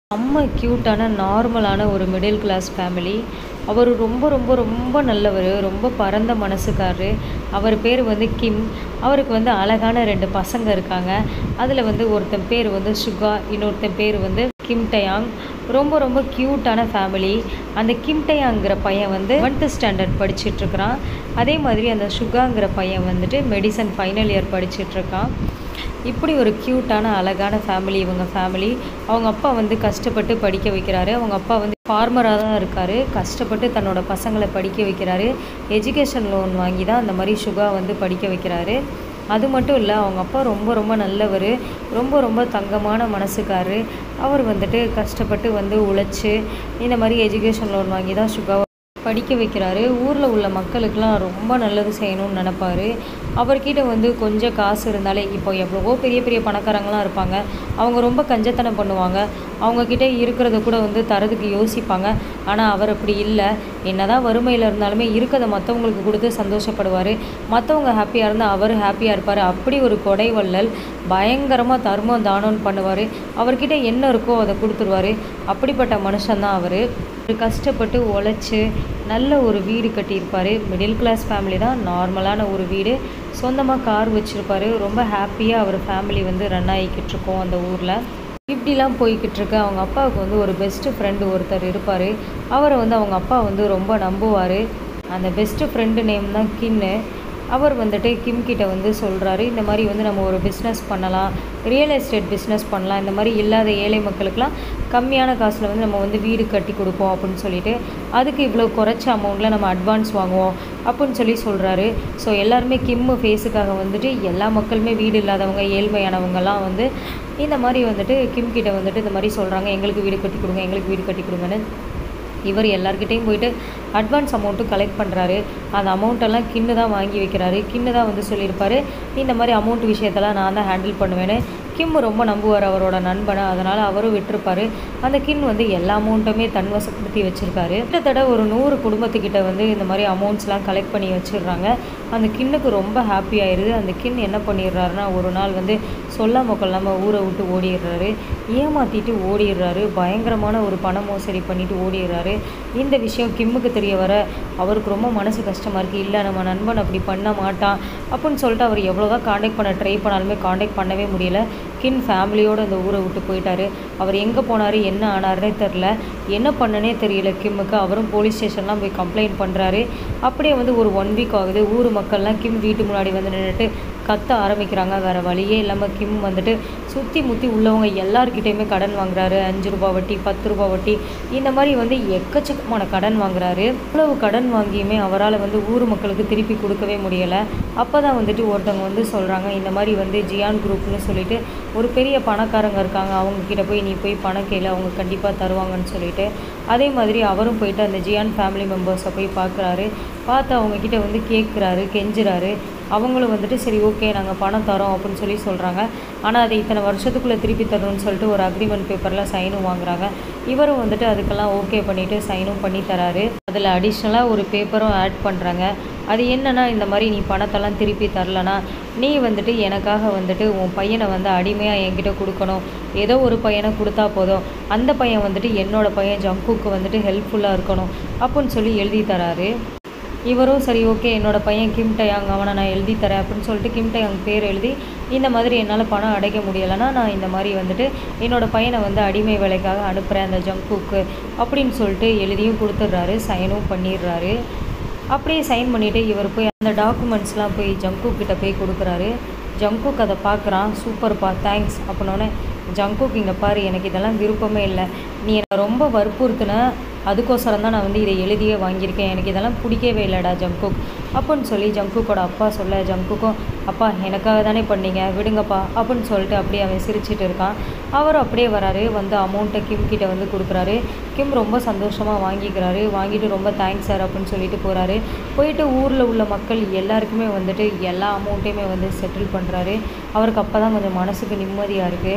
செம்ம க்யூட்டான நார்மலான ஒரு மிடில் கிளாஸ் ஃபேமிலி அவர் ரொம்ப ரொம்ப ரொம்ப நல்லவர் ரொம்ப பரந்த மனசுக்காரரு அவர் பேர் வந்து கிம் அவருக்கு வந்து அழகான ரெண்டு பசங்க இருக்காங்க அதில் வந்து ஒருத்தன் பேர் வந்து சுகா இன்னொருத்தன் பேர் வந்து கிம் டயாங் ரொம்ப ரொம்ப க்யூட்டான ஃபேமிலி அந்த கிம் டயாங்கிற பையன் வந்து ஒன்த்து ஸ்டாண்டர்ட் படிச்சிட்ருக்கிறான் அதே மாதிரி அந்த சுகாங்கிற பையன் வந்துட்டு மெடிசன் ஃபைனல் இயர் படிச்சிட்ருக்கான் இப்படி ஒரு க்யூட்டான அழகான ஃபேமிலி இவங்க ஃபேமிலி அவங்க அப்பா வந்து கஷ்டப்பட்டு படிக்க வைக்கிறாரு அவங்க அப்பா வந்து ஃபார்மராக தான் இருக்கார் கஷ்டப்பட்டு தன்னோட பசங்களை படிக்க வைக்கிறாரு எஜுகேஷன் லோன் வாங்கி தான் அந்த மாதிரி சுகா வந்து படிக்க வைக்கிறாரு அது மட்டும் இல்லை அவங்க அப்பா ரொம்ப ரொம்ப நல்லவர் ரொம்ப ரொம்ப தங்கமான மனசுக்காரரு அவர் வந்துட்டு கஷ்டப்பட்டு வந்து உழைச்சி இந்த மாதிரி எஜுகேஷன் லோன் வாங்கி தான் சுகாவை படிக்க வைக்கிறாரு ஊரில் உள்ள மக்களுக்கெல்லாம் ரொம்ப நல்லது செய்யணும்னு நினப்பாரு அவர்கிட்ட வந்து கொஞ்சம் காசு இருந்தாலே இப்போ எவ்வளவோ பெரிய பெரிய பணக்காரங்களாம் இருப்பாங்க அவங்க ரொம்ப கஞ்சத்தனம் பண்ணுவாங்க அவங்கக்கிட்ட இருக்கிறத கூட வந்து தரதுக்கு யோசிப்பாங்க ஆனால் அவர் அப்படி இல்லை என்னதான் வறுமையில் இருந்தாலுமே இருக்கிறத மற்றவங்களுக்கு கொடுத்து சந்தோஷப்படுவார் மற்றவங்க ஹாப்பியாக இருந்தால் அவர் ஹாப்பியாக இருப்பார் அப்படி ஒரு கொடை வள்ளல் பயங்கரமாக தர்மம் தானம்னு பண்ணுவார் அவர்கிட்ட என்ன இருக்கோ அதை கொடுத்துருவாரு அப்படிப்பட்ட மனுஷன்தான் அவர் கஷ்டப்பட்டு உழைச்சி நல்ல ஒரு வீடு கட்டியிருப்பார் மிடில் கிளாஸ் ஃபேமிலி தான் நார்மலான ஒரு வீடு சொந்தமாக கார் வச்சுருப்பாரு ரொம்ப ஹாப்பியாக அவர் ஃபேமிலி வந்து ரன் ஆகிக்கிட்டு இருக்கோம் அந்த ஊரில் இப்படிலாம் போய்கிட்டு இருக்கு அவங்க அப்பாவுக்கு வந்து ஒரு பெஸ்ட்டு ஃப்ரெண்டு ஒருத்தர் இருப்பார் அவரை வந்து அவங்க அப்பா வந்து ரொம்ப நம்புவார் அந்த பெஸ்ட்டு ஃப்ரெண்டு நேம் தான் கின்னு அவர் வந்துட்டு கிம் கிட்ட வந்து சொல்கிறாரு இந்த மாதிரி வந்து நம்ம ஒரு பிஸ்னஸ் பண்ணலாம் ரியல் எஸ்டேட் பிஸ்னஸ் பண்ணலாம் இந்த மாதிரி இல்லாத ஏழை மக்களுக்கெல்லாம் கம்மியான காசில் வந்து நம்ம வந்து வீடு கட்டி கொடுப்போம் அப்படின்னு சொல்லிட்டு அதுக்கு இவ்வளோ குறைச்ச அமௌண்ட்டில் நம்ம அட்வான்ஸ் வாங்குவோம் அப்படின்னு சொல்லி சொல்கிறாரு ஸோ எல்லாருமே கிம்மு ஃபேஸுக்காக வந்துட்டு எல்லா மக்களுமே வீடு இல்லாதவங்க ஏழ்மையானவங்கலாம் வந்து இந்த மாதிரி வந்துட்டு கிம் கிட்ட வந்துட்டு இந்த மாதிரி சொல்கிறாங்க எங்களுக்கு வீடு கட்டி கொடுங்க எங்களுக்கு வீடு கட்டி கொடுங்கன்னு இவர் எல்லார்கிட்டேயும் போயிட்டு அட்வான்ஸ் அமௌண்ட்டும் கலெக்ட் பண்ணுறாரு அந்த அமௌண்ட்டெல்லாம் கின்னு தான் வாங்கி வைக்கிறாரு கின்னு தான் வந்து சொல்லியிருப்பாரு இந்த மாதிரி அமௌண்ட் விஷயத்தெல்லாம் நான் தான் ஹேண்டில் பண்ணுவேன்னு கிம் ரொம்ப நம்புவார் அவரோட நண்பனை அதனால் அவரும் விட்டுருப்பாரு அந்த கின் வந்து எல்லா அமௌண்ட்டுமே தன்வசப்படுத்தி வச்சுருக்காரு கிட்டத்தட்ட ஒரு நூறு குடும்பத்துக்கிட்ட வந்து இந்த மாதிரி அமௌண்ட்ஸ்லாம் கலெக்ட் பண்ணி வச்சிடுறாங்க அந்த கின்னுக்கு ரொம்ப ஹாப்பி ஆயிடுது அந்த கின் என்ன பண்ணிடுறாருன்னா ஒரு நாள் வந்து சொல்லாம கொள்ளாமல் ஊரை விட்டு ஓடிடுறாரு ஏமாற்றிட்டு ஓடிடுறாரு பயங்கரமான ஒரு பண மோசடி பண்ணிட்டு ஓடிடுறாரு இந்த விஷயம் கிம்முக்கு தெரிய வர அவருக்கு ரொம்ப மனசு கஷ்டமாக இருக்குது இல்லை நம்ம நண்பன் அப்படி பண்ண மாட்டான் அப்படின்னு சொல்லிட்டு அவர் எவ்வளோதான் காண்டாக்ட் பண்ண ட்ரை பண்ணாலுமே காண்டாக்ட் பண்ணவே முடியல கின் ஃபேமிலியோடு அந்த ஊரை விட்டு போயிட்டாரு அவர் எங்கே போனார் என்ன ஆனார்னே தெரில என்ன பண்ணனே தெரியல கிம்முக்கு அவரும் போலீஸ் ஸ்டேஷன்லாம் போய் கம்ப்ளைண்ட் பண்ணுறாரு அப்படியே வந்து ஒரு ஒன் வீக் ஆகுது ஊர் மக்கள்லாம் கிம் வீட்டு முன்னாடி வந்து நின்றுட்டு கத்த ஆரம்பிக்கிறாங்க வேறு வழியே இல்லாமல் கிம் வந்துட்டு சுற்றி முற்றி உள்ளவங்க எல்லார்கிட்டேயுமே கடன் வாங்குறாரு அஞ்சு ரூபா வட்டி பத்து ரூபா வட்டி இந்த மாதிரி வந்து எக்கச்சக்கமான கடன் வாங்குறாரு இவ்வளவு கடன் வாங்கியுமே அவரால் வந்து ஊர் மக்களுக்கு திருப்பி கொடுக்கவே முடியலை அப்போ தான் வந்துட்டு ஒருத்தவங்க வந்து சொல்கிறாங்க இந்த மாதிரி வந்து ஜியான் குரூப்னு சொல்லிட்டு ஒரு பெரிய பணக்காரங்க இருக்காங்க அவங்க கிட்ட போய் நீ போய் பணம் கேளு அவங்க கண்டிப்பாக தருவாங்கன்னு சொல்லிட்டு அதே மாதிரி அவரும் போயிட்டு அந்த ஜியான் ஃபேமிலி மெம்பர்ஸை போய் பார்க்குறாரு பார்த்து அவங்கக்கிட்ட வந்து கேட்குறாரு கெஞ்சுறாரு அவங்களும் வந்துட்டு சரி ஓகே நாங்கள் பணம் தரோம் அப்படின்னு சொல்லி சொல்கிறாங்க ஆனால் அதை இத்தனை வருஷத்துக்குள்ளே திருப்பி தரணும்னு சொல்லிட்டு ஒரு அக்ரிமெண்ட் பேப்பரில் சைனும் வாங்குறாங்க இவரும் வந்துட்டு அதுக்கெல்லாம் ஓகே பண்ணிவிட்டு சைனும் பண்ணி தராரு அதில் அடிஷ்னலாக ஒரு பேப்பரும் ஆட் பண்ணுறாங்க அது என்னன்னா இந்த மாதிரி நீ பணத்தெல்லாம் திருப்பி தரலனா நீ வந்துட்டு எனக்காக வந்துட்டு உன் பையனை வந்து அடிமையாக என்கிட்ட கொடுக்கணும் ஏதோ ஒரு பையனை கொடுத்தா போதும் அந்த பையன் வந்துட்டு என்னோட பையன் ஜங்குக்கு வந்துட்டு ஹெல்ப்ஃபுல்லாக இருக்கணும் அப்படின்னு சொல்லி எழுதி தராரு இவரும் சரி ஓகே என்னோட பையன் கிம் டயாங் அவனை நான் எழுதி தரேன் அப்படின்னு சொல்லிட்டு கிம் டயாங் பேர் எழுதி இந்த மாதிரி என்னால் பணம் அடைக்க முடியலைன்னா நான் இந்த மாதிரி வந்துட்டு என்னோட பையனை வந்து அடிமை வேலைக்காக அனுப்புகிறேன் அந்த ஜங்குக்கு அப்படின்னு சொல்லிட்டு எழுதியும் கொடுத்துட்றாரு சைனும் பண்ணிடுறாரு அப்படியே சைன் பண்ணிவிட்டு இவர் போய் அந்த டாக்குமெண்ட்ஸ்லாம் போய் ஜங்கு கிட்ட போய் கொடுக்குறாரு ஜங்குக் அதை பார்க்குறான் சூப்பர்ப்பா தேங்க்ஸ் அப்படின்னோடனே ஜங்குக் இங்கே பாரு எனக்கு இதெல்லாம் விருப்பமே இல்லை நீ என்னை ரொம்ப வற்புறுத்தின அதுக்கோசரம் தான் நான் வந்து இதை எழுதியே வாங்கியிருக்கேன் எனக்கு இதெல்லாம் பிடிக்கவே இல்லைடா ஜங்குக் அப்படின்னு சொல்லி ஜங்குக்கோட அப்பா சொல்ல ஜங்குக்கும் அப்பா எனக்காக தானே பண்ணீங்க விடுங்கப்பா அப்படின்னு சொல்லிட்டு அப்படியே அவன் சிரிச்சிட்டு இருக்கான் அவரும் அப்படியே வராரு வந்து அமௌண்ட்டை கிம் கிட்ட வந்து கொடுக்குறாரு கிம் ரொம்ப சந்தோஷமாக வாங்கிக்கிறாரு வாங்கிட்டு ரொம்ப தேங்க்ஸ் சார் அப்படின்னு சொல்லிட்டு போகிறாரு போயிட்டு ஊரில் உள்ள மக்கள் எல்லாருக்குமே வந்துட்டு எல்லா அமௌண்ட்டையுமே வந்து செட்டில் பண்ணுறாரு அவருக்கு அப்போ தான் கொஞ்சம் மனசுக்கு நிம்மதியாக இருக்குது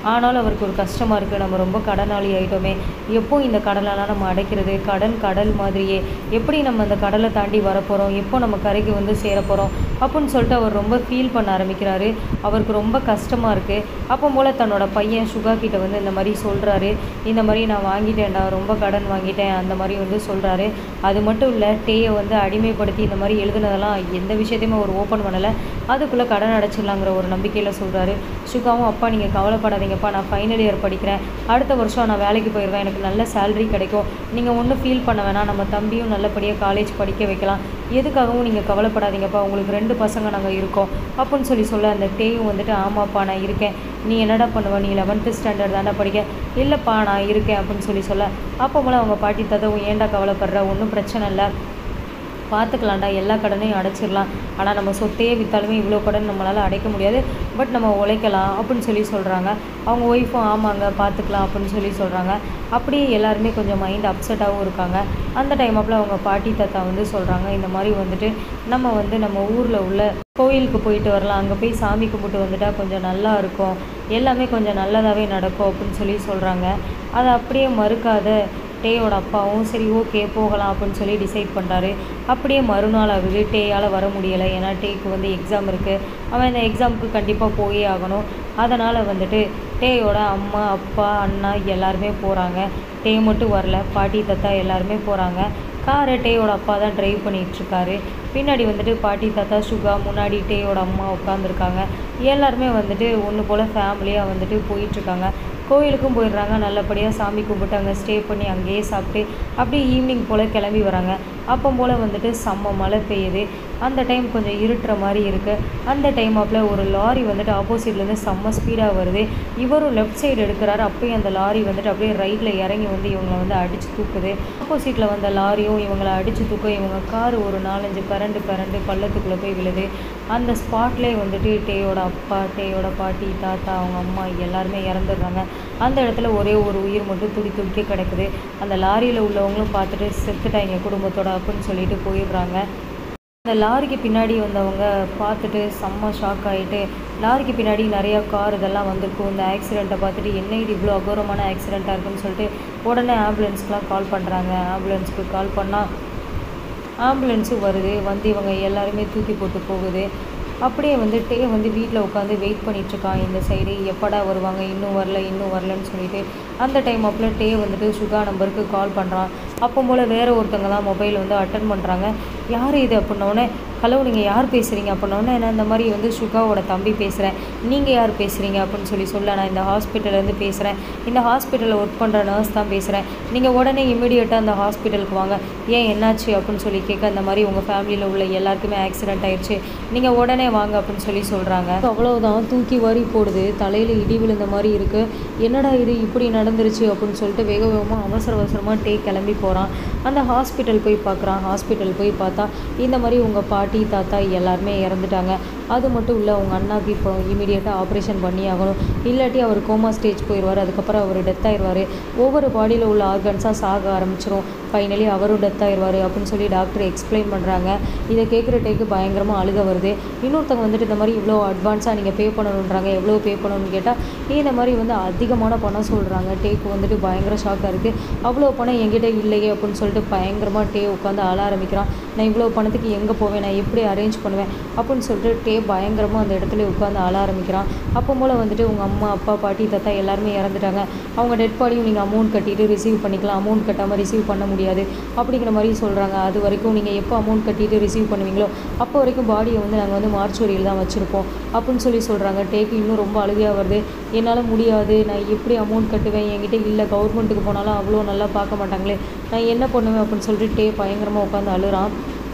ஆனாலும் அவருக்கு ஒரு கஷ்டமாக இருக்குது நம்ம ரொம்ப கடனாளி ஆகிட்டோமே எப்போ இந்த கடலெல்லாம் நம்ம அடைக்கிறது கடன் கடல் மாதிரியே எப்படி நம்ம அந்த கடலை தாண்டி வரப்போகிறோம் எப்போ நம்ம கரைக்கு வந்து சேர போகிறோம் அப்படின்னு சொல்லிட்டு அவர் ரொம்ப ஃபீல் பண்ண ஆரம்பிக்கிறாரு அவருக்கு ரொம்ப கஷ்டமாக இருக்குது அப்போ போல் தன்னோட பையன் சுகா கிட்ட வந்து இந்த மாதிரி சொல்கிறாரு இந்த மாதிரி நான் வாங்கிட்டேன்டா ரொம்ப கடன் வாங்கிட்டேன் அந்த மாதிரி வந்து சொல்கிறாரு அது மட்டும் இல்லை டேயை வந்து அடிமைப்படுத்தி இந்த மாதிரி எழுதுனதெல்லாம் எந்த விஷயத்தையுமே அவர் ஓப்பன் பண்ணலை அதுக்குள்ளே கடன் அடைச்சிடலாங்கிற ஒரு நம்பிக்கையில் சொல்கிறாரு சுகாவும் அப்பா நீங்கள் கவலைப்படாதீங்கப்பா நான் ஃபைனல் இயர் படிக்கிறேன் அடுத்த வருஷம் நான் வேலைக்கு போயிடுவேன் எனக்கு நல்ல சேலரி கிடைக்கும் நீங்கள் ஒன்றும் ஃபீல் பண்ண வேணாம் நம்ம தம்பியும் நல்லபடியாக காலேஜ் படிக்க வைக்கலாம் எதுக்காகவும் நீங்கள் கவலைப்படாதீங்கப்பா உங்களுக்கு ரெண்டு பசங்க நாங்கள் இருக்கோம் அப்படின்னு சொல்லி சொல்ல அந்த டேயும் வந்துட்டு ஆமாப்பா நான் இருக்கேன் நீ என்னடா பண்ணுவ நீ லெவன்த்து ஸ்டாண்டர்ட் தானே படிக்க இல்லைப்பா நான் இருக்கேன் அப்படின்னு சொல்லி சொல்ல அப்போ போல் அவங்க பாட்டி ததவும் ஏன்டா கவலைப்படுற ஒன்றும் பிரச்சனை இல்லை பார்த்துக்கலாம்டா எல்லா கடனையும் அடைச்சிடலாம் ஆனால் நம்ம சொத்தையே விற்றாலுமே இவ்வளோ கடன் நம்மளால் அடைக்க முடியாது பட் நம்ம உழைக்கலாம் அப்படின்னு சொல்லி சொல்கிறாங்க அவங்க ஒய்ஃபும் ஆமாங்க பார்த்துக்கலாம் அப்படின்னு சொல்லி சொல்கிறாங்க அப்படியே எல்லாருமே கொஞ்சம் மைண்ட் அப்செட்டாகவும் இருக்காங்க அந்த டைம் அப்பில் அவங்க பாட்டி தாத்தா வந்து சொல்கிறாங்க இந்த மாதிரி வந்துட்டு நம்ம வந்து நம்ம ஊரில் உள்ள கோயிலுக்கு போயிட்டு வரலாம் அங்கே போய் சாமி கும்பிட்டு வந்துட்டா கொஞ்சம் நல்லா இருக்கும் எல்லாமே கொஞ்சம் நல்லதாகவே நடக்கும் அப்படின்னு சொல்லி சொல்கிறாங்க அதை அப்படியே மறுக்காத டேயோட அப்பாவும் சரி ஓகே போகலாம் அப்படின்னு சொல்லி டிசைட் பண்ணுறாரு அப்படியே மறுநாள் ஆகுது டேயால் வர முடியலை ஏன்னா டேக்கு வந்து எக்ஸாம் இருக்குது அவன் இந்த எக்ஸாமுக்கு கண்டிப்பாக போயே ஆகணும் அதனால் வந்துட்டு டேயோட அம்மா அப்பா அண்ணா எல்லாருமே போகிறாங்க டே மட்டும் வரல பாட்டி தத்தா எல்லாருமே போகிறாங்க காரை டேயோட அப்பா தான் டிரைவ் பண்ணிகிட்ருக்காரு பின்னாடி வந்துட்டு பாட்டி தாத்தா சுகா முன்னாடி டேயோட அம்மா உட்காந்துருக்காங்க எல்லாருமே வந்துட்டு ஒன்று போல் ஃபேமிலியாக வந்துட்டு போயிட்டுருக்காங்க கோயிலுக்கும் போயிடுறாங்க நல்லபடியாக சாமி கும்பிட்டு அங்கே ஸ்டே பண்ணி அங்கேயே சாப்பிட்டு அப்படியே ஈவினிங் போல் கிளம்பி வராங்க அப்போ போல் வந்துட்டு செம்ம மழை பெய்யுது அந்த டைம் கொஞ்சம் இருட்டுற மாதிரி இருக்குது அந்த டைம் அப்பில் ஒரு லாரி வந்துட்டு ஆப்போசிட்லேருந்து செம்ம ஸ்பீடாக வருது இவரும் லெஃப்ட் சைடு எடுக்கிறாரு அப்பயும் அந்த லாரி வந்துட்டு அப்படியே ரைட்டில் இறங்கி வந்து இவங்களை வந்து அடித்து தூக்குது ஆப்போசிட்டில் வந்த லாரியும் இவங்களை அடித்து தூக்க இவங்க கார் ஒரு நாலஞ்சு பரண்டு பரண்டு பள்ளத்துக்குள்ளே போய் விழுது அந்த ஸ்பாட்லேயே வந்துட்டு டேயோட அப்பா டேயோட பாட்டி தாத்தா அவங்க அம்மா எல்லாருமே இறந்துடுறாங்க அந்த இடத்துல ஒரே ஒரு உயிர் மட்டும் துடி துடிக்க கிடக்குது அந்த லாரியில் உள்ளவங்களும் பார்த்துட்டு செத்துட்டாங்க குடும்பத்தோட அப்படின்னு சொல்லிட்டு போயிடுறாங்க அந்த லாரிக்கு பின்னாடி வந்தவங்க பார்த்துட்டு செம்ம ஷாக் ஆகிட்டு லாரிக்கு பின்னாடி நிறையா கார் இதெல்லாம் வந்திருக்கும் இந்த ஆக்சிடெண்ட்டை பார்த்துட்டு என்ன இது இவ்வளோ அகோரமான ஆக்சிடெண்ட்டாக இருக்குன்னு சொல்லிட்டு உடனே ஆம்புலன்ஸ்க்குலாம் கால் பண்ணுறாங்க ஆம்புலன்ஸ்க்கு கால் பண்ணால் ஆம்புலன்ஸும் வருது வந்து இவங்க எல்லாருமே தூக்கி போட்டு போகுது அப்படியே வந்து டே வந்து வீட்டில் உட்காந்து வெயிட் பண்ணிகிட்ருக்கான் இந்த சைடு எப்படா வருவாங்க இன்னும் வரல இன்னும் வரலன்னு சொல்லிட்டு அந்த டைம் அப்பில் டே வந்துட்டு சுகா நம்பருக்கு கால் பண்ணுறான் அப்போ போல் வேறு ஒருத்தவங்க தான் மொபைல் வந்து அட்டன் பண்ணுறாங்க யார் இது அப்படின்னோடனே ஹலோ நீங்கள் யார் பேசுகிறீங்க அப்படின்னோடனே நான் இந்த மாதிரி வந்து சுகாவோட தம்பி பேசுகிறேன் நீங்கள் யார் பேசுகிறீங்க அப்படின்னு சொல்லி சொல்ல நான் இந்த ஹாஸ்பிட்டல்லேருந்து பேசுகிறேன் இந்த ஹாஸ்பிட்டலில் ஒர்க் பண்ணுற நர்ஸ் தான் பேசுகிறேன் நீங்கள் உடனே இமீடியட்டாக அந்த ஹாஸ்பிட்டலுக்கு வாங்க ஏன் என்னாச்சு அப்படின்னு சொல்லி கேட்க இந்த மாதிரி உங்கள் ஃபேமிலியில் உள்ள எல்லாருக்குமே ஆக்சிடென்ட் ஆயிடுச்சு நீங்கள் உடனே வாங்க அப்படின்னு சொல்லி சொல்கிறாங்க அவ்வளோதான் தூக்கி வாரி போடுது தலையில் இடி விழுந்த மாதிரி இருக்குது என்னடா இது இப்படி நடந்துருச்சு அப்படின்னு சொல்லிட்டு வேக வேகமாக அவசர அவசரமாக டே கிளம்பி போகிறான் அந்த ஹாஸ்பிட்டல் போய் பார்க்குறான் ஹாஸ்பிட்டல் போய் பார்த்தா இந்த மாதிரி உங்கள் பாட்டி தாத்தா எல்லாருமே இறந்துட்டாங்க அது மட்டும் இல்லை உங்கள் அண்ணாக்கு இப்போ இமீடியட்டாக ஆப்ரேஷன் பண்ணி ஆகணும் இல்லாட்டி அவர் கோமா ஸ்டேஜ் போயிடுவார் அதுக்கப்புறம் அவர் டெத் ஆயிடுவார் ஒவ்வொரு பாடியில் உள்ள ஆர்கன்ஸாக சாக ஆரம்பிச்சிரும் ஃபைனலி அவரும் டெத் ஆயிடுவார் அப்படின்னு சொல்லி டாக்டர் எக்ஸ்பிளைன் பண்ணுறாங்க இதை கேட்குற டேக்கு பயங்கரமாக அழுக வருது இன்னொருத்தவங்க வந்துட்டு இந்த மாதிரி இவ்வளோ அட்வான்ஸாக நீங்கள் பே பண்ணணுன்றாங்க எவ்வளோ பே பண்ணணும்னு கேட்டால் இந்த மாதிரி வந்து அதிகமான பணம் சொல்கிறாங்க டேக்கு வந்துட்டு பயங்கர ஷாக்காக இருக்குது அவ்வளோ பணம் என்கிட்ட இல்லையே அப்படின்னு சொல்லிட்டு பயங்கரமாக டே உட்காந்து அழ ஆரம்பிக்கிறான் நான் இவ்வளோ பணத்துக்கு எங்கே போவேன் நான் எப்படி அரேஞ்ச் பண்ணுவேன் அப்படின்னு சொல்லிட்டு டே பயங்கரமாக அந்த இடத்துல உட்காந்து அழ ஆரம்பிக்கிறான் அப்போ போல் வந்துட்டு உங்கள் அம்மா அப்பா பாட்டி தாத்தா எல்லாருமே இறந்துட்டாங்க அவங்க டெட் பாடியும் நீங்கள் அமௌண்ட் கட்டிட்டு ரிசீவ் பண்ணிக்கலாம் அமௌண்ட் கட்டாமல் ரிசீவ் பண்ண முடியாது அப்படிங்கிற மாதிரி சொல்கிறாங்க அது வரைக்கும் நீங்கள் எப்போ அமௌண்ட் கட்டிட்டு ரிசீவ் பண்ணுவீங்களோ அப்போ வரைக்கும் பாடியை வந்து நாங்கள் வந்து மார்ச்சுவரியில் தான் வச்சுருப்போம் அப்படின்னு சொல்லி சொல்கிறாங்க டேக்கு இன்னும் ரொம்ப அழுகையாக வருது என்னால் முடியாது நான் எப்படி அமௌண்ட் கட்டுவேன் என்கிட்ட இல்லை கவர்மெண்ட்டுக்கு போனாலும் அவ்வளோ நல்லா பார்க்க மாட்டாங்களே நான் என்ன பண்ணுவேன் அப்படின்னு சொல்லிட்டு டே பயங்கரமாக உட்காந்து அழுறான்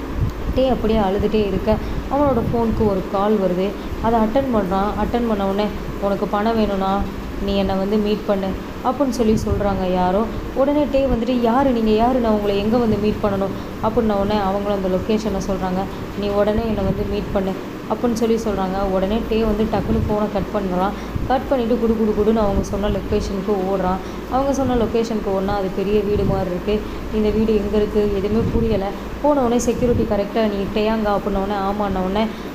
டே அப்படியே அழுதுகிட்டே இருக்க அவனோட ஃபோனுக்கு ஒரு கால் வருது அதை அட்டன் பண்ணுறான் அட்டன் பண்ண உடனே உனக்கு பணம் வேணும்னா நீ என்னை வந்து மீட் பண்ணு அப்படின்னு சொல்லி சொல்கிறாங்க யாரோ உடனே டே வந்துட்டு யார் நீங்கள் யார் நான் உங்களை எங்கே வந்து மீட் பண்ணணும் அப்படின்ன உடனே அவங்களும் அந்த லொக்கேஷனை சொல்கிறாங்க நீ உடனே என்னை வந்து மீட் பண்ணு அப்படின்னு சொல்லி சொல்கிறாங்க உடனே டே வந்து டக்குன்னு ஃபோனை கட் பண்ணுறான் கட் பண்ணிவிட்டு குடு குடு குடுன்னு அவங்க சொன்ன லொக்கேஷனுக்கு ஓடுறான் அவங்க சொன்ன லொக்கேஷனுக்கு ஓடினா அது பெரிய வீடு மாதிரி இருக்குது இந்த வீடு எங்கே இருக்குது எதுவுமே புரியலை போன உடனே செக்யூரிட்டி கரெக்டாக நீ டேயாங்க அப்படின்ன உடனே ஆமான்ன உடனே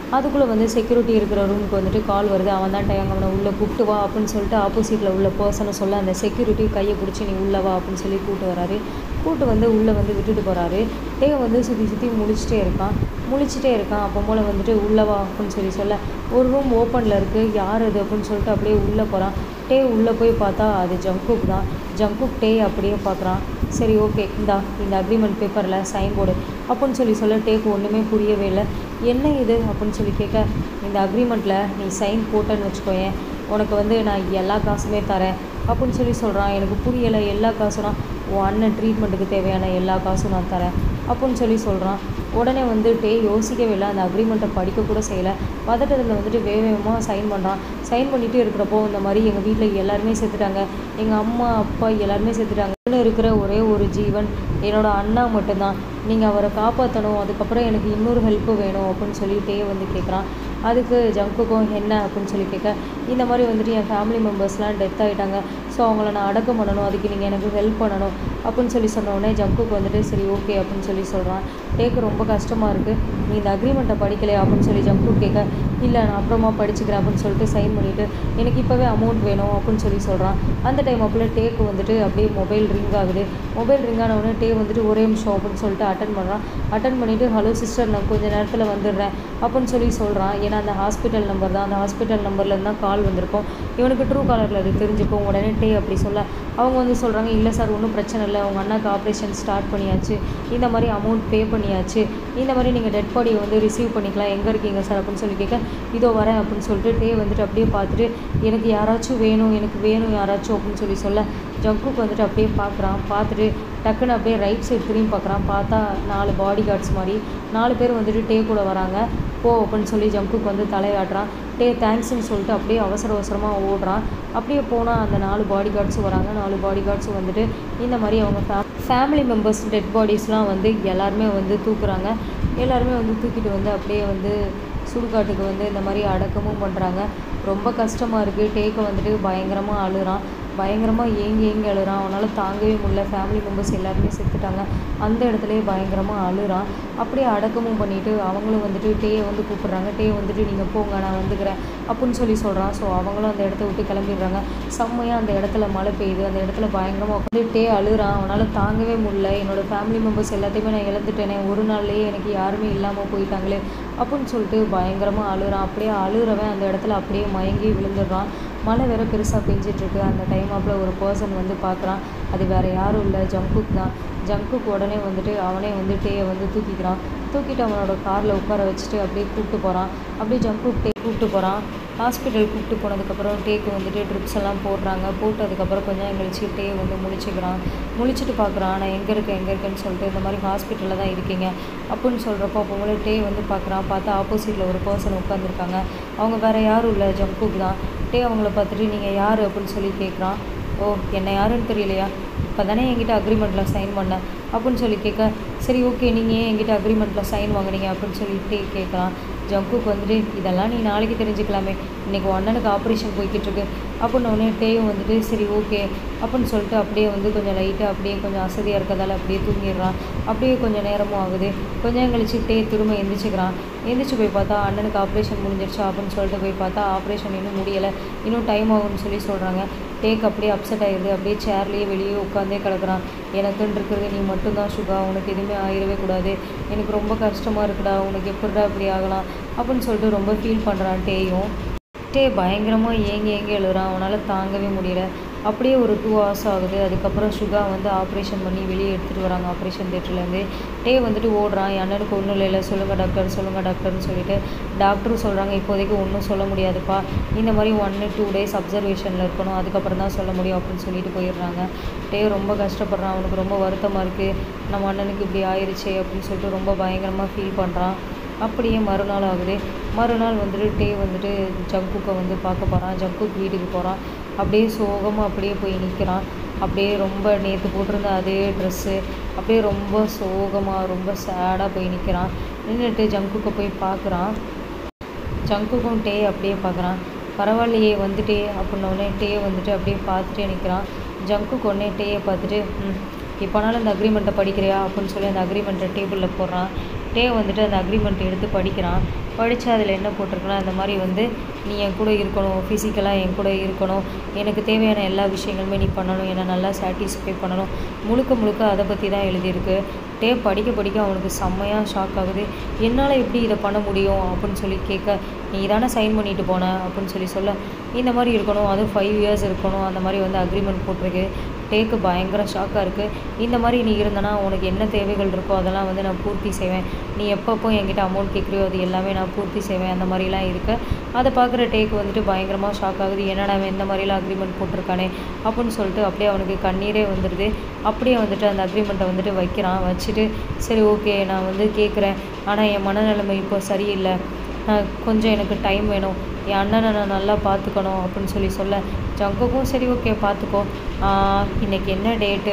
அதுக்குள்ளே வந்து செக்யூரிட்டி இருக்கிற ரூமுக்கு வந்துட்டு கால் வருது அவன் தான் டே அவனை உள்ளே கூப்பிட்டு வா அப்படின்னு சொல்லிட்டு ஆப்போசிட்டில் உள்ள பர்சனை சொல்ல அந்த செக்யூரிட்டி கையை பிடிச்சி நீ உள்ளே வா அப்படின்னு சொல்லி கூப்பிட்டு வராரு கூப்பிட்டு வந்து உள்ளே வந்து விட்டுட்டு போகிறாரு டே வந்து சுற்றி சுற்றி முழிச்சிட்டே இருக்கான் முழிச்சிட்டே இருக்கான் அப்போ போல் வந்துட்டு உள்ளே வா அப்படின்னு சொல்லி சொல்ல ஒரு ரூம் ஓப்பனில் இருக்குது யார் அது அப்படின்னு சொல்லிட்டு அப்படியே உள்ளே போகிறான் டே உள்ளே போய் பார்த்தா அது ஜங்குக் தான் ஜங்குக் டே அப்படியே பார்க்குறான் சரி ஓகே இந்தா இந்த அக்ரிமெண்ட் பேப்பரில் சைன் போடு அப்படின்னு சொல்லி சொல்ல டேக்கு ஒன்றுமே புரியவே இல்லை என்ன இது அப்படின்னு சொல்லி கேட்க இந்த அக்ரிமெண்ட்டில் நீ சைன் போட்டேன்னு வச்சுக்கோயேன் உனக்கு வந்து நான் எல்லா காசுமே தரேன் அப்படின்னு சொல்லி சொல்கிறான் எனக்கு புரியலை எல்லா காசுனா உன் அண்ணன் ட்ரீட்மெண்ட்டுக்கு தேவையான எல்லா காசும் நான் தரேன் அப்படின்னு சொல்லி சொல்கிறான் உடனே வந்துட்டு யோசிக்கவே இல்லை அந்த அக்ரிமெண்ட்டை படிக்க கூட செய்யலை பதட்டத்தில் வந்துட்டு வேக வேகமாக சைன் பண்ணுறான் சைன் பண்ணிட்டு இருக்கிறப்போ இந்த மாதிரி எங்கள் வீட்டில் எல்லாருமே செத்துட்டாங்க எங்கள் அம்மா அப்பா எல்லாருமே செத்துட்டாங்க இன்னும் இருக்கிற ஒரே ஒரு ஜீவன் என்னோட அண்ணா மட்டும்தான் நீங்கள் அவரை காப்பாற்றணும் அதுக்கப்புறம் எனக்கு இன்னொரு ஹெல்ப்பு வேணும் அப்படின்னு சொல்லிட்டே வந்து கேட்குறான் அதுக்கு ஜங்குக்கும் என்ன அப்படின்னு சொல்லி கேட்க இந்த மாதிரி வந்துட்டு என் ஃபேமிலி மெம்பர்ஸ்லாம் டெத் ஆகிட்டாங்க ஸோ அவங்கள நான் அடக்கம் பண்ணணும் அதுக்கு நீங்கள் எனக்கு ஹெல்ப் பண்ணணும் அப்படின்னு சொல்லி சொன்ன உடனே ஜங்குக்கு வந்துட்டு சரி ஓகே அப்படின்னு சொல்லி சொல்கிறான் டேக்கு ரொம்ப கஷ்டமாக இருக்குது நீ இந்த அக்ரிமெண்ட்டை படிக்கலையா அப்படின்னு சொல்லி ஜங்கு கேட்க இல்லை நான் அப்புறமா படிச்சுக்கிறேன் அப்படின்னு சொல்லிட்டு சைன் பண்ணிவிட்டு எனக்கு இப்போவே அமௌண்ட் வேணும் அப்படின்னு சொல்லி சொல்கிறான் அந்த டைம் அப்போல டேக்கு வந்துட்டு அப்படியே மொபைல் ரிங் ஆகுது மொபைல் ரிங் ஆன உடனே டே வந்துட்டு ஒரே நிமிஷம் அப்படின்னு சொல்லிட்டு அட்டன் பண்ணுறான் அட்டன் பண்ணிவிட்டு ஹலோ சிஸ்டர் நான் கொஞ்ச நேரத்தில் வந்துடுறேன் அப்படின்னு சொல்லி சொல்கிறான் ஏன்னா அந்த ஹாஸ்பிட்டல் நம்பர் தான் அந்த ஹாஸ்பிட்டல் நம்பர்லேருந்து தான் கால் வந்திருக்கும் இவனுக்கு ட்ரூ காலரில் அது தெரிஞ்சுக்கும் உடனே டே அப்படி சொல்ல அவங்க வந்து சொல்கிறாங்க இல்லை சார் ஒன்றும் பிரச்சனை இல்லை உங்கள் அண்ணாக்கு ஆப்ரேஷன் ஸ்டார்ட் பண்ணியாச்சு இந்த மாதிரி அமௌண்ட் பே பண்ணியாச்சு இந்த மாதிரி நீங்கள் டெட் பாடியை வந்து ரிசீவ் பண்ணிக்கலாம் எங்கே இருக்கீங்க சார் அப்படின்னு சொல்லி கேட்க இதோ வரேன் அப்படின்னு சொல்லிட்டு டே வந்துட்டு அப்படியே பார்த்துட்டு எனக்கு யாராச்சும் வேணும் எனக்கு வேணும் யாராச்சும் அப்படின்னு சொல்லி சொல்ல ஜங்குக்கு வந்துட்டு அப்படியே பார்க்குறான் பார்த்துட்டு டக்குன்னு அப்படியே ரைட் சைடு திரும்பி பார்க்குறான் பார்த்தா நாலு பாடி கார்ட்ஸ் மாதிரி நாலு பேர் வந்துட்டு டே கூட வராங்க போ அப்படின்னு சொல்லி ஜங்குக்கு வந்து தலையாட்டுறான் டே தேங்க்ஸ்னு சொல்லிட்டு அப்படியே அவசர அவசரமாக ஓடுறான் அப்படியே போனால் அந்த நாலு பாடி கார்ட்ஸும் வராங்க நாலு பாடி கார்ட்ஸும் வந்துட்டு இந்த மாதிரி அவங்க ஃபே ஃபேமிலி மெம்பர்ஸ் டெட் பாடிஸ்லாம் வந்து எல்லாருமே வந்து தூக்குறாங்க எல்லாருமே வந்து தூக்கிட்டு வந்து அப்படியே வந்து சுடுகாட்டுக்கு வந்து இந்த மாதிரி அடக்கமும் பண்ணுறாங்க ரொம்ப கஷ்டமாக இருக்குது டேக்கை வந்துட்டு பயங்கரமாக அழுறான் பயங்கரமாக ஏங்கி ஏங்கி அழுறான் அவனால் தாங்கவே முடியல ஃபேமிலி மெம்பர்ஸ் எல்லாருமே செத்துட்டாங்க அந்த இடத்துலயே பயங்கரமாக அழுறான் அப்படியே அடக்கமும் பண்ணிவிட்டு அவங்களும் வந்துட்டு டேயை வந்து கூப்பிட்றாங்க டே வந்துட்டு நீங்கள் போங்க நான் வந்துக்கிறேன் அப்படின்னு சொல்லி சொல்கிறான் ஸோ அவங்களும் அந்த இடத்த விட்டு கிளம்பிடுறாங்க செம்மையாக அந்த இடத்துல மழை பெய்யுது அந்த இடத்துல பயங்கரமாக உட்காந்து டே அழுறான் அவனால் தாங்கவே முடியல என்னோட ஃபேமிலி மெம்பர்ஸ் எல்லாத்தையுமே நான் இழந்துட்டேனே ஒரு நாள்லேயே எனக்கு யாருமே இல்லாமல் போயிட்டாங்களே அப்படின்னு சொல்லிட்டு பயங்கரமாக அழுறான் அப்படியே அழுறவன் அந்த இடத்துல அப்படியே மயங்கி விழுந்துடுறான் மழை வேற பெருசாக பெஞ்சிட்ருக்கு அந்த டைம் அப்பில் ஒரு பர்சன் வந்து பார்க்குறான் அது வேறு யாரும் இல்லை ஜங்குக் தான் ஜங்குக் உடனே வந்துட்டு அவனே வந்து டேயை வந்து தூக்கிக்கிறான் தூக்கிட்டு அவனோட காரில் உட்கார வச்சுட்டு அப்படியே கூப்பிட்டு போகிறான் அப்படியே ஜங்குக் டே கூப்பிட்டு போகிறான் ஹாஸ்பிட்டல் கூப்பிட்டு போனதுக்கப்புறம் டேக்கு வந்துட்டு ட்ரிப்ஸ் எல்லாம் போடுறாங்க போட்டதுக்கப்புறம் கொஞ்சம் நேரம் கழிச்சு டே வந்து முழிச்சுக்கிறான் முழிச்சிட்டு பார்க்குறான் நான் எங்கே இருக்கேன் எங்கே இருக்கேன்னு சொல்லிட்டு இந்த மாதிரி ஹாஸ்பிட்டலில் தான் இருக்கீங்க அப்படின்னு சொல்கிறப்போ அப்போ போல டே வந்து பார்க்குறான் பார்த்தா ஆப்போசிட்டில் ஒரு பர்சன் உட்காந்துருக்காங்க அவங்க வேறு யாரும் இல்லை ஜங்குக் தான் டே அவங்கள பார்த்துட்டு நீங்கள் யார் அப்படின்னு சொல்லி கேட்குறான் ஓ என்ன யாருன்னு தெரியலையா இப்போ தானே என்கிட்ட அக்ரிமெண்ட்டில் சைன் பண்ணேன் அப்படின்னு சொல்லி கேட்க சரி ஓகே நீங்கள் ஏன் என்கிட்ட அக்ரிமெண்ட்டில் சைன் வாங்குனீங்க அப்படின்னு சொல்லிட்டு கேட்குறான் ஜங்குக்கு வந்துட்டு இதெல்லாம் நீ நாளைக்கு தெரிஞ்சுக்கலாமே இன்றைக்கி உன் அண்ணனுக்கு ஆப்ரேஷன் போய்கிட்டு இருக்கு அப்படின்னு உடனே டேயும் வந்துட்டு சரி ஓகே அப்படின்னு சொல்லிட்டு அப்படியே வந்து கொஞ்சம் லைட்டாக அப்படியே கொஞ்சம் அசதியாக இருக்கிறதால அப்படியே தூங்கிடுறான் அப்படியே கொஞ்சம் நேரமும் ஆகுது கொஞ்ச நேரம் கழிச்சு டே திரும்ப எந்திரிச்சுக்கிறான் எந்திரிச்சு போய் பார்த்தா அண்ணனுக்கு ஆப்ரேஷன் முடிஞ்சிருச்சா அப்படின்னு சொல்லிட்டு போய் பார்த்தா ஆப்ரேஷன் இன்னும் முடியலை இன்னும் டைம் ஆகும்னு சொல்லி சொல்கிறாங்க டேக் அப்படியே அப்செட் ஆயிடுது அப்படியே சேர்லேயே வெளியே உட்காந்தே கிடக்குறான் எனக்குன்னு இருக்கிறது நீ மட்டும்தான் சுகா உனக்கு எதுவுமே ஆயிடவே கூடாது எனக்கு ரொம்ப கஷ்டமாக இருக்குடா உனக்கு எப்படிடா இப்படி ஆகலாம் அப்படின்னு சொல்லிட்டு ரொம்ப ஃபீல் பண்ணுறான் டேயும் டே பயங்கரமாக ஏங்கி ஏங்கி எழுறான் அவனால் தாங்கவே முடியல அப்படியே ஒரு டூ ஹவர்ஸ் ஆகுது அதுக்கப்புறம் சுகா வந்து ஆப்ரேஷன் பண்ணி வெளியே எடுத்துகிட்டு வராங்க ஆப்ரேஷன் தேட்டர்லேருந்து டே வந்துட்டு ஓடுறான் என் அண்ணனுக்கு ஒன்றும் இல்லைல்ல சொல்லுங்கள் டாக்டர் சொல்லுங்கள் டாக்டர்னு சொல்லிட்டு டாக்டரும் சொல்கிறாங்க இப்போதைக்கு ஒன்றும் சொல்ல முடியாதுப்பா இந்த மாதிரி ஒன்று டூ டேஸ் அப்சர்வேஷனில் இருக்கணும் அதுக்கப்புறம் தான் சொல்ல முடியும் அப்படின்னு சொல்லிட்டு போயிடுறாங்க டே ரொம்ப கஷ்டப்படுறான் அவனுக்கு ரொம்ப வருத்தமாக இருக்குது நம்ம அண்ணனுக்கு இப்படி ஆயிடுச்சே அப்படின்னு சொல்லிட்டு ரொம்ப பயங்கரமாக ஃபீல் பண்ணுறான் அப்படியே மறுநாள் ஆகுது மறுநாள் வந்துட்டு டே வந்துட்டு ஜங்குக்கை வந்து பார்க்க போகிறான் ஜங்குக் வீட்டுக்கு போகிறான் அப்படியே சோகமாக அப்படியே போய் நிற்கிறான் அப்படியே ரொம்ப நேற்று போட்டிருந்த அதே ட்ரெஸ்ஸு அப்படியே ரொம்ப சோகமாக ரொம்ப சேடாக போய் நிற்கிறான் நின்றுட்டு ஜங்குக்கை போய் பார்க்குறான் ஜங்குக்கும் டே அப்படியே பார்க்குறான் பரவாயில்லையே வந்துட்டே அப்படின்னோடனே டே வந்துட்டு அப்படியே பார்த்துட்டே நிற்கிறான் ஜங்குக்கு உடனே டேயை பார்த்துட்டு ம் இப்போனாலும் இந்த அக்ரிமெண்ட்டை படிக்கிறியா அப்படின்னு சொல்லி அந்த அக்ரிமெண்ட்டை டேபிளில் போடுறான் டே வந்துட்டு அந்த அக்ரிமெண்ட் எடுத்து படிக்கிறான் படித்து அதில் என்ன போட்டிருக்குன்னா இந்த மாதிரி வந்து நீ என் கூட இருக்கணும் ஃபிசிக்கலாக என் கூட இருக்கணும் எனக்கு தேவையான எல்லா விஷயங்களுமே நீ பண்ணணும் என்னை நல்லா சாட்டிஸ்ஃபை பண்ணணும் முழுக்க முழுக்க அதை பற்றி தான் எழுதியிருக்கு டே படிக்க படிக்க அவனுக்கு செம்மையாக ஷாக் ஆகுது என்னால் எப்படி இதை பண்ண முடியும் அப்படின்னு சொல்லி கேட்க நீ தானே சைன் பண்ணிட்டு போன அப்படின்னு சொல்லி சொல்ல இந்த மாதிரி இருக்கணும் அதுவும் ஃபைவ் இயர்ஸ் இருக்கணும் அந்த மாதிரி வந்து அக்ரிமெண்ட் போட்டிருக்கு டேக்கு பயங்கர ஷாக்காக இருக்குது இந்த மாதிரி நீ இருந்தனா உனக்கு என்ன தேவைகள் இருக்கோ அதெல்லாம் வந்து நான் பூர்த்தி செய்வேன் நீ எப்பப்போ என்கிட்ட அமௌண்ட் கேட்குறியோ அது எல்லாமே நான் பூர்த்தி செய்வேன் அந்த மாதிரிலாம் இருக்கு அதை பார்க்குற டேக்கு வந்துட்டு பயங்கரமாக ஷாக் ஆகுது என்னடா அவன் இந்த மாதிரிலாம் அக்ரிமெண்ட் போட்டிருக்கானே அப்படின்னு சொல்லிட்டு அப்படியே அவனுக்கு கண்ணீரே வந்துடுது அப்படியே வந்துட்டு அந்த அக்ரிமெண்ட்டை வந்துட்டு வைக்கிறான் வச்சுட்டு சரி ஓகே நான் வந்து கேட்குறேன் ஆனால் என் மனநிலைமை இப்போ சரியில்லை நான் கொஞ்சம் எனக்கு டைம் வேணும் என் அண்ணனை நான் நல்லா பார்த்துக்கணும் அப்படின்னு சொல்லி சொல்ல ஜங்குக்கும் சரி ஓகே பார்த்துக்கோ இன்னைக்கு என்ன டேட்டு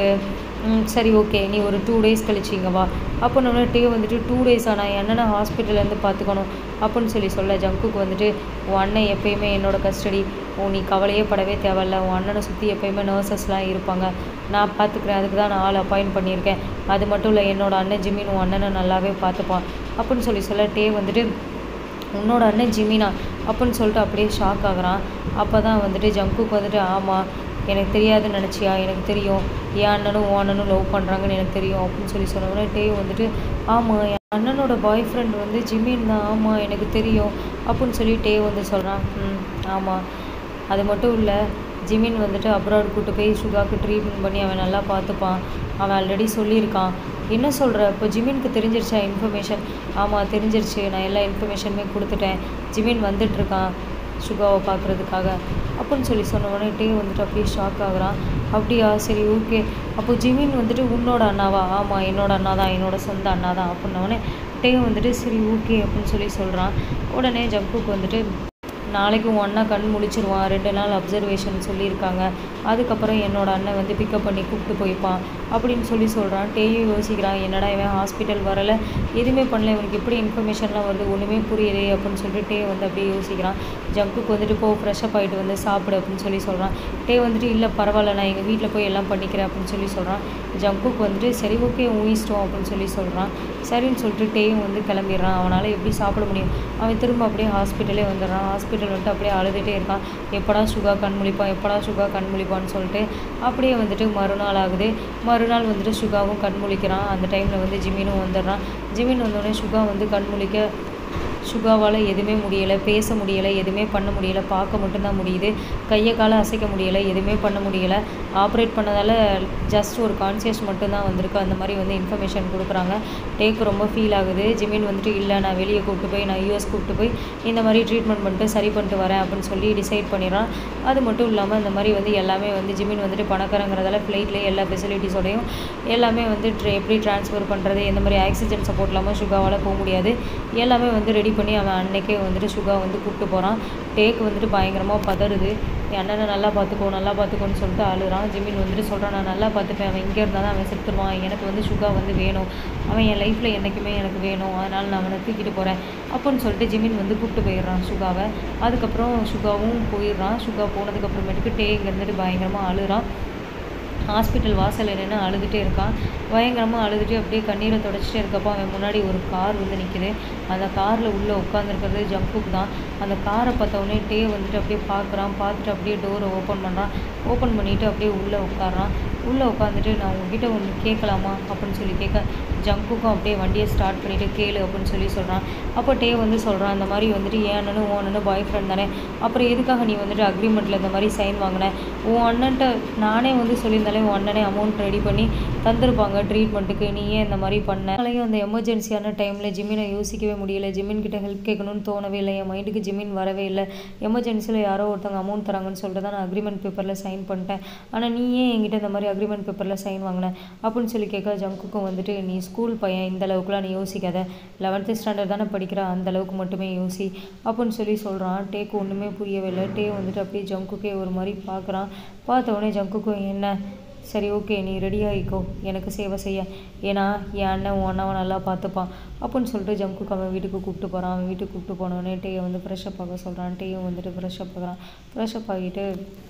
சரி ஓகே நீ ஒரு டூ டேஸ் கழிச்சு இங்கே வா அப்படின்னு டே வந்துட்டு டூ டேஸ் ஆனால் என் அண்ணனை ஹாஸ்பிட்டல்லேருந்து பார்த்துக்கணும் அப்படின்னு சொல்லி சொல்ல ஜங்குக்கு வந்துட்டு உன் அண்ணன் எப்பயுமே என்னோட கஸ்டடி ஓ நீ கவலையே படவே தேவையில்ல உன் அண்ணனை சுற்றி எப்பயுமே நர்சஸ்லாம் இருப்பாங்க நான் பார்த்துக்கிறேன் அதுக்கு தான் நான் ஆள் அப்பாயிண்ட் பண்ணியிருக்கேன் அது மட்டும் இல்லை என்னோட அண்ணன் ஜிமின் உன் அண்ணனை நல்லாவே பார்த்துப்பான் அப்படின்னு சொல்லி சொல்ல டே வந்துட்டு உன்னோட அண்ணன் ஜிமினா அப்படின்னு சொல்லிட்டு அப்படியே ஷாக் ஆகுறான் அப்போ தான் வந்துட்டு ஜங்குக்கு வந்துட்டு ஆமாம் எனக்கு தெரியாதுன்னு நினச்சியா எனக்கு தெரியும் என் அண்ணனும் உன் அண்ணனும் லவ் பண்ணுறாங்கன்னு எனக்கு தெரியும் அப்படின்னு சொல்லி சொன்னோடனே டே வந்துட்டு ஆமாம் என் அண்ணனோட பாய் ஃப்ரெண்ட் வந்து ஜிமின் தான் ஆமாம் எனக்கு தெரியும் அப்படின்னு சொல்லி டே வந்து சொல்கிறான் ம் ஆமாம் அது மட்டும் இல்லை ஜிமின் வந்துட்டு அப்ராட் கூட்டு போய் சுகாவுக்கு ட்ரீட்மெண்ட் பண்ணி அவன் நல்லா பார்த்துப்பான் அவன் ஆல்ரெடி சொல்லியிருக்கான் என்ன சொல்கிற இப்போ ஜிமினுக்கு தெரிஞ்சிருச்சா இன்ஃபர்மேஷன் ஆமாம் தெரிஞ்சிருச்சு நான் எல்லா இன்ஃபர்மேஷனுமே கொடுத்துட்டேன் ஜிமின் வந்துட்டுருக்கான் சுகாவை பார்க்குறதுக்காக அப்படின்னு சொல்லி சொன்ன உடனே டே வந்துட்டு அப்படியே ஷாக் ஆகுறான் அப்படியா சரி ஓகே அப்போ ஜிமின் வந்துட்டு உன்னோட அண்ணாவா ஆமாம் என்னோட அண்ணா தான் என்னோட சொந்த அண்ணா தான் அப்படின்னோடனே டே வந்துட்டு சரி ஓகே அப்படின்னு சொல்லி சொல்கிறான் உடனே ஜம்புக்கு வந்துட்டு நாளைக்கு உன் அண்ணா கண் முழிச்சிருவான் ரெண்டு நாள் அப்சர்வேஷன் சொல்லியிருக்காங்க அதுக்கப்புறம் என்னோட அண்ணன் வந்து பிக்கப் பண்ணி கூப்பிட்டு போய்ப்பான் அப்படின்னு சொல்லி சொல்கிறான் டேயும் யோசிக்கிறான் என்னடா இவன் ஹாஸ்பிட்டல் வரலை எதுவுமே பண்ணல இவனுக்கு எப்படி இன்ஃபர்மேஷன்லாம் வருது ஒன்றுமே புரியலையே அப்படின்னு சொல்லிட்டு டே வந்து அப்படியே யோசிக்கிறான் ஜங்குக்கு வந்துட்டு போ ஃப்ரெஷ்அப் ஆகிட்டு வந்து சாப்பிடு அப்படின்னு சொல்லி சொல்கிறான் டே வந்துட்டு இல்லை பரவாயில்ல நான் எங்கள் வீட்டில் போய் எல்லாம் பண்ணிக்கிறேன் அப்படின்னு சொல்லி சொல்கிறான் ஜங்குக்கு வந்துட்டு சரி ஓகே உன் இஷ்டம் அப்படின்னு சொல்லி சொல்கிறான் சரின்னு சொல்லிட்டு டேயும் வந்து கிளம்பிடுறான் அவனால் எப்படி சாப்பிட முடியும் அவன் திரும்ப அப்படியே ஹாஸ்பிட்டலே வந்துடுறான் ஹாஸ்பிட்டல் வந்துட்டு அப்படியே அழுதுகிட்டே இருக்கான் எப்படா சுகா கண் முழிப்பான் எப்படா சுகா கண் முழிப்பான்னு சொல்லிட்டு அப்படியே வந்துட்டு மறுநாள் ஆகுது மறுநாள் வந்துட்டு சுகாவும் கண் முழிக்கிறான் அந்த டைமில் வந்து ஜிமினும் வந்துடுறான் ஜிமின் வந்தோடனே சுகா வந்து கண் முழிக்க சுகாவால் எதுவுமே முடியலை பேச முடியலை எதுவுமே பண்ண முடியலை பார்க்க மட்டும்தான் முடியுது கையை காலை அசைக்க முடியலை எதுவுமே பண்ண முடியலை ஆப்ரேட் பண்ணதால் ஜஸ்ட் ஒரு கான்சியஸ் மட்டும்தான் வந்திருக்கு அந்த மாதிரி வந்து இன்ஃபர்மேஷன் கொடுக்குறாங்க டேக்கு ரொம்ப ஃபீல் ஆகுது ஜிமின் வந்துட்டு இல்லை நான் வெளியே கூப்பிட்டு போய் நான் யூஎஸ் கூப்பிட்டு போய் இந்த மாதிரி ட்ரீட்மெண்ட் பண்ணிட்டு சரி பண்ணிட்டு வரேன் அப்படின்னு சொல்லி டிசைட் பண்ணிடுறான் அது மட்டும் இல்லாமல் இந்த மாதிரி வந்து எல்லாமே வந்து ஜிமின் வந்துட்டு பணக்காரங்கிறதால ஃப்ளைட்லேயே எல்லா ஃபெசிலிட்டிஸோடையும் எல்லாமே வந்து ட்ர- எப்படி ட்ரான்ஸ்ஃபர் பண்ணுறது இந்த மாதிரி ஆக்சிஜன் சப்போர்ட் இல்லாமல் சுகாவால் போக முடியாது எல்லாமே வந்து ரெடி பண்ணி அவன் அன்னைக்கே வந்துட்டு சுகா வந்து கூப்பிட்டு போகிறான் டேக் வந்துட்டு பயங்கரமாக பதறுது என் அண்ணனை நல்லா பார்த்துக்கோ நல்லா பார்த்துக்கோன்னு சொல்லிட்டு அழுறான் ஜிமின் வந்துட்டு சொல்கிறான் நான் நல்லா பார்த்துப்பேன் அவன் இங்கே இருந்தால் தான் அவன் செத்துருவான் எனக்கு வந்து சுகா வந்து வேணும் அவன் என் லைஃப்பில் என்றைக்குமே எனக்கு வேணும் அதனால் நான் அவனை தூக்கிட்டு போகிறேன் அப்படின்னு சொல்லிட்டு ஜிமின் வந்து கூப்பிட்டு போயிடுறான் சுகாவை அதுக்கப்புறம் சுகாவும் போயிடுறான் சுகா போனதுக்கப்புறமேட்டுக்கு டே இங்கே இருந்துட்டு பயங்கரமாக அழுறான் ஹாஸ்பிட்டல் வாசலில் நின்று அழுதுகிட்டே இருக்கான் பயங்கரமாக அழுதுட்டு அப்படியே கண்ணீரை தொடச்சிட்டே இருக்கப்போ அவன் முன்னாடி ஒரு கார் வந்து நிற்குது அந்த காரில் உள்ளே உட்காந்துருக்கிறது ஜம்புக் தான் அந்த காரை பார்த்த உடனே டே வந்துட்டு அப்படியே பார்க்குறான் பார்த்துட்டு அப்படியே டோரை ஓப்பன் பண்ணுறான் ஓப்பன் பண்ணிவிட்டு அப்படியே உள்ளே உட்காரான் உள்ளே உட்காந்துட்டு நான் உங்ககிட்ட ஒன்று கேட்கலாமா அப்படின்னு சொல்லி கேட்க ஜங்குக்கும் அப்படியே வண்டியை ஸ்டார்ட் பண்ணிவிட்டு கேளு அப்படின்னு சொல்லி சொல்கிறான் அப்போ டே வந்து சொல்கிறான் இந்த மாதிரி வந்துட்டு ஏன் அண்ணனும் உன் அண்ணனும் பாய் ஃப்ரெண்ட் தானே அப்புறம் எதுக்காக நீ வந்துட்டு அக்ரிமெண்ட்டில் இந்த மாதிரி சைன் வாங்கின உன் அண்ணன்ட்ட நானே வந்து சொல்லியிருந்தாலே உன் அண்ணனே அமௌண்ட் ரெடி பண்ணி தந்திருப்பாங்க ட்ரீட்மெண்ட்டுக்கு நீ ஏன் இந்த மாதிரி பண்ண அதனாலையும் அந்த எமர்ஜென்சியான டைமில் ஜிமினை யோசிக்கவே முடியல ஜிமின் கிட்ட ஹெல்ப் கேட்கணும்னு தோணவே இல்லை என் மைண்டுக்கு ஜிமின் வரவே இல்லை எமர்ஜென்சியில் யாரோ ஒருத்தவங்க அமௌண்ட் தராங்கன்னு சொல்லிட்டு தான் நான் அக்ரிமெண்ட் பேப்பரில் சைன் பண்ணிட்டேன் ஆனால் நீ ஏன் என்கிட்ட இந்த மாதிரி அக்ரிமெண்ட் பேப்பரில் சைன் வாங்கின அப்படின்னு சொல்லி கேட்க ஜங்குக்கும் வந்துட்டு நீ ஸ்கூல் பையன் இந்த அளவுக்குலாம் நீ யோசிக்காத லெவன்த்து ஸ்டாண்டர்ட் தானே படிக்கிற அந்த அளவுக்கு மட்டுமே யோசி அப்படின்னு சொல்லி சொல்கிறான் டேக்கு ஒன்றுமே புரியவே இல்லை டே வந்துட்டு அப்படியே ஜங்குக்கே ஒரு மாதிரி பார்க்குறான் பார்த்த உடனே ஜங்குக்கும் என்ன சரி ஓகே நீ ரெடி ஆகிக்கோ எனக்கு சேவை செய்ய ஏன்னா என் அண்ணன் உன் அண்ணாவை நல்லா பார்த்துப்பான் அப்படின்னு சொல்லிட்டு ஜம்குக்கு அவன் வீட்டுக்கு கூப்பிட்டு போகிறான் அவன் வீட்டுக்கு கூப்பிட்டு போனோடனே டேயை வந்து ஃப்ரெஷ்அப் ஆக சொல்கிறான் டேயும் வந்துட்டு ஃப்ரெஷ்அப் ஆகுறான் ஃப்ரெஷ்அப் ஆகிட்டு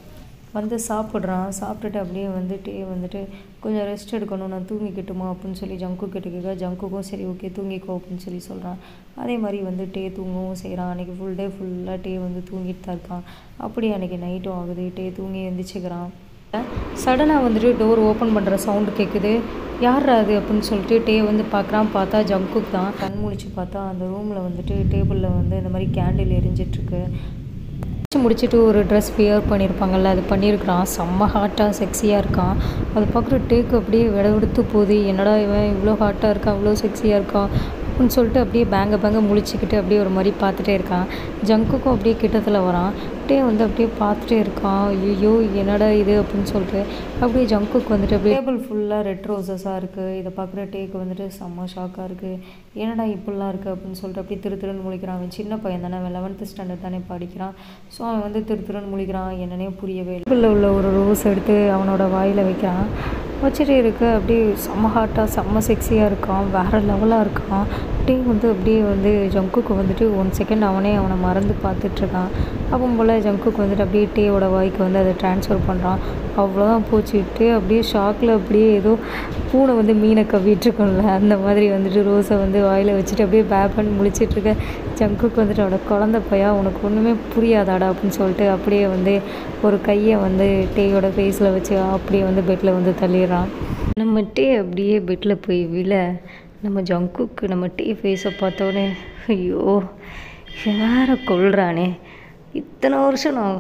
வந்து சாப்பிட்றான் சாப்பிட்டுட்டு அப்படியே வந்துட்டு வந்துட்டு கொஞ்சம் ரெஸ்ட் எடுக்கணும் நான் தூங்கிக்கிட்டுமா அப்படின்னு சொல்லி ஜங்கு கிட்ட கேட்க ஜங்குக்கும் சரி ஓகே தூங்கிக்கோ அப்படின்னு சொல்லி சொல்கிறான் அதே மாதிரி வந்து டே தூங்கவும் செய்கிறான் அன்றைக்கி ஃபுல் டே ஃபுல்லாக டே வந்து தூங்கிட்டு தான் இருக்கான் அப்படியே அன்றைக்கி நைட்டும் ஆகுது டே தூங்கி எழுந்திரிச்சிக்கிறான் சடனாக வந்துட்டு டோர் ஓப்பன் பண்ணுற சவுண்டு கேட்குது யார் அது அப்படின்னு சொல்லிட்டு டே வந்து பார்க்குறான் பார்த்தா ஜங்குக் தான் கண் முழிச்சு பார்த்தா அந்த ரூமில் வந்துட்டு டேபிளில் வந்து இந்த மாதிரி கேண்டில் எரிஞ்சிட்ருக்கு முடிச்சு முடிச்சுட்டு ஒரு ட்ரெஸ் வியர் பண்ணியிருப்பாங்கல்ல அது பண்ணியிருக்கிறான் செம்ம ஹாட்டாக செக்ஸியாக இருக்கான் அதை பார்க்குற டேக்கு அப்படியே விடவிடுத்து போகுது என்னடா இவன் இவ்வளோ ஹாட்டாக இருக்கான் இவ்வளோ செக்ஸியாக இருக்கான் அப்படின்னு சொல்லிட்டு அப்படியே பேங்க பேங்க முழிச்சுக்கிட்டு அப்படியே ஒரு மாதிரி பார்த்துட்டே இருக்கான் ஜங்குக்கும் அப்படியே கிட்டத்தில் வரான் டே வந்து அப்படியே பார்த்துட்டே இருக்கான் ஐயோ என்னடா இது அப்படின்னு சொல்லிட்டு அப்படியே ஜங்குக்கு வந்துட்டு அப்படியே டேபிள் ஃபுல்லாக ரெட் ரோசஸாக இருக்குது இதை பார்க்குற டேக்கு வந்துட்டு செம்ம ஷாக்காக இருக்குது என்னடா இப்படிலாம் இருக்குது அப்படின்னு சொல்லிட்டு அப்படியே திரு திருன்னு முழிக்கிறான் அவன் சின்ன பையன் தானே அவன் லெவன்த்து ஸ்டாண்டர்ட் தானே படிக்கிறான் ஸோ அவன் வந்து திரு திருன்னு முழிக்கிறான் என்னன்னே புரியவே இல்லை உள்ள ஒரு ரோஸ் எடுத்து அவனோட வாயில் வைக்கிறான் வச்சுட்டு இருக்க அப்படியே செம்ம ஹாட்டாக செம்ம செக்ஸியாக இருக்கான் வேறு லெவலாக இருக்கான் டே வந்து அப்படியே வந்து ஜங்குக்கு வந்துட்டு ஒன் செகண்ட் அவனே அவனை மறந்து பார்த்துட்ருக்கான் அப்போ போல் ஜங்குக்கு வந்துட்டு அப்படியே டேயோட வாய்க்கு வந்து அதை ட்ரான்ஸ்ஃபர் பண்ணுறான் அவ்வளோதான் போச்சுட்டு அப்படியே ஷாக்கில் அப்படியே ஏதோ பூனை வந்து மீனை கவ்விட்டுருக்கோம்ல அந்த மாதிரி வந்துட்டு ரோஸை வந்து வாயில் வச்சுட்டு அப்படியே பேப்பன் முழிச்சிட்ருக்க ஜங்குக்கு வந்துட்டு அவனோட குழந்த பையா உனக்கு ஒன்றுமே புரியாதாடா அப்படின்னு சொல்லிட்டு அப்படியே வந்து ஒரு கையை வந்து டேயோட ஃபேஸில் வச்சு அப்படியே வந்து பெட்டில் வந்து தள்ளிடுறான் நம்ம டே அப்படியே பெட்டில் போய் விழ நம்ம ஜங்குக்கு நம்ம டே ஃபேஸை பார்த்தோன்னே ஐயோ இவன் வேற கொள்றானே இத்தனை வருஷம் நான்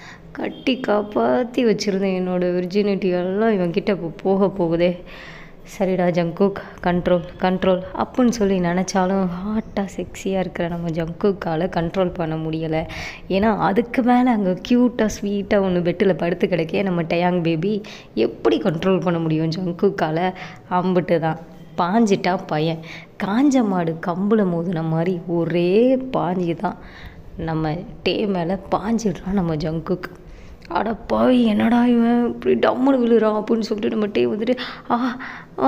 கட்டி காப்பாற்றி வச்சுருந்தேன் என்னோடய விர்ஜினிட்டி எல்லாம் இவன்கிட்ட இப்போ போக போகுதே சரிடா ஜங்குக் கண்ட்ரோல் கண்ட்ரோல் அப்படின்னு சொல்லி நினச்சாலும் ஹாட்டாக செக்ஸியாக இருக்கிற நம்ம ஜங்குக்கால் கண்ட்ரோல் பண்ண முடியலை ஏன்னா அதுக்கு மேலே அங்கே க்யூட்டாக ஸ்வீட்டாக ஒன்று பெட்டில் படுத்து கிடக்கே நம்ம டயாங் பேபி எப்படி கண்ட்ரோல் பண்ண முடியும் ஜங்குக்கால் அம்பிட்டு தான் பாஞ்சிட்டா பையன் காஞ்ச மாடு கம்பில் மோதின மாதிரி ஒரே பாஞ்சி தான் நம்ம டே மேலே பாஞ்சிடுறான் நம்ம ஜங்குக்கு அட பாவி என்னடா இவன் இப்படி டம்முன்னு விழுறான் அப்படின்னு சொல்லிட்டு நம்ம டே வந்துட்டு ஆ ஆ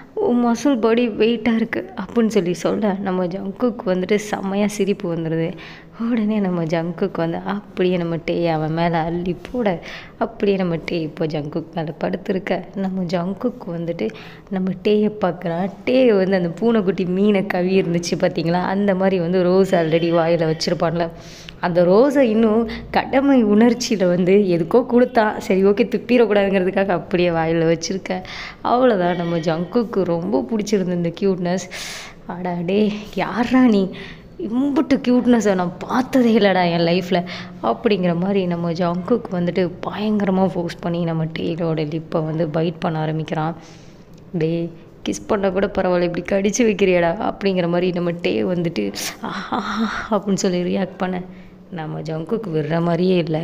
மசில் பாடி வெயிட்டாக இருக்குது அப்படின்னு சொல்லி சொல்ல நம்ம ஜங்குக்கு வந்துட்டு செம்மையாக சிரிப்பு வந்துடுது உடனே நம்ம ஜங்குக்கு வந்து அப்படியே நம்ம டே அவன் மேலே அள்ளி போட அப்படியே நம்ம டே இப்போ ஜங்குக்கு மேலே படுத்திருக்க நம்ம ஜங்குக்கு வந்துட்டு நம்ம டேயை பார்க்குறான் டே வந்து அந்த பூனைக்குட்டி மீனை கவி இருந்துச்சு பார்த்தீங்களா அந்த மாதிரி வந்து ரோஸ் ஆல்ரெடி வாயில் வச்சுருப்பான்ல அந்த ரோஸை இன்னும் கடமை உணர்ச்சியில் வந்து எதுக்கோ கொடுத்தான் சரி ஓகே துப்பிடக்கூடாதுங்கிறதுக்காக அப்படியே வாயில் வச்சுருக்க அவ்வளோதான் நம்ம ஜங்குக்கு ரொம்ப பிடிச்சிருந்த இந்த க்யூட்னஸ் அடா டே யாரா நீ இம்புட்டு க்யூட்னஸை நான் பார்த்ததே இல்லைடா என் லைஃப்பில் அப்படிங்கிற மாதிரி நம்ம ஜங்குக்கு வந்துட்டு பயங்கரமாக ஃபோர்ஸ் பண்ணி நம்ம டேலோட லிப்பை வந்து பைட் பண்ண ஆரம்பிக்கிறான் டே கிஸ் பண்ண கூட பரவாயில்ல இப்படி கடிச்சு வைக்கிறியாடா அப்படிங்கிற மாதிரி நம்ம டே வந்துட்டு ஆஹா அப்படின்னு சொல்லி ரியாக்ட் பண்ண நம்ம ஜங்குக்கு விடுற மாதிரியே இல்லை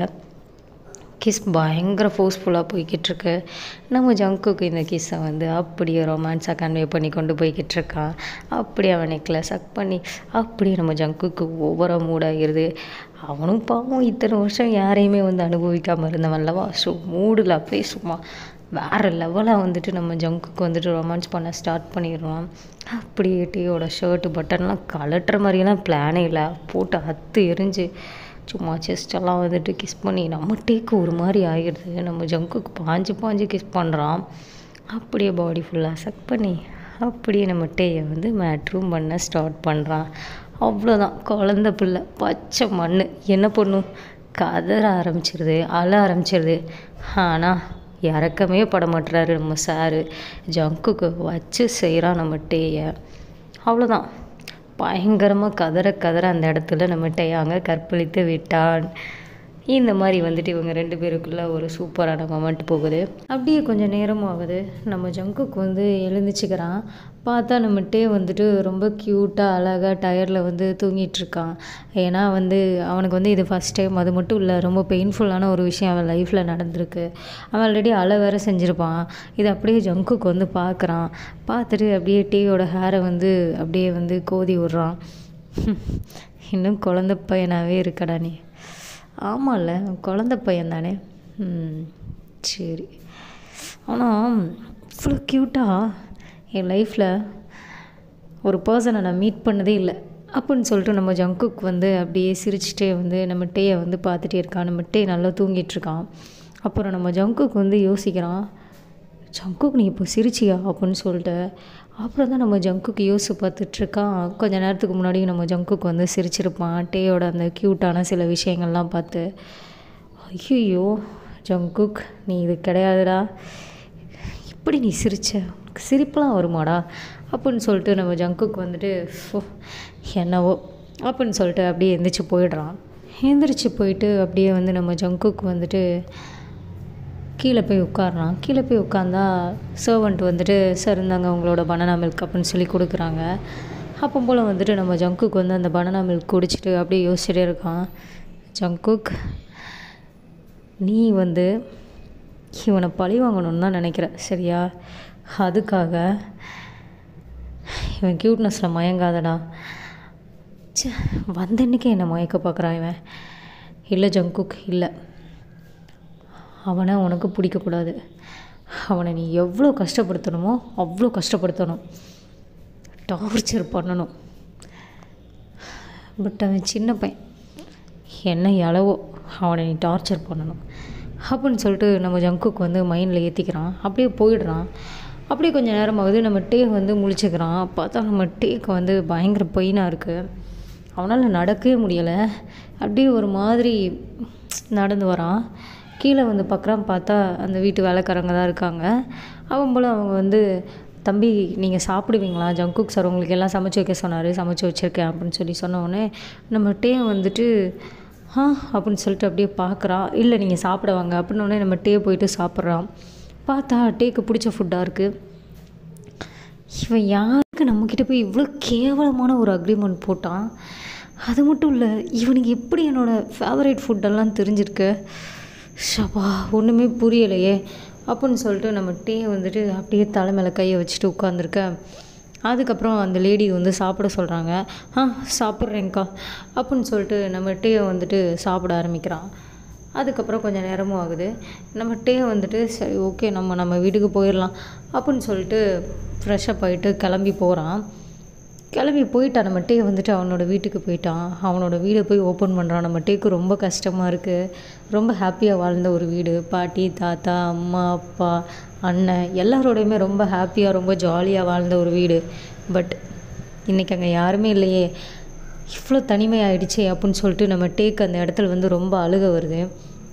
கிஸ் பயங்கர ஃபோர்ஸ்ஃபுல்லாக போய்கிட்டு இருக்கு நம்ம ஜங்குக்கு இந்த கிஸ்ஸை வந்து அப்படியே ரொமான்ஸாக கன்வே பண்ணி கொண்டு போய்கிட்டு இருக்கான் அப்படியே அவன் நெக்கில் சக் பண்ணி அப்படியே நம்ம ஜங்குக்கு ஒவ்வொரு மூடாகிடுது அவனும் பாவம் இத்தனை வருஷம் யாரையுமே வந்து அனுபவிக்காமல் இருந்தவன்லவா ஸோ மூடில் அப்படியே சும்மா வேறு லெவலாக வந்துட்டு நம்ம ஜங்குக்கு வந்துட்டு ரொமான்ஸ் பண்ண ஸ்டார்ட் பண்ணிடுவான் அப்படியே டீயோட ஷர்ட்டு பட்டன்லாம் கலட்டுற மாதிரியெல்லாம் பிளானே இல்லை போட்டு அத்து எரிஞ்சு சும்மா செஸ்டெல்லாம் வந்துட்டு கிஸ் பண்ணி நம்ம டேக்கு ஒரு மாதிரி ஆகிடுது நம்ம ஜங்குக்கு பாஞ்சு பாஞ்சு கிஸ் பண்ணுறான் அப்படியே பாடி ஃபுல்லாக சக் பண்ணி அப்படியே நம்ம டேயை வந்து மேட்ரூம் பண்ண ஸ்டார்ட் பண்ணுறான் அவ்வளோதான் குழந்த பிள்ளை பச்சை மண் என்ன பண்ணும் கதற ஆரம்பிச்சிருது அழ ஆரம்பிச்சிருது ஆனால் இறக்கமே பட மாட்டுறாரு நம்ம சாரு ஜங்குக்கு வச்சு செய்கிறான் நம்ம டேயை அவ்வளோதான் பயங்கரமாக கதற கதற அந்த இடத்துல நம்ம டேயாங்க கற்பழித்து விட்டான் இந்த மாதிரி வந்துட்டு இவங்க ரெண்டு பேருக்குள்ள ஒரு சூப்பரான மொமெண்ட் போகுது அப்படியே கொஞ்சம் நேரம் ஆகுது நம்ம ஜங்குக்கு வந்து எழுந்துச்சுக்கிறான் பார்த்தா நம்ம டே வந்துட்டு ரொம்ப க்யூட்டாக அழகாக டயரில் வந்து தூங்கிட்டுருக்கான் ஏன்னா வந்து அவனுக்கு வந்து இது ஃபஸ்ட் டைம் அது மட்டும் இல்லை ரொம்ப பெயின்ஃபுல்லான ஒரு விஷயம் அவன் லைஃப்பில் நடந்திருக்கு அவன் ஆல்ரெடி அழ வேற செஞ்சுருப்பான் இது அப்படியே ஜங்குக்கு வந்து பார்க்குறான் பார்த்துட்டு அப்படியே டேயோட ஹேரை வந்து அப்படியே வந்து கோதி விட்றான் இன்னும் குழந்த பையனாகவே இருக்கடா நீ ஆமாம்ல குழந்த பையன் தானே ம் சரி ஆனால் இவ்வளோ க்யூட்டாக என் லைஃப்பில் ஒரு பர்சனை நான் மீட் பண்ணதே இல்லை அப்படின்னு சொல்லிட்டு நம்ம ஜங்குக்கு வந்து அப்படியே சிரிச்சிட்டே வந்து நம்ம டேயை வந்து பார்த்துட்டே இருக்கான் நம்ம டே நல்லா தூங்கிட்டு இருக்கான் அப்புறம் நம்ம ஜங்குக்கு வந்து யோசிக்கிறான் ஜங்குக்கு நீ இப்போ சிரிச்சியா அப்படின்னு சொல்லிட்டு அப்புறம் தான் நம்ம ஜங்குக்கு யோசிச்சு பார்த்துட்ருக்கான் கொஞ்ச நேரத்துக்கு முன்னாடி நம்ம ஜங்குக்கு வந்து சிரிச்சிருப்பான் டேயோட அந்த க்யூட்டான சில விஷயங்கள்லாம் பார்த்து ஐயோ ஜங்குக் நீ இது கிடையாதுடா இப்படி நீ சிரிச்ச உனக்கு சிரிப்பெலாம் வருமாடா அப்படின்னு சொல்லிட்டு நம்ம ஜங்குக்கு வந்துட்டு "ஃபோ, என்னவோ அப்படின்னு சொல்லிட்டு அப்படியே எந்திரிச்சு போயிடுறான் எந்திரிச்சு போயிட்டு அப்படியே வந்து நம்ம ஜங்குக்கு வந்துட்டு கீழே போய் உட்காடுறான் கீழே போய் உட்காந்தா சர்வெண்ட் வந்துட்டு சார் இந்தாங்க உங்களோட பனானா மில்க் அப்படின்னு சொல்லி கொடுக்குறாங்க அப்போ போல் வந்துட்டு நம்ம ஜங்குக்கு வந்து அந்த பனானா மில்க் குடிச்சிட்டு அப்படியே யோசிச்சுட்டே இருக்கான் ஜங்குக் நீ வந்து இவனை பழி வாங்கணும்னு தான் நினைக்கிற சரியா அதுக்காக இவன் க்யூட்னஸில் மயங்காதடா ச்சே வந்தன்னைக்கே என்னை மயக்க பார்க்குறான் இவன் இல்லை ஜங்குக் இல்லை அவனை உனக்கு பிடிக்கக்கூடாது அவனை நீ எவ்வளோ கஷ்டப்படுத்தணுமோ அவ்வளோ கஷ்டப்படுத்தணும் டார்ச்சர் பண்ணணும் பட் அவன் சின்ன பையன் என்ன அளவோ அவனை நீ டார்ச்சர் பண்ணணும் அப்படின்னு சொல்லிட்டு நம்ம ஜங்குக்கு வந்து மைண்டில் ஏற்றிக்கிறான் அப்படியே போயிடுறான் அப்படியே கொஞ்சம் நேரமாகுது நம்ம டே வந்து முழிச்சுக்கிறான் பார்த்தா நம்ம டேக்கு வந்து பயங்கர பெயினாக இருக்குது அவனால் நடக்கவே முடியலை அப்படியே ஒரு மாதிரி நடந்து வரான் கீழே வந்து பார்க்குறான் பார்த்தா அந்த வீட்டு வேலைக்காரங்க தான் இருக்காங்க அவன் போல் அவங்க வந்து தம்பி நீங்கள் சாப்பிடுவீங்களா ஜங்குக் சார் உங்களுக்கு எல்லாம் சமைச்சு வைக்க சொன்னார் சமைச்சு வச்சுருக்கேன் அப்படின்னு சொல்லி சொன்ன உடனே நம்ம டே வந்துட்டு ஆ அப்படின்னு சொல்லிட்டு அப்படியே பார்க்குறா இல்லை நீங்கள் சாப்பிட வாங்க அப்படின்னு உடனே நம்ம டே போயிட்டு சாப்பிட்றான் பார்த்தா டேக்கு பிடிச்ச ஃபுட்டாக இருக்குது இவன் யாருக்கு நம்மக்கிட்ட போய் இவ்வளோ கேவலமான ஒரு அக்ரிமெண்ட் போட்டான் அது மட்டும் இல்லை இவனுக்கு எப்படி என்னோடய ஃபேவரட் ஃபுட்டெல்லாம் தெரிஞ்சிருக்கு ஷபா ஒன்றுமே புரியலையே அப்படின்னு சொல்லிட்டு நம்ம டே வந்துட்டு அப்படியே தலை மேலே கையை வச்சுட்டு உட்காந்துருக்க அதுக்கப்புறம் அந்த லேடி வந்து சாப்பிட சொல்கிறாங்க ஆ சாப்பிட்றேங்க்கா அப்படின்னு சொல்லிட்டு நம்ம டே வந்துட்டு சாப்பிட ஆரம்பிக்கிறான் அதுக்கப்புறம் கொஞ்சம் நேரமும் ஆகுது நம்ம டே வந்துட்டு சரி ஓகே நம்ம நம்ம வீட்டுக்கு போயிடலாம் அப்படின்னு சொல்லிட்டு ஃப்ரெஷ்ஷப் ஆகிட்டு கிளம்பி போகிறான் கிளம்பி போயிட்டான் நம்ம டே வந்துட்டு அவனோட வீட்டுக்கு போயிட்டான் அவனோட வீடை போய் ஓப்பன் பண்ணுறான் நம்ம டேக்கு ரொம்ப கஷ்டமாக இருக்குது ரொம்ப ஹாப்பியாக வாழ்ந்த ஒரு வீடு பாட்டி தாத்தா அம்மா அப்பா அண்ணன் எல்லாரோடையுமே ரொம்ப ஹாப்பியாக ரொம்ப ஜாலியாக வாழ்ந்த ஒரு வீடு பட் இன்றைக்கி அங்கே யாருமே இல்லையே இவ்வளோ தனிமையாயிடுச்சே அப்படின்னு சொல்லிட்டு நம்ம டேக்கு அந்த இடத்துல வந்து ரொம்ப அழுக வருது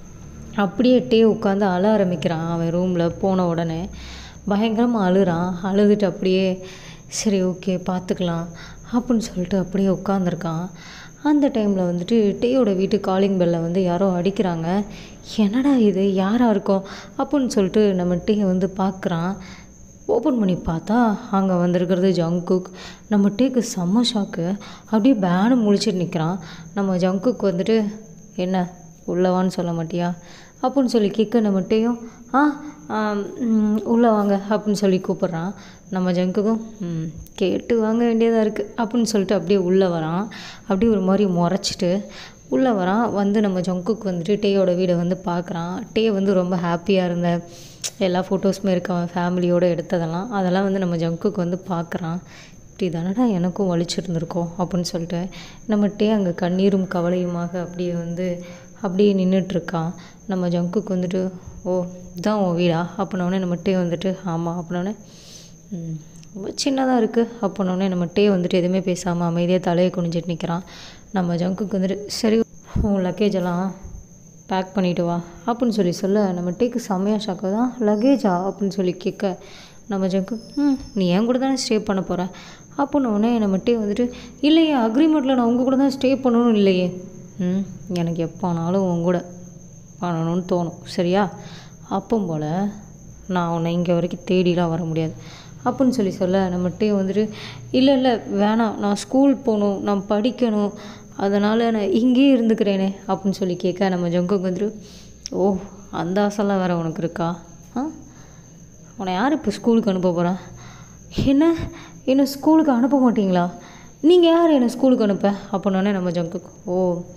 அப்படியே டே உட்காந்து அழ ஆரம்பிக்கிறான் அவன் ரூமில் போன உடனே பயங்கரமாக அழுறான் அழுதுட்டு அப்படியே சரி ஓகே பார்த்துக்கலாம் அப்படின்னு சொல்லிட்டு அப்படியே உட்காந்துருக்கான் அந்த டைமில் வந்துட்டு டேயோட வீட்டு காலிங் பெல்லை வந்து யாரோ அடிக்கிறாங்க என்னடா இது யாராக இருக்கும் அப்படின்னு சொல்லிட்டு நம்ம டே வந்து பார்க்குறான் ஓப்பன் பண்ணி பார்த்தா அங்கே வந்திருக்கிறது ஜங்குக் நம்ம டேக்கு செம்ம ஷாக்கு அப்படியே பேனு முழிச்சிட்டு நிற்கிறான் நம்ம ஜங்குக் வந்துட்டு என்ன உள்ளவான்னு சொல்ல மாட்டியா அப்படின்னு சொல்லி கேட்க நம்ம டேயும் ஆ ஆம், ம், உள்ளே வாங்க அப்படின்னு சொல்லி கூப்பிட்றான் நம்ம ஜங்குக்கும் ம், கேட்டு வாங்க வேண்டியதாக இருக்குது அப்படின்னு சொல்லிட்டு அப்படியே உள்ளே வரான் அப்படியே ஒரு மாதிரி முறைச்சிட்டு உள்ளே வரான் வந்து நம்ம ஜங்குக்கு வந்துட்டு டேயோட வீடை வந்து பார்க்குறான் டே வந்து ரொம்ப ஹாப்பியாக இருந்த எல்லா ஃபோட்டோஸுமே இருக்கு அவன் ஃபேமிலியோடு எடுத்ததெல்லாம் அதெல்லாம் வந்து நம்ம ஜங்குக்கு வந்து பார்க்குறான் இப்படி தானடா எனக்கும் வலிச்சிருந்துருக்கோம் அப்படின்னு சொல்லிட்டு நம்ம டே அங்கே கண்ணீரும் கவலையுமாக அப்படியே வந்து அப்படியே நின்றுட்டுருக்கான் நம்ம ஜங்குக்கு வந்துட்டு ஓ இதான் உன் வீடா அப்படின்னோடனே நம்ம டே வந்துட்டு ஆமாம் அப்படின்னோடனே ம், ரொம்ப சின்னதாக இருக்குது அப்படின்னோடனே நம்ம டே வந்துட்டு எதுவுமே பேசாமல் அமைதியாக தலையை குனிஞ்சிட்டு நிற்கிறான் நம்ம ஜங்குக்கு வந்துட்டு சரி உன் லக்கேஜ் எல்லாம் பேக் பண்ணிட்டு வா அப்படின்னு சொல்லி சொல்ல நம்ம டேக்கு செம்மையாக ஷாக்கு தான் லக்கேஜா அப்படின்னு சொல்லி கேட்க நம்ம ஜங்கு ம் நீ என் கூட தானே ஸ்டே பண்ண போகிற அப்படின்னு உடனே நம்ம டே வந்துட்டு இல்லையே அக்ரிமெண்ட்டில் நான் உங்கள் கூட தான் ஸ்டே பண்ணணும் இல்லையே ம் எனக்கு எப்போனாலும் உன் கூட பண்ணணும்னு தோணும் சரியா அப்போ போல் நான் உன்னை இங்கே வரைக்கும் தேடிலாம் வர முடியாது அப்படின்னு சொல்லி சொல்ல நம்ம டே வந்துட்டு இல்லை இல்லை வேணாம் நான் ஸ்கூல் போகணும் நான் படிக்கணும் அதனால் நான் இங்கேயே இருந்துக்கிறேனே அப்படின்னு சொல்லி கேட்க நம்ம ஜங்குக்கு வந்துட்டு ஓ அந்த ஆசைலாம் வேறு உனக்கு இருக்கா ஆ உன்னை யார் இப்போ ஸ்கூலுக்கு அனுப்ப போகிறா என்ன என்னை ஸ்கூலுக்கு அனுப்ப மாட்டீங்களா நீங்கள் யார் என்னை ஸ்கூலுக்கு அனுப்ப அப்படின்னோடனே நம்ம ஜங்குக்கு ஓ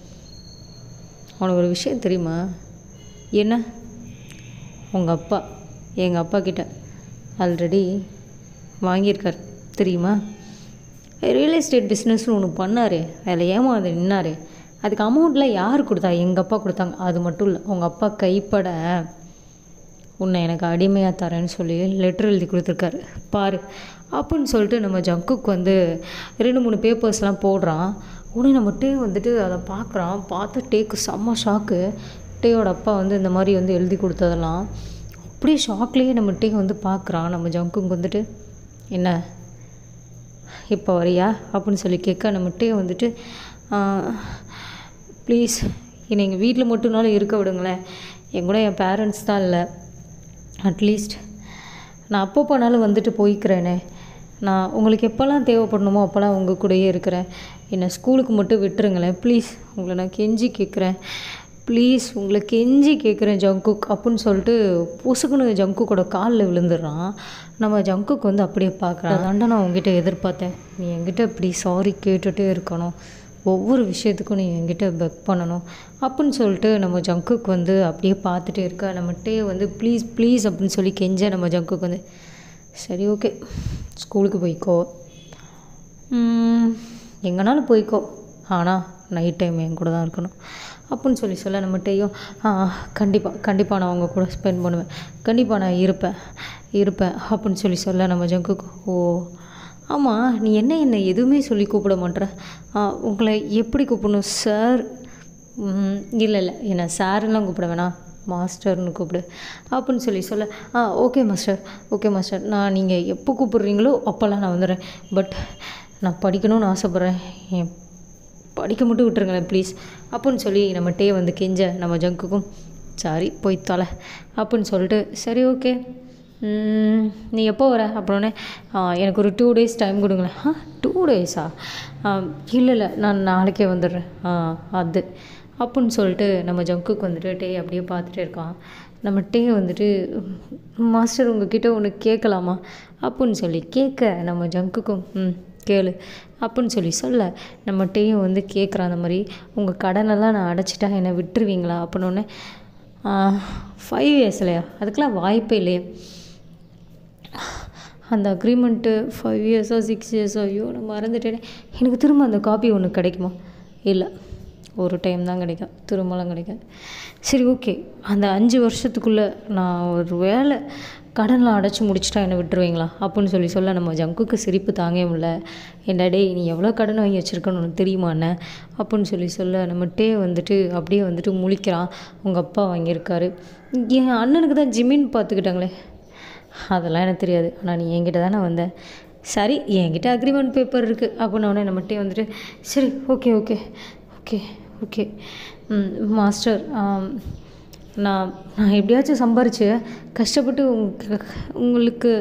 உனக்கு ஒரு விஷயம் தெரியுமா என்ன உங்கள் அப்பா எங்கள் அப்பா கிட்ட ஆல்ரெடி வாங்கியிருக்கார் தெரியுமா ரியல் எஸ்டேட் பிஸ்னஸ்னு ஒன்று பண்ணார் அதில் ஏமாந்து நின்னார் அதுக்கு அமௌண்ட்லாம் யார் கொடுத்தா எங்கள் அப்பா கொடுத்தாங்க அது மட்டும் இல்லை உங்கள் அப்பா கைப்பட உன்னை எனக்கு அடிமையாக தரேன்னு சொல்லி லெட்டர் எழுதி கொடுத்துருக்காரு பாரு அப்படின்னு சொல்லிட்டு நம்ம ஜங்குக்கு வந்து ரெண்டு மூணு பேப்பர்ஸ்லாம் போடுறான் உடனே நம்ம டே வந்துட்டு அதை பார்க்குறான் பார்த்து டேக்கு செம்ம ஷாக்கு டேயோட அப்பா வந்து இந்த மாதிரி வந்து எழுதி கொடுத்ததெல்லாம் அப்படியே ஷாக்லேயே நம்ம டே வந்து பார்க்குறான் நம்ம ஜங்குக்கு வந்துட்டு என்ன இப்போ வரியா அப்படின்னு சொல்லி கேட்க நம்ம டே வந்துட்டு ப்ளீஸ் என்னை எங்கள் வீட்டில் மட்டும்னாலும் இருக்க விடுங்களேன் என் கூட என் பேரண்ட்ஸ் தான் இல்லை அட்லீஸ்ட் நான் அப்போ போனாலும் வந்துட்டு போய்க்கிறேனே நான் உங்களுக்கு எப்போல்லாம் தேவைப்படணுமோ அப்போல்லாம் உங்கள் கூடயே இருக்கிறேன் என்னை ஸ்கூலுக்கு மட்டும் விட்டுருங்களேன் ப்ளீஸ் உங்களை நான் கெஞ்சி கேட்குறேன் ப்ளீஸ் உங்களை கெஞ்சி கேட்குறேன் ஜங்குக் அப்படின்னு சொல்லிட்டு பொசுக்குன்னு ஜங்குக்கோட காலில் விழுந்துடுறான் நம்ம ஜங்குக் வந்து அப்படியே பார்க்குறான் அதாண்டா நான் உங்ககிட்ட எதிர்பார்த்தேன் நீ என்கிட்ட இப்படி சாரி கேட்டுகிட்டே இருக்கணும் ஒவ்வொரு விஷயத்துக்கும் நீ என்கிட்ட பெக் பண்ணணும் அப்படின்னு சொல்லிட்டு நம்ம ஜங்குக்கு வந்து அப்படியே பார்த்துட்டே இருக்க நம்மகிட்டே வந்து ப்ளீஸ் ப்ளீஸ் அப்படின்னு சொல்லி கெஞ்ச நம்ம ஜங்குக்கு வந்து சரி ஓகே ஸ்கூலுக்கு போய்க்கோ எங்கேனாலும் போய்க்கோ ஆனால் நைட் டைம் என் கூட தான் இருக்கணும் அப்படின்னு சொல்லி சொல்ல நம்மகிட்டையும் கண்டிப்பாக கண்டிப்பாக நான் அவங்க கூட ஸ்பெண்ட் பண்ணுவேன் கண்டிப்பாக நான் இருப்பேன் இருப்பேன் அப்படின்னு சொல்லி சொல்ல நம்ம ஜங்குக்கு ஓ ஆமாம் நீ என்ன என்னை எதுவுமே சொல்லி கூப்பிட மாட்ற உங்களை எப்படி கூப்பிடணும் சார் இல்லை இல்லை என்னை சாருலாம் கூப்பிட வேணாம் மாஸ்டர்னு கூப்பிடு அப்படின்னு சொல்லி சொல்ல ஆ ஓகே மாஸ்டர் ஓகே மாஸ்டர் நான் நீங்கள் எப்போ கூப்பிட்றீங்களோ அப்போல்லாம் நான் வந்துடுறேன் பட் நான் படிக்கணும்னு ஆசைப்பட்றேன் என் படிக்க மட்டும் விட்டுருங்களேன் ப்ளீஸ் அப்படின்னு சொல்லி நம்ம டே வந்து கெஞ்ச நம்ம ஜங்குக்கும் சாரி போய் தொலை அப்படின்னு சொல்லிட்டு சரி ஓகே நீ எப்போ வர அப்புறம்னே எனக்கு ஒரு டூ டேஸ் டைம் கொடுங்களேன் ஆ டூ டேஸா இல்லை இல்லை நான் நாளைக்கே வந்துடுறேன் ஆ அது அப்படின்னு சொல்லிட்டு நம்ம ஜங்குக்கு வந்துட்டு டே அப்படியே பார்த்துட்டே இருக்கான் நம்ம டே வந்துட்டு மாஸ்டர் உங்ககிட்ட ஒன்று கேட்கலாமா அப்படின்னு சொல்லி கேட்க நம்ம ஜங்குக்கும் ம் கேளு அப்படின்னு சொல்லி சொல்ல நம்ம டேயும் வந்து கேட்குறான் அந்த மாதிரி உங்கள் கடனெல்லாம் நான் அடைச்சிட்டா என்னை விட்டுருவீங்களா அப்படின்னோடனே ஃபைவ் இயர்ஸ் இல்லையா அதுக்கெலாம் வாய்ப்பே இல்லையா அந்த அக்ரிமெண்ட்டு ஃபைவ் இயர்ஸோ சிக்ஸ் இயர்ஸோ ஐயோ நான் மறந்துட்டேனே எனக்கு திரும்ப அந்த காப்பி ஒன்று கிடைக்குமா இல்லை ஒரு டைம் தான் கிடைக்கும் திரும்பலாம் கிடைக்காது சரி ஓகே அந்த அஞ்சு வருஷத்துக்குள்ளே நான் ஒரு வேலை கடனில் அடைச்சி முடிச்சிட்டா என்னை விட்டுருவீங்களா அப்படின்னு சொல்லி சொல்ல நம்ம ஜங்குக்கு சிரிப்பு தாங்கே முடியல என்ன டேய் நீ எவ்வளோ கடன் வாங்கி வச்சுருக்கன்னு உனக்கு தெரியுமா என்ன அப்படின்னு சொல்லி சொல்ல நம்ம டே வந்துட்டு அப்படியே வந்துட்டு முழிக்கிறான் உங்கள் அப்பா வாங்கியிருக்காரு என் அண்ணனுக்கு தான் ஜிமின் பார்த்துக்கிட்டாங்களே அதெல்லாம் எனக்கு தெரியாது ஆனால் நீ என்கிட்ட தானே வந்த சரி என்கிட்ட அக்ரிமெண்ட் பேப்பர் இருக்குது அப்படின்னு உடனே நம்மகிட்டே வந்துட்டு சரி okay okay okay okay master நான் நான் எப்படியாச்சும் சம்பாரித்து கஷ்டப்பட்டு உங்க உங்களுக்கு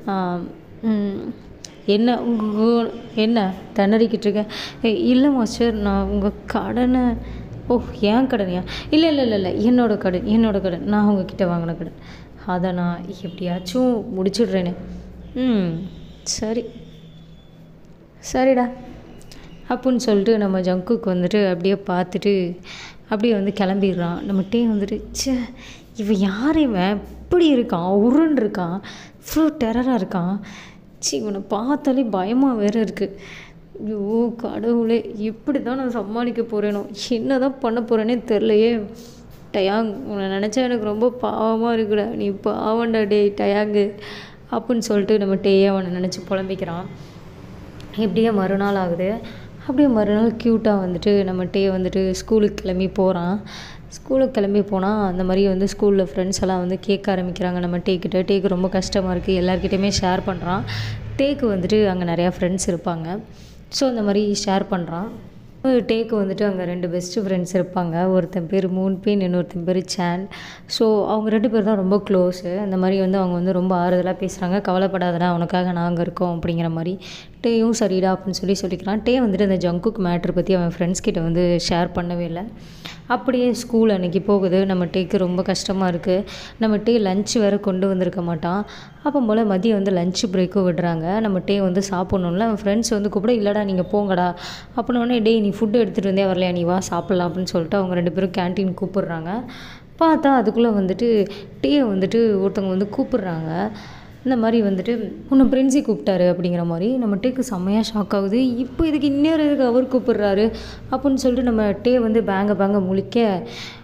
என்ன உங்கள் என்ன திணறிக்கிட்டு இருக்கேன் ஏய், இல்லை மாஸ்டர் நான் உங்கள் கடனை ஓ ஏன் கடனையா இல்லை இல்லை இல்லை இல்லை என்னோட கடன் என்னோட கடன் நான் உங்ககிட்ட வாங்கின கடன் அதை நான் எப்படியாச்சும் முடிச்சிடுறேனே ம் சரி சரிடா அப்படின்னு சொல்லிட்டு நம்ம ஜங்குக்கு வந்துட்டு அப்படியே பார்த்துட்டு அப்படியே வந்து கிளம்பிடுறான் நம்மகிட்டே வந்துட்டு ச்சே இவன் யார் இவன் இப்படி இருக்கான் உருன்னு இருக்கான் இவ்வளோ டெரராக இருக்கான் ச்சீ இவனை பார்த்தாலே பயமாக வேற இருக்குது ஐயோ கடவுளே எப்படி தான் நான் சமாளிக்க போகிறேனோ என்ன தான் பண்ண போகிறேனே தெரிலையே டயாங் உன்னை நினச்சா எனக்கு ரொம்ப பாவமாக இருக்குடா நீ பாவண்டா டேய் டயாங்கு அப்படின்னு சொல்லிட்டு நம்ம டேயே அவனை நினச்சி புலம்பிக்கிறான் எப்படியே மறுநாள் ஆகுது அப்படியே மறுநாள் க்யூட்டாக வந்துட்டு நம்ம டே வந்துட்டு ஸ்கூலுக்கு கிளம்பி போகிறான் ஸ்கூலுக்கு கிளம்பி போனால் அந்த மாதிரி வந்து ஸ்கூலில் ஃப்ரெண்ட்ஸ் எல்லாம் வந்து கேட்க ஆரம்பிக்கிறாங்க நம்ம டேக்கிட்ட டேக்கு ரொம்ப கஷ்டமாக இருக்குது எல்லாருக்கிட்டையுமே ஷேர் பண்ணுறான் டேக்கு வந்துட்டு அங்கே நிறையா ஃப்ரெண்ட்ஸ் இருப்பாங்க ஸோ அந்த மாதிரி ஷேர் பண்ணுறான் டேக்கு வந்துட்டு அங்கே ரெண்டு பெஸ்ட்டு ஃப்ரெண்ட்ஸ் இருப்பாங்க ஒருத்தன் பேர் மூன்பின் இன்னொருத்தன் பேர் சேன் ஸோ அவங்க ரெண்டு பேர் தான் ரொம்ப க்ளோஸு அந்த மாதிரி வந்து அவங்க வந்து ரொம்ப ஆறுதலாக பேசுகிறாங்க கவலைப்படாதடா உனக்காக நாங்கள் இருக்கோம் அப்படிங்கிற மாதிரி டேயும் சரிடா அப்படின்னு சொல்லி சொல்லிக்கிறான் டே வந்துட்டு அந்த ஜங்குக் மேட்ரு பற்றி அவன் ஃப்ரெண்ட்ஸ் கிட்ட வந்து ஷேர் பண்ணவே இல்லை அப்படியே ஸ்கூல் அன்னைக்கு போகுது நம்ம டேக்கு ரொம்ப கஷ்டமாக இருக்குது நம்ம டே லஞ்ச் வேறு கொண்டு வந்திருக்க மாட்டான் அப்போ போல் மதியம் வந்து லஞ்ச் பிரேக்கும் விடுறாங்க நம்ம டே வந்து சாப்பிட்ணும்ல அவன் ஃப்ரெண்ட்ஸ் வந்து கூப்பிட இல்லைடா நீங்கள் போங்கடா அப்படின்னோடனே டேய் நீ ஃபுட்டு எடுத்துகிட்டு வந்தே வரலையா நீ வா சாப்பிட்லாம் அப்படின்னு சொல்லிட்டு அவங்க ரெண்டு பேரும் கேன்டீன் கூப்பிடுறாங்க பார்த்தா அதுக்குள்ளே வந்துட்டு டீயை வந்துட்டு ஒருத்தவங்க வந்து கூப்பிடுறாங்க இந்த மாதிரி வந்துட்டு உன்னை பிரின்சி கூப்பிட்டாரு அப்படிங்கிற மாதிரி நம்ம டேக்கு செம்மையாக ஷாக் ஆகுது இப்போ இதுக்கு இன்னொரு இதுக்கு அவர் கூப்பிடுறாரு அப்படின்னு சொல்லிட்டு நம்ம டே வந்து பேங்க பேங்க முழிக்க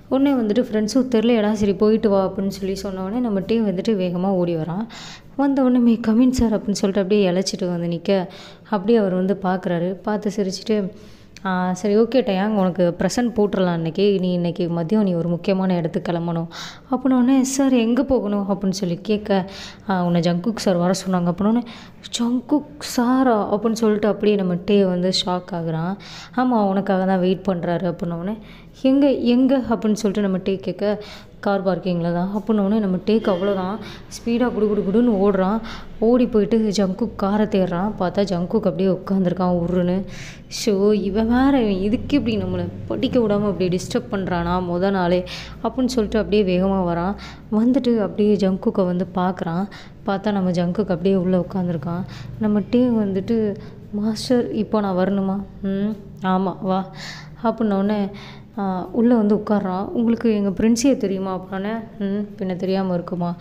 உடனே வந்துட்டு ஃப்ரெண்ட்ஸும் தெரிலையடா சரி போயிட்டு வா அப்படின்னு சொல்லி சொன்ன உடனே நம்ம டே வந்துட்டு வேகமாக ஓடி வரான் வந்த உடனே மே கமின் சார் அப்படின்னு சொல்லிட்டு அப்படியே இழைச்சிட்டு வந்து நிற்க அப்படியே அவர் வந்து பார்க்குறாரு பார்த்து சிரிச்சிட்டு "ஆ, சரி ஓகே டயாங் உனக்கு ப்ரெசன்ட் போட்டுடலாம் இன்றைக்கி நீ இன்றைக்கி மதியம் நீ ஒரு முக்கியமான இடத்துக்கு கிளம்பணும் அப்படின்னோடனே சார் எங்கே போகணும் அப்படின்னு சொல்லி கேட்க "ஆ, உன்னை ஜங்குக் சார் வர சொன்னாங்க அப்படின்னோடனே ஜங்குக் சாரா அப்படின்னு சொல்லிட்டு அப்படியே நம்ம டே வந்து ஷாக் ஆகுறான் ஆமாம் உனக்காக தான் வெயிட் பண்ணுறாரு அப்படின்னோடனே எங்கே எங்கே அப்படின்னு சொல்லிட்டு நம்ம டே கேட்க கார் பார்க்கிங்கில் தான் அப்படின்னோடனே நம்ம டேக் அவ்வளோதான் ஸ்பீடாக குடு குடு குடுன்னு ஓடுறான் ஓடி போயிட்டு ஜங்குக் காரை தேடுறான் பார்த்தா ஜங்குக் அப்படியே உட்காந்துருக்கான் உருன்னு ஷோ இவன் வேற இவன் இதுக்கு இப்படி நம்மளை படிக்க விடாமல் அப்படி டிஸ்டர்ப் பண்ணுறானா முத நாளே அப்படின்னு சொல்லிட்டு அப்படியே வேகமாக வரான் வந்துட்டு அப்படியே ஜங்குக்கை வந்து பார்க்குறான் பார்த்தா நம்ம ஜங்குக்கு அப்படியே உள்ளே உட்காந்துருக்கான் நம்ம டே வந்துட்டு மாஸ்டர் இப்போ நான் வரணுமா ம் ஆமாம் வா அப்படின்னோடனே உள்ளே வந்து உட்கார்றான் உங்களுக்கு எங்கள் பிரின்சியை தெரியுமா அப்படின்னே ம் பின்ன தெரியாமல் இருக்குமா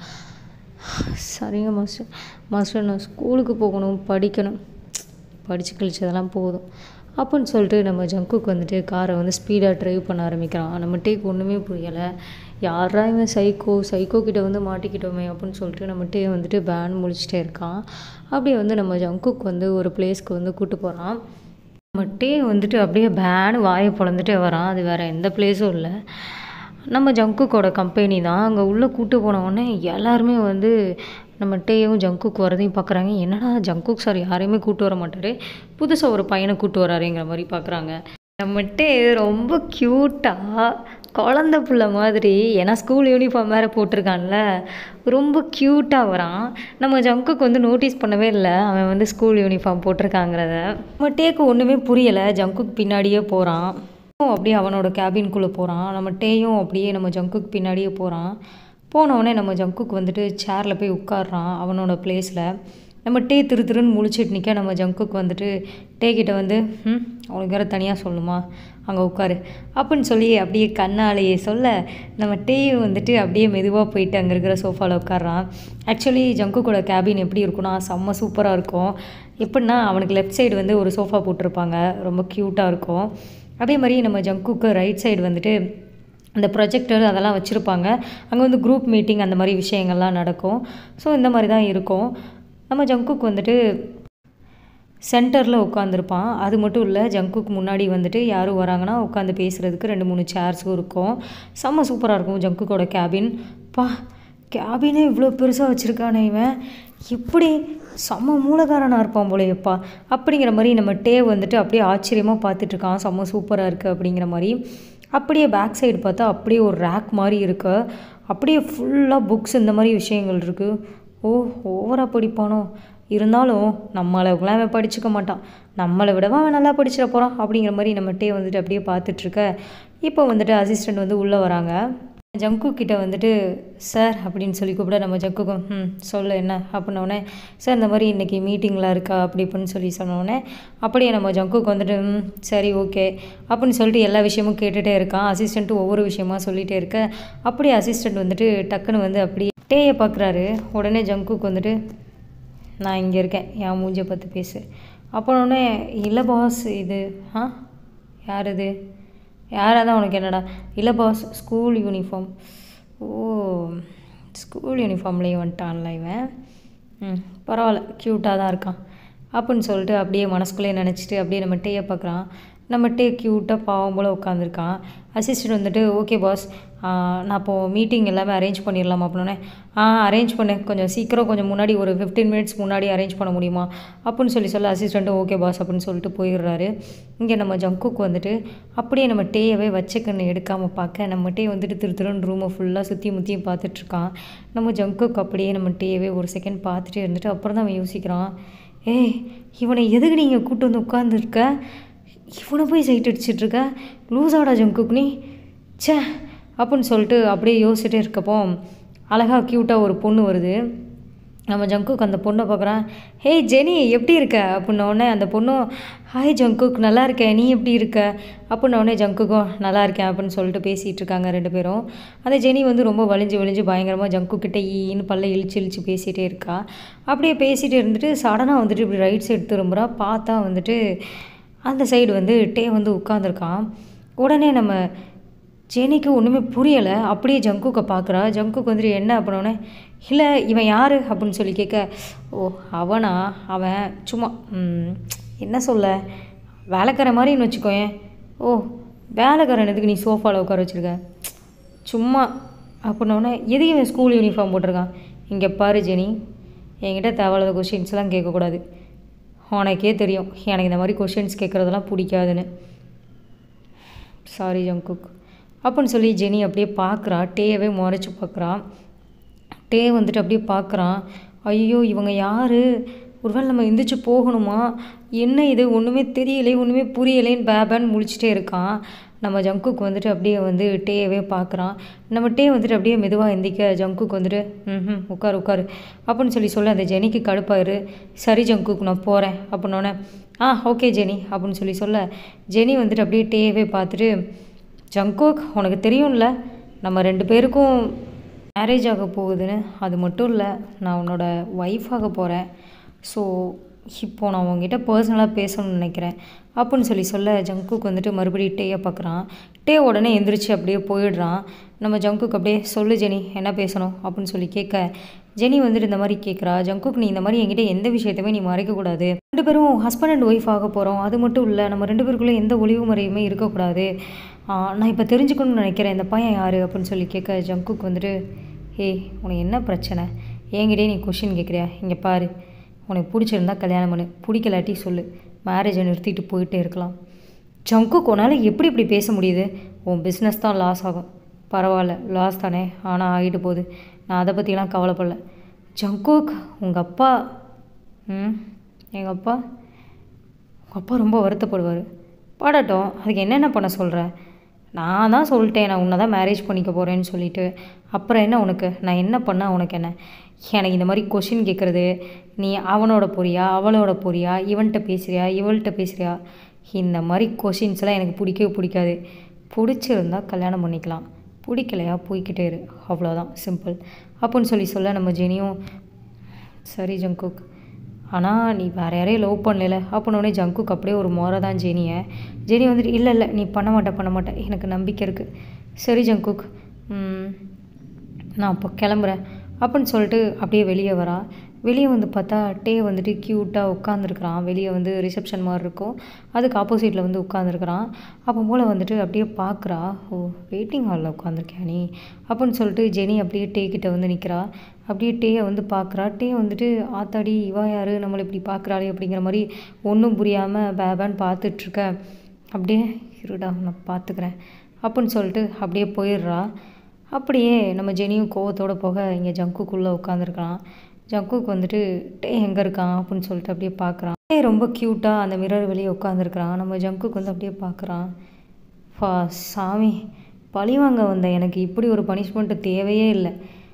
சரிங்க மாஸ்டர் மாஸ்டர் நான் ஸ்கூலுக்கு போகணும் படிக்கணும் படித்து கழிச்சதெல்லாம் போதும் அப்படின்னு சொல்லிட்டு நம்ம ஜங்குக்கு வந்துட்டு காரை வந்து ஸ்பீடாக ட்ரைவ் பண்ண ஆரம்பிக்கிறான் நம்ம டேக்கு ஒன்றுமே புரியலை யாரா இவன் சைக்கோ சைக்கோ கிட்ட வந்து மாட்டிக்கிட்டோமே அப்படின்னு சொல்லிட்டு நம்ம டே வந்துட்டு பேன் முழிச்சிட்டே இருக்கான் அப்படியே வந்து நம்ம ஜங்குக்கு வந்து ஒரு பிளேஸ்க்கு வந்து கூட்டு போகிறான் நம்ம டே வந்துட்டு அப்படியே பேனு வாயை பொழந்துட்டே வரான் அது வேறு எந்த பிளேஸும் இல்லை நம்ம ஜங்குக்கோட கம்பெனி தான் அங்கே உள்ளே கூட்டு போன உடனே எல்லாருமே வந்து நம்ம டேயும் ஜங்குக் வரதையும் பார்க்குறாங்க என்னடா ஜங்குக் சார் யாரையுமே கூட்டு வர மாட்டார் புதுசாக ஒரு பையனை கூட்டு வராருங்கிற மாதிரி பார்க்குறாங்க நம்ம டே ரொம்ப க்யூட்டாக குழந்த புள்ள மாதிரி ஏன்னா ஸ்கூல் யூனிஃபார்ம் வேறு போட்டிருக்கான்ல ரொம்ப க்யூட்டாக வரான் நம்ம ஜங்குக்கு வந்து நோட்டீஸ் பண்ணவே இல்லை அவன் வந்து ஸ்கூல் யூனிஃபார்ம் போட்டிருக்காங்கிறத நம்ம டேக்கு ஒன்றுமே புரியலை ஜங்குக் பின்னாடியே போகிறான் அவனும் அப்படியே அவனோட கேபின்குள்ளே போகிறான் நம்ம டேயும் அப்படியே நம்ம ஜங்குக்கு பின்னாடியே போகிறான் போனவுடனே நம்ம ஜங்குக்கு வந்துட்டு சேரில் போய் உட்காடுறான் அவனோட பிளேஸில் நம்ம டே திரு திருன்னு முழிச்சிட்டு நிற்க நம்ம ஜங்குக்கு வந்துட்டு டே கிட்ட வந்து ம் அவனுக்கு வேறு தனியாக சொல்லணுமா அங்கே உட்காரு அப்படின்னு சொல்லி அப்படியே கண்ணாலேயே சொல்ல நம்ம டேயும் வந்துட்டு அப்படியே மெதுவாக போயிட்டு அங்கே இருக்கிற சோஃபாவில் உட்காடுறான் ஆக்சுவலி ஜங்குக்கோட கேபின் எப்படி இருக்கும்னா செம்ம சூப்பராக இருக்கும் எப்படின்னா அவனுக்கு லெஃப்ட் சைடு வந்து ஒரு சோஃபா போட்டிருப்பாங்க ரொம்ப க்யூட்டாக இருக்கும் அதே மாதிரி நம்ம ஜங்குக்கு ரைட் சைடு வந்துட்டு அந்த ப்ரொஜெக்டர் அதெல்லாம் வச்சுருப்பாங்க அங்கே வந்து குரூப் மீட்டிங் அந்த மாதிரி விஷயங்கள்லாம் நடக்கும் ஸோ இந்த மாதிரி தான் இருக்கும் நம்ம ஜங்குக்கு வந்துட்டு சென்டரில் உட்காந்துருப்பான் அது மட்டும் இல்லை ஜங்குக்கு முன்னாடி வந்துட்டு யாரும் வராங்கன்னா உட்காந்து பேசுகிறதுக்கு ரெண்டு மூணு சேர்ஸும் இருக்கும் செம்ம சூப்பராக இருக்கும் ஜங்குக்கோட கேபின் பா கேபினே இவ்வளோ பெருசாக வச்சுருக்கானே இவன் எப்படி செம்ம மூலகாரனாக இருப்பான் போலையப்பா அப்படிங்கிற மாதிரி நம்ம டே வந்துட்டு அப்படியே ஆச்சரியமாக பார்த்துட்ருக்கான் செம்ம சூப்பராக இருக்குது அப்படிங்கிற மாதிரி அப்படியே பேக் சைடு பார்த்தா அப்படியே ஒரு ரேக் மாதிரி இருக்கு அப்படியே ஃபுல்லாக புக்ஸ் இந்த மாதிரி விஷயங்கள் இருக்குது ஓ ஓவராக படிப்பானோ இருந்தாலும் நம்ம அளவுக்குலாம் அவன் படிச்சுக்க மாட்டான் நம்மளை விடவா அவன் நல்லா படிச்சிட போகிறான் அப்படிங்கிற மாதிரி நம்ம டே வந்துட்டு அப்படியே பார்த்துட்ருக்க இப்போ வந்துட்டு அசிஸ்டண்ட் வந்து உள்ளே வராங்க ஜங்கு கிட்ட வந்துட்டு சார் அப்படின்னு சொல்லி கூப்பிட நம்ம ஜங்குக்கும் ம் சொல்லு என்ன அப்படின்னோடனே சார் இந்த மாதிரி இன்றைக்கி மீட்டிங்கில் இருக்கா அப்படி இப்படின்னு சொல்லி சொன்னோடனே அப்படியே நம்ம ஜங்குக்கு வந்துட்டு ம் சரி ஓகே அப்படின்னு சொல்லிட்டு எல்லா விஷயமும் கேட்டுகிட்டே இருக்கான் அசிஸ்டண்ட்டு ஒவ்வொரு விஷயமா சொல்லிகிட்டே இருக்க அப்படியே அசிஸ்டண்ட் வந்துட்டு டக்குன்னு வந்து அப்படியே டேயை பார்க்குறாரு உடனே ஜங்குக்கு வந்துட்டு நான் இங்கே இருக்கேன் என் மூஞ்சை பார்த்து பேசு அப்புறம்னே இல்லை பாஸ் இது ஆ யார் இது யாராக தான் உனக்கு என்னடா இல்லை பாஸ் ஸ்கூல் யூனிஃபார்ம் ஓ ஸ்கூல் யூனிஃபார்ம்லேயே வந்துட்டான்ல இவன் ம் பரவாயில்ல க்யூட்டாக தான் இருக்கான் அப்படின்னு சொல்லிட்டு அப்படியே மனசுக்குள்ளே நினச்சிட்டு அப்படியே நம்ம டேயை பார்க்குறான் நம்ம டே க்யூட்டாக பாவம் போல் உட்காந்துருக்கான் அசிஸ்டன்ட் வந்துட்டு ஓகே பாஸ் நான் இப்போது மீட்டிங் எல்லாமே அரேஞ்ச் பண்ணிடலாமா அப்படின்னே ஆ அரேஞ்ச் பண்ணு கொஞ்சம் சீக்கிரம் கொஞ்சம் முன்னாடி ஒரு ஃபிஃப்டீன் மினிட்ஸ் முன்னாடி அரேஞ்ச் பண்ண முடியுமா அப்படின்னு சொல்லி சொல்ல அசிஸ்டண்ட்டும் ஓகே பாஸ் அப்படின்னு சொல்லிட்டு போயிடுறாரு இங்கே நம்ம ஜங்குக்கு வந்துட்டு அப்படியே நம்ம டேயவே வச்சக்கண்ணு எடுக்காமல் பார்க்க நம்ம டே வந்துட்டு திரு திருன்னு ரூமை ஃபுல்லாக சுற்றி முற்றியும் பார்த்துட்ருக்கான் நம்ம ஜங்குக்கு அப்படியே நம்ம டேயவே ஒரு செகண்ட் பார்த்துட்டே இருந்துட்டு அப்புறம் தான் அவன் யோசிக்கிறான் ஏய் இவனை எதுக்கு நீங்கள் கூட்டு வந்து உட்காந்துருக்க இவனை போய் சைட் அடிச்சிட்ருக்க லூசாடா ஜங்குக் நீ ச்சே அப்படின்னு சொல்லிட்டு அப்படியே யோசிச்சுட்டே இருக்கப்போ அழகாக க்யூட்டாக ஒரு பொண்ணு வருது நம்ம ஜங்குக் அந்த பொண்ணை பார்க்குறான் ஹே ஜெனி எப்படி இருக்க அப்படின்ன உடனே அந்த பொண்ணும் ஹாய் ஜங்குக் நல்லா இருக்கேன் நீ எப்படி இருக்க அப்படின்ன உடனே ஜங்குக்கும் நல்லா இருக்கேன் அப்படின்னு சொல்லிட்டு பேசிகிட்டு இருக்காங்க ரெண்டு பேரும் அந்த ஜெனி வந்து ரொம்ப வலிஞ்சு வலிஞ்சு பயங்கரமாக ஜங்கு கிட்ட ஈன்னு பல்ல இழிச்சு இழிச்சு பேசிகிட்டே இருக்கா அப்படியே பேசிகிட்டே இருந்துட்டு சடனாக வந்துட்டு இப்படி ரைட் சைடு திரும்புகிறா பார்த்தா வந்துட்டு அந்த சைடு வந்து டே வந்து உட்காந்துருக்கான் உடனே நம்ம ஜெனிக்கு ஒன்றுமே புரியலை அப்படியே ஜங்குக்கை பார்க்குறா ஜங்குக்கு வந்துட்டு என்ன அப்படின்னோடனே இல்லை இவன் யார் அப்படின்னு சொல்லி கேட்க ஓ அவனா அவன் சும்மா ம், என்ன சொல்ல வேலைக்கார மாதிரின்னு வச்சுக்கோயேன் ஓ வேலைக்காரன் எதுக்கு நீ சோஃபாவில் உட்கார வச்சுருக்க சும்மா அப்படின்னோடனே எதுக்கு இவன் ஸ்கூல் யூனிஃபார்ம் போட்டிருக்கான் இங்கே பாரு ஜெனி என்கிட்ட தேவையில்லாத கொஷின்ஸ்லாம் கேட்கக்கூடாது உனக்கே தெரியும் எனக்கு இந்த மாதிரி கொஷின்ஸ் கேட்குறதெல்லாம் பிடிக்காதுன்னு சாரி ஜங்குக் அப்படின்னு சொல்லி ஜெனி அப்படியே பார்க்குறா டேயவே முறைச்சி பார்க்குறா டே வந்துட்டு அப்படியே பார்க்குறான் ஐயோ இவங்க யார் ஒருவேளை நம்ம எந்திரிச்சு போகணுமா என்ன இது ஒன்றுமே தெரியலே ஒன்றுமே புரியலேன்னு பேபேன்னு முழிச்சிட்டே இருக்கான் நம்ம ஜங்குக்கு வந்துட்டு அப்படியே வந்து டேயவே பார்க்குறான் நம்ம டே வந்துட்டு அப்படியே மெதுவாக எந்திக்க ஜங்குக்கு வந்துட்டு ம் உட்காரு உட்காரு அப்படின்னு சொல்லி சொல்ல அந்த ஜெனிக்கு கடுப்பாயிரு சரி ஜங்குக்கு நான் போகிறேன் அப்படின்னோடனே ஆ ஓகே ஜெனி அப்படின்னு சொல்லி சொல்ல ஜெனி வந்துட்டு அப்படியே டேயவே பார்த்துட்டு ஜங்குக் உனக்கு தெரியும்ல நம்ம ரெண்டு பேருக்கும் மேரேஜ் ஆக போகுதுன்னு அது மட்டும் இல்லை நான் உன்னோட ஒய்ஃப் ஆக போகிறேன் ஸோ இப்போ நான் உங்ககிட்ட பர்சனலாக பேசணும்னு நினைக்கிறேன் அப்படின்னு சொல்லி சொல்ல ஜங்குக்கு வந்துட்டு மறுபடியும் டேயை பார்க்குறான் டே உடனே எந்திரிச்சு அப்படியே போயிடுறான் நம்ம ஜங்குக்கு அப்படியே சொல்லு ஜெனி என்ன பேசணும் அப்படின்னு சொல்லி கேட்க ஜெனி வந்துட்டு இந்த மாதிரி கேட்குறா ஜங்குக்கு நீ இந்த மாதிரி என்கிட்ட எந்த விஷயத்தையுமே நீ மறைக்கக்கூடாது ரெண்டு பேரும் ஹஸ்பண்ட் அண்ட் ஒய்ஃப் ஆக போகிறோம் அது மட்டும் இல்லை நம்ம ரெண்டு பேருக்குள்ளே எந்த ஒளிவு முறையுமே இருக்கக்கூடாது ஆ, நான் இப்போ தெரிஞ்சுக்கணும்னு நினைக்கிறேன் இந்த பையன் யார் அப்படின்னு சொல்லி கேட்க ஜங்குக்கு வந்துட்டு ஏய் உனக்கு என்ன பிரச்சனை என்கிட்டயே நீ கொஷின் கேட்குறியா இங்கே பாரு உனக்கு பிடிச்சிருந்தா கல்யாணம் பண்ணு பிடிக்கலாட்டி சொல்லு மேரேஜை நிறுத்திட்டு போயிட்டே இருக்கலாம் ஜங்குக்கு உன்னால் எப்படி இப்படி பேச முடியுது உன் பிஸ்னஸ் தான் லாஸ் ஆகும் பரவாயில்ல லாஸ் தானே ஆனால் ஆகிட்டு போகுது நான் அதை பற்றிலாம் கவலைப்படல ஜங்குக் உங்கள் அப்பா ம் எங்கள் அப்பா உங்கள் அப்பா ரொம்ப வருத்தப்படுவார் பாடட்டும் அதுக்கு என்னென்ன பண்ண சொல்கிற நான் தான் சொல்லிட்டேன் நான் உன்னை தான் மேரேஜ் பண்ணிக்க போகிறேன்னு சொல்லிட்டு அப்புறம் என்ன உனக்கு நான் என்ன பண்ணால் உனக்கு என்ன எனக்கு இந்த மாதிரி கொஷின் கேட்குறது நீ அவனோட போறியா அவளோட போறியா இவன்கிட்ட பேசுறியா இவள்கிட்ட பேசுறியா இந்த மாதிரி கொஷின்ஸ்லாம் எனக்கு பிடிக்கவே பிடிக்காது பிடிச்சிருந்தா கல்யாணம் பண்ணிக்கலாம் பிடிக்கலையா போய்க்கிட்டே இரு அவ்வளோதான் சிம்பிள் அப்படின்னு சொல்லி சொல்ல நம்ம ஜெனியும் சரி ஜங்குக் ஆனால் நீ வேறு யாரையும் லவ் பண்ணல அப்படின்னோடனே ஜங்குக்கு அப்படியே ஒரு முறை தான் ஜெனியை ஜெனி வந்துட்டு இல்லை இல்லை நீ பண்ண மாட்டே பண்ண மாட்டேன் எனக்கு நம்பிக்கை இருக்குது சரி ஜங்குக் ம், நான் அப்போ கிளம்புறேன் அப்படின்னு சொல்லிட்டு அப்படியே வெளியே வரா வெளியே வந்து பார்த்தா டே வந்துட்டு க்யூட்டாக உட்காந்துருக்குறான் வெளியே வந்து ரிசப்ஷன் மாதிரி இருக்கும் அதுக்கு ஆப்போசிட்டில் வந்து உட்காந்துருக்குறான் அப்போ போல் வந்துட்டு அப்படியே பார்க்குறா ஓ வெயிட்டிங் ஹாலில் உட்காந்துருக்கியா நீ அப்படின்னு சொல்லிட்டு ஜெனி அப்படியே டே கிட்ட வந்து நிற்கிறா அப்படியே டேயை வந்து பார்க்குறா டே வந்துட்டு ஆத்தாடி இவா யார் நம்மளை இப்படி பார்க்குறாளே அப்படிங்கிற மாதிரி ஒன்றும் புரியாமல் பேபான்னு பார்த்துட்ருக்க அப்படியே இருடா நான் பார்த்துக்கிறேன் அப்படின்னு சொல்லிட்டு அப்படியே போயிடுறா அப்படியே நம்ம ஜெனியும் கோவத்தோட போக இங்கே ஜங்குக்குள்ளே உட்காந்துருக்கான் ஜங்குக்கு வந்துட்டு டே எங்கே இருக்கான் அப்படின்னு சொல்லிட்டு அப்படியே பார்க்குறான் டே ரொம்ப க்யூட்டாக அந்த மிரர் வெளியே உட்காந்துருக்குறான் நம்ம ஜங்குக்கு வந்து அப்படியே பார்க்குறான் ஃபா சாமி பழிவாங்க வந்த எனக்கு இப்படி ஒரு பனிஷ்மெண்ட்டு தேவையே இல்லை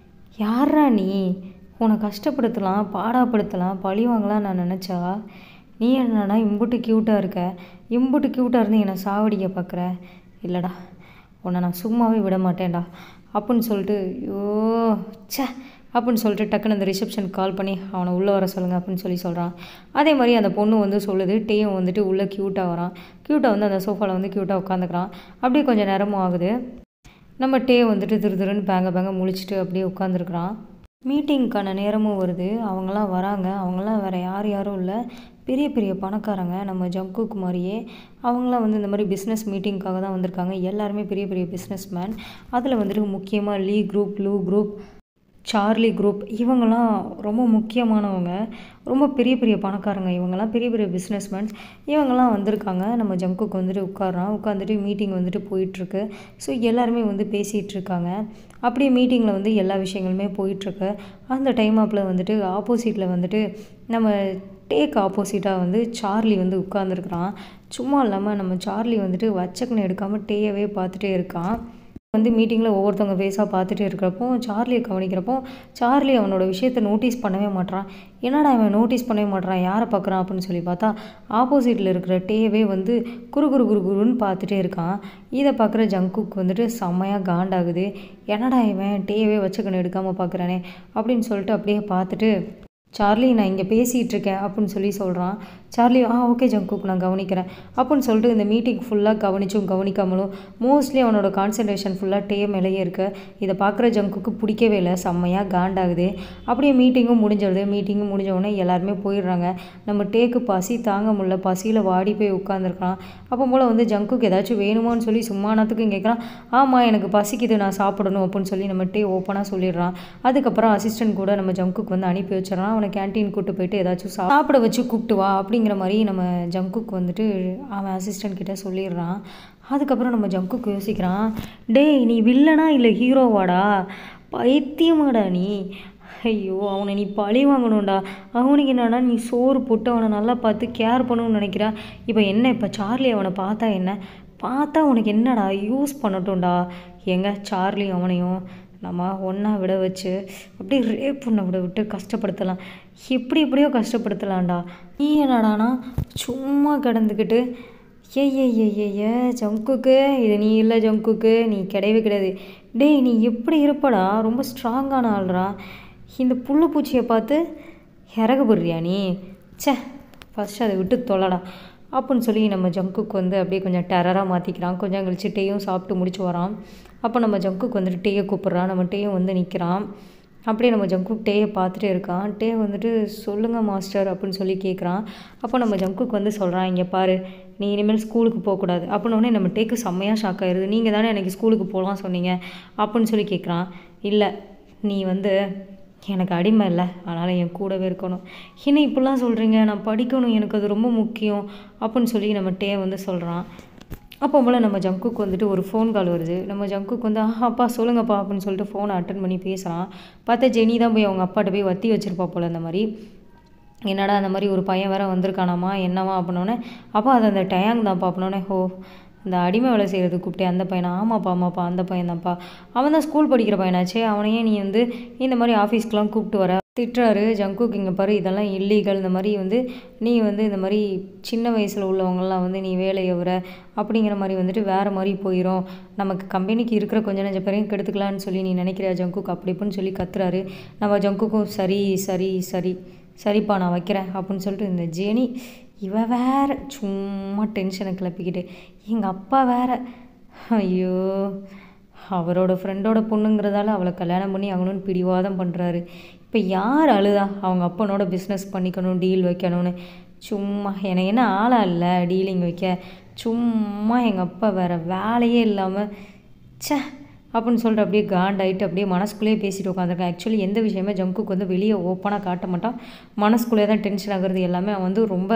யாரா நீ உன்னை கஷ்டப்படுத்தலாம் பாடாப்படுத்தலாம் பழி வாங்கலாம் நான் நினச்சா நீ என்னடா இம்புட்டு க்யூட்டாக இருக்க இம்புட்டு க்யூட்டாக இருந்து என்னை சாவடிக்க பார்க்குற இல்லைடா உன்னை நான் சும்மாவே விட மாட்டேன்டா அப்படின்னு சொல்லிட்டு ஐயோ ச்சே அப்படின்னு சொல்லிட்டு டக்குன்னு அந்த ரிசப்ஷன் கால் பண்ணி அவனை உள்ளே வர சொல்லுங்கள் அப்படின்னு சொல்லி சொல்கிறான் அதே மாதிரி அந்த பொண்ணு வந்து சொல்லுது டேயும் வந்துட்டு உள்ளே க்யூட்டாக வரான் க்யூட்டாக வந்து அந்த சோஃபாவில் வந்து க்யூட்டாக உட்காந்துக்கிறான் அப்படியே கொஞ்சம் நேரமும் ஆகுது நம்ம டே வந்துட்டு திரு திருன்னு பேங்க பேங்க முழிச்சிட்டு அப்படியே உட்காந்துருக்குறான் மீட்டிங்க்கான நேரமும் வருது அவங்களாம் வராங்க அவங்களாம் வேறு யார் யாரும் இல்லை பெரிய பெரிய பணக்காரங்க நம்ம ஜம்குக் மாதிரியே அவங்களாம் வந்து இந்த மாதிரி பிஸ்னஸ் மீட்டிங்க்காக தான் வந்திருக்காங்க எல்லாருமே பெரிய பெரிய பிஸ்னஸ் மேன் அதில் வந்துட்டு முக்கியமாக Lee group Lu group Charlie group இவங்கெல்லாம் ரொம்ப முக்கியமானவங்க ரொம்ப பெரிய பெரிய பணக்காரங்க இவங்கெல்லாம் பெரிய பெரிய பிஸ்னஸ்மேன்ஸ் இவங்கெல்லாம் வந்திருக்காங்க நம்ம ஜங்குக்கு வந்துட்டு உட்கார்றான் உட்காந்துட்டு மீட்டிங் வந்துட்டு போயிட்டுருக்கு ஸோ எல்லாருமே வந்து பேசிகிட்டு இருக்காங்க அப்படியே மீட்டிங்கில் வந்து எல்லா விஷயங்களுமே போயிட்டுருக்கு அந்த டைம் அப்பில் வந்துட்டு ஆப்போசிட்டில் வந்துட்டு நம்ம டேக் ஆப்போசிட்டாக வந்து சார்லி வந்து உட்காந்துருக்குறான் சும்மா இல்லாமல் நம்ம சார்லி வந்துட்டு வச்சக்குன்னு எடுக்காமல் டேயவே பார்த்துட்டே இருக்கான் வந்து மீட்டிங்கில் ஒவ்வொருத்தவங்க ஃபேஸாக பார்த்துட்டே இருக்கிறப்போ சார்லியை கவனிக்கிறப்போ சார்லி அவனோட விஷயத்தை நோட்டீஸ் பண்ணவே மாட்றான் என்னடா அவன் நோட்டீஸ் பண்ணவே மாட்றான் யாரை பார்க்குறான் அப்படின்னு சொல்லி பார்த்தா ஆப்போசிட்டில் இருக்கிற டேவே வந்து குரு குரு குரு குருன்னு பார்த்துட்டே இருக்கான் இதை பார்க்குற ஜங்குக்கு வந்துட்டு செம்மையாக காண்டாகுது என்னடா இவன் டேவே வச்சுக்கணும் எடுக்காமல் பார்க்குறானே அப்படின்னு சொல்லிட்டு அப்படியே பார்த்துட்டு சார்லி நான் இங்கே பேசிகிட்டு இருக்கேன் அப்படின்னு சொல்லி சொல்கிறான் சார்லி ஆ ஓகே ஜங்குக் நான் கவனிக்கிறேன் அப்படின்னு சொல்லிட்டு இந்த மீட்டிங் ஃபுல்லாக கவனிச்சும் கவனிக்காமலும் மோஸ்ட்லி அவனோட கான்சன்ட்ரேஷன் ஃபுல்லாக டே மேலேயே இருக்கு இதை பார்க்குற ஜங்குக்கு பிடிக்கவே இல்லை செம்மையாக காண்டாகுது அப்படியே மீட்டிங்கும் முடிஞ்சிடுது மீட்டிங்கும் முடிஞ்ச உடனே எல்லாருமே போயிடுறாங்க நம்ம டேக்கு பசி தாங்க முடியல பசியில் வாடி போய் உட்காந்துருக்கான் அப்போ போல் வந்து ஜங்குக்கு ஏதாச்சும் வேணுமான்னு சொல்லி சும்மானத்துக்கும் கேட்குறான் ஆமாம் எனக்கு பசிக்குது நான் சாப்பிடணும் அப்படின்னு சொல்லி நம்ம டே ஓப்பனாக சொல்லிடுறான் அதுக்கப்புறம் அசிஸ்டன்ட் கூட நம்ம ஜங்குக்கு வந்து அனுப்பி வச்சிடறான் அவனை கேன்டீன் கூப்பிட்டு போயிட்டு ஏதாச்சும் சா- சாப்பிட வச்சு கூப்பிட்டு வா அப்படிங்கிற மாதிரி நம்ம ஜங்குக்கு வந்துட்டு அவன் அசிஸ்டன்ட் கிட்ட சொல்லிடுறான் அதுக்கப்புறம் நம்ம ஜங்குக்கு யோசிக்கிறான் டேய் நீ வில்லனா இல்லை ஹீரோவாடா பைத்தியமாடா நீ ஐயோ அவனை நீ பழி வாங்கணும்டா அவனுக்கு என்னன்னா நீ சோறு போட்டு அவனை நல்லா பார்த்து கேர் பண்ணணும்னு நினைக்கிறா இப்போ என்ன இப்போ சார்லி அவனை பார்த்தா என்ன பார்த்தா உனக்கு என்னடா யூஸ் பண்ணட்டும்டா எங்க சார்லி அவனையும் நம்ம ஒன்றா விட வச்சு அப்படியே ரேப் பண்ண விட விட்டு கஷ்டப்படுத்தலாம் எப்படி எப்படியோ கஷ்டப்படுத்தலாம்டா நீ என்னடானா சும்மா கிடந்துக்கிட்டு ஏய் ஏய் ஏய் ஏய் ஏ ஜங்குக்கு இது நீ இல்லை ஜங்குக்கு நீ கிடையவே கிடையாது டேய் நீ எப்படி இருப்படா ரொம்ப ஸ்ட்ராங்கான ஆள்றா இந்த புல்லு பூச்சியை பார்த்து இறகு போடுறியா நீ ச்சே ஃபஸ்ட் அதை விட்டு தொலைடா அப்படின்னு சொல்லி நம்ம ஜங்குக்கு வந்து அப்படியே கொஞ்சம் டெரராக மாற்றிக்கிறான் கொஞ்சம் கழிச்சு டேயும் சாப்பிட்டு முடிச்சு வரான் அப்போ நம்ம ஜங்குக்கு வந்துட்டு டேயை கூப்பிட்றான் நம்ம டேயும் வந்து நிற்கிறான் அப்படியே நம்ம ஜங்குக் டேயை பார்த்துட்டே இருக்கான் டே வந்துட்டு சொல்லுங்கள் மாஸ்டர் அப்படின்னு சொல்லி கேட்குறான் அப்போ நம்ம ஜங்குக்கு வந்து சொல்கிறான் இங்கே பாரு நீ இனிமேல் ஸ்கூலுக்கு போகக்கூடாது அப்படின்னு உடனே நம்ம டேக்கு செம்மையாக ஷாக் ஆயிடுது நீங்கள் தானே எனக்கு ஸ்கூலுக்கு போகலாம் சொன்னீங்க அப்படின்னு சொல்லி கேட்குறான் இல்லை நீ வந்து எனக்கு அடிமை இல்லை அதனால் என் கூடவே இருக்கணும் என்ன இப்படிலாம் சொல்கிறீங்க நான் படிக்கணும் எனக்கு அது ரொம்ப முக்கியம் அப்படின்னு சொல்லி நம்ம டே வந்து சொல்கிறான் அப்போ போல் நம்ம ஜங்குக்கு வந்துட்டு ஒரு ஃபோன் கால் வருது நம்ம ஜங்குக்கு வந்து ஆஹா அப்பா சொல்லுங்கப்பா அப்படின்னு சொல்லிட்டு ஃபோனை அட்டன் பண்ணி பேசுகிறான் பார்த்தா ஜெனி தான் போய் அவங்க அப்பாட்ட போய் வத்தி வச்சிருப்பா போல் இந்த மாதிரி என்னடா அந்த மாதிரி ஒரு பையன் வேற வந்திருக்கானாமா என்னவா அப்படின்னோடனே அப்பா அது அந்த டயாங் தான்ப்பா அப்படின்னோடனே ஹோ இந்த அடிமை வேலை செய்கிறது கூப்பிட்டே அந்த பையனா ஆமாப்பா ஆமாப்பா அந்த பையன் தான்ப்பா அவன் தான் ஸ்கூல் படிக்கிற பையனாச்சே அவனையே நீ வந்து இந்த மாதிரி ஆஃபீஸ்க்கெலாம் கூப்பிட்டு வர திட்டுறாரு ஜங்குக்கு இங்கே பாரு இதெல்லாம் இல்லீகல் இந்த மாதிரி வந்து நீ வந்து இந்த மாதிரி சின்ன வயசில் உள்ளவங்கலாம் வந்து நீ வேலையை வர அப்படிங்கிற மாதிரி வந்துட்டு வேறு மாதிரி போயிடும் நமக்கு கம்பெனிக்கு இருக்கிற கொஞ்ச நஞ்ச பேரையும் கெடுத்துக்கலான்னு சொல்லி நீ நினைக்கிறியா ஜங்குக்கு அப்படி இப்படின்னு சொல்லி கத்துறாரு நம்ம ஜங்குக்கும் சரி சரி சரி சரிப்பா நான் வைக்கிறேன் அப்படின்னு சொல்லிட்டு இந்த ஜெனி இவ வேற சும்மா டென்ஷனை கிளப்பிக்கிட்டு எங்கள் அப்பா வேற ஐயோ அவரோட ஃப்ரெண்டோட பொண்ணுங்கிறதால அவளை கல்யாணம் பண்ணி ஆகணும்னு பிடிவாதம் பண்ணுறாரு இப்போ யார் அழுதா அவங்க அப்பனோட பிஸ்னஸ் பண்ணிக்கணும் டீல் வைக்கணும்னு சும்மா எனக்கு என்ன ஆளா இல்லை டீலிங் வைக்க சும்மா எங்கள் அப்பா வேறு வேலையே இல்லாமல் ச்சே அப்படின்னு சொல்லிட்டு அப்படியே காண்டாயிட்டு அப்படியே மனசுக்குள்ளேயே பேசிட்டு உட்காந்துருக்கேன் ஆக்சுவலி எந்த விஷயமே ஜங்குக்கு வந்து வெளியே ஓப்பனாக காட்ட மாட்டான் மனசுக்குள்ளே தான் டென்ஷன் ஆகுறது எல்லாமே அவன் வந்து ரொம்ப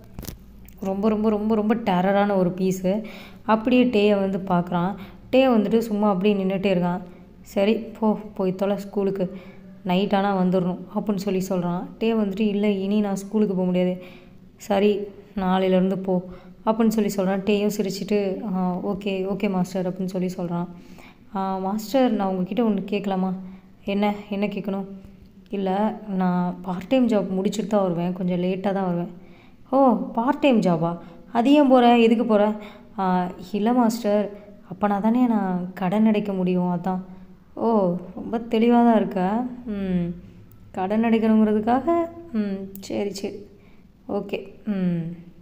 ரொம்ப ரொம்ப ரொம்ப ரொம்ப டெரரான ஒரு பீஸு அப்படியே டேயை வந்து பார்க்குறான் டே வந்துட்டு சும்மா அப்படியே நின்றுட்டே இருக்கான் சரி போ போய் தொலை ஸ்கூலுக்கு நைட் ஆனால் வந்துடணும் அப்படின்னு சொல்லி சொல்கிறான் டே வந்துட்டு இல்லை இனி நான் ஸ்கூலுக்கு போக முடியாது சரி நாளையிலேருந்து போ அப்படின்னு சொல்லி சொல்கிறான் டேயும் சிரிச்சிட்டு ஓகே ஓகே மாஸ்டர் அப்படின்னு சொல்லி சொல்கிறான் மாஸ்டர் நான் உங்ககிட்ட ஒன்று கேட்கலாமா என்ன என்ன கேட்கணும் இல்லை நான் பார்ட் டைம் ஜாப் முடிச்சுட்டு தான் வருவேன் கொஞ்சம் லேட்டாக தான் வருவேன் ஓ பார்ட் டைம் ஜாபா அது ஏன் போகிற எதுக்கு போகிற இல்லை மாஸ்டர் அப்போனா தானே நான் கடன் அடைக்க முடியும் அதான் ஓ ரொம்ப தெளிவாக தான் இருக்க ம் கடன் அடைக்கணுங்கிறதுக்காக ம் சரி சரி ஓகே ம்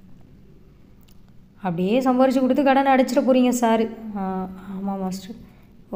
அப்படியே சம்பாரித்து கொடுத்து கடன் அடைச்சிட போகிறீங்க சார் ஆமாம் மாஸ்டர் ஓ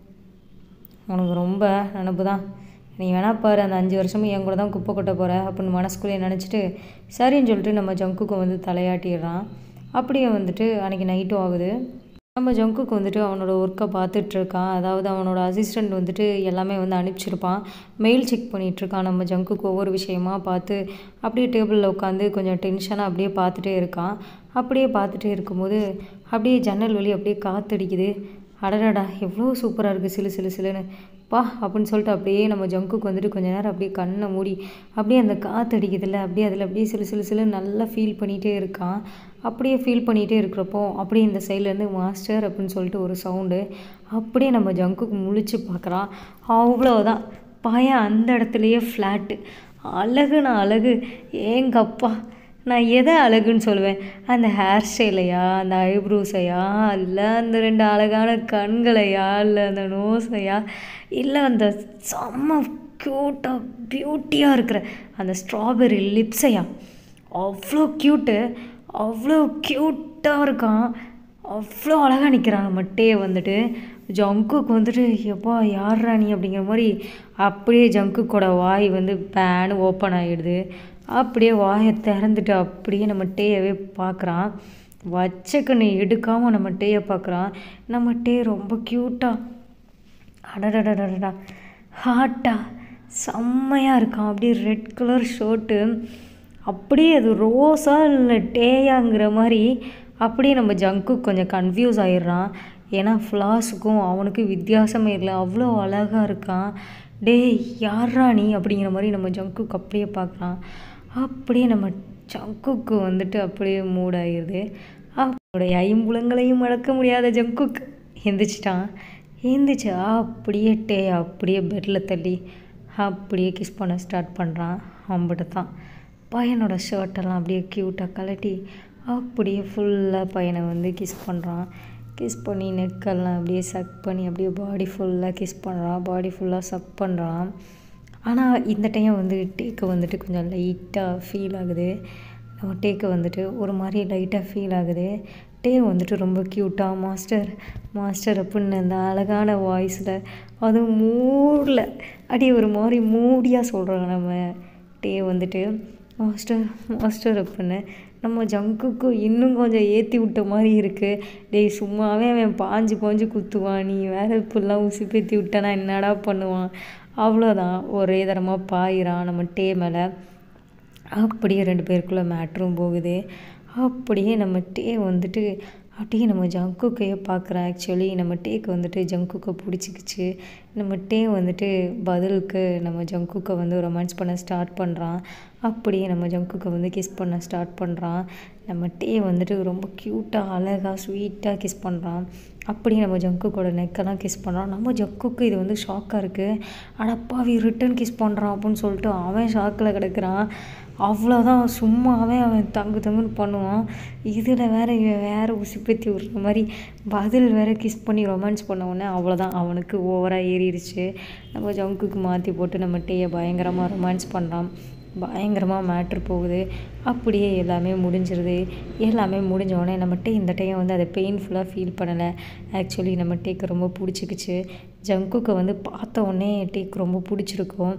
உனக்கு ரொம்ப நினப்பு தான் நீ வேணா பாரு அந்த அஞ்சு வருஷமும் என் கூட தான் குப்பை கொட்ட போகிற அப்படின்னு மனசுக்குள்ளேயே நினச்சிட்டு சரின்னு சொல்லிட்டு நம்ம ஜங்குக்கு வந்து தலையாட்டிடுறான் அப்படியே வந்துட்டு அன்றைக்கி நைட்டும் ஆகுது நம்ம ஜங்குக்கு வந்துட்டு அவனோட ஒர்க்கை பார்த்துட்ருக்கான் அதாவது அவனோட அசிஸ்டண்ட் வந்துட்டு எல்லாமே வந்து அனுப்பிச்சிருப்பான் மெயில் செக் பண்ணிகிட்ருக்கான் நம்ம ஜங்குக்கு ஒவ்வொரு விஷயமா பார்த்து அப்படியே டேபிளில் உட்காந்து கொஞ்சம் டென்ஷனாக அப்படியே பார்த்துட்டே இருக்கான் அப்படியே பார்த்துட்டே இருக்கும்போது அப்படியே ஜன்னல் வழி அப்படியே காற்றடிக்குது அடடடா எவ்வளோ சூப்பராக இருக்குது சிலு சிலு சிலுன்னு பா அப்படின்னு சொல்லிட்டு அப்படியே நம்ம ஜங்குக்கு வந்துட்டு கொஞ்ச நேரம் அப்படியே கண்ணை மூடி அப்படியே அந்த காற்று அடிக்குதுல்ல அப்படியே அதில் அப்படியே சிலு சிலு சிலுன்னு நல்லா ஃபீல் பண்ணிகிட்டே இருக்கான் அப்படியே ஃபீல் பண்ணிகிட்டே இருக்கிறப்போ அப்படியே இந்த சைட்லேருந்து மாஸ்டர் அப்படின்னு சொல்லிட்டு ஒரு சவுண்டு அப்படியே நம்ம ஜங்குக்கு முழிச்சு பார்க்குறான் அவ்வளோதான் பையன் அந்த இடத்துலையே ஃப்ளாட்டு அழகுண்ணா அழகு ஏங்கப்பா நான் எதை அழகுன்னு சொல்லுவேன் அந்த ஹேர் ஸ்டைலையா அந்த ஐப்ரோஸையா இல்லை அந்த ரெண்டு அழகான கண்களையா இல்லை அந்த நோஸையா இல்லை அந்த செம்ம க்யூட்டாக பியூட்டியாக இருக்கிற அந்த ஸ்ட்ராபெர்ரி லிப்ஸையா அவ்வளோ க்யூட்டு அவ்வளோ க்யூட்டாக இருக்கான் அவ்வளோ அழகாக நிற்கிறான் நம்ம டே வந்துட்டு ஜங்குக்கு வந்துட்டு எப்பா யார்ரா நீ அப்படிங்கிற மாதிரி அப்படியே ஜங்குக்கோட வாய் வந்து பேனு ஓப்பன் ஆகிடுது அப்படியே வாயை திறந்துட்டு அப்படியே நம்ம டேயவே பார்க்குறான் வச்ச கண்ணு எடுக்காமல் நம்ம டேயை பார்க்குறான் நம்ம டே ரொம்ப க்யூட்டாக அடடடடடா ஹாட்டா செம்மையாக இருக்கான் அப்படியே ரெட் கலர் ஷர்ட்டு அப்படியே அது ரோஸா இல்லை டேயாங்கிற மாதிரி அப்படியே நம்ம ஜங்கு கொஞ்சம் கன்ஃபியூஸ் ஆயிடுறான் ஏன்னா ஃப்ளாஸுக்கும் அவனுக்கு வித்தியாசமே இல்லை அவ்வளோ அழகாக இருக்கான் டேய் யார்ரா நீ அப்படிங்கிற மாதிரி நம்ம ஜங்குக்கு அப்படியே பார்க்குறான் அப்படியே நம்ம ஜங்குக்கு வந்துட்டு அப்படியே மூட் ஆயிடுது அவனுடைய ஐம்புலங்களையும் மறக்க முடியாத ஜங்குக் எந்திரிச்சிட்டான் எந்திரிச்சு அப்படியே டே அப்படியே பெட்டில் தள்ளி அப்படியே கிஸ் பண்ண ஸ்டார்ட் பண்ணுறான் அம்பிட்டு தான் பையனோட ஷர்ட்டெல்லாம் அப்படியே க்யூட்டாக கலட்டி அப்படியே ஃபுல்லாக பையனை வந்து கிஸ் பண்ணுறான் கிஸ் பண்ணி நெக்கெல்லாம் அப்படியே சக் பண்ணி அப்படியே பாடி ஃபுல்லாக கிஸ் பண்ணுறான் பாடி ஃபுல்லாக சக் பண்ணுறான் ஆனால் இந்த டைம் வந்து டேக்கு வந்துட்டு கொஞ்சம் லைட்டாக ஃபீல் ஆகுது நம்ம டேக்கு வந்துட்டு ஒரு மாதிரி லைட்டாக ஃபீல் ஆகுது டே வந்துட்டு ரொம்ப க்யூட்டாக மாஸ்டர் மாஸ்டர் அப்படின்னு அந்த அழகான வாய்ஸில் அதுவும் மூடில் அப்படியே ஒரு மாதிரி மூடியாக சொல்கிறாங்க நம்ம டே வந்துட்டு மாஸ்டர் மாஸ்டர் அப்படின்னு நம்ம ஜங்குக்கு இன்னும் கொஞ்சம் ஏற்றி விட்ட மாதிரி இருக்குது டேய் சும்மாவே அவன் பாஞ்சு பாஞ்சு குத்துவான் நீ வேறு இப்படிலாம் உசி பேத்தி விட்டனா என்னடா பண்ணுவான் அவ்வளோதான் ஒரே தரமாக பாயிறான் நம்ம டே மேலே அப்படியே ரெண்டு பேருக்குள்ளே மேட்ரும் போகுது அப்படியே நம்ம டே வந்துட்டு அப்படியே நம்ம ஜங்குக்கையே பார்க்குறேன் ஆக்சுவலி நம்ம டேக்கு வந்துட்டு ஜங்குக்கை பிடிச்சிக்கிச்சு நம்ம டே வந்துட்டு பதிலுக்கு நம்ம ஜங்குக்கை வந்து ரொமான்ஸ் பண்ண ஸ்டார்ட் பண்ணுறான் அப்படியே நம்ம ஜங்குக்கை வந்து கிஸ் பண்ண ஸ்டார்ட் பண்ணுறான் நம்ம டே வந்துட்டு ரொம்ப க்யூட்டாக அழகாக ஸ்வீட்டாக கிஸ் பண்ணுறான் அப்படியே நம்ம ஜங்குக்கோட நெக்கெல்லாம் கிஸ் பண்ணுறான் நம்ம ஜங்குக்கு இது வந்து ஷாக்காக இருக்குது அடப்பாவி ரிட்டன் கிஸ் பண்ணுறான் அப்படின்னு சொல்லிட்டு அவன் ஷாக்கில் கிடக்குறான் அவ்வளோதான் சும்மாவே அவன் தங்கு தங்குன்னு பண்ணுவான் இதில் வேற இவன் வேறு உசுப்பேத்தி விடுற மாதிரி பதில் வேற கிஸ் பண்ணி ரொமான்ஸ் பண்ண உடனே அவ்வளோதான் அவனுக்கு ஓவராக ஏறிடுச்சு நம்ம ஜங்குக்கு மாற்றி போட்டு நம்ம டேயை பயங்கரமாக ரொமான்ஸ் பண்ணுறான் பயங்கரமாக மேட்ரு போகுது அப்படியே எல்லாமே முடிஞ்சிருது எல்லாமே முடிஞ்ச உடனே நம்ம டே இந்த டைம் வந்து அதை பெயின்ஃபுல்லாக ஃபீல் பண்ணலை ஆக்சுவலி நம்ம டேக்கு ரொம்ப பிடிச்சிக்கிச்சு ஜங்குக்கை வந்து பார்த்த உடனே டேக்கு ரொம்ப பிடிச்சிருக்கும்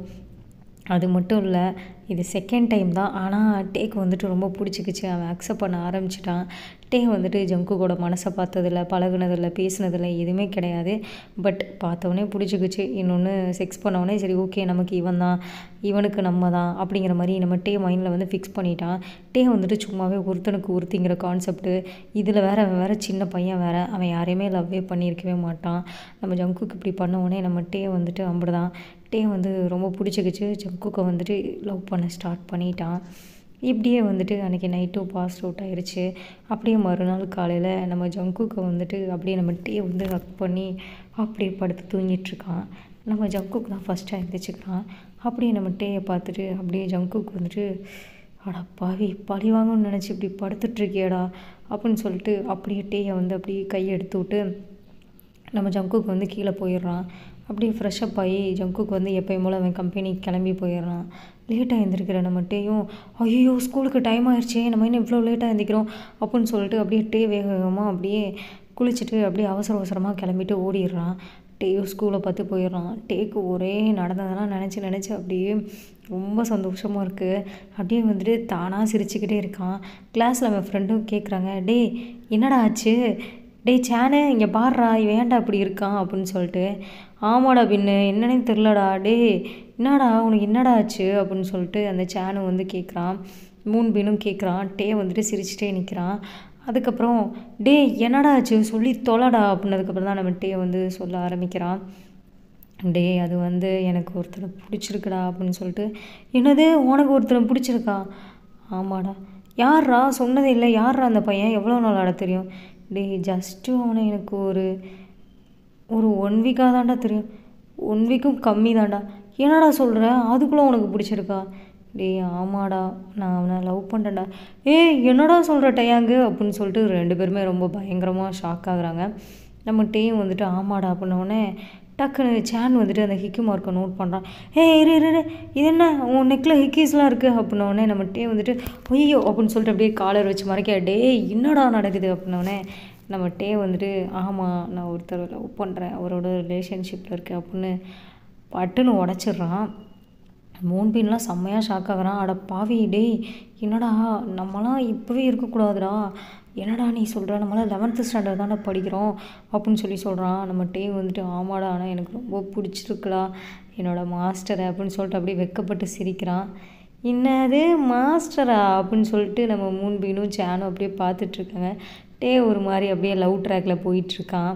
அது மட்டும் இல்லை இது செகண்ட் டைம் தான் ஆனால் டேக்கு வந்துட்டு ரொம்ப பிடிச்சிக்கிச்சு அவன் அக்செப்ட் பண்ண ஆரம்பிச்சிட்டான் டே வந்துட்டு ஜங்கு கூட மனசை பார்த்ததில்ல பழகுனதில்ல பேசினதில்ல எதுவுமே கிடையாது பட் பார்த்தவொடனே பிடிச்சிக்கிச்சு இன்னொன்று செக்ஸ் பண்ணவொடனே சரி ஓகே நமக்கு இவன் தான் இவனுக்கு நம்ம தான் அப்படிங்கிற மாதிரி நம்ம டே மைண்டில் வந்து ஃபிக்ஸ் பண்ணிட்டான் டே வந்துட்டு சும்மாவே ஒருத்தனுக்கு ஒருத்திங்கிற கான்செப்ட்டு இதில் வேற அவன் வேற சின்ன பையன் வேற அவன் யாரையுமே லவ்வே பண்ணியிருக்கவே மாட்டான் நம்ம ஜங்குக்கு இப்படி பண்ண உடனே நம்ம டே வந்துட்டு அப்படிதான் டே வந்து ரொம்ப பிடிச்சிக்கிச்சு ஜங்குக்கை வந்துட்டு லவ் பண்ண ஸ்டார்ட் பண்ணிட்டான் இப்படியே வந்துட்டு அன்றைக்கி நைட்டும் பாஸ் அவுட் ஆயிடுச்சு அப்படியே மறுநாள் காலையில் நம்ம ஜங்குக்கை வந்துட்டு அப்படியே நம்ம டே வந்து ஹக் பண்ணி அப்படியே படுத்து தூங்கிட்டுருக்கான் நம்ம ஜங்குக்கு தான் ஃபஸ்ட்டாக எழுந்திரிச்சிக்கிறான் அப்படியே நம்ம டேயை பார்த்துட்டு அப்படியே ஜங்குக்கு வந்துட்டு அடா பாவி பழி வாங்கணும்னு நினச்சி இப்படி படுத்துட்ருக்கியடா அப்படின்னு சொல்லிட்டு அப்படியே டேயை வந்து அப்படியே கையை எடுத்து விட்டு நம்ம ஜங்குக்கு வந்து கீழே போயிடுறான் அப்படியே ஃப்ரெஷ்அப் ஆகி ஜங்குக்கு வந்து எப்பயும் போல் அவன் கம்பெனிக்கு கிளம்பி போயிடுறான் லேட்டாக எழுந்திருக்கிற நம்மகிட்டையும் ஐயோ ஸ்கூலுக்கு டைம் ஆயிடுச்சே நம்ம இன்னும் இவ்வளோ லேட்டாக எழுந்திக்கிறோம் அப்படின்னு சொல்லிட்டு அப்படியே டே வேக வேகமாக அப்படியே குளிச்சுட்டு அப்படியே அவசர அவசரமாக கிளம்பிட்டு ஓடிடுறான் டேயும் ஸ்கூலை பார்த்து போயிடுறான் டேக்கு ஒரே நடந்ததெல்லாம் நினச்சி நினச்சி அப்படியே ரொம்ப சந்தோஷமாக இருக்குது அப்படியே வந்துட்டு தானாக சிரிச்சுக்கிட்டே இருக்கான் கிளாஸில் அவன் ஃப்ரெண்டும் கேட்குறாங்க டேய் என்னடா ஆச்சு டேய் சேனே இங்கே பாடுறா இவன் ஏன்டா இப்படி இருக்கான் அப்படின்னு சொல்லிட்டு ஆமாடா பின்னு என்னன்னே தெரிலடா டேய் என்னடா உனக்கு என்னடா ஆச்சு அப்படின்னு சொல்லிட்டு அந்த சேனு வந்து கேட்குறான் மூணு பின்னும் கேட்குறான் டே வந்துட்டு சிரிச்சிட்டே நிற்கிறான் அதுக்கப்புறம் டே என்னடா ஆச்சு சொல்லி தொலைடா அப்படின்னதுக்கப்புறம் தான் நம்ம டே வந்து சொல்ல ஆரம்பிக்கிறான் டே அது வந்து எனக்கு ஒருத்தரை பிடிச்சிருக்குடா அப்படின்னு சொல்லிட்டு என்னது உனக்கு ஒருத்தரை பிடிச்சிருக்கா ஆமாடா யார்ரா சொன்னதே இல்லை யார்ரா அந்த பையன் எவ்வளோ நாள் ஆட தெரியும் டே ஜஸ்ட்டு அவனை எனக்கு ஒரு ஒரு ஒன் வீக்காக தான்டா தெரியும் ஒன் வீக்கும் கம்மி தான்டா என்னடா சொல்கிற அதுக்குள்ளே உனக்கு பிடிச்சிருக்கா டேய் ஆமாடா நான் அவனை லவ் பண்ணுறேன்டா ஏய் என்னடா சொல்கிற டயாங்கு அப்படின்னு சொல்லிட்டு ரெண்டு பேருமே ரொம்ப பயங்கரமாக ஷாக் ஆகுறாங்க நம்ம டேயும் வந்துட்டு ஆமாடா அப்படின்னோடனே டக்குன்னு சேன் வந்துட்டு அந்த ஹிக்கி மார்க்கை நோட் பண்ணுறான் ஏ இரு இரு இரு, இது என்ன உன் நெக்கில் ஹிக்கீஸ்லாம் இருக்குது அப்படின்னோடனே நம்ம டே வந்துட்டு ஐயோ அப்படின்னு சொல்லிட்டு அப்படியே காலர் வச்சு மறைக்க டே என்னடா நடக்குது அப்படின்னோடனே நம்ம டே வந்துட்டு ஆமாம் நான் ஒருத்தர் லவ் பண்ணுறேன் அவரோட ரிலேஷன்ஷிப்பில் இருக்கேன் அப்படின்னு பட்டுன்னு உடச்சிட்றான் மோன்பின்லாம் செம்மையாக ஷாக் ஆகுறான் அட பாவி டேய் என்னடா நம்மலாம் இப்போவே இருக்கக்கூடாதுடா என்னடா நீ சொல்கிற நம்மளாம் லெவன்த்து ஸ்டாண்டர்ட் தானே படிக்கிறோம் அப்படின்னு சொல்லி சொல்கிறான் நம்ம டே வந்துட்டு ஆமாடா ஆனால் எனக்கு ரொம்ப பிடிச்சிருக்குடா என்னோட மாஸ்டரை அப்படின்னு சொல்லிட்டு அப்படியே வெக்கப்பட்டு சிரிக்கிறான் என்னது மாஸ்டரா அப்படின்னு சொல்லிட்டு நம்ம மூன்பினும் சேனும் அப்படியே பார்த்துட்ருக்காங்க டே ஒரு மாதிரி அப்படியே லவ் ட்ராக்கில் போயிட்டுருக்கான்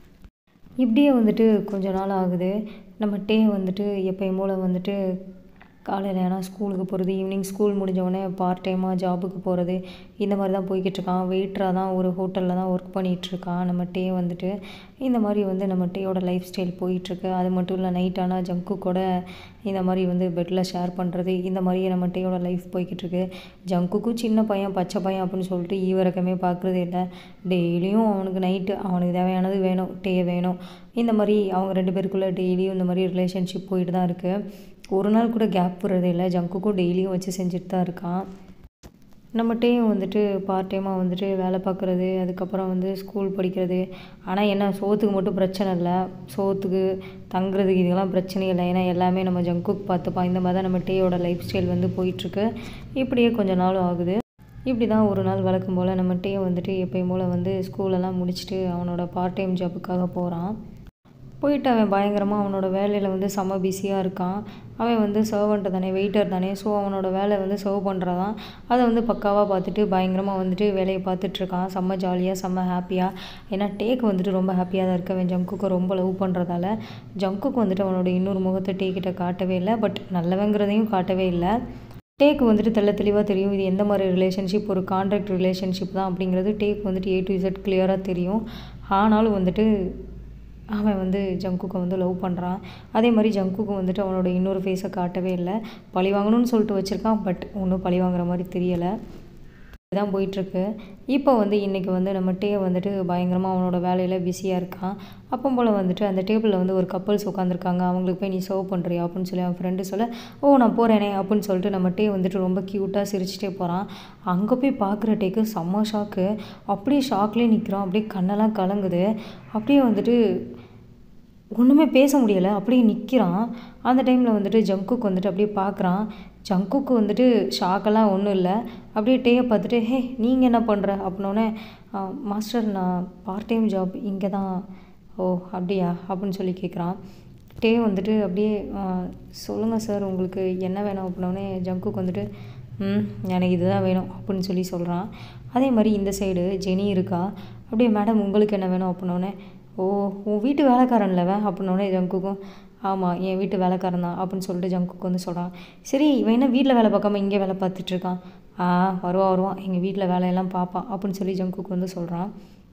இப்படியே வந்துட்டு கொஞ்ச நாள் ஆகுது நம்ம டே வந்துட்டு எப்பயும் போல் வந்துட்டு காலையில் ஏன்னா ஸ்கூலுக்கு போகிறது ஈவினிங் ஸ்கூல் முடிஞ்ச உடனே பார்ட் டைமாக ஜாபுக்கு போகிறது இந்த மாதிரி தான் போய்கிட்டு இருக்கான் வெயிட்டராக தான் ஒரு ஹோட்டலில் தான் ஒர்க் பண்ணிகிட்ருக்கான் நம்ம டே வந்துட்டு இந்த மாதிரி வந்து நம்ம டேயோட லைஃப் ஸ்டைல் போயிட்டுருக்கு அது மட்டும் இல்லை நைட் ஆனால் ஜங்கு கூட இந்த மாதிரி வந்து பெட்டில் ஷேர் பண்ணுறது இந்த மாதிரி நம்ம டேயோட லைஃப் போய்கிட்டு இருக்கு ஜங்குக்கும் சின்ன பையன் பச்சை பையன் அப்படின்னு சொல்லிட்டு ஈவரக்கமே பார்க்குறதே இல்லை டெய்லியும் அவனுக்கு நைட்டு அவனுக்கு தேவையானது வேணும் டே வேணும் இந்த மாதிரி அவங்க ரெண்டு பேருக்குள்ளே டெய்லியும் இந்த மாதிரி ரிலேஷன்ஷிப் போயிட்டு தான் இருக்குது ஒரு நாள் கூட கேப் விடுறதே இல்லை ஜங்குக்கும் டெய்லியும் வச்சு செஞ்சுட்டு தான் இருக்கான் நம்ம டேயும் வந்துட்டு பார்ட் டைமாக வந்துட்டு வேலை பார்க்குறது அதுக்கப்புறம் வந்து ஸ்கூல் படிக்கிறது ஆனால் என்ன சோத்துக்கு மட்டும் பிரச்சனை இல்லை சோத்துக்கு தங்குறதுக்கு இதெல்லாம் பிரச்சனை இல்லை ஏன்னா எல்லாமே நம்ம ஜங்குக்கு பார்த்துப்பான் இந்த மாதிரி தான் நம்ம டேயோட லைஃப் ஸ்டைல் வந்து போயிட்டுருக்கு இப்படியே கொஞ்ச நாள் ஆகுது இப்படி தான் ஒரு நாள் வழக்கம் போல் நம்ம டே வந்துட்டு எப்பயும் போல் வந்து ஸ்கூலெல்லாம் முடிச்சுட்டு அவனோட பார்ட் டைம் ஜாப்புக்காக போகிறான் போயிட்டு அவன் பயங்கரமாக அவனோட வேலையில் வந்து செம்ம பிஸியாக இருக்கான் அவன் வந்து சர்வெண்ட்டு தானே வெயிட்டர் தானே ஸோ அவனோட வேலை வந்து சர்வ் பண்ணுறதான் அதை வந்து பக்காவாக பார்த்துட்டு பயங்கரமாக வந்துட்டு வேலையை பார்த்துட்ருக்கான் செம்ம ஜாலியாக செம்ம ஹாப்பியாக ஏன்னா டேக் வந்துட்டு ரொம்ப ஹாப்பியாக தான் இருக்கு அவன் ஜங்குக்கு ரொம்ப லவ் பண்ணுறதால ஜங்குக்கு வந்துட்டு அவனோட இன்னொரு முகத்தை டேக்கிட்ட காட்டவே இல்லை பட் நல்லவங்கிறதையும் காட்டவே இல்லை டேக்கு வந்துட்டு தெள்ள தெளிவாக தெரியும் இது எந்த மாதிரி ரிலேஷன்ஷிப் ஒரு கான்ட்ராக்ட் ரிலேஷன்ஷிப் தான் அப்படிங்கிறது டேக் வந்துட்டு ஏ டு இசட் கிளியராக தெரியும் ஆனாலும் வந்துட்டு அவன் வந்து ஜங்குக்கை வந்து லவ் பண்ணுறான் அதே மாதிரி ஜங்குக்கு வந்துட்டு அவனோட இன்னொரு ஃபேஸை காட்டவே இல்லை பழி வாங்கணும்னு சொல்லிட்டு வச்சுருக்கான் பட் ஒன்றும் பழி வாங்குற மாதிரி தெரியலை தான் போயிட்டுருக்கு இப்போ வந்து இன்றைக்கி வந்து நம்ம டே வந்துட்டு பயங்கரமாக அவனோட வேலையில் பிஸியாக இருக்கான் அப்போ போல் வந்துட்டு அந்த டேபிளில் வந்து ஒரு கப்பல்ஸ் உட்காந்துருக்காங்க அவங்களுக்கு போய் நீ சர்வ் பண்ணுறியா அப்படின்னு சொல்லி அவன் ஃப்ரெண்டு சொல்ல ஓ நான் போகிறேனே அப்படின்னு சொல்லிட்டு நம்ம டே வந்துட்டு ரொம்ப க்யூட்டாக சிரிச்சிட்டே போகிறான் அங்கே போய் பார்க்குற டேக்கு செம்ம ஷாக்கு அப்படியே ஷாக்லேயே நிற்கிறான் அப்படியே கண்ணெல்லாம் கலங்குது அப்படியே வந்துட்டு ஒன்றுமே பேச முடியலை அப்படியே நிற்கிறான் அந்த டைமில் வந்துட்டு ஜங்குக்கு வந்துட்டு அப்படியே பார்க்குறான் ஜங்குக்கு வந்துட்டு ஷாக்கெல்லாம் ஒன்றும் இல்லை அப்படியே டேயை பார்த்துட்டு ஹே நீங்கள் என்ன பண்ணுற அப்படின்னோடனே மாஸ்டர் நான் பார்ட் டைம் ஜாப் இங்கே தான் ஓ அப்படியா அப்படின்னு சொல்லி கேட்குறான் டே வந்துட்டு அப்படியே சொல்லுங்கள் சார் உங்களுக்கு என்ன வேணும் அப்படின்னோடனே ஜங்குக்கு வந்துட்டு ம் எனக்கு இதுதான் வேணும் அப்படின்னு சொல்லி சொல்கிறான் அதே மாதிரி இந்த சைடு ஜெனி இருக்கா அப்படியே மேடம் உங்களுக்கு என்ன வேணும் அப்படின்னோடனே ஓ உன் வீட்டு வேலைக்காரன்லவன் அப்படின்னோடனே ஜங்குக்கும் ஆமாம் என் வீட்டு வேலைக்காரன் தான் அப்படின்னு சொல்லிட்டு ஜங்குக்கு வந்து சொல்கிறான் சரி இவன் என்ன வீட்டில் வேலை பார்க்காம இங்கே வேலை பார்த்துட்ருக்கான் ஆ வருவான் வருவான் எங்கள் வீட்டில் வேலையெல்லாம் பார்ப்பான் அப்படின்னு சொல்லி ஜங்குக்கு வந்து சொல்கிறான்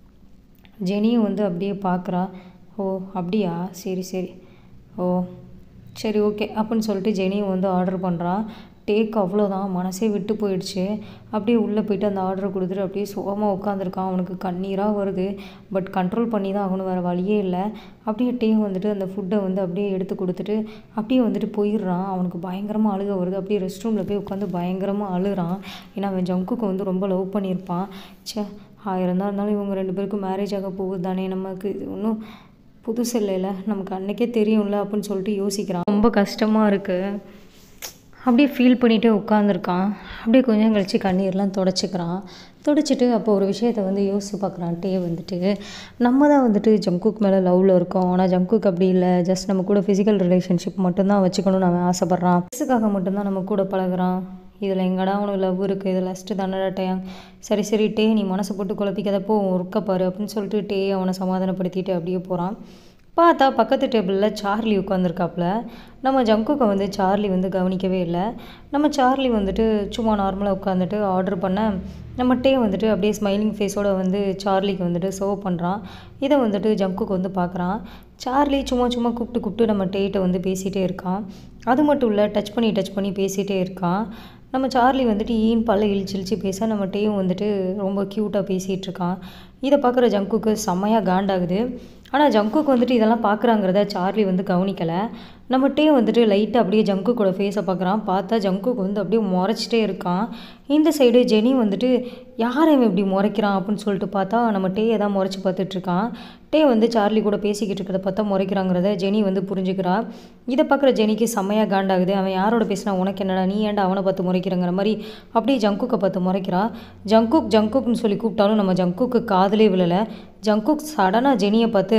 ஜெனியும் வந்து அப்படியே பார்க்குறா ஓ அப்படியா சரி சரி ஓ சரி ஓகே அப்படின்னு சொல்லிட்டு ஜெனியும் வந்து ஆர்டர் பண்ணுறான் டேக் அவ்வளோதான் மனசே விட்டு போயிடுச்சு அப்படியே உள்ளே போயிட்டு அந்த ஆர்டரை கொடுத்துட்டு அப்படியே சோகமாக உட்காந்துருக்கான் அவனுக்கு கண்ணீராக வருது பட் கண்ட்ரோல் பண்ணி தான் ஆகணும் வேறு வழியே இல்லை அப்படியே டே வந்துட்டு அந்த ஃபுட்டை வந்து அப்படியே எடுத்து கொடுத்துட்டு அப்படியே வந்துட்டு போயிடுறான் அவனுக்கு பயங்கரமாக அழுக வருது அப்படியே ரெஸ்ட் ரூமில் போய் உட்காந்து பயங்கரமாக அழுகிறான் ஏன்னா அவன் ஜங்குக்கு வந்து ரொம்ப லவ் பண்ணியிருப்பான் ச்சே ஆயிரம் தான் இருந்தாலும் இவங்க ரெண்டு பேருக்கும் மேரேஜ் ஆக போகுது தானே நமக்கு இது ஒன்றும் புதுசு இல்லைல்ல நமக்கு அன்றைக்கே தெரியும்ல அப்படின்னு சொல்லிட்டு யோசிக்கிறான் ரொம்ப கஷ்டமாக இருக்குது அப்படியே ஃபீல் பண்ணிகிட்டே உட்காந்துருக்கான் அப்படியே கொஞ்சம் கழித்து கண்ணீர்லாம் தொடச்சிக்கிறான் தொடச்சிட்டு அப்போ ஒரு விஷயத்த வந்து யோசிச்சு பார்க்குறான் டே வந்துட்டு நம்ம தான் வந்துட்டு ஜங்குக் மேலே லவ்வில் இருக்கோம் ஆனால் ஜங்குக் அப்படி இல்லை ஜஸ்ட் நம்ம கூட ஃபிசிக்கல் ரிலேஷன்ஷிப் மட்டும்தான் வச்சுக்கணும்னு அவன் ஆசைப்பட்றான் ஃபிஸுக்காக மட்டும்தான் நம்ம கூட பழகுறான் இதில் எங்கடா உனக்கு லவ் இருக்குது இது லஸ்ட்டு தானடா டேங் சரி சரி டே நீ மனசை போட்டு குழப்பிக்காதப்போ ஒர்க்க பாரு அப்படின்னு சொல்லிட்டு டே அவனை சமாதானப்படுத்திட்டு அப்படியே போகிறான் பார்த்தா பக்கத்து டேபிளில் சார்லி உட்காந்துருக்காப்புல நம்ம ஜங்குக்கை வந்து சார்லி வந்து கவனிக்கவே இல்லை நம்ம சார்லி வந்துட்டு சும்மா நார்மலாக உட்காந்துட்டு ஆர்டர் பண்ண நம்ம டே வந்துட்டு அப்படியே ஸ்மைலிங் ஃபேஸோட வந்து சார்லிக்கு வந்துட்டு சர்வ் பண்ணுறான் இதை வந்துட்டு ஜங்குக்கு வந்து பார்க்குறான் சார்லி சும்மா சும்மா கூப்பிட்டு கூப்பிட்டு நம்ம டேட்டை வந்து பேசிகிட்டே இருக்கான் அது மட்டும் இல்லை டச் பண்ணி டச் பண்ணி பேசிகிட்டே இருக்கான் நம்ம சார்லி வந்துட்டு ஈன் பல்ல இழிச்சு இழிச்சு பேச நம்ம டேயும் வந்துட்டு ரொம்ப க்யூட்டாக பேசிகிட்டு இருக்கான் இதை பார்க்குற ஜங்குக்கு செம்மையாக காண்டாகுது ஆனால் ஜங்குக்கு வந்துட்டு இதெல்லாம் பார்க்குறாங்கிறத சார்லி வந்து கவனிக்கலை நம்ம டே வந்துட்டு லைட்டாக அப்படியே ஜங்குக்கோட ஃபேஸை பார்க்குறான் பார்த்தா ஜங்குக்கு வந்து அப்படியே முறைச்சிட்டே இருக்கான் இந்த சைடு ஜெனி வந்துட்டு யாரை இவன் இப்படி முறைக்கிறான் அப்படின்னு சொல்லிட்டு பார்த்தா நம்ம டேயை தான் முறைச்சி பார்த்துட்ருக்கான் டே வந்து சார்லி கூட பேசிக்கிட்டு இருக்கிறத பார்த்தா முறைக்கிறாங்கிறத ஜெனி வந்து புரிஞ்சுக்கிறா இதை பார்க்குற ஜெனிக்கு செம்மையாக காண்டாகுது அவன் யாரோட பேசினா உனக்கு என்னடா நீ ஏன்டா அவனை பார்த்து முறைக்கிறங்கிற மாதிரி அப்படியே ஜங்குக்கை பார்த்து முறைக்கிறா ஜங்குக் ஜங்குக்னு சொல்லி கூப்பிட்டாலும் நம்ம ஜங்குக்கு காதலே விழலை ஜங்குக் சடனாக ஜெனியை பார்த்து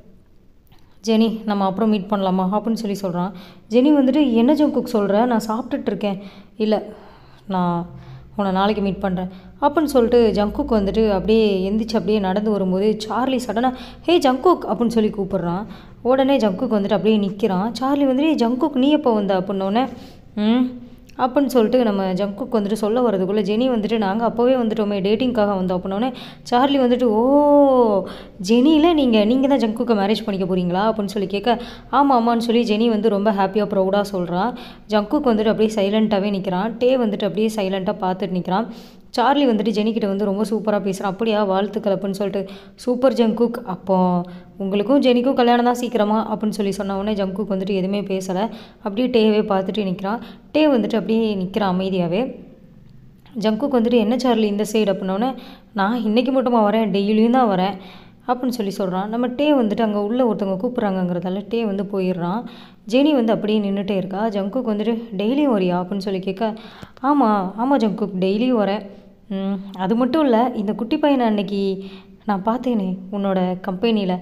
ஜெனி நம்ம அப்புறம் மீட் பண்ணலாமா அப்படின்னு சொல்லி சொல்கிறான் ஜெனி வந்துட்டு என்ன ஜங்குக் சொல்கிற நான் சாப்பிட்டுட்டு இருக்கேன் இல்லை நான் உன்னை நாளைக்கு மீட் பண்ணுறேன் அப்படின்னு சொல்லிட்டு ஜங்குக் வந்துட்டு அப்படியே எந்திரிச்சு அப்படியே நடந்து வரும்போது சார்லி சடனாக ஹே ஜங்குக் அப்படின்னு சொல்லி கூப்பிட்றான் உடனே ஜங்குக் வந்துட்டு அப்படியே நிற்கிறான் சார்லி வந்துட்டு "ஏய், ஜங்குக் நீ எப்போ வந்த அப்படின்னோடனே ம் அப்படின்னு சொல்லிட்டு நம்ம ஜங்குக்கு வந்துட்டு சொல்ல வரதுக்குள்ளே ஜெனி வந்துட்டு நாங்கள் அப்போவே வந்துட்டோமே டேட்டிங்காக வந்தோம் அப்படின்னோடனே சார்லி வந்துட்டு ஓ ஜெனியில் நீங்கள் நீங்கள் தான் ஜங்குக்கு மேரேஜ் பண்ணிக்க போகிறீங்களா அப்படின்னு சொல்லி கேட்க ஆமாம் ஆமான்னு சொல்லி ஜெனி வந்து ரொம்ப ஹாப்பியாக ப்ரௌடாக சொல்கிறான் ஜங்குக்கு வந்துட்டு அப்படியே சைலண்ட்டாகவே நிற்கிறான் டே வந்துட்டு அப்படியே சைலண்ட்டாக பார்த்துட்டு நிற்கிறான் சார்லி வந்துட்டு ஜெனிக்கிட்ட வந்து ரொம்ப சூப்பராக பேசுகிறான் அப்படியா வாழ்த்துக்கள் அப்படின்னு சொல்லிட்டு சூப்பர் ஜங்குக் அப்போ உங்களுக்கும் ஜெனிக்கும் கல்யாணம் தான் சீக்கிரமா அப்படின்னு சொல்லி சொன்ன உடனே ஜங்குக் வந்துட்டு எதுவுமே பேசலை அப்படியே டேவே பார்த்துட்டு நிற்கிறான் டே வந்துட்டு அப்படியே நிற்கிறான் அமைதியாகவே ஜங்குக்கு வந்துட்டு என்ன சார்லி இந்த சைடு அப்படின்னோடனே நான் இன்றைக்கி மட்டுமா வரேன் டெய்லியும் தான் வரேன் அப்படின்னு சொல்லி சொல்கிறான் நம்ம டே வந்துட்டு அங்கே உள்ள ஒருத்தவங்க கூப்பிட்றாங்கங்கிறதால டே வந்து போயிடுறான் ஜெனி வந்து அப்படியே நின்றுட்டே இருக்கா ஜங்குக்கு வந்துட்டு டெய்லியும் வரியா அப்படின்னு சொல்லி கேட்க ஆமாம் ஆமாம் ஜங்குக் டெய்லியும் வரேன் ம், அது மட்டும் இல்லை இந்த குட்டி பையனை அன்னைக்கு நான் பார்த்தேனே உன்னோட கம்பெனியில்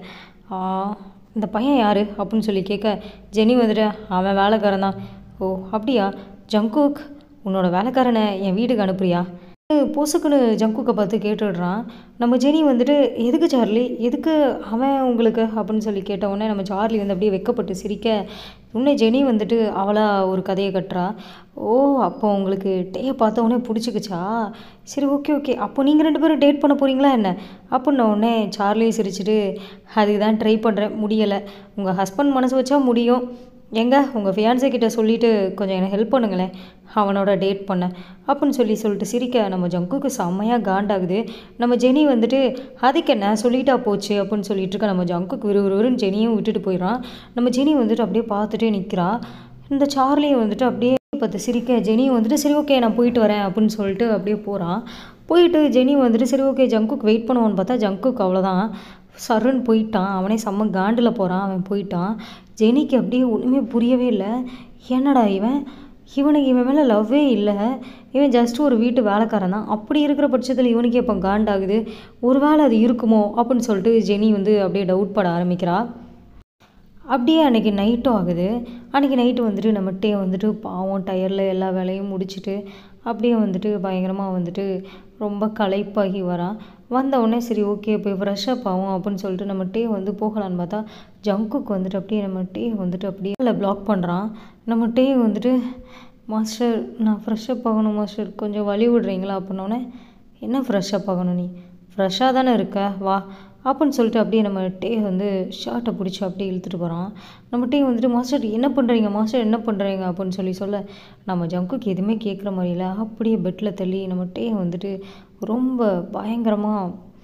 இந்த பையன் யார் அப்படின்னு சொல்லி கேட்க ஜெனி வந்துட்டு அவன் வேலைக்காரன் தான் ஓ அப்படியா ஜங்குக் உன்னோட வேலைக்காரனை என் வீட்டுக்கு அனுப்புறியா பொசுக்குன்னு ஜங்குக்கை பார்த்து கேட்டுடுறான் நம்ம ஜெனி வந்துட்டு எதுக்கு சார்லி எதுக்கு அவன் உங்களுக்கு அப்படின்னு சொல்லி கேட்ட உடனே நம்ம சார்லி வந்து அப்படியே வெக்கப்பட்டு சிரிக்க உடனே ஜெனி வந்துட்டு அவளா ஒரு கதையை கட்டுறா ஓ அப்போ உங்களுக்கு டேயை பார்த்த உடனே பிடிச்சிக்கிச்சா சரி ஓகே ஓகே அப்போ நீங்கள் ரெண்டு பேரும் டேட் பண்ண போகிறீங்களா என்ன அப்படின்ன உடனே சார்லியும் சிரிச்சிட்டு அதுக்கு தான் ட்ரை பண்ணுறேன் முடியலை உங்கள் ஹஸ்பண்ட் மனசு வச்சா முடியும் எங்க உங்கள் ஃபியான்ஸே கிட்ட சொல்லிவிட்டு கொஞ்சம் எனக்கு ஹெல்ப் பண்ணுங்களேன் அவனோட டேட் பண்ண அப்படின்னு சொல்லி சொல்லிட்டு சிரிக்க நம்ம ஜங்குக்கு செம்மையாக காண்டாகுது நம்ம ஜெனி வந்துட்டு அதுக்கு என்ன சொல்லிட்டா போச்சு அப்படின்னு சொல்லிட்டு இருக்க நம்ம ஜங்குக்கு விறுவிறுன்னு ஜெனியும் விட்டுட்டு போயிடறான் நம்ம ஜெனி வந்துட்டு அப்படியே பார்த்துட்டே நிற்கிறா இந்த சார்லியை வந்துட்டு அப்படியே பார்த்து சிரிக்க ஜெனியும் வந்துட்டு சரி ஓகே நான் போயிட்டு வரேன் அப்படின்னு சொல்லிட்டு அப்படியே போகிறான் போயிட்டு ஜெனி வந்துட்டு சரி ஓகே ஜங்குக்கு வெயிட் பண்ணுவான்னு பார்த்தா ஜங்குக்கு அவ்வளோதான் சருன்னு போயிட்டான் அவனே செம்ம காண்டில் போகிறான் அவன் போயிட்டான் ஜெனிக்கு அப்படியே ஒன்றுமே புரியவே இல்லை என்னடா இவன் இவனுக்கு இவன் மேலே லவ்வே இல்லை இவன் ஜஸ்ட் ஒரு வீட்டு வேலைக்காரன் தான் அப்படி இருக்கிற பட்சத்தில் இவனுக்கே இப்போ காண்டாகுது ஒருவேளை அது இருக்குமோ அப்படின்னு சொல்லிட்டு ஜெனி வந்து அப்படியே டவுட் பட ஆரம்பிக்கிறா அப்படியே அன்றைக்கி நைட்டும் ஆகுது அன்றைக்கி நைட்டு வந்துட்டு நம்ம டே வந்துட்டு பாவம் டயரில் எல்லா வேலையும் முடிச்சுட்டு அப்படியே வந்துட்டு பயங்கரமாக வந்துட்டு ரொம்ப களைப்பாகி வரான் வந்த உடனே சரி ஓகே போய் ஃப்ரெஷ்ஷப் ஆகும் அப்படின்னு சொல்லிட்டு நம்ம டே வந்து போகலான்னு பார்த்தா ஜங்குக்கு வந்துட்டு அப்படியே நம்ம டே வந்துட்டு அப்படியே இல்லை பிளாக் பண்ணுறான் நம்ம டே வந்துட்டு மாஸ்டர் நான் ஃப்ரெஷ்ஷப் ஆகணும் மாஸ்டர் கொஞ்சம் வழி விடுறீங்களா அப்படின்னோடனே என்ன ஃப்ரெஷ்ஷப் ஆகணும் நீ ஃப்ரெஷ்ஷாக தானே இருக்க வா அப்படின்னு சொல்லிட்டு அப்படியே நம்ம டே வந்து ஷர்ட்டை பிடிச்சி அப்படியே இழுத்துட்டு போகிறான் நம்ம டே வந்துட்டு மாஸ்டர் என்ன பண்ணுறீங்க மாஸ்டர் என்ன பண்ணுறீங்க அப்படின்னு சொல்லி சொல்ல நம்ம ஜங்குக்கு எதுவுமே கேட்குற மாதிரி இல்லை அப்படியே பெட்டில் தள்ளி நம்ம டே வந்துட்டு ரொம்ப பயங்கரமாக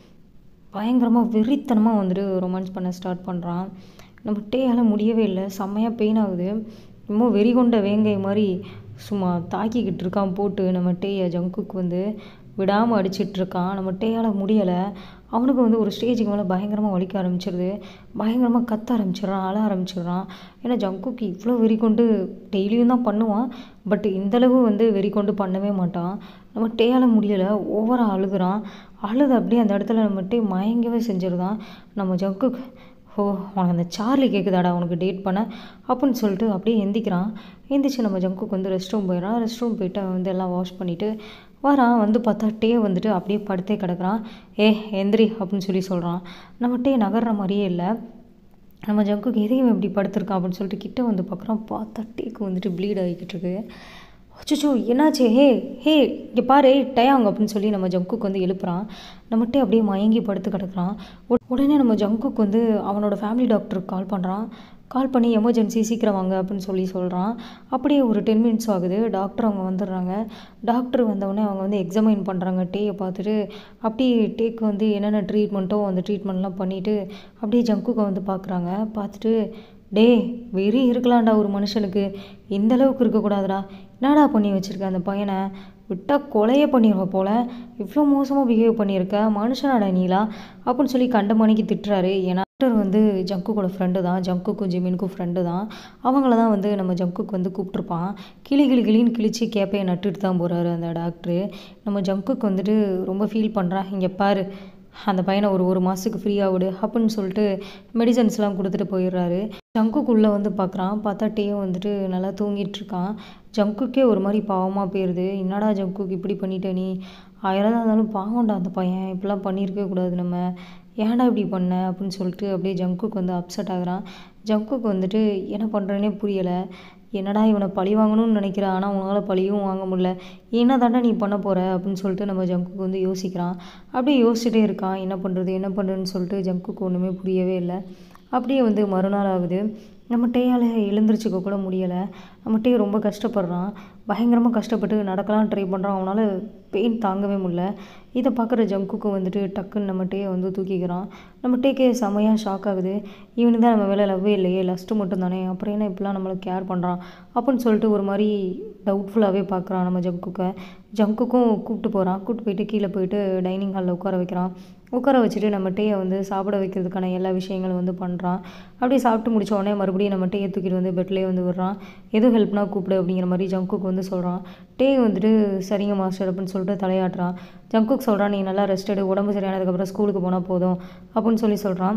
பயங்கரமாக வெறித்தனமாக வந்துட்டு ரொமான்ஸ் பண்ண ஸ்டார்ட் பண்ணுறான் நம்ம டேயால் முடியவே இல்லை செம்மையாக பெயின் ஆகுது ரொம்ப வெறி கொண்ட வேங்கை மாதிரி சும்மா தாக்கிக்கிட்டு இருக்கான் போட்டு நம்ம டேயை ஜங்குக்கு வந்து விடாமல் அடிச்சிட்ருக்கான் நம்ம டேயால் முடியலை அவனுக்கு வந்து ஒரு ஸ்டேஜுக்கு மேலே பயங்கரமாக வலிக்க ஆரம்பிச்சிருது பயங்கரமாக கத்த ஆரம்பிச்சிடுறான் அழ ஆரம்பிச்சிடுறான் ஏன்னா ஜங்குக்கு இவ்வளோ வெறி கொண்டு டெய்லியும் தான் பண்ணுவான் பட் இந்தளவு வந்து வெறி கொண்டு பண்ணவே மாட்டான் நம்ம டேயால் முடியலை ஓவராக அழுகுறான் அழுது அப்படியே அந்த இடத்துல நம்ம டே மயங்கவே செஞ்சிருந்தான் நம்ம ஜங்குக்கு ஓ உனக்கு அந்த சார்லி கேட்குதாடா உனக்கு டேட் பண்ண அப்படின்னு சொல்லிட்டு அப்படியே எந்திக்கிறான் எந்திரிச்சு நம்ம ஜங்குக்கு வந்து ரெஸ்ட் ரூம் போயிடறான் ரெஸ்ட் ரூம் போயிட்டு அவன் வந்து எல்லாம் வாஷ் பண்ணிவிட்டு வரான் வந்து பார்த்தா டே வந்துட்டு அப்படியே படுத்தே கிடக்குறான் ஏ எந்திரி அப்படின்னு சொல்லி சொல்கிறான் நம்ம டே நகர்ற மாதிரியே இல்லை நம்ம ஜங்குக்கு எதையும் இப்படி படுத்திருக்கான் அப்படின்னு சொல்லிட்டு கிட்ட வந்து பார்க்குறோம் பார்த்தா டேக்கு வந்துட்டு ப்ளீட் ஆகிக்கிட்டு இருக்கு அச்சோ என்னாச்சு ஹே ஹே இங்கே பாரு டயாங்க அப்படின்னு சொல்லி நம்ம ஜங்குக்கு வந்து எழுப்புறான் நம்மகிட்ட அப்படியே மயங்கி படுத்து கிடக்குறான் உட- உடனே நம்ம ஜங்குக்கு வந்து அவனோட ஃபேமிலி டாக்டருக்கு கால் பண்ணுறான் கால் பண்ணி எமர்ஜென்சி சீக்கிரம் வாங்க அப்படின்னு சொல்லி சொல்கிறான் அப்படியே ஒரு டென் மினிட்ஸ் ஆகுது டாக்டர் அவங்க வந்துடுறாங்க டாக்டர் வந்தவுடனே அவங்க வந்து எக்ஸாமைன் பண்ணுறாங்க டேயை பார்த்துட்டு அப்படியே டேக்கு வந்து என்னென்ன ட்ரீட்மெண்ட்டோ அந்த ட்ரீட்மெண்ட்லாம் பண்ணிவிட்டு அப்படியே ஜங்குக்கை வந்து பார்க்குறாங்க பார்த்துட்டு டே வெறி இருக்கலாம்டா ஒரு மனுஷனுக்கு இந்த அளவுக்கு இருக்கக்கூடாதுடா என்னடா பண்ணி வச்சுருக்க அந்த பையனை விட்டால் கொலையே பண்ணிடுவ போல இவ்வளோ மோசமாக பிஹேவ் பண்ணியிருக்க மனுஷனாடா நீலா அப்படின்னு சொல்லி கண்ட மணிக்கு திட்டுறாரு ஏன்னா டாக்டர் வந்து ஜங்குக்கோட ஃப்ரெண்டு தான் ஜங்குக்கும் ஜிமினுக்கும் ஃப்ரெண்டு தான் அவங்கள தான் வந்து நம்ம ஜங்குக்கு வந்து கூப்பிட்ருப்பான் கிளி கிளி கிளின்னு கிழிச்சு கேப்பையை நட்டுட்டு தான் போகிறாரு அந்த டாக்டரு நம்ம ஜங்குக்கு வந்துட்டு ரொம்ப ஃபீல் பண்ணுறான் இங்கே பாரு அந்த பையனை ஒரு ஒரு மாதத்துக்கு ஃப்ரீயாக விடு அப்படின்னு சொல்லிட்டு மெடிசன்ஸ்லாம் கொடுத்துட்டு போயிடுறாரு ஜங்குக்குள்ளே வந்து பார்க்குறான் பார்த்தா டேயும் வந்துட்டு நல்லா தூங்கிட்டு இருக்கான் ஜங்குக்கே ஒரு மாதிரி பாவமாக போயிடுது என்னடா ஜங்குக்கு இப்படி பண்ணிட்ட நீ ஆயிரம் தான் இருந்தாலும் பாவம்டா அந்த பையன் இப்படிலாம் பண்ணியிருக்கவே கூடாது நம்ம ஏன்டா இப்படி பண்ண அப்படின்னு சொல்லிட்டு அப்படியே ஜங்குக்கு வந்து அப்செட் ஆகுறான் ஜங்குக்கு வந்துட்டு என்ன பண்ணுறேனே புரியலை என்னடா இவனை பழி வாங்கணும்னு நினைக்கிறேன் ஆனால் உன்னால் பழியும் வாங்க முடியல என்ன தாண்டா நீ பண்ண போகிற அப்படின்னு சொல்லிட்டு நம்ம ஜங்குக்கு வந்து யோசிக்கிறான் அப்படியே யோசிச்சுட்டே இருக்கான் என்ன பண்ணுறது என்ன பண்ணுறதுன்னு சொல்லிட்டு ஜங்குக்கு ஒன்றுமே புரியவே இல்லை அப்படியே வந்து மறுநாள் ஆகுது நம்ம டேயால் எழுந்திரிச்சிக்க கூட முடியலை நம்ம டே ரொம்ப கஷ்டப்படுறான் பயங்கரமாக கஷ்டப்பட்டு நடக்கலாம் ட்ரை பண்ணுறான் அவனால் பெயின் தாங்கவே முடியல இதை பார்க்குற ஜங்குக்கு வந்துட்டு டக்குன்னு நம்ம டேயை வந்து தூக்கிக்கிறான் நம்ம டேக்கே செமையாக ஷாக் ஆகுது இவனுக்கு தான் நம்ம மேலே லவ்வே இல்லையே லஸ்ட்டு மட்டும் தானே அப்புறம் என்ன இப்படிலாம் நம்மளை கேர் பண்ணுறான் அப்படின்னு சொல்லிட்டு ஒரு மாதிரி டவுட்ஃபுல்லாகவே பார்க்குறான் நம்ம ஜங்குக்கை ஜங்குக்கும் கூப்பிட்டு போகிறான் கூப்பிட்டு போயிட்டு கீழே போயிட்டு டைனிங் ஹாலில் உட்கார வைக்கிறான் உட்கார வச்சுட்டு நம்ம டேயை வந்து சாப்பிட வைக்கிறதுக்கான எல்லா விஷயங்களும் வந்து பண்ணுறான் அப்படியே சாப்பிட்டு முடிச்ச உடனே மறுபடியும் நம்ம டேயை தூக்கிட்டு வந்து பெட்லேயே வந்து விடுறான் எதுவும் ஹெல்ப்னா கூப்பிடு அப்படிங்கிற மாதிரி ஜங்குக்கு வந்து சொல்கிறான் டே வந்துட்டு சரிங்க மாஸ்டர் அப்படின்னு சொல்லிட்டு தலையாட்டுறான் ஜங்குக் சொல்கிறான் நீ நல்லா ரெஸ்ட் எடு உடம்பு சரியானதுக்கப்புறம் ஸ்கூலுக்கு போனால் போதும் அப்படின்னு சொல்லி சொல்கிறான்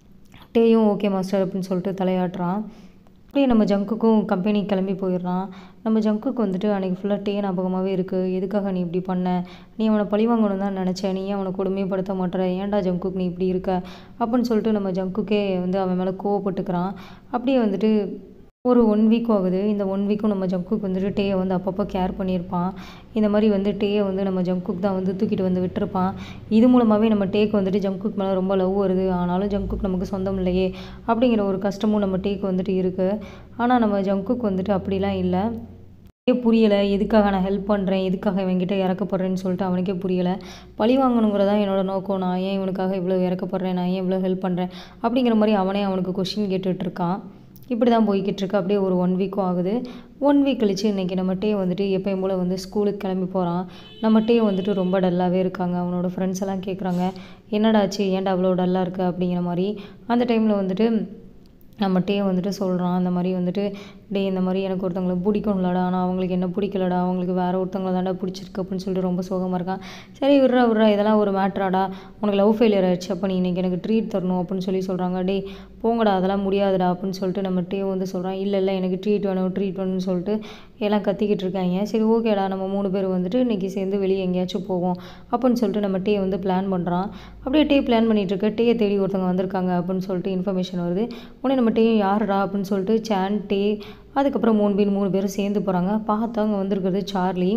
டேயும் ஓகே மாஸ்டர் அப்படின்னு சொல்லிட்டு தலையாட்டுறான் அப்படியே நம்ம ஜங்குக்கும் கம்பெனி கிளம்பி போயிடுறான் நம்ம ஜங்குக்கு வந்துட்டு அன்றைக்கி ஃபுல்லாக டே ஞாபகமாகவே இருக்குது எதுக்காக நீ இப்படி பண்ண நீ அவனை பழி வாங்கணும் தான் நினச்சேன் நீ ஏன் அவனை கொடுமைப்படுத்த மாட்டேற ஏன்டா ஜங்குக் நீ இப்படி இருக்க அப்படின்னு சொல்லிட்டு நம்ம ஜங்குக்கே வந்து அவன் மேலே கோவப்பட்டுக்கிறான் அப்படியே வந்துட்டு ஒரு ஒன் வீக் ஆகுது இந்த ஒன் வீக்கும் நம்ம ஜங்குக்கு வந்துட்டு டேயை வந்து அப்பப்போ கேர் பண்ணியிருப்பான் இந்த மாதிரி வந்து டேயை வந்து நம்ம ஜங்குக் தான் வந்து தூக்கிட்டு வந்து விட்டுருப்பான் இது மூலமாகவே நம்ம டேக்கு வந்துட்டு ஜங்குக் மேலே ரொம்ப லவ் வருது ஆனாலும் ஜங்குக் நமக்கு சொந்தம் இல்லையே அப்படிங்கிற ஒரு கஷ்டமும் நம்ம டேக்கு வந்துட்டு இருக்குது ஆனால் நம்ம ஜங்குக் வந்துட்டு அப்படிலாம் இல்லை அவனுக்கே புரியலை எதுக்காக நான் ஹெல்ப் பண்ணுறேன் எதுக்காக இவன்கிட்ட இறக்கப்படுறேன்னு சொல்லிட்டு அவனுக்கே புரியலை பழி வாங்கணுங்கிறதா என்னோட நோக்கம் நான் ஏன் இவனுக்காக இவ்வளோ இறக்கப்படுறேன் நான் ஏன் இவ்வளோ ஹெல்ப் பண்ணுறேன் அப்படிங்கிற மாதிரி அவனே அவனுக்கு கொஷின் கேட்டுட்டு இருக்கான் இப்படி தான் போய்கிட்டு இருக்கு அப்படியே ஒரு ஒன் வீக்கும் ஆகுது ஒன் வீக் கழிச்சு இன்றைக்கி நம்ம டே வந்துட்டு எப்பயும் போல் வந்து ஸ்கூலுக்கு கிளம்பி போகிறான் நம்ம டே வந்துட்டு ரொம்ப டல்லாகவே இருக்காங்க அவனோட ஃப்ரெண்ட்ஸ் எல்லாம் கேட்குறாங்க என்னடாச்சு ஏன்டா அவ்வளோ டல்லாக இருக்க அப்படிங்கிற மாதிரி அந்த டைமில் வந்துட்டு நம்ம டே வந்துட்டு சொல்கிறான் அந்த மாதிரி வந்துட்டு டே இந்த மாதிரி எனக்கு ஒருத்தவங்களை பிடிக்கும்லடா ஆனால் அவங்களுக்கு என்ன பிடிக்கலடா அவங்களுக்கு வேறு ஒருத்தவங்களை தாண்டா பிடிச்சிருக்கு அப்படின்னு சொல்லிட்டு ரொம்ப சோகமாக இருக்கான் சரி விட்றா விட்றா இதெல்லாம் ஒரு மேட்ராடா உனக்கு லவ் ஃபெயிலியர் ஆயிடுச்சு அப்போ நீ இன்றைக்கி எனக்கு ட்ரீட் தரணும் அப்படின்னு சொல்லி சொல்கிறாங்க டே போங்கடா அதெல்லாம் முடியாதுடா அப்படின்னு சொல்லிட்டு நம்ம டே வந்து சொல்கிறான் இல்லை இல்லை எனக்கு ட்ரீட் வேணும் ட்ரீட் வேணும்னு சொல்லிட்டு எல்லாம் கத்திக்கிட்டு இருக்காங்க சரி ஓகேடா நம்ம மூணு பேர் வந்துட்டு இன்றைக்கி சேர்ந்து வெளியே எங்கேயாச்சும் போவோம் அப்படின்னு சொல்லிட்டு நம்ம டே வந்து பிளான் பண்ணுறான் அப்படியே டே பிளான் பண்ணிகிட்டு இருக்க டேயை தேடி ஒருத்தவங்க வந்திருக்காங்க அப்படின்னு சொல்லிட்டு இன்ஃபர்மேஷன் வருது உடனே நம்ம டே யாருடா அப்படின்னு சொல்லிட்டு சான் டே அதுக்கப்புறம் மூணு பேர் மூணு பேரும் சேர்ந்து போகிறாங்க பார்த்தா அங்கே வந்திருக்கிறது சார்லி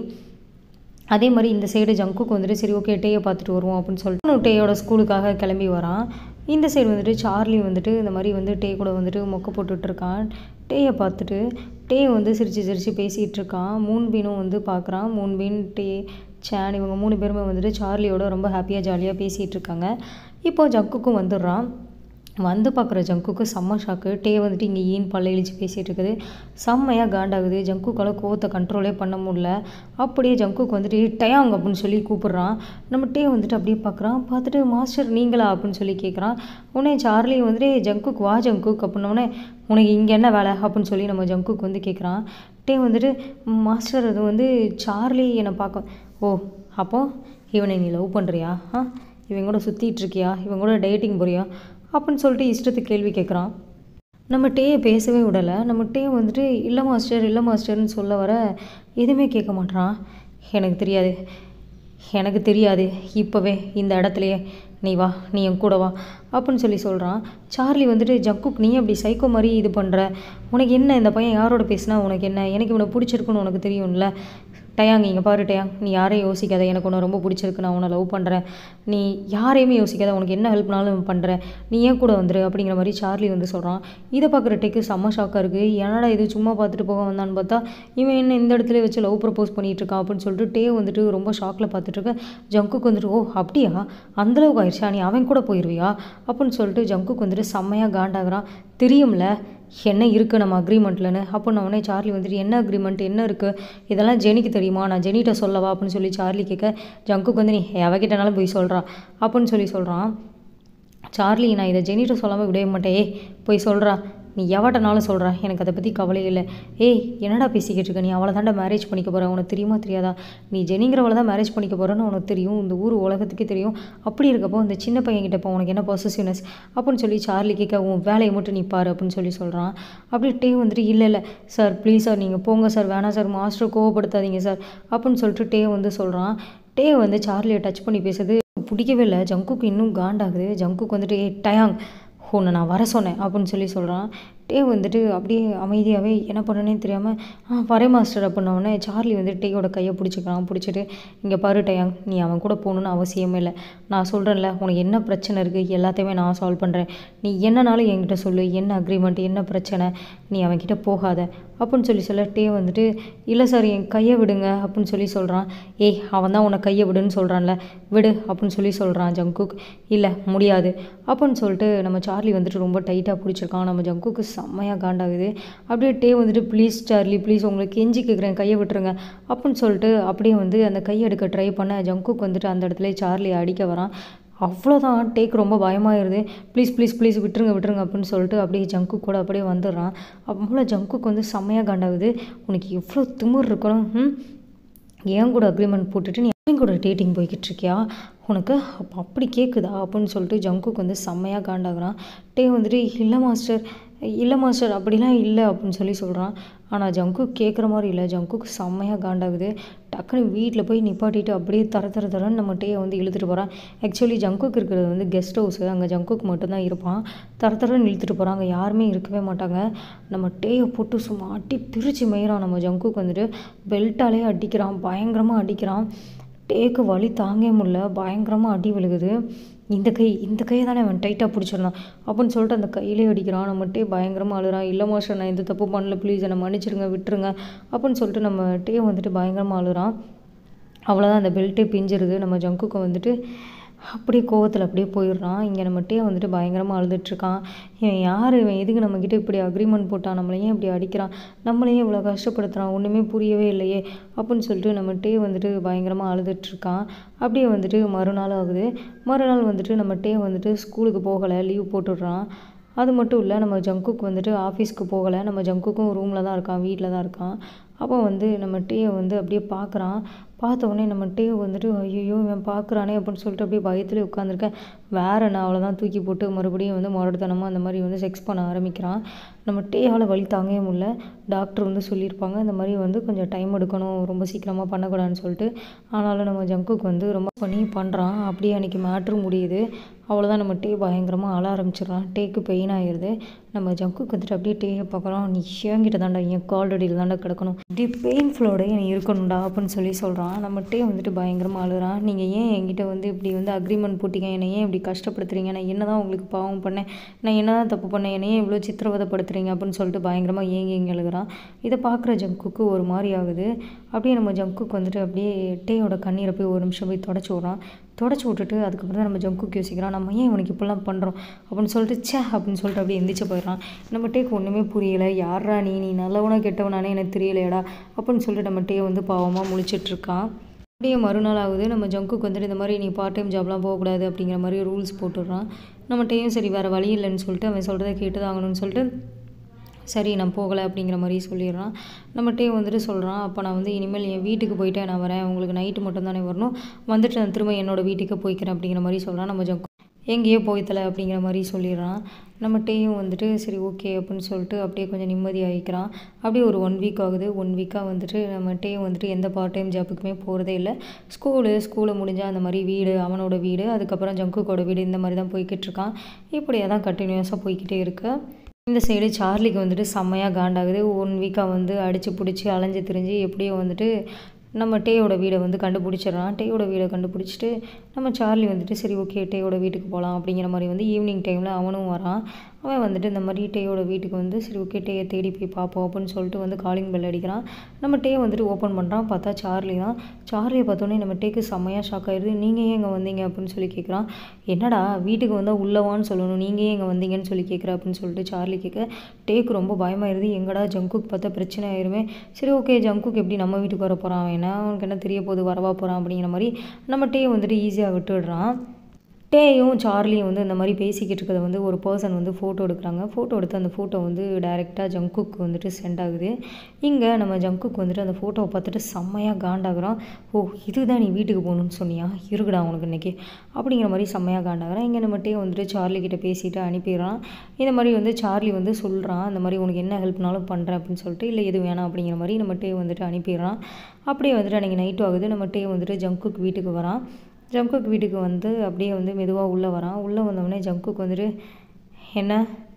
அதே மாதிரி இந்த சைடு ஜங்குக்கு வந்துட்டு சரி ஓகே டேயை பார்த்துட்டு வருவோம் அப்படின்னு சொல்லிட்டு டேயோட ஸ்கூலுக்காக கிளம்பி வரான் இந்த சைடு வந்துட்டு சார்லி வந்துட்டு இந்த மாதிரி வந்து டே கூட வந்துட்டு மொக்க போட்டுட்டு இருக்கான் டேயை பார்த்துட்டு டே வந்து சிரித்து சிரித்து பேசிகிட்டு இருக்கான் மூன்பீனும் வந்து பார்க்குறான் மூன்பீன் டே சேன் இவங்க மூணு பேருமே வந்துட்டு சார்லியோட ரொம்ப ஹாப்பியாக ஜாலியாக பேசிகிட்டு இருக்காங்க இப்போ ஜங்குக்கும் வந்துடுறான் வந்து பார்க்குற ஜங்குக்கு செம்ம ஷாக்கு டே வந்துட்டு இங்கே ஏன் பல்ல இழிச்சு பேசிகிட்டு இருக்குது செம்மையாக காண்டாகுது ஜங்குக்கால கோவத்தை கண்ட்ரோலே பண்ண முடியல அப்படியே ஜங்குக்கு வந்துட்டு டயாங் அப்படின்னு சொல்லி கூப்பிட்றான் நம்ம டே வந்துட்டு அப்படியே பார்க்குறான் பார்த்துட்டு மாஸ்டர் நீங்களா அப்படின்னு சொல்லி கேட்குறான் உடனே சார்லி வந்துட்டு "ஏய், ஜங்குக் வா ஜங்குக் அப்படின்னோடனே உனக்கு இங்கே என்ன வேலை அப்படின்னு சொல்லி நம்ம ஜங்குக் வந்து கேட்குறான் டே வந்துட்டு மாஸ்டர் அது வந்து சார்லி என்னை பார்க்க ஓ அப்போ இவனை நீ லவ் பண்ணுறியா ஆ இவன் கூட சுற்றிட்டு இருக்கியா இவன் கூட டேட்டிங் போறியா அப்படின்னு சொல்லிட்டு இஷ்டத்துக்கு கேள்வி கேட்குறான் நம்ம டேயை பேசவே விடலை நம்ம டே வந்துட்டு இல்லை மாஸ்டர் இல்லை மாஸ்டர்னு சொல்ல வர எதுவுமே கேட்க மாட்றான் எனக்கு தெரியாது எனக்கு தெரியாது இப்போவே இந்த இடத்துலையே நீ வா நீ என் கூட வா அப்படின்னு சொல்லி சொல்கிறான் சார்லி வந்துட்டு ஜக்குக் நீ அப்படி சைக்கோ மாதிரி இது பண்ணுற உனக்கு என்ன இந்த பையன் யாரோட பேசினா உனக்கு என்ன எனக்கு இவனை பிடிச்சிருக்குன்னு உனக்கு தெரியும்ல டயாங் இங்கே பாரு டயாங் நீ யாரையும் யோசிக்காத எனக்கு உன்னை ரொம்ப பிடிச்சிருக்கு நான் உன்னை லவ் பண்ணுறேன் நீ யாரையுமே யோசிக்காத உனக்கு என்ன ஹெல்ப்னாலும் பண்ணுறேன் நீ ஏன் கூட வந்துரு அப்படிங்கிற மாதிரி சார்லி வந்து சொல்கிறான் இதை பார்க்குற டேக்கு செம்ம ஷாக்காக இருக்குது என்னடா இது சும்மா பார்த்துட்டு போக வந்தான்னு பார்த்தா இவன் என்ன இந்த இடத்துல வச்சு லவ் ப்ரப்போஸ் பண்ணிட்டு இருக்கான் அப்படின்னு சொல்லிட்டு டே வந்துட்டு ரொம்ப ஷாக்கில் பார்த்துட்டு இருக்க ஜங்குக்கு வந்துட்டு ஓ அப்படியா அந்தளவுக்கு ஆயிடுச்சா நீ அவன் கூட போயிடுவியா அப்படின்னு சொல்லிட்டு ஜங்குக்கு வந்துட்டு செம்மையாக காண்டாகிறான் தெரியும்ல என்ன இருக்குது நம்ம அக்ரிமெண்ட்லன்னு அப்போ நான் உடனே சார்லி வந்துட்டு என்ன அக்ரிமெண்ட் என்ன இருக்குது இதெல்லாம் ஜெனிக்கு தெரியுமா நான் ஜெனிகிட்ட சொல்லவா அப்படின்னு சொல்லி சார்லி கேட்க ஜங்குக்கு வந்து நீ எவகிட்டனாலும் போய் சொல்கிறா அப்படின்னு சொல்லி சொல்கிறான் சார்லி நான் இதை ஜெனிட்ட சொல்லாமல் விடவே மாட்டேன் ஏய் போய் சொல்கிறா நீ எவட்டனாலும் சொல்கிறா எனக்கு அதை பற்றி கவலையே இல்லை ஏய் என்னடா பேசிக்கிட்டு இருக்க நீ அவளை தாண்டா மேரேஜ் பண்ணிக்க போகிற உனக்கு தெரியுமா தெரியாதா நீ ஜெனிங்கிறவளை தான் மேரேஜ் பண்ணிக்க போகிறேன்னு உனக்கு தெரியும் இந்த ஊர் உலகத்துக்கே தெரியும் அப்படி இருக்கப்போ இந்த சின்ன பையன்கிட்ட இப்போ உனக்கு என்ன பொசசிவ்னஸ் அப்படின்னு சொல்லி சார்லி கேட்க உன் வேலையை மட்டும் நீ பாரு அப்படின்னு சொல்லி சொல்கிறான் அப்படி டே வந்துட்டு இல்லை இல்லை சார் ப்ளீஸ் சார் நீங்கள் போங்க சார் வேணாம் சார் மாஸ்டர் கோவப்படுத்தாதீங்க சார் அப்படின்னு சொல்லிட்டு டே வந்து சொல்கிறான் டே வந்து சார்லியை டச் பண்ணி பேசுறது பிடிக்கவே இல்லை ஜங்குக்கு இன்னும் காண்டாகுது ஜங்குக்கு வந்துட்டு ஏ டயாங் உன்னை நான் வர சொன்னேன் அப்படின்னு சொல்லி சொல்கிறான் டே வந்துட்டு அப்படியே அமைதியாகவே என்ன பண்ணனே தெரியாமல் ஆ வரே மாஸ்டர் அப்படின்னோடனே சார்லி வந்து டேயோட கையை பிடிச்சிக்கிறான் பிடிச்சிட்டு இங்கே பாரு டயாங் நீ அவன் கூட போகணுன்னு அவசியமே இல்லை நான் சொல்கிறேன்ல உனக்கு என்ன பிரச்சனை இருக்குது எல்லாத்தையுமே நான் சால்வ் பண்ணுறேன் நீ என்னனாலும் என்கிட்ட சொல்லு என்ன அக்ரிமெண்ட் என்ன பிரச்சனை நீ அவன்கிட்ட போகாத அப்படின்னு சொல்லி சொல்ல டே வந்துட்டு இல்லை சார் என் கையை விடுங்க அப்படின்னு சொல்லி சொல்கிறான் ஏய் அவன் தான் உன்னை கையை விடுன்னு சொல்கிறான்ல விடு அப்படின்னு சொல்லி சொல்கிறான் ஜங்குக் இல்லை முடியாது அப்படின்னு சொல்லிட்டு நம்ம சார்லி வந்துட்டு ரொம்ப டைட்டாக பிடிச்சிருக்கான் நம்ம ஜங்குக்கு செம்மையாக காண்டாகுது அப்படியே டே வந்துட்டு ப்ளீஸ் சார்லி ப்ளீஸ் உங்களுக்கு கெஞ்சி கேட்குறேன் கையை விட்டுருங்க அப்படின்னு சொல்லிட்டு அப்படியே வந்து அந்த கையை எடுக்க ட்ரை பண்ண ஜங்குக் வந்துட்டு அந்த இடத்துல சார்லி அடிக்க வரான் அவ்வளோதான் டேக் ரொம்ப பயமாயிருது ப்ளீஸ் ப்ளீஸ் ப்ளீஸ் விட்டுருங்க விட்டுருங்க அப்படின்னு சொல்லிட்டு அப்படியே ஜங்கு கூட அப்படியே வந்துடுறான் அவ்வளோ ஜங்குக்கு வந்து செம்மையாக காண்டாகுது உனக்கு எவ்வளோ திமிர் இருக்கணும் ம் என் கூட அக்ரிமெண்ட் போட்டுட்டு நீ அவன் கூட டேட்டிங் போய்கிட்டு இருக்கியா உனக்கு அப்போ அப்படி கேட்குதா அப்படின்னு சொல்லிட்டு ஜங்குக்கு வந்து செம்மையாக காண்டாகிறான் டே வந்துட்டு இல்லை மாஸ்டர் இல்லை மாஸ்டர் அப்படிலாம் இல்லை அப்படின்னு சொல்லி சொல்கிறான் ஆனால் ஜங்கு கேட்குற மாதிரி இல்லை ஜங்குக்கு செம்மையாக காண்டாகுது டக்குன்னு வீட்டில் போய் நிப்பாட்டிட்டு அப்படியே தர தர தரன்னு நம்ம டேயை வந்து இழுத்துட்டு போகிறான் ஆக்சுவலி ஜங்குக்கு இருக்கிறது வந்து கெஸ்ட் ஹவுஸு அங்கே ஜங்குக்கு மட்டும்தான் இருப்பான் தர தரன்னு இழுத்துட்டு போகிறான் அங்கே யாருமே இருக்கவே மாட்டாங்க நம்ம டேயை போட்டு சும்மா அடி பிரித்து மேயிறான் நம்ம ஜங்குக்கு வந்துட்டு பெல்ட்டாலே அடிக்கிறான் பயங்கரமாக அடிக்கிறான் டேக்கு வலி தாங்கவே முடியல பயங்கரமாக அடி விழுகுது இந்த கை இந்த கையை தானே அவன் டைட்டாக பிடிச்சிருந்தான் அப்படின்னு சொல்லிட்டு அந்த கையிலே அடிக்கிறான் நம்ம டே பயங்கரமாக அழுறான் இல்லை மாஸ்டர் நான் எந்த தப்பு பண்ணல ப்ளீஸ் என்னை மன்னிச்சிருங்க விட்டுருங்க அப்படின்னு சொல்லிட்டு நம்ம டே வந்துட்டு பயங்கரமாக அழுறான் அவ்வளோதான் அந்த பெல்ட்டே பிஞ்சிருது நம்ம ஜங்குக்கு வந்துட்டு அப்படியே கோவத்தில் அப்படியே போயிடுறான் இங்கே நம்ம டே வந்துட்டு பயங்கரமாக அழுதுட்ருக்கான் இவன் யார் இவன் எதுக்கு நம்மக்கிட்ட இப்படி அக்ரிமெண்ட் போட்டான் நம்மளையும் இப்படி அடிக்கிறான் நம்மளையும் இவ்வளோ கஷ்டப்படுத்துகிறான் ஒன்றுமே புரியவே இல்லையே அப்படின்னு சொல்லிட்டு நம்ம டே வந்துட்டு பயங்கரமாக அழுதுட்ருக்கான் அப்படியே வந்துட்டு மறுநாள் ஆகுது மறுநாள் வந்துட்டு நம்ம டே வந்துட்டு ஸ்கூலுக்கு போகலை லீவ் போட்டுடுறான் அது மட்டும் இல்லை நம்ம ஜங்குக்கு வந்துட்டு ஆஃபீஸ்க்கு போகலை நம்ம ஜங்குக்கும் ரூமில் தான் இருக்கான் வீட்டில் தான் இருக்கான் அப்போ வந்து நம்ம டேயை வந்து அப்படியே பார்க்குறான் பார்த்த உடனே நம்ம டே வந்துட்டு ஐயோ இவன் பார்க்குறானே அப்படின்னு சொல்லிட்டு அப்படியே பயத்துலேயே உட்காந்துருக்கேன் வேற நான் அவ்வளோதான் தூக்கி போட்டு மறுபடியும் வந்து முரடுத்தனமாக அந்த மாதிரி வந்து செக்ஸ் பண்ண ஆரம்பிக்கிறான் நம்ம டேயால் வலி தாங்கவே முடியல டாக்டர் வந்து சொல்லியிருப்பாங்க இந்த மாதிரி வந்து கொஞ்சம் டைம் எடுக்கணும் ரொம்ப சீக்கிரமாக பண்ணக்கூடாதுன்னு சொல்லிட்டு ஆனாலும் நம்ம ஜங்குக்கு வந்து ரொம்ப பண்ணி பண்ணுறான் அப்படியே அன்றைக்கி மேட்ரு முடியுது அவ்வளோதான் நம்ம டே பயங்கரமாக அழ ஆரம்பிச்சிடுறான் டேக்கு பெயின் ஆயிடுது நம்ம ஜங்குக்கு வந்துட்டு அப்படியே டேயை பார்க்குறோம் நீ என்கிட்ட தாண்டா என் கால்ரெடியில் தாண்டா கிடக்கணும் இப்படி பெயின்ஃபுல்லோடய நீ இருக்கணும்டா அப்படின்னு சொல்லி சொல்கிறான் நம்ம டே வந்துட்டு பயங்கரமாக அழுறான் நீங்கள் ஏன் என்கிட்ட வந்து இப்படி வந்து அக்ரிமெண்ட் போட்டீங்க என்னை ஏன் இப்படி கஷ்டப்படுத்துறீங்க நான் என்ன தான் உங்களுக்கு பாவம் பண்ணேன் நான் என்ன தான் தப்பு பண்ணேன் என்னை ஏன் இவ்வளோ சித்திரவதைப்படுத்துறீங்க அப்படின்னு சொல்லிட்டு பயங்கரமாக ஏங்கி ஏங்கி அழுகிறான் இதை பார்க்குற ஜங்குக்கு ஒரு மாதிரி ஆகுது அப்படியே நம்ம ஜங்குக்கு வந்துட்டு அப்படியே டேயோட கண்ணீரை போய் ஒரு நிமிஷம் போய் தொடச்சி விட்றான் தொடச்சி விட்டுட்டு அதுக்கப்புறம் தான் நம்ம ஜங்குக்கு யோசிக்கிறான் நம்ம ஏன் இவனுக்கு இப்படிலாம் பண்ணுறோம் அப்படின்னு சொல்லிட்டு ச்சே அப்படின்னு சொல்லிட்டு அப்படியே எந்திரிச்சு போயிடுறான் நம்ம டேக்கு ஒன்றுமே புரியலை யாரா நீ நீ நல்லவனா கெட்டவனானே எனக்கு தெரியலையடா அப்படின்னு சொல்லிட்டு நம்ம டே வந்து பாவமாக முழிச்சிட்ருக்கான் அப்படியே மறுநாள் ஆகுது நம்ம ஜங்குக்கு வந்துட்டு இந்த மாதிரி நீ பார்ட் டைம் ஜாப்லாம் போகக்கூடாது அப்படிங்கிற மாதிரி ரூல்ஸ் போட்டுடுறான் நம்ம டேயும் சரி வேறு வழி இல்லைன்னு சொல்லிட்டு அவன் சொல்கிறத கேட்டு தான் ஆகணும்னு சொல்லிட்டு சரி நான் போகலை அப்படிங்கிற மாதிரி சொல்லிடுறான் நம்ம டே வந்துட்டு சொல்கிறான் அப்போ நான் வந்து இனிமேல் என் வீட்டுக்கு போயிட்டே நான் வரேன் உங்களுக்கு நைட்டு மட்டும் தானே வரணும் வந்துட்டு நான் திரும்ப என்னோடய வீட்டுக்கு போய்க்கிறேன் அப்படிங்கிற மாதிரி சொல்கிறான் நம்ம ஜங்கு எங்கேயோ போய்த்தல அப்படிங்கிற மாதிரி சொல்லிடுறான் நம்ம டேயும் வந்துட்டு சரி ஓகே அப்படின்னு சொல்லிட்டு அப்படியே கொஞ்சம் நிம்மதி ஆகிக்கிறான் அப்படியே ஒரு ஒன் வீக் ஆகுது ஒன் வீக்காக வந்துட்டு நம்ம டேயும் வந்துட்டு எந்த பார்ட் டைம் ஜாப்புக்குமே போகிறதே இல்லை ஸ்கூலு ஸ்கூலு முடிஞ்சால் அந்த மாதிரி வீடு அவனோட வீடு அதுக்கப்புறம் ஜங்குக்கோட வீடு இந்த மாதிரி தான் போய்கிட்டு இருக்கான் இப்படியே தான் கண்டினியூஸாக போய்கிட்டே இருக்கு இந்த சைடு சார்லிக்கு வந்துட்டு செம்மையாக காண்டாகுது ஒன் வீக்காக வந்து அடித்து பிடிச்சி அலைஞ்சு திரிஞ்சு எப்படியோ வந்துட்டு நம்ம டேயோட வீடை வந்து கண்டுபிடிச்சிடுறான் டேயோட வீடை கண்டுபிடிச்சிட்டு நம்ம சார்லி வந்துட்டு சரி ஓகே டேயோட வீட்டுக்கு போகலாம் அப்படிங்கிற மாதிரி வந்து ஈவினிங் டைமில் அவனும் வரான் அவன் வந்துட்டு இந்த மாதிரி டேயோட வீட்டுக்கு வந்து சரி ஓகே டேயை தேடி போய் பார்ப்போம் அப்படின்னு சொல்லிட்டு வந்து காலிங் பெல் அடிக்கிறான் நம்ம டே வந்துட்டு ஓப்பன் பண்ணுறான் பார்த்தா சார்லி தான் சார்லியை பார்த்தோன்னே நம்ம டேக்கு செம்மையாக ஷாக் ஆயிடுது நீங்கள் ஏன் இங்கே வந்தீங்க அப்படின்னு சொல்லி கேட்குறான் என்னடா வீட்டுக்கு வந்தால் உள்ளவான்னு சொல்லணும் நீங்கள் ஏன் இங்கே வந்தீங்கன்னு சொல்லி கேட்குற அப்படின்னு சொல்லிட்டு சார்லி கேட்க டேக்கு ரொம்ப பயமாயிருது எங்கடா ஜங்குக் பார்த்தா பிரச்சனை ஆயிருமே சரி ஓகே ஜங்குக் எப்படி நம்ம வீட்டுக்கு வர போகிறான் அவன் என்ன அவனுக்கு என்ன தெரிய போகுது வரவா போகிறான் அப்படிங்கிற மாதிரி நம்ம டே வந்துட்டு ஈஸியாக விட்டுடுறான் டேயும் சார்லியும் வந்து இந்த மாதிரி பேசிக்கிட்டு இருக்கிறத வந்து ஒரு பர்சன் வந்து ஃபோட்டோ எடுக்கிறாங்க ஃபோட்டோ எடுத்து அந்த ஃபோட்டோ வந்து டைரெக்டாக ஜங்குக்கு வந்துட்டு சென்ட் ஆகுது இங்கே நம்ம ஜங்குக்கு வந்துட்டு அந்த ஃபோட்டோவை பார்த்துட்டு செம்மையாக காண்டாகிறான் ஓ இதுதான் நீ வீட்டுக்கு போகணும்னு சொன்னியா இருக்குடா உனக்கு இன்றைக்கி அப்படிங்கிற மாதிரி செம்மையாக காண்டாகிறான் இங்கே நம்ம டே வந்துட்டு சார்லி கிட்ட பேசிட்டு அனுப்பிடுறான் இந்த மாதிரி வந்து சார்லி வந்து சொல்கிறான் இந்த மாதிரி உனக்கு என்ன ஹெல்ப்னாலும் பண்ணுறேன் அப்படின்னு சொல்லிட்டு இல்லை எது வேணாம் அப்படிங்கிற மாதிரி நம்ம டே வந்துட்டு அனுப்பிடுறான் அப்படியே வந்துட்டு அன்றைக்கி நைட்டு ஆகுது நம்ம டே வந்துட்டு ஜங்குக்கு வீட்டுக்கு வரான் ஜங்குக் வீட்டுக்கு வந்து அப்படியே வந்து மெதுவாக உள்ளே வரான் உள்ளே வந்தவொடனே ஜங்குக் வந்துட்டு என்ன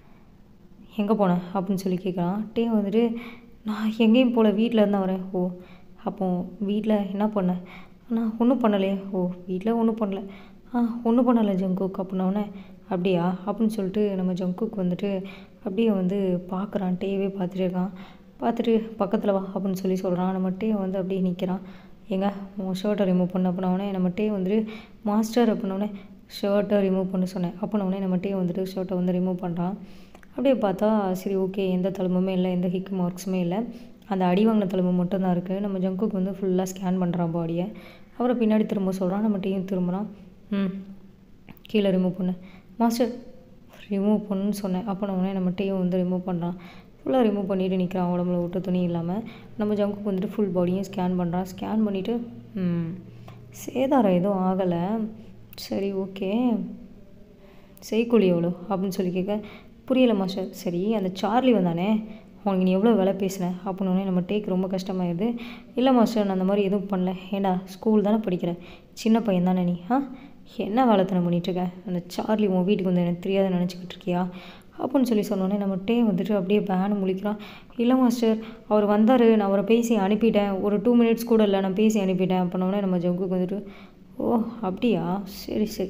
எங்கே போனேன் அப்படின்னு சொல்லி கேட்குறான் டே வந்துட்டு நான் எங்கேயும் போகல வீட்டில் இருந்தால் வரேன் ஓ அப்போ வீட்டில் என்ன பண்ணேன் நான் ஒன்றும் பண்ணலையே ஓ வீட்டில் ஒன்றும் பண்ணல ஆ ஒன்றும் பண்ணலை ஜங்குக் அப்படின்னோடனே அப்படியா அப்படின்னு சொல்லிட்டு நம்ம ஜங்குக் வந்துட்டு அப்படியே வந்து பார்க்குறான் டேவே பார்த்துட்டு இருக்கான் பார்த்துட்டு பக்கத்தில் வா அப்படின்னு சொல்லி சொல்கிறான் நம்ம டே வந்து அப்படியே நிற்கிறான் எங்க உன் ஷர்ட்டை ரிமூவ் பண்ண அப்படின்னோடனே நம்ம டே வந்துட்டு மாஸ்டர் அப்படின்னோடனே ஷர்ட்டை ரிமூவ் பண்ண சொன்னேன் அப்படின்னோடனே நம்ம டே வந்துட்டு ஷர்ட்டை வந்து ரிமூவ் பண்ணுறான் அப்படியே பார்த்தா சரி ஓகே எந்த தழும்புமே இல்லை எந்த ஹிக் மார்க்ஸுமே இல்லை அந்த அடி வாங்கின தழும்பு மட்டும்தான் இருக்குது நம்ம ஜங்குக்கு வந்து ஃபுல்லாக ஸ்கேன் பண்ணுறான் பாடியை அவரை பின்னாடி திரும்ப சொல்கிறான் நம்ம டீயும் திரும்புகிறான் ம் கீழே ரிமூவ் பண்ணு மாஸ்டர் ரிமூவ் பண்ணுன்னு சொன்னேன் அப்போ உடனே நம்ம டீயும் வந்து ரிமூவ் பண்ணுறான் ஃபுல்லாக ரிமூவ் பண்ணிவிட்டு நிற்கிறான் உடம்புல விட்டு துணி இல்லாமல் நம்ம ஜங்குக்கு வந்துட்டு ஃபுல் பாடியும் ஸ்கேன் பண்ணுறான் ஸ்கேன் பண்ணிவிட்டு ம் சேதாரம் எதுவும் ஆகலை சரி ஓகே செய்கூலி எவ்வளோ அப்படின்னு சொல்லி கேட்க புரியல மாஸ்டர் சரி அந்த சார்லி வந்தானே உனக்கு நீ எவ்வளோ வேலை பேசின அப்படின்னு நம்ம டேக் ரொம்ப கஷ்டமாயிருது இல்லை மாஸ்டர் நான் அந்த மாதிரி எதுவும் பண்ணல ஏண்டா ஸ்கூல் தானே படிக்கிற சின்ன பையன் தானே நீ ஆ என்ன வேலைத்தனம் பண்ணிகிட்ருக்க அந்த சார்லி உன் வீட்டுக்கு வந்து எனக்கு தெரியாத நினச்சிக்கிட்டு இருக்கியா அப்படின்னு சொல்லி சொன்னோன்னே நம்ம டே வந்துட்டு அப்படியே பேனு முழிக்கிறான் இல்லை மாஸ்டர் அவர் வந்தார் நான் அவரை பேசி அனுப்பிட்டேன் ஒரு டூ மினிட்ஸ் கூட இல்லை நான் பேசி அனுப்பிட்டேன் அப்படின்னோடனே நம்ம ஜங்குக்கு வந்துட்டு ஓ அப்படியா சரி சரி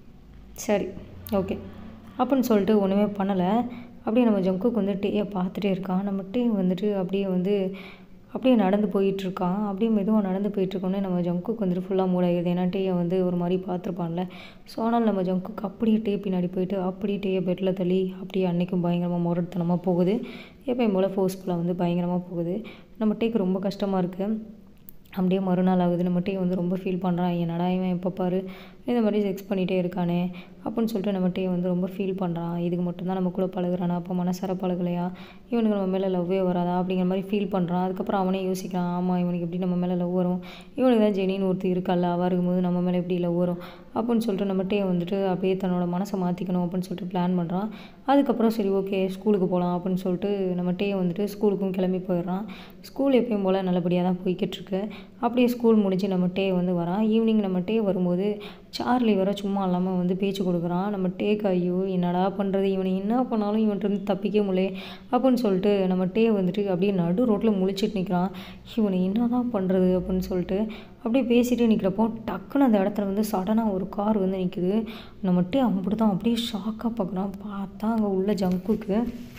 சரி ஓகே அப்படின்னு சொல்லிட்டு ஒன்றுமே பண்ணலை அப்படியே நம்ம ஜங்குக்கு வந்து டேயை பார்த்துட்டே இருக்கான் நம்ம டே வந்துட்டு அப்படியே வந்து அப்படியே நடந்து போயிட்டுருக்கான் அப்படியே மெதுவாக நடந்து போயிட்டுருக்கோன்னே நம்ம ஜங்குக்கு வந்துட்டு ஃபுல்லாக மூடாயிருது ஏன்னா டேயை வந்து ஒரு மாதிரி பார்த்துருப்பான்ல ஸோ ஆனால் நம்ம ஜங்குக்கு அப்படியே டே பின்னாடி போயிட்டு அப்படியே டேயை பெட்டில் தள்ளி அப்படியே அன்றைக்கும் பயங்கரமாக முரட்டுத்தனமாக போகுது எப்பயும் போல் ஃபோர்ஸ்ஃபுல்லாக வந்து பயங்கரமாக போகுது நம்ம டேக்கு ரொம்ப கஷ்டமாக இருக்குது அப்படியே மறுநாள் ஆகுது நம்ம டே வந்து ரொம்ப ஃபீல் பண்ணுறான் என்னடா இவன் எப்போ பாரு இந்த மாதிரி செக்ஸ் பண்ணிகிட்டே இருக்கானே அப்படின்னு சொல்லிட்டு நம்ம டே வந்து ரொம்ப ஃபீல் பண்ணுறான் இதுக்கு மட்டும்தான் நம்ம கூட பழகுறானா அப்போ மனசார பழகலையா இவனுக்கு நம்ம மேலே லவ்வே வராதா அப்படிங்கிற மாதிரி ஃபீல் பண்ணுறான் அதுக்கப்புறம் அவனே யோசிக்கிறான் ஆமாம் இவனுக்கு எப்படி நம்ம மேலே லவ் வரும் இவனுக்கு தான் ஜெனின்னு ஒருத்தி இருக்கல்ல அவள் இருக்கும்போது நம்ம மேலே எப்படி லவ் வரும் அப்படின்னு சொல்லிட்டு நம்ம டே வந்துட்டு அப்படியே தன்னோட மனசை மாற்றிக்கணும் அப்படின்னு சொல்லிட்டு பிளான் பண்ணுறான் அதுக்கப்புறம் சரி ஓகே ஸ்கூலுக்கு போகலாம் அப்படின்னு சொல்லிட்டு நம்ம டே வந்துட்டு ஸ்கூலுக்கும் கிளம்பி போயிடுறான் ஸ்கூல் எப்பயும் போல் நல்லபடியாக தான் போய்கிட்டு இருக்கு அப்படியே ஸ்கூல் முடிஞ்சு நம்ம டே வந்து வரான் ஈவினிங் நம்ம டே வரும்போது சார்லி வர சும்மா இல்லாமல் வந்து பேச்சு கொடுக்குறான் நம்ம டேக்கு ஐயோ என்னடா பண்ணுறது இவனை என்ன பண்ணாலும் இவன்ட்டு இருந்து தப்பிக்க முடியல அப்படின்னு சொல்லிட்டு நம்ம டே வந்துட்டு அப்படியே நடு ரோட்டில் முழிச்சிட்டு நிற்கிறான் இவனை என்ன தான் பண்ணுறது அப்படின்னு சொல்லிட்டு அப்படியே பேசிகிட்டே நிற்கிறப்போ டக்குன்னு அந்த இடத்துல வந்து சடனாக ஒரு கார் வந்து நிற்குது நம்ம டே அப்படி தான் அப்படியே ஷாக்காக பார்க்குறான் பார்த்தா அங்கே உள்ள ஜங்குக்கு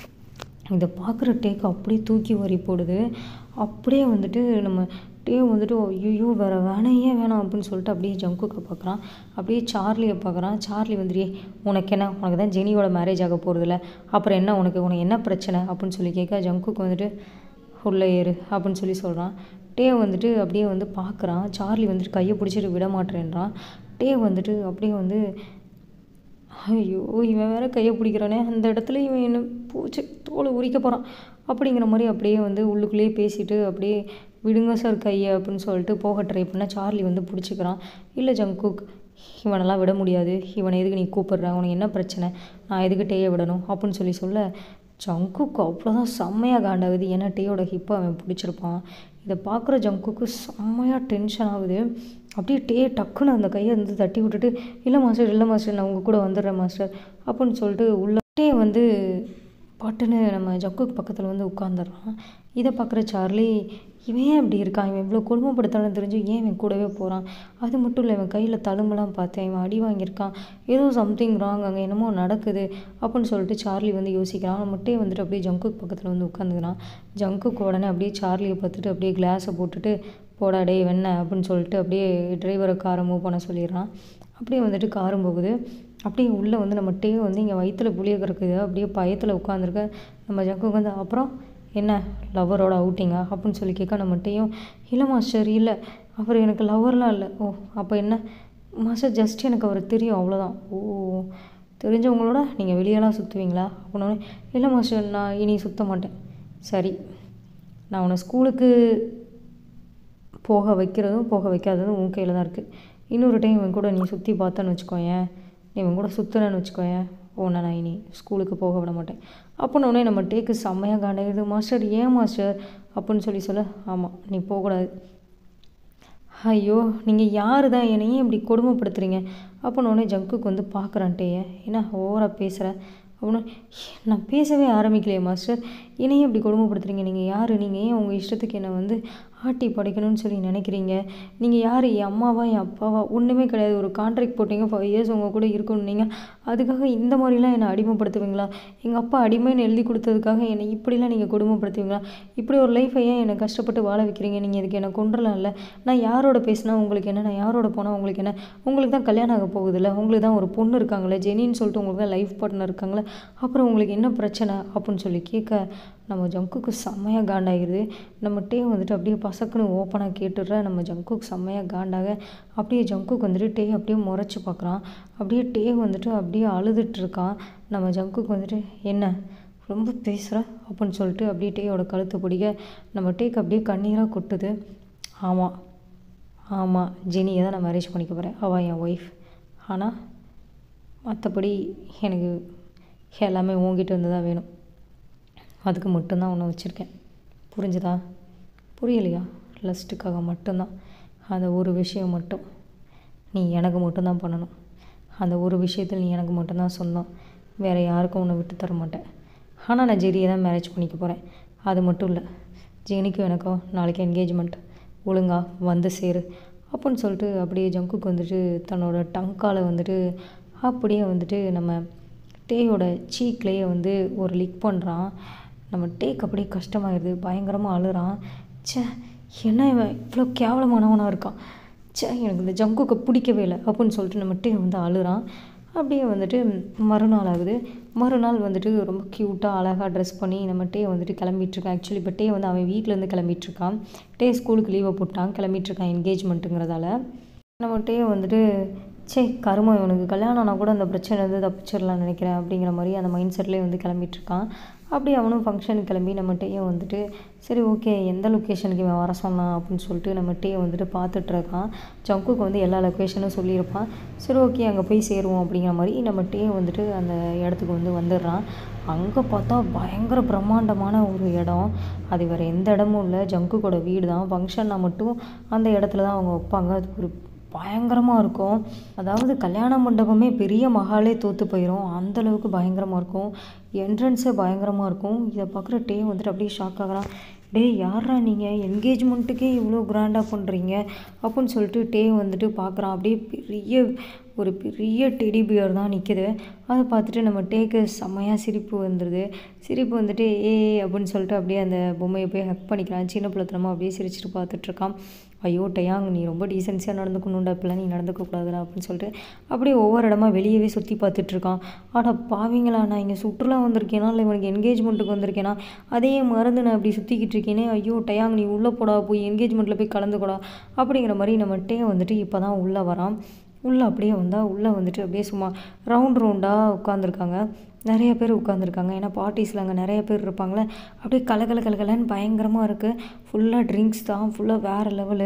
இதை பார்க்குற டேக்கு அப்படியே தூக்கி வரி போடுது அப்படியே வந்துட்டு நம்ம டே வந்துட்டு ஐயோ வேறு வேணையே வேணாம் அப்படின்னு சொல்லிட்டு அப்படியே ஜங்குக்கை பார்க்குறான் அப்படியே சார்லியை பார்க்குறான் சார்லி வந்துட்டு உனக்கு என்ன உனக்கு தான் ஜெனியோட மேரேஜ் ஆக போகிறதில்ல அப்புறம் என்ன உனக்கு உனக்கு என்ன பிரச்சனை அப்படின்னு சொல்லி கேட்க ஜங்குக்கு வந்துட்டு உள்ளே ஏறு அப்படின்னு சொல்லி சொல்கிறான் டே வந்துட்டு அப்படியே வந்து பார்க்குறான் சார்லி வந்துட்டு கையை பிடிச்சிட்டு விட மாட்டேன்றான் டே வந்துட்டு அப்படியே வந்து ஐயோ இவன் வேற கையை பிடிக்கிறானே அந்த இடத்துல இவன் என்ன பூச்சி தோலை உரிக்க போகிறான் அப்படிங்கிற மாதிரி அப்படியே வந்து உள்ளுக்குள்ளேயே பேசிட்டு அப்படியே விடுங்க சார் கையை அப்படின்னு சொல்லிட்டு போக ட்ரை பண்ண சார்லி வந்து பிடிச்சிக்கிறான் இல்லை ஜங்குக் இவனெல்லாம் விட முடியாது இவனை எதுக்கு நீ கூப்பிடுற உனக்கு என்ன பிரச்சனை நான் எதுக்கு டேயை விடணும் அப்படின்னு சொல்லி சொல்ல ஜங்குக்கு அவ்வளோதான் செம்மையாக காண்டாகுது ஏன்னா டேயோட ஹிப்பை அவன் பிடிச்சிருப்பான் இதை பார்க்குற ஜங்குக்கு செம்மையாக டென்ஷன் ஆகுது அப்படியே டே டக்குன்னு அந்த கையை வந்து தட்டி விட்டுட்டு இல்லை மாஸ்டர் இல்லை மாஸ்டர் நான் உங்கள் கூட வந்துடுறேன் மாஸ்டர் அப்படின்னு சொல்லிட்டு உள்ள டே வந்து பட்டுன்னு நம்ம ஜக்குக்கு பக்கத்தில் வந்து உட்காந்துடுறான் இதை பார்க்குற சார்லி இவன் ஏன் இப்படி இருக்கான் இவன் இவ்வளோ கொடுமைப்படுத்தானு தெரிஞ்சு ஏன் இவன் கூடவே போகிறான் அது மட்டும் இல்லை இவன் கையில் தழும்பெல்லாம் பார்த்தேன் இவன் அடி வாங்கியிருக்கான் ஏதோ சம்திங் ராங் அங்கே என்னமோ நடக்குது அப்படின்னு சொல்லிட்டு சார்லி வந்து யோசிக்கிறான் அவன் மட்டும் வந்துட்டு அப்படியே ஜங்குக்கு பக்கத்தில் வந்து உட்காந்துக்கிறான் ஜங்குக்கு உடனே அப்படியே சார்லியை பார்த்துட்டு அப்படியே கிளாஸை போட்டுட்டு போடா டேய் வெண்ண அப்படின்னு சொல்லிட்டு அப்படியே டிரைவரை காரை மூவ் பண்ண சொல்லிடுறான் அப்படியே வந்துட்டு காரும் போகுது அப்படியே உள்ளே வந்து நம்ம டே வந்து இங்கே வயிற்றுல புளிய கிடக்குது அப்படியே பயத்தில் உட்காந்துருக்க நம்ம ஜங்குக்கு வந்து அப்புறம் என்ன லவ்வரோட அவுட்டிங்கா அப்படின்னு சொல்லி கேட்க நம்ம டேயும் இல்லை மாஸ்டர் இல்லை அவர் எனக்கு லவ்வர்லாம் இல்லை ஓ அப்போ என்ன மாஸ்டர் ஜஸ்ட் எனக்கு அவர் தெரியும் அவ்வளோதான் ஓ தெரிஞ்சவங்களோட நீங்கள் வெளியெல்லாம் சுற்றுவீங்களா அப்படின்னோடனே இல்லை மாஸ்டர் நான் இனி சுற்ற மாட்டேன் சரி நான் உன்னை ஸ்கூலுக்கு போக வைக்கிறதும் போக வைக்காததும் உன் கையில் தான் இருக்குது இன்னொரு டைம் இவன் கூட நீ சுற்றி பார்த்தேன்னு வச்சுக்கோயேன் நீ இவன் கூட சுற்றுனேன்னு வச்சுக்கோயேன் உன்னை நான் இனி ஸ்கூலுக்கு போக விட மாட்டேன் அப்படின்னோடனே நம்ம டேக்கு செம்மையாக காண்டாயிடுது மாஸ்டர் ஏன் மாஸ்டர் அப்படின்னு சொல்லி சொல்ல ஆமாம் நீ போகக்கூடாது ஐயோ நீங்கள் யார் தான் என்னையும் இப்படி கொடுமைப்படுத்துறீங்க அப்படின்னோடனே ஜங்குக்கு வந்து பார்க்குறான்ட்டேயே என்ன ஓவராக பேசுகிற அப்படின்னு நான் பேசவே ஆரம்பிக்கலையே மாஸ்டர் என்னையும் இப்படி கொடுமைப்படுத்துறீங்க நீங்கள் யார் நீங்கள் ஏன் உங்கள் இஷ்டத்துக்கு என்னை வந்து ஆட்டி படைக்கணும்னு சொல்லி நினைக்கிறீங்க நீங்கள் யார் என் அம்மாவா என் அப்பாவா ஒன்றுமே கிடையாது ஒரு கான்ட்ராக்ட் போட்டீங்க ஃபைவ் இயர்ஸ் உங்கள் கூட இருக்கணுன்னீங்க அதுக்காக இந்த மாதிரிலாம் என்னை அடிமைப்படுத்துவீங்களா எங்கள் அப்பா அடிமைன்னு எழுதி கொடுத்ததுக்காக என்னை இப்படிலாம் நீங்கள் கொடுமைப்படுத்துவீங்களா இப்படி ஒரு லைஃப்பை ஏன் என்னை கஷ்டப்பட்டு வாழ வைக்கிறீங்க நீங்கள் இதுக்கு என்னை கொண்டுலாம்ல நான் யாரோட பேசினா உங்களுக்கு என்ன நான் யாரோட போனால் உங்களுக்கு என்ன உங்களுக்கு தான் கல்யாணம் ஆக போகுதுல்ல உங்களுக்கு தான் ஒரு பொண்ணு இருக்காங்களே ஜெனின்னு சொல்லிட்டு உங்களுக்கு தான் லைஃப் பார்ட்னர் இருக்காங்களே அப்புறம் உங்களுக்கு என்ன பிரச்சனை அப்படின்னு சொல்லி கேட்க நம்ம ஜங்குக்கு செம்மையாக காண்டாகிடுது நம்ம டே வந்துட்டு அப்படியே பசக்குன்னு ஓப்பனாக கேட்டுடுற நம்ம ஜங்குக்கு செம்மையாக காண்டாக அப்படியே ஜங்குக்கு வந்துட்டு டே அப்படியே முறைச்சி பார்க்குறான் அப்படியே டே வந்துட்டு அப்படியே அழுதுட்டு இருக்கான் நம்ம ஜங்குக்கு வந்துட்டு என்ன ரொம்ப பேசுகிற அப்படின்னு சொல்லிட்டு அப்படியே டேயோட கழுத்து பிடிக்க நம்ம டேக்கு அப்படியே கண்ணீராக கொட்டுது ஆமாம் ஆமாம் ஜெனியை தான் நான் மேரேஜ் பண்ணிக்க போகிறேன் அவள் என் ஒய்ஃப் ஆனால் மற்றபடி எனக்கு எல்லாமே உங்ககிட்ட இருந்து தான் வேணும் அதுக்கு மட்டும்தான் உன்னை வச்சுருக்கேன் புரிஞ்சுதா புரியலையா லஸ்ட்டுக்காக மட்டும்தான் அந்த ஒரு விஷயம் மட்டும் நீ எனக்கு மட்டும்தான் பண்ணணும் அந்த ஒரு விஷயத்தில் நீ எனக்கு மட்டும்தான் சொந்தம் வேறு யாருக்கும் உன்னை விட்டு தர மாட்டேன் ஆனால் நான் ஜெரியை தான் மேரேஜ் பண்ணிக்க போகிறேன் அது மட்டும் இல்லை ஜெனிக்கும் எனக்கும் நாளைக்கு என்கேஜ்மெண்ட் ஒழுங்கா வந்து சேரு அப்படின்னு சொல்லிட்டு அப்படியே ஜங்குக்கு வந்துட்டு தன்னோட டங்கால் வந்துட்டு அப்படியே வந்துட்டு நம்ம டேயோட சீக்லேயே வந்து ஒரு லிக் பண்ணுறான் நம்ம டேக் அப்படியே கஷ்டமாயிடுது பயங்கரமாக அழுறான் ச்சே என்ன இவன் இவ்வளோ கேவலமானவனாக இருக்கான் ச்சே எனக்கு இந்த ஜங்குக்கு பிடிக்கவே இல்லை அப்படின்னு சொல்லிட்டு நம்ம டே வந்து அழுறான் அப்படியே வந்துட்டு மறுநாள் ஆகுது மறுநாள் வந்துட்டு ரொம்ப க்யூட்டாக அழகாக ட்ரெஸ் பண்ணி நம்ம டே வந்துட்டு கிளம்பிட்டுருக்கான் ஆக்சுவலி இப்போ டே வந்து அவன் வீட்டிலேருந்து கிளம்பிட்டுருக்கான் டே ஸ்கூலுக்கு லீவை போட்டான் கிளம்பிட்டுருக்கான் என்கேஜ்மெண்ட்டுங்கிறதால நம்ம டே வந்துட்டு சே கருமம் இவனுக்கு கல்யாணம் ஆனால் கூட அந்த பிரச்சனை வந்து தப்பிச்சிடலாம்னு நினைக்கிறேன் அப்படிங்கிற மாதிரி அந்த மைண்ட் செட்லேயே வந்து கிளம்பிட்டுருக்கான் அப்படியே அவனும் ஃபங்க்ஷனுக்கு கிளம்பி நம்ம டேயும் வந்துட்டு சரி ஓகே எந்த லொக்கேஷனுக்கு இவன் வர சொன்னான் அப்படின்னு சொல்லிட்டு நம்ம டே வந்துட்டு பார்த்துட்ருக்கான் ஜங்குக்கு வந்து எல்லா லொக்கேஷனும் சொல்லியிருப்பான் சரி ஓகே அங்கே போய் சேருவோம் அப்படிங்கிற மாதிரி நம்ம டே வந்துட்டு அந்த இடத்துக்கு வந்து வந்துடுறான் அங்கே பார்த்தா பயங்கர பிரம்மாண்டமான ஒரு இடம் அது வேறு எந்த இடமும் இல்லை ஜங்குக்கோட வீடு தான் ஃபங்க்ஷன்னா மட்டும் அந்த இடத்துல தான் அவங்க வைப்பாங்க அது ஒரு பயங்கரமாக இருக்கும் அதாவது கல்யாண மண்டபமே பெரிய மஹாலே தோற்று போயிடும் அந்தளவுக்கு பயங்கரமாக இருக்கும் என்ட்ரன்ஸே பயங்கரமாக இருக்கும் இதை பார்க்குற டே வந்துட்டு அப்படியே ஷாக் ஆகுறான் டேய் யாரா நீங்கள் என்கேஜ்மெண்ட்டுக்கே இவ்வளோ கிராண்டாக பண்ணுறீங்க அப்படின்னு சொல்லிட்டு டே வந்துட்டு பார்க்குறான் அப்படியே பெரிய ஒரு பெரிய டெடி பியர் தான் நிற்கிது அதை பார்த்துட்டு நம்ம டேக்கு செம்மையாக சிரிப்பு வந்துடுது சிரிப்பு வந்துட்டு ஏ அப்படின்னு சொல்லிட்டு அப்படியே அந்த பொம்மையை போய் ஹக் பண்ணிக்கிறான் சின்ன பிள்ளைத்தனமாக அப்படியே சிரிச்சிட்டு பார்த்துட்ருக்கான் ஐயோ டயாங் நீ ரொம்ப டீசென்சியாக நடந்துக்கணுண்டா இப்பெல்லாம் நீ நடந்துக்கக்கூடாதுடா அப்படின்னு சொல்லிட்டு அப்படியே ஒவ்வொரு இடமா வெளியவே சுற்றி பார்த்துட்ருக்கான் ஆனால் பாவிங்களா நான் இங்கே சுற்றுலா வந்திருக்கேனா இல்லை இவனுக்கு என்கேஜ்மெண்ட்டுக்கு வந்திருக்கேனா அதே மறந்து நான் இப்படி சுற்றிக்கிட்டு இருக்கேனே ஐயோ டயாங் நீ உள்ளே போடா போய் என்கேஜ்மெண்ட்டில் போய் கலந்துக்கூடா அப்படிங்கிற மாதிரி நம்ம டே வந்துட்டு இப்போ தான் உள்ளே வரான் உள்ளே அப்படியே வந்தால் உள்ளே வந்துட்டு அப்படியே சும்மா ரவுண்ட் ரவுண்டாக உட்காந்துருக்காங்க நிறைய பேர் உட்காந்துருக்காங்க ஏன்னா பார்ட்டிஸில் அங்கே நிறைய பேர் இருப்பாங்களே அப்படியே கலகல கலகலன்னு பயங்கரமாக இருக்குது ஃபுல்லாக ட்ரிங்க்ஸ் தான் ஃபுல்லாக வேறு லெவலு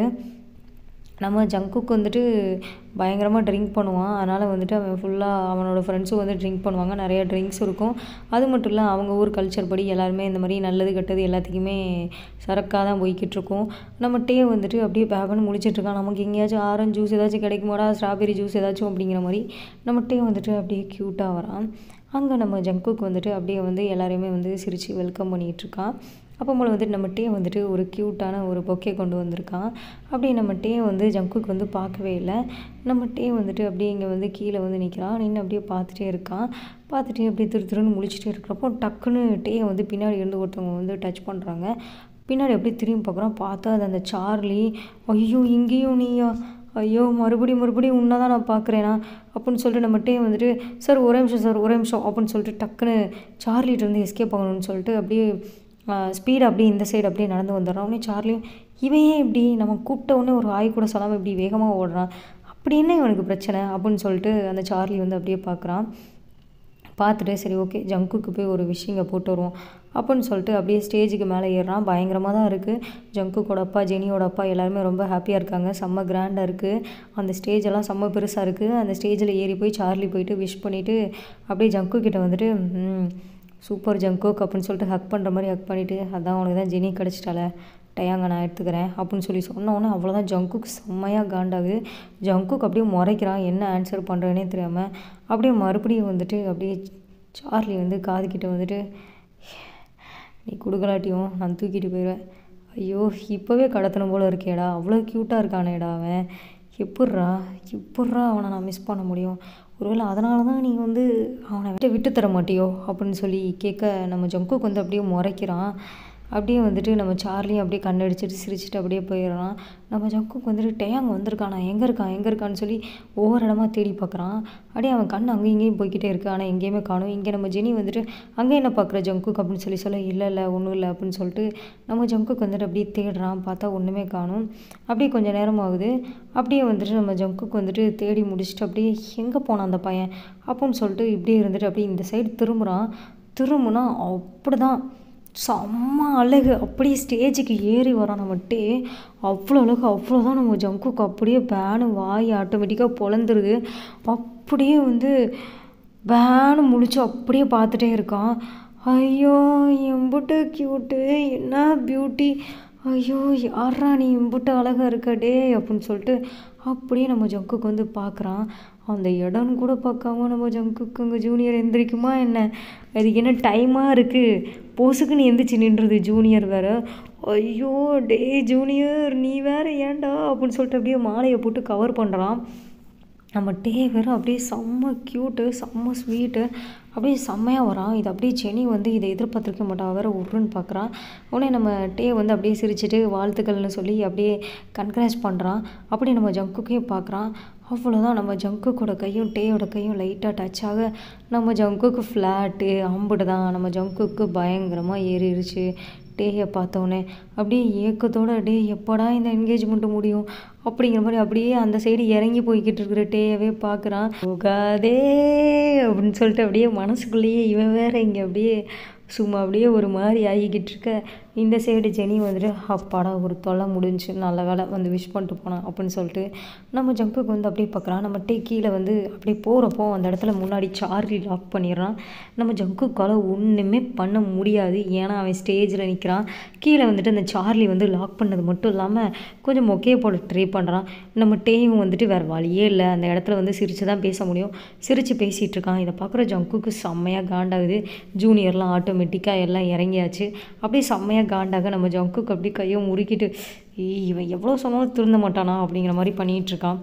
நம்ம ஜங்குக்கு வந்துட்டு பயங்கரமாக ட்ரிங்க் பண்ணுவான் அதனால் வந்துட்டு அவன் ஃபுல்லாக அவனோட ஃப்ரெண்ட்ஸும் வந்து ட்ரிங்க் பண்ணுவாங்க நிறைய ட்ரிங்க்ஸ் இருக்கும் அது மட்டும் இல்லை அவங்க ஊர் கல்ச்சர் படி எல்லாருமே இந்த மாதிரி நல்லது கெட்டது எல்லாத்துக்குமே சரக்காக தான் போய்கிட்டு இருக்கோம் நம்ம டே வந்துட்டு அப்படியே பேபன்னு முழிச்சிட்ருக்கான் நமக்கு எங்கேயாச்சும் ஆரஞ்சு ஜூஸ் ஏதாச்சும் கிடைக்குமாடா ஸ்ட்ராபெரி ஜூஸ் ஏதாச்சும் அப்படிங்கிற மாதிரி நம்ம டே வந்துட்டு அப்படியே க்யூட்டாக வரான் அங்கே நம்ம ஜங்குக்கு வந்துட்டு அப்படியே வந்து எல்லாரையுமே வந்து சிரித்து வெல்கம் பண்ணிகிட்ருக்கான் அப்போ போல் வந்துட்டு நம்ம டே வந்துட்டு ஒரு க்யூட்டான ஒரு பொக்கே கொண்டு வந்திருக்கான் அப்படியே நம்ம டே வந்து ஜங்குக்கு வந்து பார்க்கவே இல்லை நம்ம டே வந்துட்டு அப்படியே இங்கே வந்து கீழே வந்து நிற்கிறான் நின்று அப்படியே பார்த்துட்டே இருக்கான் பார்த்துட்டு அப்படியே திரு திருன்னு முழிச்சிட்டே இருக்கிறப்போ டக்குன்னு டேயை வந்து பின்னாடி இருந்து ஒருத்தவங்க வந்து டச் பண்ணுறாங்க பின்னாடி அப்படியே திரும்பி பார்க்குறோம் பார்த்தா அது அந்த சார்லி ஐயோ இங்கேயும் நீயா ஐயோ மறுபடியும் மறுபடியும் உன்னை தான் நான் பார்க்குறேனா அப்படின்னு சொல்லிட்டு நம்மகிட்டே வந்துட்டு சார் ஒரே நிமிஷம் சார் ஒரே நிமிஷம் அப்படின்னு சொல்லிட்டு டக்குன்னு சார்லிகிட்ட இருந்து எஸ்கேப் ஆகணும்னு சொல்லிட்டு அப்படியே ஸ்பீடு அப்படியே இந்த சைடு அப்படியே நடந்து வந்துடுறான் உடனே சார்லியும் இவன் ஏன் இப்படி நம்ம கூப்பிட்ட உடனே ஒரு ஆய் கூட சொல்லாமல் இப்படி வேகமாக ஓடுறான் அப்படி என்ன இவனுக்கு பிரச்சனை அப்படின்னு சொல்லிட்டு அந்த சார்லி வந்து அப்படியே பார்க்குறான் பார்த்துட்டு சரி ஓகே ஜங்குக்கு போய் ஒரு விஷயங்க போட்டு வருவோம் அப்படின்னு சொல்லிட்டு அப்படியே ஸ்டேஜுக்கு மேலே ஏறுறான் பயங்கரமாக தான் இருக்குது ஜங்குக்கோட அப்பா ஜெனியோட அப்பா எல்லாருமே ரொம்ப ஹாப்பியாக இருக்காங்க செம்ம கிராண்டாக இருக்குது அந்த ஸ்டேஜ் எல்லாம் செம்ம பெருசாக இருக்குது அந்த ஸ்டேஜில் ஏறி போய் சார்லி போயிட்டு விஷ் பண்ணிவிட்டு அப்படியே ஜங்கு கிட்ட வந்துட்டு "ம், சூப்பர் ஜங்குக் அப்படின்னு சொல்லிட்டு ஹக் பண்ணுற மாதிரி ஹக் பண்ணிவிட்டு அதான் உனக்கு தான் ஜெனி கிடச்சிட்டால டயாங்க நான் எடுத்துக்கிறேன் அப்படின்னு சொல்லி சொன்ன உடனே அவ்வளோதான் ஜங்குக்கு செம்மையாக காண்டாகுது ஜங்குக்கு அப்படியே முறைக்கிறான் என்ன ஆன்சர் பண்ணுறேனே தெரியாமல் அப்படியே மறுபடியும் வந்துட்டு அப்படியே சார்லி வந்து காதுகிட்ட வந்துட்டு நீ கொடுக்கலாட்டியும் நான் தூக்கிட்டு போயிடுவேன் ஐயோ இப்போவே கடத்தணும் போல இருக்கேடா அவ்வளோ க்யூட்டாக இருக்கானேடா அவன் எப்புட்றா எப்புட்றா அவனை நான் மிஸ் பண்ண முடியும் ஒருவேளை அதனால தான் நீ வந்து அவனை விட்டு விட்டு தர மாட்டியோ அப்படின்னு சொல்லி கேட்க நம்ம ஜங்குக்கு வந்து அப்படியே முறைக்கிறான் அப்படியே வந்துட்டு நம்ம சார்லியும் அப்படியே கண்ணடிச்சிட்டு சிரிச்சிட்டு அப்படியே போயிடுறான் நம்ம ஜங்குக்கு வந்துட்டு டேயாங்க வந்திருக்கானா எங்கே இருக்கான் எங்கே இருக்கான்னு சொல்லி ஒவ்வொரு இடமா தேடி பார்க்குறான் அப்படியே அவன் கண் அங்கேயும் இங்கேயும் போய்க்கிட்டே இருக்கு ஆனால் எங்கேயுமே காணும் இங்கே நம்ம ஜெனி வந்துட்டு அங்கே என்ன பார்க்குற ஜங்குக் அப்படின்னு சொல்லி சொல்ல இல்லை இல்லை ஒன்றும் இல்லை அப்படின்னு சொல்லிட்டு நம்ம ஜங்குக்கு வந்துட்டு அப்படியே தேடுறான் பார்த்தா ஒன்றுமே காணும் அப்படியே கொஞ்சம் நேரம் ஆகுது அப்படியே வந்துட்டு நம்ம ஜங்குக்கு வந்துட்டு தேடி முடிச்சுட்டு அப்படியே எங்கே போனான் அந்த பையன் அப்படின்னு சொல்லிட்டு இப்படியே இருந்துட்டு அப்படியே இந்த சைடு திரும்புகிறான் திரும்புனா அப்படி தான் செம்ம அழகு அப்படியே ஸ்டேஜுக்கு ஏறி வரான் நம்மட்டே அவ்வளோ அழகு அவ்வளோதான் நம்ம ஜங்குக்கு அப்படியே பேனு வாய் ஆட்டோமேட்டிக்காக பொழந்துருது அப்படியே வந்து பேனு முழிச்சு அப்படியே பார்த்துட்டே இருக்கான் ஐயோ எம்புட்டு க்யூட்டு என்ன பியூட்டி ஐயோ யாரா நீ எம்புட்டு அழகாக இருக்கடே அப்படின்னு சொல்லிட்டு அப்படியே நம்ம ஜங்குக்கு வந்து பார்க்குறான் அந்த இடம்னு கூட பார்க்காம நம்ம ஜங்குக்கு அங்கே ஜூனியர் எந்திரிக்குமா என்ன அதுக்கு என்ன டைமாக இருக்குது போஸுக்கு எந்திரிச்சு நின்றுது ஜூனியர் வேற ஐயோ டே ஜூனியர் நீ வேற ஏன்டா அப்படின்னு சொல்லிட்டு அப்படியே மாலையை போட்டு கவர் பண்ணுறான் நம்ம டே வேறு அப்படியே செம்ம க்யூட்டு செம்ம ஸ்வீட்டு அப்படியே செம்மையாக வரான் இது அப்படியே செனி வந்து இதை எதிர்பார்த்துருக்க மாட்டான் வேறு உருன்னு பார்க்குறான் உடனே நம்ம டே வந்து அப்படியே சிரிச்சிட்டு வாழ்த்துக்கள்னு சொல்லி அப்படியே கன்க்ராச் பண்ணுறான் அப்படியே நம்ம ஜங்குக்கே பார்க்குறான் அவ்வளோதான் நம்ம ஜங்குக்கோட கையும் டேயோட கையும் லைட்டாக டச் ஆக நம்ம ஜங்குக்கு ஃப்ளாட்டு அம்புட்டு தான் நம்ம ஜங்குக்கு பயங்கரமாக ஏறிடுச்சு டேயை பார்த்தோன்னே அப்படியே ஏக்கத்தோட டே எப்படா இந்த என்கேஜ்மெண்ட்டு முடியும் அப்படிங்கிற மாதிரி அப்படியே அந்த சைடு இறங்கி போய்கிட்டு இருக்கிற டேயவே பார்க்குறான் போகாதே அப்படின்னு சொல்லிட்டு அப்படியே மனசுக்குள்ளேயே இவன் வேற இங்கே அப்படியே சும்மா அப்படியே ஒரு மாதிரி ஆகிக்கிட்டு இருக்க இந்த சைடு ஜெனி வந்துட்டு அப்பாடா ஒரு தொல்லை முடிஞ்சு நல்ல வேலை வந்து விஷ் பண்ணிட்டு போனான் அப்படின்னு சொல்லிட்டு நம்ம ஜங்குக்கு வந்து அப்படியே பார்க்குறான் நம்ம டே கீழே வந்து அப்படியே போகிறப்போ அந்த இடத்துல முன்னாடி சார்லி லாக் பண்ணிடுறான் நம்ம ஜங்குக்கால் ஒன்றுமே பண்ண முடியாது ஏன்னா அவன் ஸ்டேஜில் நிற்கிறான் கீழே வந்துட்டு அந்த சார்லி வந்து லாக் பண்ணது மட்டும் இல்லாமல் கொஞ்சம் மொக்கையை போட ட்ரை பண்ணுறான் நம்ம டேயும் வந்துட்டு வேறு வழியே இல்லை அந்த இடத்துல வந்து சிரித்து தான் பேச முடியும் சிரித்து பேசிகிட்டு இருக்கான் இதை பார்க்குற ஜங்குக்கு செம்மையாக காண்டாகுது ஜூனியர்லாம் ஆட்டோமேட்டிக்காக எல்லாம் இறங்கியாச்சு அப்படியே செம்மையாக காண்டாக நம்ம ஜங்குக்கு அப்படியே கையை முறுக்கிட்டு "ஏய், இவன் எவ்வளோ சொன்னாலும் திருந்த மாட்டானா அப்படிங்கிற மாதிரி பண்ணிகிட்டு இருக்கான்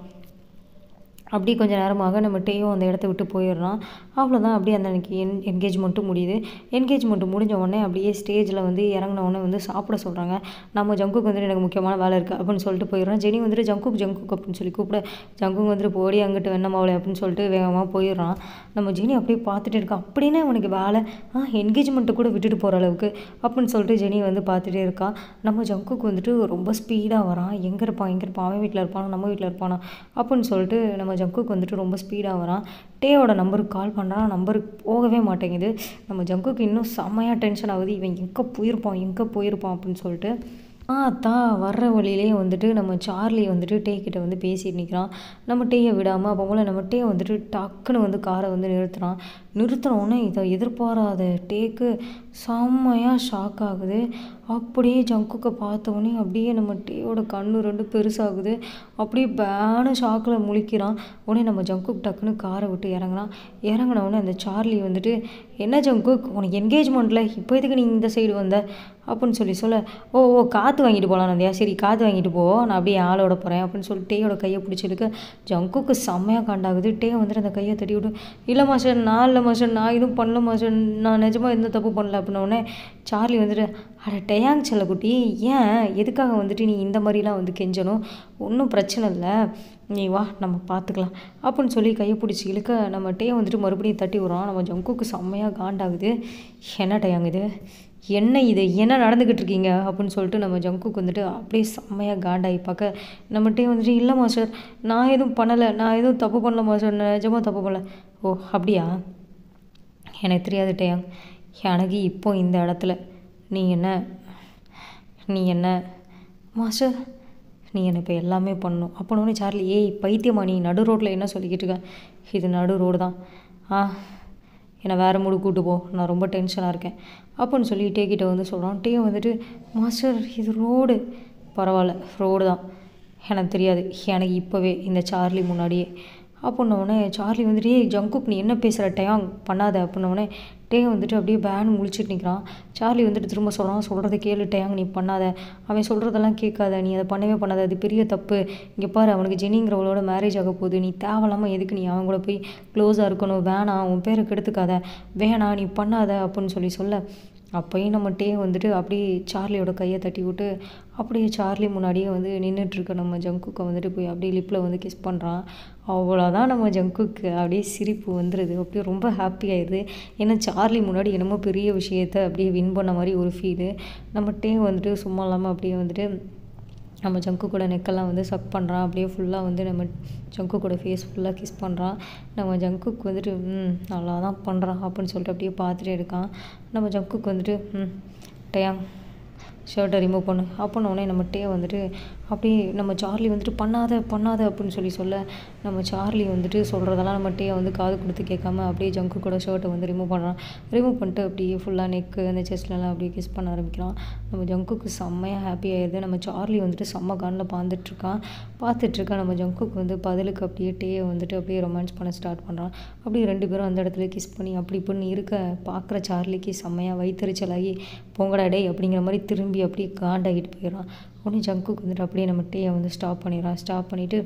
அப்படியே கொஞ்சம் நேரமாக நம்ம டேயும் அந்த இடத்த விட்டு போயிடுறான் அவ்வளோதான் அப்படியே அந்த அன்னைக்கு என் என்கேஜ்மெண்ட்டும் முடியுது என்கேஜ்மெண்ட் முடிஞ்ச உடனே அப்படியே ஸ்டேஜில் வந்து இறங்கின உடனே வந்து சாப்பிட சொல்கிறாங்க நம்ம ஜங்குக்கு வந்துட்டு எனக்கு முக்கியமான வேலை இருக்குது அப்படின்னு சொல்லிட்டு போயிடுறோம் ஜெனி வந்துட்டு ஜங்குக் ஜங்குக் அப்படின்னு சொல்லி கூப்பிட ஜங்குக் வந்துட்டு போடி அங்கிட்டு வெண்ணமாவளை அப்படின்னு சொல்லிட்டு வேகமாக போயிடுறான் நம்ம ஜெனி அப்படியே பார்த்துட்டு இருக்கா அப்படின்னா அவனுக்கு வேலை ஆ என்கேஜ்மெண்ட்டை கூட விட்டுட்டு போகிற அளவுக்கு அப்படின்னு சொல்லிட்டு ஜெனி வந்து பார்த்துட்டே இருக்கா நம்ம ஜங்குக்கு வந்துட்டு ரொம்ப ஸ்பீடாக வரான் எங்கே இருப்பான் எங்கே இருப்பான் அவன் வீட்டில் இருப்பானா நம்ம வீட்டில் இருப்பானா அப்படின்னு சொல்லிட்டு நம்ம ஜங்குக்கு வந்துட்டு ரொம்ப ஸ்பீடாக வரான் டேயோட நம்பருக்கு கால் பண்ணுறான் நம்பருக்கு போகவே மாட்டேங்குது நம்ம ஜங்குக்கு இன்னும் செம்மையாக டென்ஷன் ஆகுது இவன் எங்கே போயிருப்பான் எங்கே போயிருப்பான் அப்படின்னு சொல்லிட்டு ஆ தான் வர்ற வழியிலே வந்துட்டு நம்ம சார்லி வந்துட்டு டே கிட்ட வந்து பேசிட்டு நிற்கிறான் நம்ம டேயை விடாமல் அப்போ போல் நம்ம டே வந்துட்டு டக்குன்னு வந்து காரை வந்து நிறுத்துறான் நிறுத்தினோடனே இதை எதிர்பாராத டேக்கு செம்மையாக ஷாக் ஆகுது அப்படியே ஜங்குக்கை பார்த்தோன்னே அப்படியே நம்ம டேயோட கண்ணு ரெண்டு பெருசாகுது அப்படியே பேனு ஷாக்கில் முழிக்கிறான் உடனே நம்ம ஜங்குக் டக்குன்னு காரை விட்டு இறங்குறான் இறங்குன உடனே அந்த சார்லி வந்துட்டு என்ன ஜங்குக் உனக்கு என்கேஜ்மெண்ட்டில் இப்போ எதுக்கு நீ இந்த சைடு வந்த அப்படின்னு சொல்லி சொல்ல ஓ ஓ காற்று வாங்கிட்டு போகலாம் நந்தியா சரி காற்று வாங்கிட்டு போ நான் அப்படியே ஆளோட போகிறேன் அப்படின்னு சொல்லி டேயோட கையை பிடிச்சிருக்கு ஜங்குக்கு செம்மையாக காண்டாகுது டே வந்துட்டு அந்த கையை தட்டி விட்டு இல்லை மாஸ்டர் நான் இல்லை மாஸ்டர் நான் எதுவும் பண்ணல மாஸ்டர் நான் நிஜமாக எந்த தப்பு பண்ணல அப்படின்னோடனே சார்லி வந்துட்டு அட டேயாங் செல்லக்குட்டி ஏன் எதுக்காக வந்துட்டு நீ இந்த மாதிரிலாம் வந்து கெஞ்சணும் ஒன்றும் பிரச்சனை இல்லை நீ வா நம்ம பார்த்துக்கலாம் அப்படின்னு சொல்லி கையை பிடிச்சி இழுக்க நம்ம டே வந்துட்டு மறுபடியும் தட்டி விடுறோம் நம்ம ஜங்குக்கு செம்மையாக காண்டாகுது என்ன டேயாங் இது என்ன இது என்ன நடந்துக்கிட்டு இருக்கீங்க அப்படின்னு சொல்லிட்டு நம்ம ஜங்குக்கு வந்துட்டு அப்படியே செம்மையாக காண்டாகி பார்க்க நம்மகிட்டே வந்துட்டு இல்லை மாஸ்டர் நான் எதுவும் பண்ணலை நான் எதுவும் தப்பு பண்ணல மாஸ்டர் நான் நிஜமாக தப்பு பண்ணல ஓ அப்படியா எனக்கு தெரியாது டேயாங் எனக்கு இப்போ இந்த இடத்துல நீ என்ன நீ என்ன மாஸ்டர் நீ என்ன இப்போ எல்லாமே பண்ணணும் அப்போனோடனே சார்லி ஏய் பைத்தியமா நீ நடு ரோட்டில் என்ன சொல்லிக்கிட்டு இருக்க இது நடு ரோடு தான் ஆ என்னை வேறு மூடு கூட்டு போ நான் ரொம்ப டென்ஷனாக இருக்கேன் அப்படின்னு சொல்லி டே கிட்ட வந்து சொல்கிறான் டே வந்துட்டு மாஸ்டர் இது ரோடு பரவாயில்ல ரோடு தான் எனக்கு தெரியாது எனக்கு இப்போவே இந்த சார்லி முன்னாடியே அப்படின்னோடனே சார்லி வந்துட்டு ஏய் ஜங்குக் நீ என்ன பேசுகிற டயாங் பண்ணாத அப்படின்னோடனே டே வந்துட்டு அப்படியே பேன் முழிச்சிட்டு நிற்கிறான் சார்லி வந்துட்டு திரும்ப சொல்கிறான் சொல்கிறத கேளு டயாங் நீ பண்ணாத அவன் சொல்கிறதெல்லாம் கேட்காத நீ அதை பண்ணவே பண்ணாத அது பெரிய தப்பு இங்கே பாரு அவனுக்கு ஜெனிங்கிறவளோட மேரேஜ் ஆக போகுது நீ தேவையில்லாமல் எதுக்கு நீ அவன் கூட போய் க்ளோஸாக இருக்கணும் வேணாம் உன் பேரை கெடுத்துக்காத வேணாம் நீ பண்ணாத அப்படின்னு சொல்லி சொல்ல அப்போயும் நம்ம டே வந்துட்டு அப்படியே சார்லியோட கையை தட்டி விட்டு அப்படியே சார்லி முன்னாடியே வந்து நின்றுட்டுருக்க நம்ம ஜங்குக்கை வந்துட்டு போய் அப்படியே லிப்பில் வந்து கிஸ் பண்ணுறான் அவ்வளோதான் நம்ம ஜங்குக்கு அப்படியே சிரிப்பு வந்துடுது அப்படியே ரொம்ப ஹாப்பி ஆயிடுது ஏன்னா சார்லி முன்னாடி என்னமோ பெரிய விஷயத்த அப்படியே வின் பண்ண மாதிரி ஒரு ஃபீலு நம்ம டே வந்துட்டு சும்மா இல்லாமல் அப்படியே வந்துட்டு நம்ம ஜங்கு கூட நெக்கெல்லாம் வந்து சக் பண்ணுறான் அப்படியே ஃபுல்லாக வந்து நம்ம ஜங்கு கூட ஃபேஸ் ஃபுல்லாக கிஸ் பண்ணுறான் நம்ம ஜங்குக்கு வந்துட்டு ம் நல்லா தான் பண்ணுறான் அப்படின்னு சொல்லிட்டு அப்படியே பார்த்துட்டே இருக்கான் நம்ம ஜங்குக்கு வந்துட்டு ம் டயாங் ஷர்ட்டை ரிமூவ் பண்ணு அப்படின்னு உடனே நம்ம டே வந்துட்டு அப்படியே நம்ம சார்லி வந்துட்டு பண்ணாத பண்ணாத அப்படின்னு சொல்லி சொல்ல நம்ம சார்லி வந்துட்டு சொல்கிறதெல்லாம் நம்ம டே வந்து காது கொடுத்து கேட்காம அப்படியே ஜங்கு கூட ஷர்ட்டை வந்து ரிமூவ் பண்ணுறான் ரிமூவ் பண்ணிட்டு அப்படியே ஃபுல்லாக நெக்கு அந்த செஸ்ட்லலாம் அப்படியே கிஸ் பண்ண ஆரம்பிக்கிறான் நம்ம ஜங்குக்கு செம்மையாக ஹாப்பி ஆயிடுது நம்ம சார்லி வந்துட்டு செம்ம கானில் பார்த்துட்ருக்கான் பார்த்துட்ருக்கான் நம்ம ஜங்குக்கு வந்து பதிலுக்கு அப்படியே டேயை வந்துட்டு அப்படியே ரொமான்ஸ் பண்ண ஸ்டார்ட் பண்ணுறான் அப்படியே ரெண்டு பேரும் அந்த இடத்துல கிஸ் பண்ணி அப்படி இப்படின்னு இருக்க பார்க்குற சார்லிக்கு செம்மையாக வயிற்றுச்சலாகி பொங்கடா டேய் அப்படிங்கிற மாதிரி திரும்பி அப்படியே காண்டாகிட்டு போயிடுறான் உடனே ஜங்குக்கு வந்துட்டு அப்படியே நம்ம டேயை வந்து ஸ்டாப் பண்ணிடுறான் ஸ்டாப் பண்ணிவிட்டு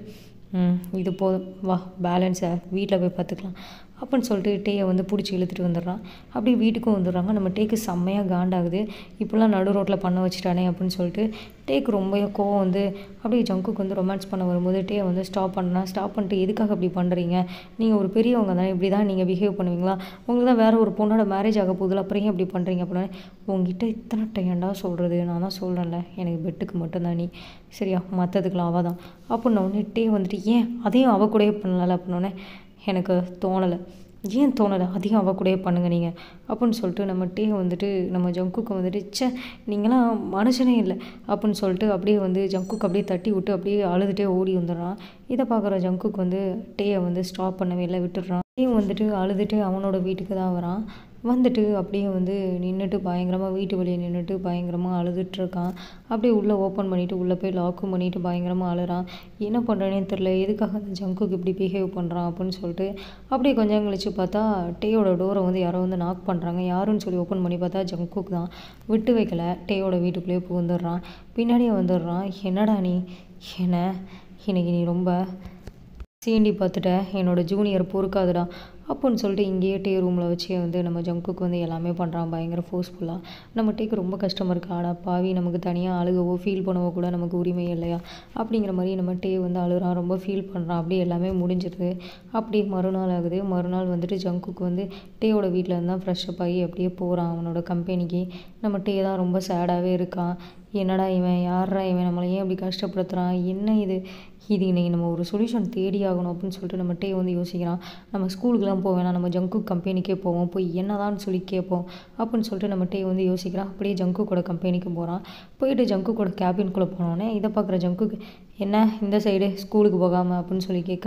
இது போதும் வா பேலன்ஸை வீட்டில் போய் பார்த்துக்கலாம் அப்படின்னு சொல்லிட்டு டேயை வந்து பிடிச்சி இழுத்துட்டு வந்துடுறான் அப்படியே வீட்டுக்கும் வந்துடுறாங்க நம்ம டேக்கு செம்மையாக காண்டாகுது இப்படிலாம் நடு ரோட்டில் பண்ண வச்சுட்டானே அப்படின்னு சொல்லிட்டு டேக்கு ரொம்ப கோவம் வந்து அப்படியே ஜங்குக்கு வந்து ரொமான்ஸ் பண்ண வரும்போது டே வந்து ஸ்டாப் பண்ணா ஸ்டாப் பண்ணிட்டு எதுக்காக இப்படி பண்ணுறீங்க நீங்கள் ஒரு பெரியவங்க தானே இப்படி தான் நீங்கள் பிஹேவ் பண்ணுவீங்களா உங்களுக்கு தான் வேறு ஒரு பொண்ணோட மேரேஜ் ஆக போதில் அப்புறம் ஏன் இப்படி பண்ணுறீங்க அப்படின்னா உங்ககிட்ட இத்தனை டையண்டா சொல்கிறது நான் தான் சொல்கிறேன்ல எனக்கு பெட்டுக்கு மட்டும்தான் நீ சரியா மற்றதுக்கெலாம் அவள் தான் அப்படின்ன உடனே டே வந்துட்டு ஏன் அதையும் அவ கூடயே பண்ணல அப்படின்னோடனே எனக்கு தோணலை ஏன் தோணலை அதையும் அவ கூடயே பண்ணுங்க நீங்கள் அப்படின்னு சொல்லிட்டு நம்ம டே வந்துட்டு நம்ம ஜங்குக்கு வந்துட்டு ச்சே நீங்களாம் மனுஷனே இல்லை அப்படின்னு சொல்லிட்டு அப்படியே வந்து ஜங்குக்கு அப்படியே தட்டி விட்டு அப்படியே அழுதுகிட்டே ஓடி வந்துடுறான் இதை பார்க்குற ஜங்குக்கு வந்து டேயை வந்து ஸ்டாப் பண்ணவே இல்லை விட்டுடுறான் டேயும் வந்துட்டு அழுதுட்டு அவனோட வீட்டுக்கு தான் வரான் வந்துட்டு அப்படியே வந்து நின்றுட்டு பயங்கரமாக வீட்டு வெளியே நின்றுட்டு பயங்கரமாக அழுதுட்டு இருக்கான் அப்படியே உள்ளே ஓப்பன் பண்ணிவிட்டு உள்ளே போய் லாக்கும் பண்ணிவிட்டு பயங்கரமாக அழுறான் என்ன பண்ணுறேனே தெரில எதுக்காக அந்த ஜங்குக்கு இப்படி பிஹேவ் பண்ணுறான் அப்படின்னு சொல்லிட்டு அப்படியே கொஞ்சம் கழிச்சு பார்த்தா டேயோட டோரை வந்து யாரோ வந்து நாக் பண்ணுறாங்க யாருன்னு சொல்லி ஓப்பன் பண்ணி பார்த்தா ஜங்குக் தான் விட்டு வைக்கல டேயோட வீட்டுக்குள்ளேயே புகுந்துடுறான் பின்னாடியே வந்துடுறான் என்னடா நீ என்ன இன்னைக்கு நீ ரொம்ப சீண்டி பார்த்துட்ட என்னோட ஜூனியர் பொறுக்காதுடா அப்படின்னு சொல்லிட்டு இங்கேயே டே ரூமில் வச்சே வந்து நம்ம ஜங்குக்கு வந்து எல்லாமே பண்ணுறான் பயங்கர ஃபோர்ஸ்ஃபுல்லாக நம்ம டேக்கு ரொம்ப கஷ்டமாக இருக்கு ஆடா பாவி நமக்கு தனியாக அழுகவோ ஃபீல் பண்ணவோ கூட நமக்கு உரிமை இல்லையா அப்படிங்கிற மாதிரி நம்ம டே வந்து அழுகிறான் ரொம்ப ஃபீல் பண்ணுறான் அப்படியே எல்லாமே முடிஞ்சிருது அப்படியே மறுநாள் ஆகுது மறுநாள் வந்துட்டு ஜங்குக்கு வந்து டேயோட வீட்டில் இருந்து தான் ஃப்ரெஷ்அப் ஆகி அப்படியே போகிறான் அவனோட கம்பெனிக்கு நம்ம டே தான் ரொம்ப சேடாகவே இருக்கான் என்னடா இவன் யாரா இவன் நம்மளை ஏன் இப்படி கஷ்டப்படுத்துகிறான் என்ன இது இது இன்னைக்கு நம்ம ஒரு சொல்யூஷன் தேடி ஆகணும் அப்படின்னு சொல்லிட்டு நம்ம டே வந்து யோசிக்கிறான் நம்ம ஸ்கூலுக்குலாம் போக வேணாம் நம்ம ஜங்கு கம்பெனிக்கே போவோம் போய் என்னதான்னு சொல்லி கேட்போம் அப்படின்னு சொல்லிட்டு நம்ம டே வந்து யோசிக்கிறான் அப்படியே ஜங்கு கூட கம்பெனிக்கு போகிறான் போயிட்டு ஜங்கு கூட கேபின்குள்ளே போனோடனே இதை பார்க்குற ஜங்குக்கு என்ன இந்த சைடு ஸ்கூலுக்கு போகாமல் அப்படின்னு சொல்லி கேட்க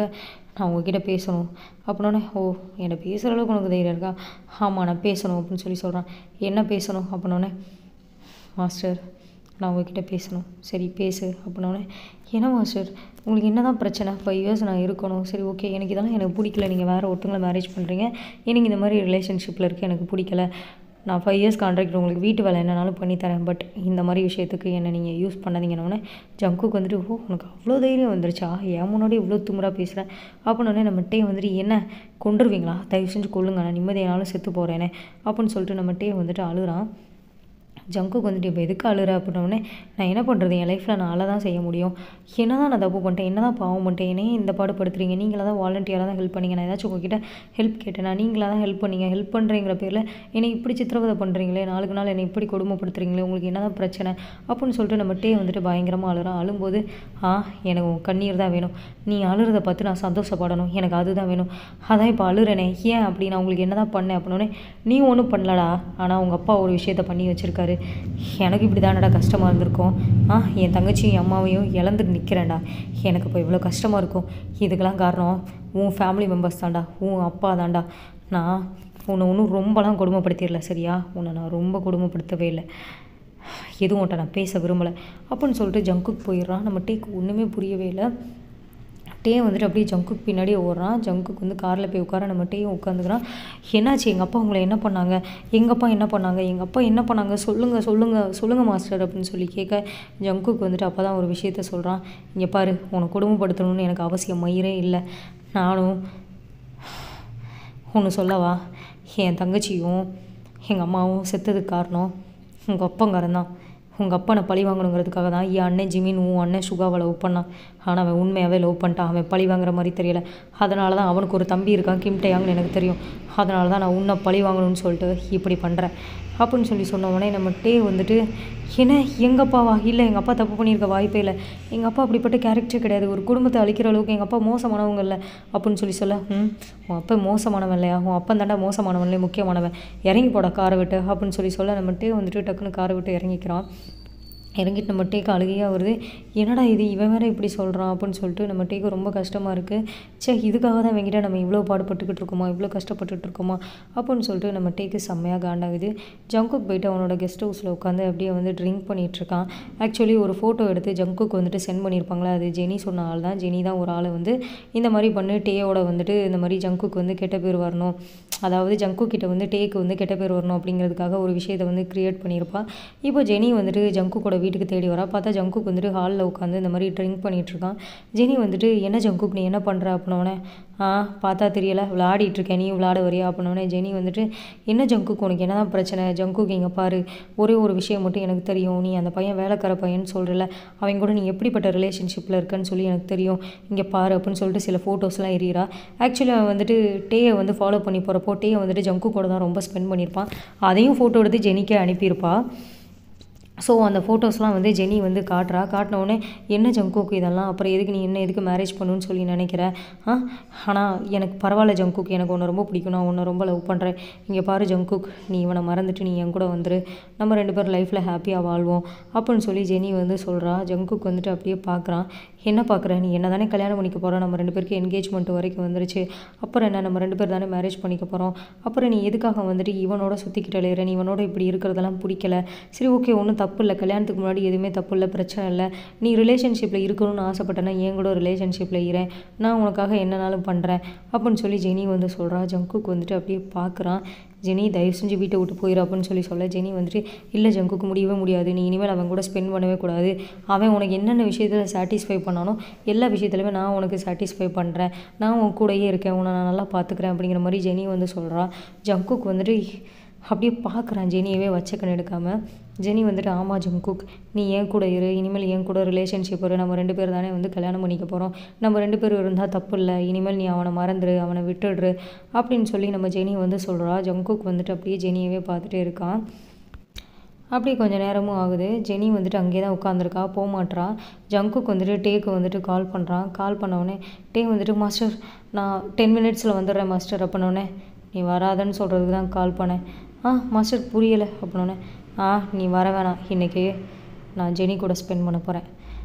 நான் உங்ககிட்ட பேசணும் அப்படின்னோடனே ஓ என்னை பேசுகிற அளவுக்கு உனக்கு தைரியம் இருக்கா ஆமாம் நான் பேசணும் அப்படின்னு சொல்லி சொல்கிறான் என்ன பேசணும் அப்படின்னோடனே மாஸ்டர் நான் உங்ககிட்ட பேசணும் சரி பேசு அப்படின்னோடனே என்ன மாஸ்டர் உங்களுக்கு என்ன தான் பிரச்சனை ஃபைவ் இயர்ஸ் நான் இருக்கணும் சரி ஓகே எனக்கு இதெல்லாம் எனக்கு பிடிக்கல நீங்கள் வேறு ஒருத்தவங்களை மேரேஜ் பண்ணுறீங்க எனக்கு இந்த மாதிரி ரிலேஷன்ஷிப்பில் இருக்க எனக்கு பிடிக்கல நான் ஃபைவ் இயர்ஸ் கான்ட்ராக்ட் உங்களுக்கு வீட்டு வேலை என்னனாலும் பண்ணித்தரேன் பட் இந்த மாதிரி விஷயத்துக்கு என்னை நீங்கள் யூஸ் பண்ணாதீங்கன்னொடனே ஜங்குக்கு வந்துட்டு ஓ உனக்கு அவ்வளோ தைரியம் வந்துருச்சா என் முன்னாடி இவ்வளோ திமுறா பேசுகிறேன் அப்படின்னோடனே நம்மகிட்டே வந்துட்டு என்ன கொண்டுருவீங்களா தயவு செஞ்சு கொள்ளுங்க நான் நிம்மதியானாலும் செத்து போகிறேனே அப்படின்னு சொல்லிட்டு நம்மகிட்டே வந்துட்டு அழுகிறான் ஜங்குக்கு வந்துட்டு இப்போ எதுக்கு அழுற அப்படின்னோடனே நான் என்ன பண்ணுறது என் லைஃப்பில் நான் அழ தான் செய்ய முடியும் என்ன தான் நான் தப்பு பண்ணிட்டேன் என்ன தான் பாவம் பண்ணிட்டேன் என்னையே இந்த பாடுபடுத்துறீங்க நீங்களாக தான் வாலண்டியராக தான் ஹெல்ப் பண்ணீங்க நான் ஏதாச்சும் உங்ககிட்ட ஹெல்ப் கேட்டேனா நீங்களாக தான் ஹெல்ப் பண்ணீங்க ஹெல்ப் பண்ணுறீங்கிற பேரில் என்னை இப்படி சித்திரவதை பண்ணுறீங்களே நாளுக்கு நாள் என்னை இப்படி கொடுமைப்படுத்துறீங்களே உங்களுக்கு என்ன தான் பிரச்சனை அப்படின்னு சொல்லிட்டு நம்ம டே வந்துட்டு பயங்கரமாக அழுறான் அழும்போது ஆ எனக்கு உன் கண்ணீர் தான் வேணும் நீ அழுறதை பார்த்து நான் சந்தோஷப்படணும் எனக்கு அதுதான் வேணும் அதான் இப்போ அழுறேனே ஏன் அப்படி நான் உங்களுக்கு என்ன தான் பண்ணேன் அப்படின்னே நீ ஒன்றும் பண்ணலடா ஆனால் உங்கள் அப்பா ஒரு விஷயத்த பண்ணி வச்சுருக்காரு எனக்கு இப்படி தானடா கஷ்டமாக இருந்திருக்கும் ஆ என் தங்கச்சியும் என் அம்மாவையும் இழந்துட்டு நிற்கிறேன்டா எனக்கு இப்போ இவ்வளோ கஷ்டமாக இருக்கும் இதுக்கெல்லாம் காரணம் உன் ஃபேமிலி மெம்பர்ஸ் தான்டா உன் அப்பா தான்டா நான் உன்னை ஒன்றும் ரொம்பலாம் கொடுமைப்படுத்திடல சரியா உன்னை நான் ரொம்ப கொடுமைப்படுத்தவே இல்லை எதுவும் உன்ட்ட நான் பேச விரும்பலை அப்படின்னு சொல்லிட்டு ஜங்குக்கு போயிடுறான் நம்ம டேக்கு ஒன்றுமே புரியவே இல்லை டே வந்துட்டு அப்படியே ஜங்குக்கு பின்னாடியே ஓடுறான் ஜங்குக்கு வந்து காரில் போய் உட்கார நம்ம டேயும் உட்காந்துக்கிறான் என்னாச்சு எங்கள் அப்பா உங்களை என்ன பண்ணாங்க எங்கள் அப்பா என்ன பண்ணாங்க எங்கள் அப்பா என்ன பண்ணாங்க சொல்லுங்கள் சொல்லுங்கள் சொல்லுங்கள் மாஸ்டர் அப்படின்னு சொல்லி கேட்க ஜங்குக்கு வந்துட்டு அப்போ தான் ஒரு விஷயத்த சொல்கிறான் இங்கே பாரு உன்னை கொடுமைப்படுத்தணும்னு எனக்கு அவசியம் மயிரே இல்லை நானும் ஒன்று சொல்லவா என் தங்கச்சியும் எங்கள் அம்மாவும் செத்ததுக்கு காரணம் உங்கள் அப்பங்காரன் தான் உங்கள் அப்பனை பழி வாங்கணுங்கிறதுக்காக தான் என் அண்ணன் ஜிமின் உன் அண்ணன் சுகாவை லவ் பண்ணான் ஆனால் அவன் உண்மையாகவே லவ் பண்ணிட்டான் அவன் பழி வாங்குற மாதிரி தெரியல அதனால தான் அவனுக்கு ஒரு தம்பி இருக்கான் கிம்டையாங்கன்னு எனக்கு தெரியும் அதனால தான் நான் உன்னை பழி வாங்கணும்னு சொல்லிட்டு இப்படி பண்ணுறேன் அப்படின்னு சொல்லி சொன்ன உடனே நம்ம டே வந்துட்டு என்ன எங்கள் அப்பாவா இல்லை எங்கள் அப்பா தப்பு பண்ணியிருக்க வாய்ப்பே இல்லை எங்கள் அப்பா அப்படிப்பட்ட கேரக்டர் கிடையாது ஒரு குடும்பத்தை அழிக்கிற அளவுக்கு எங்கள் அப்பா மோசமானவங்க இல்லை அப்படின்னு சொல்லி சொல்ல ம் உன் அப்பா மோசமானவன் இல்லையா உன் அப்பா தாண்டா மோசமானவன்லே முக்கியமானவன் இறங்கி போட காரை விட்டு அப்படின்னு சொல்லி சொல்ல நம்ம டே வந்துட்டு டக்குன்னு காரை விட்டு இறங்கிக்கிறான் இறங்கிட்டு நம்ம டேக்கு அழுகையாக வருது என்னடா இது இவன் வேற இப்படி சொல்கிறான் அப்படின்னு சொல்லிட்டு நம்ம டேக்கு ரொம்ப கஷ்டமாக இருக்குது ச்சே இதுக்காக தான் இவங்கிட்ட நம்ம இவ்வளோ பாடுபட்டுக்கிட்டு இருக்கோமா இவ்வளோ கஷ்டப்பட்டுட்டு இருக்கோமா அப்படின்னு சொல்லிட்டு நம்ம டேக்கு செம்மையாக காண்டாகுது ஜங்குக் போயிட்டு அவனோட கெஸ்ட் ஹவுஸில் உட்காந்து அப்படியே வந்து ட்ரிங்க் பண்ணிகிட்ருக்கான் ஆக்சுவலி ஒரு ஃபோட்டோ எடுத்து ஜங்குக்கு வந்துட்டு சென்ட் பண்ணியிருப்பாங்களே அது ஜெனி சொன்ன ஆள் தான் ஜெனி தான் ஒரு ஆளை வந்து இந்த மாதிரி பண்ணு டேயோட வந்துட்டு இந்த மாதிரி ஜங்குக்கு வந்து கெட்ட பேர் வரணும் அதாவது ஜங்கு கிட்ட வந்து டேக்கு வந்து கெட்ட பேர் வரணும் அப்படிங்கிறதுக்காக ஒரு விஷயத்தை வந்து க்ரியேட் பண்ணியிருப்பா இப்போ ஜெனி வந்துட்டு ஜங்கு கூட வீட்டுக்கு தேடி வரா பார்த்தா ஜங்குக்கு வந்துட்டு ஹாலில் உட்காந்து இந்த மாதிரி ட்ரிங்க் பண்ணிட்டு இருக்கான் ஜெனி வந்துட்டு என்ன ஜங்குக் நீ என்ன பண்ணுற அப்படின்னோடனே ஆ பார்த்தா தெரியல விளையாடிட்டு இருக்கேன் நீ விளையாட வரியா அப்படின்னோடனே ஜெனி வந்துட்டு என்ன ஜங்குக்கு உனக்கு என்ன தான் பிரச்சனை ஜங்குக்கு இங்கே பாரு ஒரே ஒரு விஷயம் மட்டும் எனக்கு தெரியும் நீ அந்த பையன் வேலைக்கார பையன் சொல்கிறல அவன் கூட நீ எப்படிப்பட்ட ரிலேஷன்ஷிப்பில் இருக்கன்னு சொல்லி எனக்கு தெரியும் இங்கே பாரு அப்படின்னு சொல்லிட்டு சில ஃபோட்டோஸ்லாம் எறிகிறா ஆக்சுவலி அவன் வந்துட்டு டேயை வந்து ஃபாலோ பண்ணி போகிறப்போ டேயை வந்துட்டு ஜங்கு கூட தான் ரொம்ப ஸ்பெண்ட் பண்ணியிருப்பான் அதையும் ஃபோட்டோ எடுத்து ஜெனிக்கே அனுப்பியிருப்பா ஸோ அந்த ஃபோட்டோஸ்லாம் வந்து ஜெனி வந்து காட்டுறா காட்டின உடனே என்ன ஜங்குக்கு இதெல்லாம் அப்புறம் எதுக்கு நீ என்ன எதுக்கு மேரேஜ் பண்ணணும்னு சொல்லி நினைக்கிற ஆ ஆனால் எனக்கு பரவாயில்ல ஜங்குக் எனக்கு உன்னை ரொம்ப பிடிக்கும் நான் உன்னை ரொம்ப லவ் பண்ணுறேன் இங்கே பாரு ஜங்குக் நீ இவனை மறந்துட்டு நீ என் கூட வந்துரு நம்ம ரெண்டு பேரும் லைஃப்பில் ஹாப்பியாக வாழ்வோம் அப்படின்னு சொல்லி ஜெனி வந்து சொல்கிறா ஜங்குக் வந்துட்டு அப்படியே பார்க்குறான் என்ன பார்க்குற நீ என்ன தானே கல்யாணம் பண்ணிக்க போகிறோம் நம்ம ரெண்டு பேருக்கு என்கேஜ்மெண்ட் வரைக்கும் வந்துருச்சு அப்புறம் என்ன நம்ம ரெண்டு பேர் தானே மேரேஜ் பண்ணிக்க போகிறோம் அப்புறம் நீ எதுக்காக வந்துட்டு இவனோட சுற்றிக்கிட்டு அலையிற நீ இவனோட இப்படி இருக்கிறதெல்லாம் பிடிக்கல சரி ஓகே ஒன்றும் தப்பு இல்லை கல்யாணத்துக்கு முன்னாடி எதுவுமே தப்பு இல்லை பிரச்சனை இல்லை நீ ரிலேஷன்ஷிப்பில் இருக்கணும்னு ஆசைப்பட்டேன்னா என் கூட ரிலேஷன்ஷிப்பில் இரேன் நான் உனக்காக என்னனாலும் பண்ணுறேன் அப்படின்னு சொல்லி ஜெனி வந்து சொல்கிறா ஜங்குக்கு வந்துட்டு அப்படியே பார்க்குறான் ஜெனி தயவு செஞ்சு வீட்டை விட்டு போயிரு அப்படின்னு சொல்லி சொல்ல ஜெனி வந்துட்டு இல்லை ஜங்குக்கு முடியவே முடியாது நீ இனிமேல் அவன் கூட ஸ்பெண்ட் பண்ணவே கூடாது அவன் உனக்கு என்னென்ன விஷயத்தில் சாட்டிஸ்ஃபை பண்ணானோ எல்லா விஷயத்துலையுமே நான் உனக்கு சாட்டிஸ்ஃபை பண்ணுறேன் நான் உன் கூடயே இருக்கேன் உன்னை நான் நல்லா பார்த்துக்கிறேன் அப்படிங்கிற மாதிரி ஜெனி வந்து சொல்கிறா ஜங்குக்கு வந்துட்டு அப்படியே பார்க்குறான் ஜெனியவே வச்ச கண் எடுக்காம ஜெனி வந்துட்டு ஆமாம் ஜங்குக் நீ என் கூட இரு இனிமேல் என் கூட ரிலேஷன்ஷிப் இரு நம்ம ரெண்டு பேர் தானே வந்து கல்யாணம் பண்ணிக்க போகிறோம் நம்ம ரெண்டு பேரும் இருந்தால் தப்பு இல்லை இனிமேல் நீ அவனை மறந்துடு அவனை விட்டுடுரு அப்படின்னு சொல்லி நம்ம ஜெனி வந்து சொல்கிறா ஜங்குக் வந்துட்டு அப்படியே ஜெனியவே பார்த்துட்டே இருக்கான் அப்படி கொஞ்சம் நேரமும் ஆகுது ஜெனி வந்துட்டு அங்கேயே தான் உட்காந்துருக்கா போக மாட்றா ஜங்குக்கு வந்துட்டு டேக்கு வந்துட்டு கால் பண்ணுறான் கால் பண்ண டே வந்துட்டு மாஸ்டர் நான் டென் மினிட்ஸில் வந்துடுறேன் மாஸ்டர் அப்படின்னோடனே நீ வராதன்னு சொல்கிறதுக்கு தான் கால் பண்ணேன் ஆ மாஸ்டர் புரியலை அப்படின்னோடனே ஆ நீ வர வேணாம் இன்றைக்கி நான் ஜெனி கூட ஸ்பெண்ட் பண்ண போகிறேன்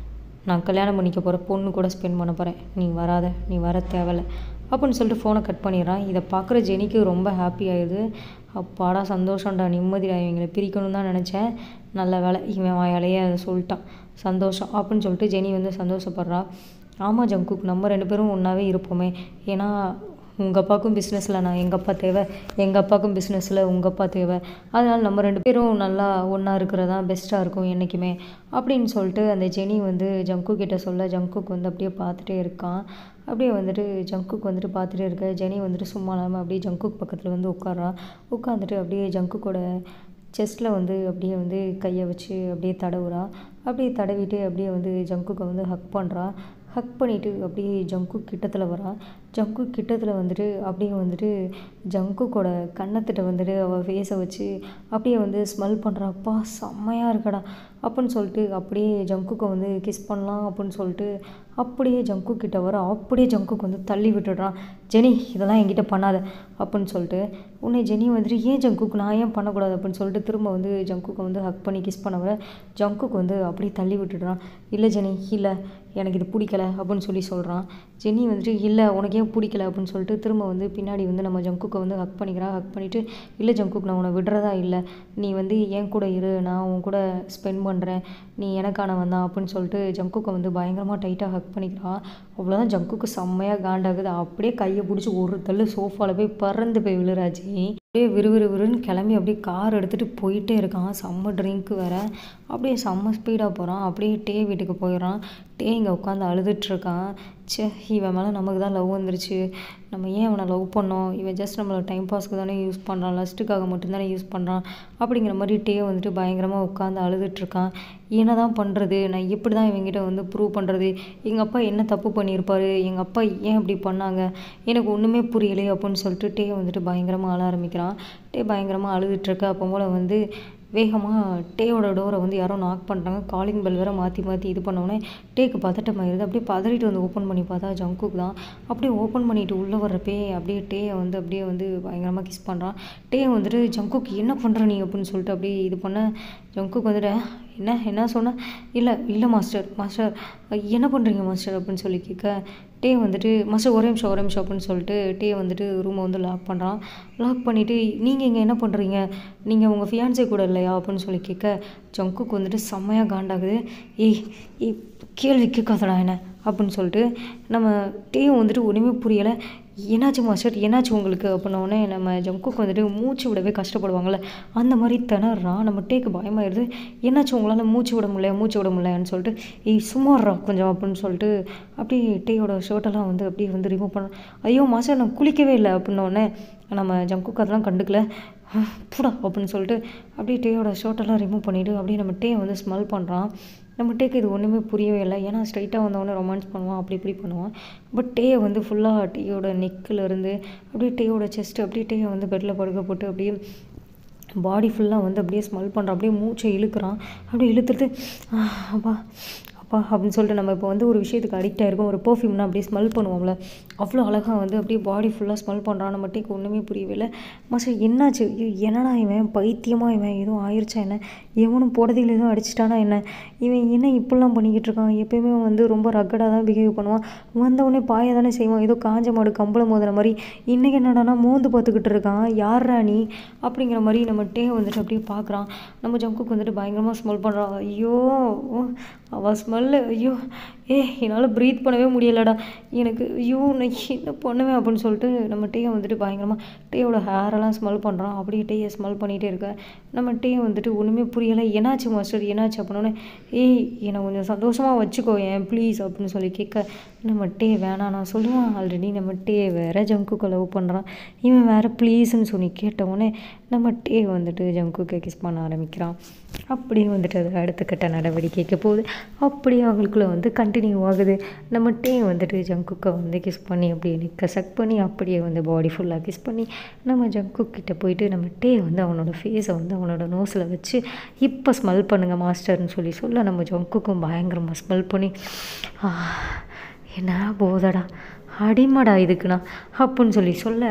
நான் கல்யாணம் பண்ணிக்க போகிற பொண்ணு கூட ஸ்பெண்ட் பண்ண போகிறேன் நீ வராத நீ வர தேவையில்ல அப்படின்னு சொல்லிட்டு ஃபோனை கட் பண்ணிடுறான் இதை பார்க்குற ஜெனிக்கு ரொம்ப ஹாப்பி ஆயிடுது அப்பாடா சந்தோஷம்டா நிம்மதிடா இவங்களை பிரிக்கணும்னு தான் நினச்சேன் நல்ல வேலை இவன் வாயாலேயே அதை சொல்லிட்டான் சந்தோஷம் அப்படின்னு சொல்லிட்டு ஜெனி வந்து சந்தோஷப்படுறா ஆமாம் ஜங்குக் நம்ம ரெண்டு பேரும் ஒன்றாவே இருப்போமே ஏன்னா உங்கள் அப்பாவுக்கும் பிஸ்னஸில் நான் எங்கள் அப்பா தேவை எங்கள் அப்பாவுக்கும் பிஸ்னஸில் உங்கள் அப்பா தேவை அதனால் நம்ம ரெண்டு பேரும் நல்லா ஒன்றா இருக்கிறதா பெஸ்ட்டாக இருக்கும் என்றைக்குமே அப்படின்னு சொல்லிட்டு அந்த ஜெனி வந்து ஜங்கு கிட்ட சொல்ல ஜங்குக்கு வந்து அப்படியே பார்த்துட்டே இருக்கான் அப்படியே வந்துட்டு ஜங்குக்கு வந்துட்டு பார்த்துட்டே இருக்க ஜெனி வந்துட்டு சும்மா இல்லாமல் அப்படியே ஜங்குக்கு பக்கத்தில் வந்து உட்கார்றான் உட்காந்துட்டு அப்படியே ஜங்குக்கோட செஸ்ட்டில் வந்து அப்படியே வந்து கையை வச்சு அப்படியே தடவுறா அப்படியே தடவிட்டு அப்படியே வந்து ஜங்குக்கை வந்து ஹக் பண்ணுறா ஹக் பண்ணிவிட்டு அப்படியே ஜங்கு கிட்டத்தில் வரா ஜங்கு கிட்டத்தில் வந்துட்டு அப்படியே வந்துட்டு ஜங்குக்கோட கன்னத்திட்ட வந்துட்டு அவள் ஃபேஸை வச்சு அப்படியே வந்து ஸ்மெல் பண்ணுறா அப்பா செம்மையாக இருக்கடா அப்படின்னு சொல்லிட்டு அப்படியே ஜங்குக்கை வந்து கிஸ் பண்ணலாம் அப்படின்னு சொல்லிட்டு அப்படியே ஜங்கு கிட்ட வர அப்படியே ஜங்குக்கு வந்து தள்ளி விட்டுடுறான் ஜெனி இதெல்லாம் என்கிட்ட பண்ணாத அப்படின்னு சொல்லிட்டு உன்னை ஜெனி வந்துட்டு ஏன் ஜங்குக்கு நான் ஏன் பண்ணக்கூடாது அப்படின்னு சொல்லிட்டு திரும்ப வந்து ஜங்குக்கு வந்து ஹக் பண்ணி கிஸ் பண்ண வர ஜங்குக்கு வந்து அப்படியே தள்ளி விட்டுடுறான் இல்லை ஜெனி இல்லை எனக்கு இது பிடிக்கல அப்படின்னு சொல்லி சொல்கிறான் ஜெனி வந்துட்டு இல்லை உனக்கு ஏன் பிடிக்கல அப்படின்னு சொல்லிட்டு திரும்ப வந்து பின்னாடி வந்து நம்ம ஜங்குக்கை வந்து ஹக் பண்ணிக்கிறா ஹக் பண்ணிவிட்டு இல்லை ஜங்குக் நான் உன்னை விடுறதா இல்லை நீ வந்து என் கூட இரு நான் உன் கூட ஸ்பெண்ட் பண்ணுறேன் நீ எனக்கானவன் தான் அப்படின்னு சொல்லிட்டு ஜங்குக்கை வந்து பயங்கரமாக டைட்டாக ஹக் பண்ணிக்கிறா அவ்வளோதான் ஜங்குக்கு செம்மையாக காண்டாகுது அப்படியே கையை பிடிச்சி ஒரு தள்ளு சோஃபாவில் போய் பறந்து போய் விழுறாச்சு அப்படியே விறுவிறுவிறுன்னு கிளம்பி அப்படியே கார் எடுத்துகிட்டு போயிட்டே இருக்கான் செம்ம ட்ரிங்க்கு வேற அப்படியே செம்ம ஸ்பீடாக போகிறான் அப்படியே டே வீட்டுக்கு போயிடுறான் டே இங்கே உட்காந்து அழுதுட்ருக்கான் ச்சே இவன் மேலே நமக்கு தான் லவ் வந்துருச்சு நம்ம ஏன் அவனை லவ் பண்ணோம் இவன் ஜஸ்ட் நம்மளை டைம் பாஸ்க்கு தானே யூஸ் பண்ணுறான் லஸ்ட்டுக்காக மட்டும்தானே யூஸ் பண்ணுறான் அப்படிங்கிற மாதிரி டே வந்துட்டு பயங்கரமாக உட்காந்து அழுதுட்ருக்கான் என்ன தான் பண்ணுறது நான் எப்படி தான் இவங்கிட்ட வந்து ப்ரூவ் பண்ணுறது எங்கள் அப்பா என்ன தப்பு பண்ணியிருப்பாரு எங்கள் அப்பா ஏன் இப்படி பண்ணாங்க எனக்கு ஒன்றுமே புரியலையே அப்படின்னு சொல்லிட்டு டே வந்துட்டு பயங்கரமாக அழ ஆரம்பிக்கிறான் டே பயங்கரமாக அழுதுட்ருக்க அப்போ போல் வந்து வேகமாக டேயோட டோரை வந்து யாரோ நாக் பண்ணுறாங்க காலிங் பெல் வேறு மாற்றி மாற்றி இது பண்ணோடனே டேக்கு பதட்டமாயிருது அப்படியே பதறிட்டு வந்து ஓப்பன் பண்ணி பார்த்தா ஜங்குக் தான் அப்படியே ஓப்பன் பண்ணிட்டு உள்ளே வர்றப்பே அப்படியே டேயை வந்து அப்படியே வந்து பயங்கரமாக கிஸ் பண்ணுறான் டே வந்துட்டு ஜங்குக் என்ன பண்ணுற நீ அப்படின்னு சொல்லிட்டு அப்படியே இது பண்ண ஜங்குக் வந்துட்டு என்ன என்ன சொன்ன இல்லை இல்லை மாஸ்டர் மாஸ்டர் என்ன பண்ணுறீங்க மாஸ்டர் அப்படின்னு சொல்லி கேட்க டே வந்துட்டு மாஸ்டர் ஒரே நிமிஷம் ஒரே நிமிஷம் அப்படின்னு சொல்லிட்டு டே வந்துட்டு ரூமை வந்து லாக் பண்ணுறான் லாக் பண்ணிவிட்டு நீங்கள் இங்கே என்ன பண்ணுறீங்க நீங்கள் உங்கள் ஃபியான்சே கூட இல்லையா அப்படின்னு சொல்லி கேட்க ஜங்குக்கு வந்துட்டு செம்மையாக காண்டாகுது ஏய் ஏய் கேள்வி கேட்காதடா என்ன அப்படின்னு சொல்லிட்டு நம்ம டேயும் வந்துட்டு ஒன்றுமே புரியலை என்னாச்சு மாஸ்டர் என்னாச்சு உங்களுக்கு அப்படின்னோடனே நம்ம ஜங்குக்கு வந்துட்டு மூச்சு விடவே கஷ்டப்படுவாங்கள்ல அந்த மாதிரி திணறான் நம்ம டேக்கு பயமாயிருது என்னாச்சு உங்களால் மூச்சு விட முடியல மூச்சு விட முடியலன்னு சொல்லிட்டு ஏய் சும்மாறா கொஞ்சம் அப்படின்னு சொல்லிட்டு அப்படியே டேயோட ஷர்ட்டெல்லாம் வந்து அப்படியே வந்து ரிமூவ் பண்ண ஐயோ மாஸ்டர் நான் குளிக்கவே இல்லை அப்படின்னோடனே நம்ம ஜங்குக்கு அதெல்லாம் கண்டுக்கல புடா அப்படின்னு சொல்லிட்டு அப்படியே டேயோட ஷர்ட்டெல்லாம் ரிமூவ் பண்ணிவிட்டு அப்படியே நம்ம டே வந்து ஸ்மெல் பண்ணுறான் நம்ம டேக்கு இது ஒன்றுமே புரியவே இல்லை ஏன்னா ஸ்ட்ரைட்டாக வந்தவொடனே ரொமான்ஸ் பண்ணுவான் அப்படி இப்படி பண்ணுவான் பட் டேயை வந்து ஃபுல்லாக டேயோட நெக்கில் இருந்து அப்படியே டேயோட செஸ்ட்டு அப்படியே டேயை வந்து பெட்டில் படுக்க போட்டு அப்படியே பாடி ஃபுல்லாக வந்து அப்படியே ஸ்மெல் பண்ணுறான் அப்படியே மூச்சை இழுக்கிறான் அப்படியே இழுத்துட்டு அப்பா அப்பா அப்படின்னு சொல்லிட்டு நம்ம இப்போ வந்து ஒரு விஷயத்துக்கு அடிக்ட் ஆகிருக்கோம் ஒரு பர்ஃப்யூம்னா அப்படியே ஸ்மெல் பண்ணுவோம்ல அவ்வளோ அழகாக வந்து அப்படியே பாடி ஃபுல்லாக ஸ்மெல் பண்ணுறான் நம்ம டேக்கு ஒன்றுமே புரியவே இல்லை மாஸ்டர் என்னாச்சு ஐயோ, என்னடா இவன் பைத்தியமாக இவன் எதுவும் ஆயிடுச்சா என்ன எவனும் போடுறதில் எதுவும் அடிச்சிட்டானா என்ன இவன் என்ன இப்படிலாம் பண்ணிக்கிட்டு இருக்கான் எப்பயுமே வந்து ரொம்ப ரக்கடாக தான் பிஹேவ் பண்ணுவான் வந்தவொடனே பாய தானே செய்வான் ஏதோ காஞ்ச மாடு கம்பளம் மோதுற மாதிரி இன்றைக்கி என்னடானா மோந்து பார்த்துக்கிட்டு இருக்கான் யார்ரா நீ அப்படிங்கிற மாதிரி நம்ம டே வந்துட்டு அப்படியே பார்க்குறான் நம்ம ஜங்குக்கு வந்துட்டு பயங்கரமாக ஸ்மெல் பண்ணுறான் ஐயோ அவள் ஸ்மெல்லு ஐயோ ஏ என்னால் ப்ரீத் பண்ணவே முடியலடா எனக்கு ஐயோ நான் என்ன பண்ணுவேன் அப்படின்னு சொல்லிட்டு நம்ம டேயை வந்துட்டு பயங்கரமாக டேயோட ஹேரெல்லாம் ஸ்மெல் பண்ணுறான் அப்படியே டேயை ஸ்மெல் பண்ணிகிட்டே இருக்க நம்ம டே வந்துட்டு ஒன்றுமே புரியலை என்னாச்சு மாஸ்டர் என்னாச்சு அப்படின்னோடனே ஏய் என்னை கொஞ்சம் சந்தோஷமாக வச்சுக்கோ ஏன் ப்ளீஸ் அப்படின்னு சொல்லி கேட்க நம்ம டே வேணாம் நான் சொல்லுவான் ஆல்ரெடி நம்ம டே வேற ஜங்குக்கு லவ் பண்ணுறான் இவன் வேற ப்ளீஸ்ன்னு சொல்லி கேட்டவுடனே நம்ம டே வந்துட்டு ஜங்குக்கை கிஸ் பண்ண ஆரம்பிக்கிறான் அப்படியே வந்துட்டு அது அடுத்த கட்ட நடவடிக்கைக்கு போகுது அப்படியே அவங்களுக்குள்ள வந்து கண்டினியூ ஆகுது நம்ம டே வந்துட்டு ஜங்குக்கை வந்து கிஸ் பண்ணி அப்படியே நிற்க சக் பண்ணி அப்படியே வந்து பாடி ஃபுல்லாக கிஸ் பண்ணி நம்ம ஜங்குக் கிட்ட போயிட்டு நம்ம டே வந்து அவனோட ஃபேஸை வந்து அவனோட நோஸில் வச்சு இப்போ ஸ்மெல் பண்ணுங்க மாஸ்டர்னு சொல்லி சொல்ல நம்ம ஜங்குக்கும் பயங்கரமாக ஸ்மெல் பண்ணி "ஆ, என்ன போதடா அடிமடா இதுக்குண்ணா அப்படின்னு சொல்லி சொல்ல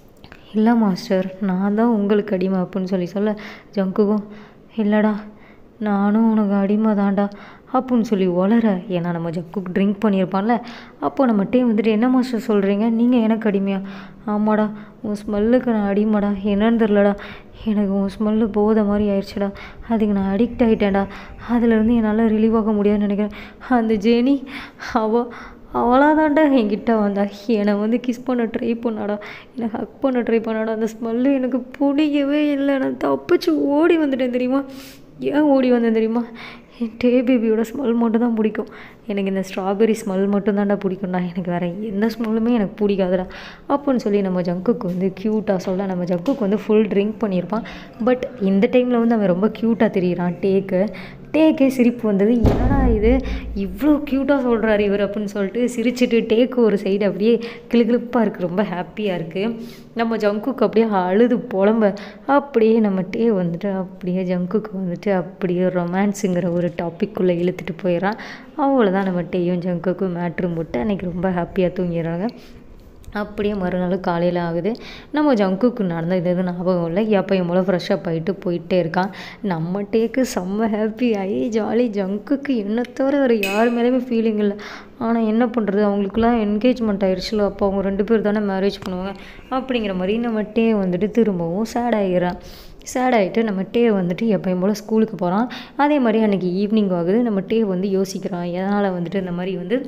இல்லை மாஸ்டர் நான் தான் உங்களுக்கு அடிமை அப்படின்னு சொல்லி சொல்ல ஜங்குக்கும் இல்லைடா நானும் உனக்கு அடிமை தான்டா அப்படின்னு சொல்லி வளர ஏன்னா நம்ம ஜக்குக்கு ட்ரிங்க் பண்ணியிருப்பான்ல அப்போ நம்ம டே வந்துட்டு என்ன மாஸ்டர் சொல்கிறீங்க நீங்கள் எனக்கு அடிமையா ஆமாடா உன் ஸ்மெல்லுக்கு நான் அடிமைடா என்னன்னு தெரிலடா எனக்கு உன் ஸ்மெல்லு போத மாதிரி ஆயிடுச்சுடா அதுக்கு நான் அடிக்ட் ஆகிட்டேன்டா அதுலேருந்து என்னால் ரிலீவ் ஆக முடியாதுன்னு நினைக்கிறேன் அந்த ஜேனி அவ அவளாதான்டா என்கிட்ட வந்தா என்னை வந்து கிஸ் பண்ண ட்ரை பண்ணாடா என்னை ஹக் பண்ண ட்ரை பண்ணாடா அந்த ஸ்மெல்லு எனக்கு பிடிக்கவே இல்லை நான் தப்பிச்சு ஓடி வந்துட்டேன் தெரியுமா ஏன் ஓடி வந்தேன் தெரியுமா என் டே பேபியோட ஸ்மெல் மட்டும் தான் பிடிக்கும் எனக்கு இந்த ஸ்ட்ராபெரி ஸ்மெல் மட்டும் தான்டா பிடிக்கும்டா எனக்கு வேறு எந்த ஸ்மெல்லுமே எனக்கு பிடிக்காதுடா அப்படின்னு சொல்லி நம்ம ஜங்குக்கு வந்து க்யூட்டாக சொல்ல நம்ம ஜங்குக்கு வந்து ஃபுல் ட்ரிங்க் பண்ணியிருப்பான் பட் இந்த டைமில் வந்து அவன் ரொம்ப க்யூட்டாக தெரியுறான் டேக்கு டேக்கே சிரிப்பு வந்தது என்னடா இது இவ்வளோ க்யூட்டாக சொல்கிறாரு இவர் அப்படின்னு சொல்லிட்டு சிரிச்சிட்டு டேக்கு ஒரு சைடு அப்படியே கிளுகிளுப்பாக இருக்குது ரொம்ப ஹாப்பியாக இருக்குது நம்ம ஜங்குக்கு அப்படியே அழுது புலம்ப அப்படியே நம்ம டே வந்துட்டு அப்படியே ஜங்குக்கு வந்துட்டு அப்படியே ரொமான்ஸுங்கிற ஒரு டாப்பிக்குள்ளே இழுத்துட்டு போயிடறான் அவ்வளோதான் நம்ம டேயும் ஜங்குக்கும் மேட்ரு போட்டு அன்றைக்கி ரொம்ப ஹாப்பியாக தூங்கிடுறாங்க அப்படியே மறுநாள் காலையில் ஆகுது நம்ம ஜங்குக்கு நடந்த இது எதுவும் ஞாபகம் இல்லை எப்பயும் போல் ஃப்ரெஷ்ஷப் ஆகிட்டு போயிட்டே இருக்கான் நம்ம டேக்கு செம்ம ஹாப்பி ஐ ஜாலி ஜங்குக்கு என்ன தவிர வேறு யார் மேலேயுமே ஃபீலிங் இல்லை ஆனால் என்ன பண்ணுறது அவங்களுக்குலாம் என்கேஜ்மெண்ட் ஆயிடுச்சுல அப்போ அவங்க ரெண்டு பேர் தானே மேரேஜ் பண்ணுவாங்க அப்படிங்கிற மாதிரி நம்ம டே வந்துட்டு திரும்பவும் சேட் ஆகிடுறான் சேட் ஆகிட்டு நம்ம டே வந்துட்டு எப்பயும் போல் ஸ்கூலுக்கு போகிறான் அதே மாதிரி அன்றைக்கி ஈவினிங் ஆகுது நம்ம டே வந்து யோசிக்கிறான் எதனால் வந்துட்டு இந்த மாதிரி வந்து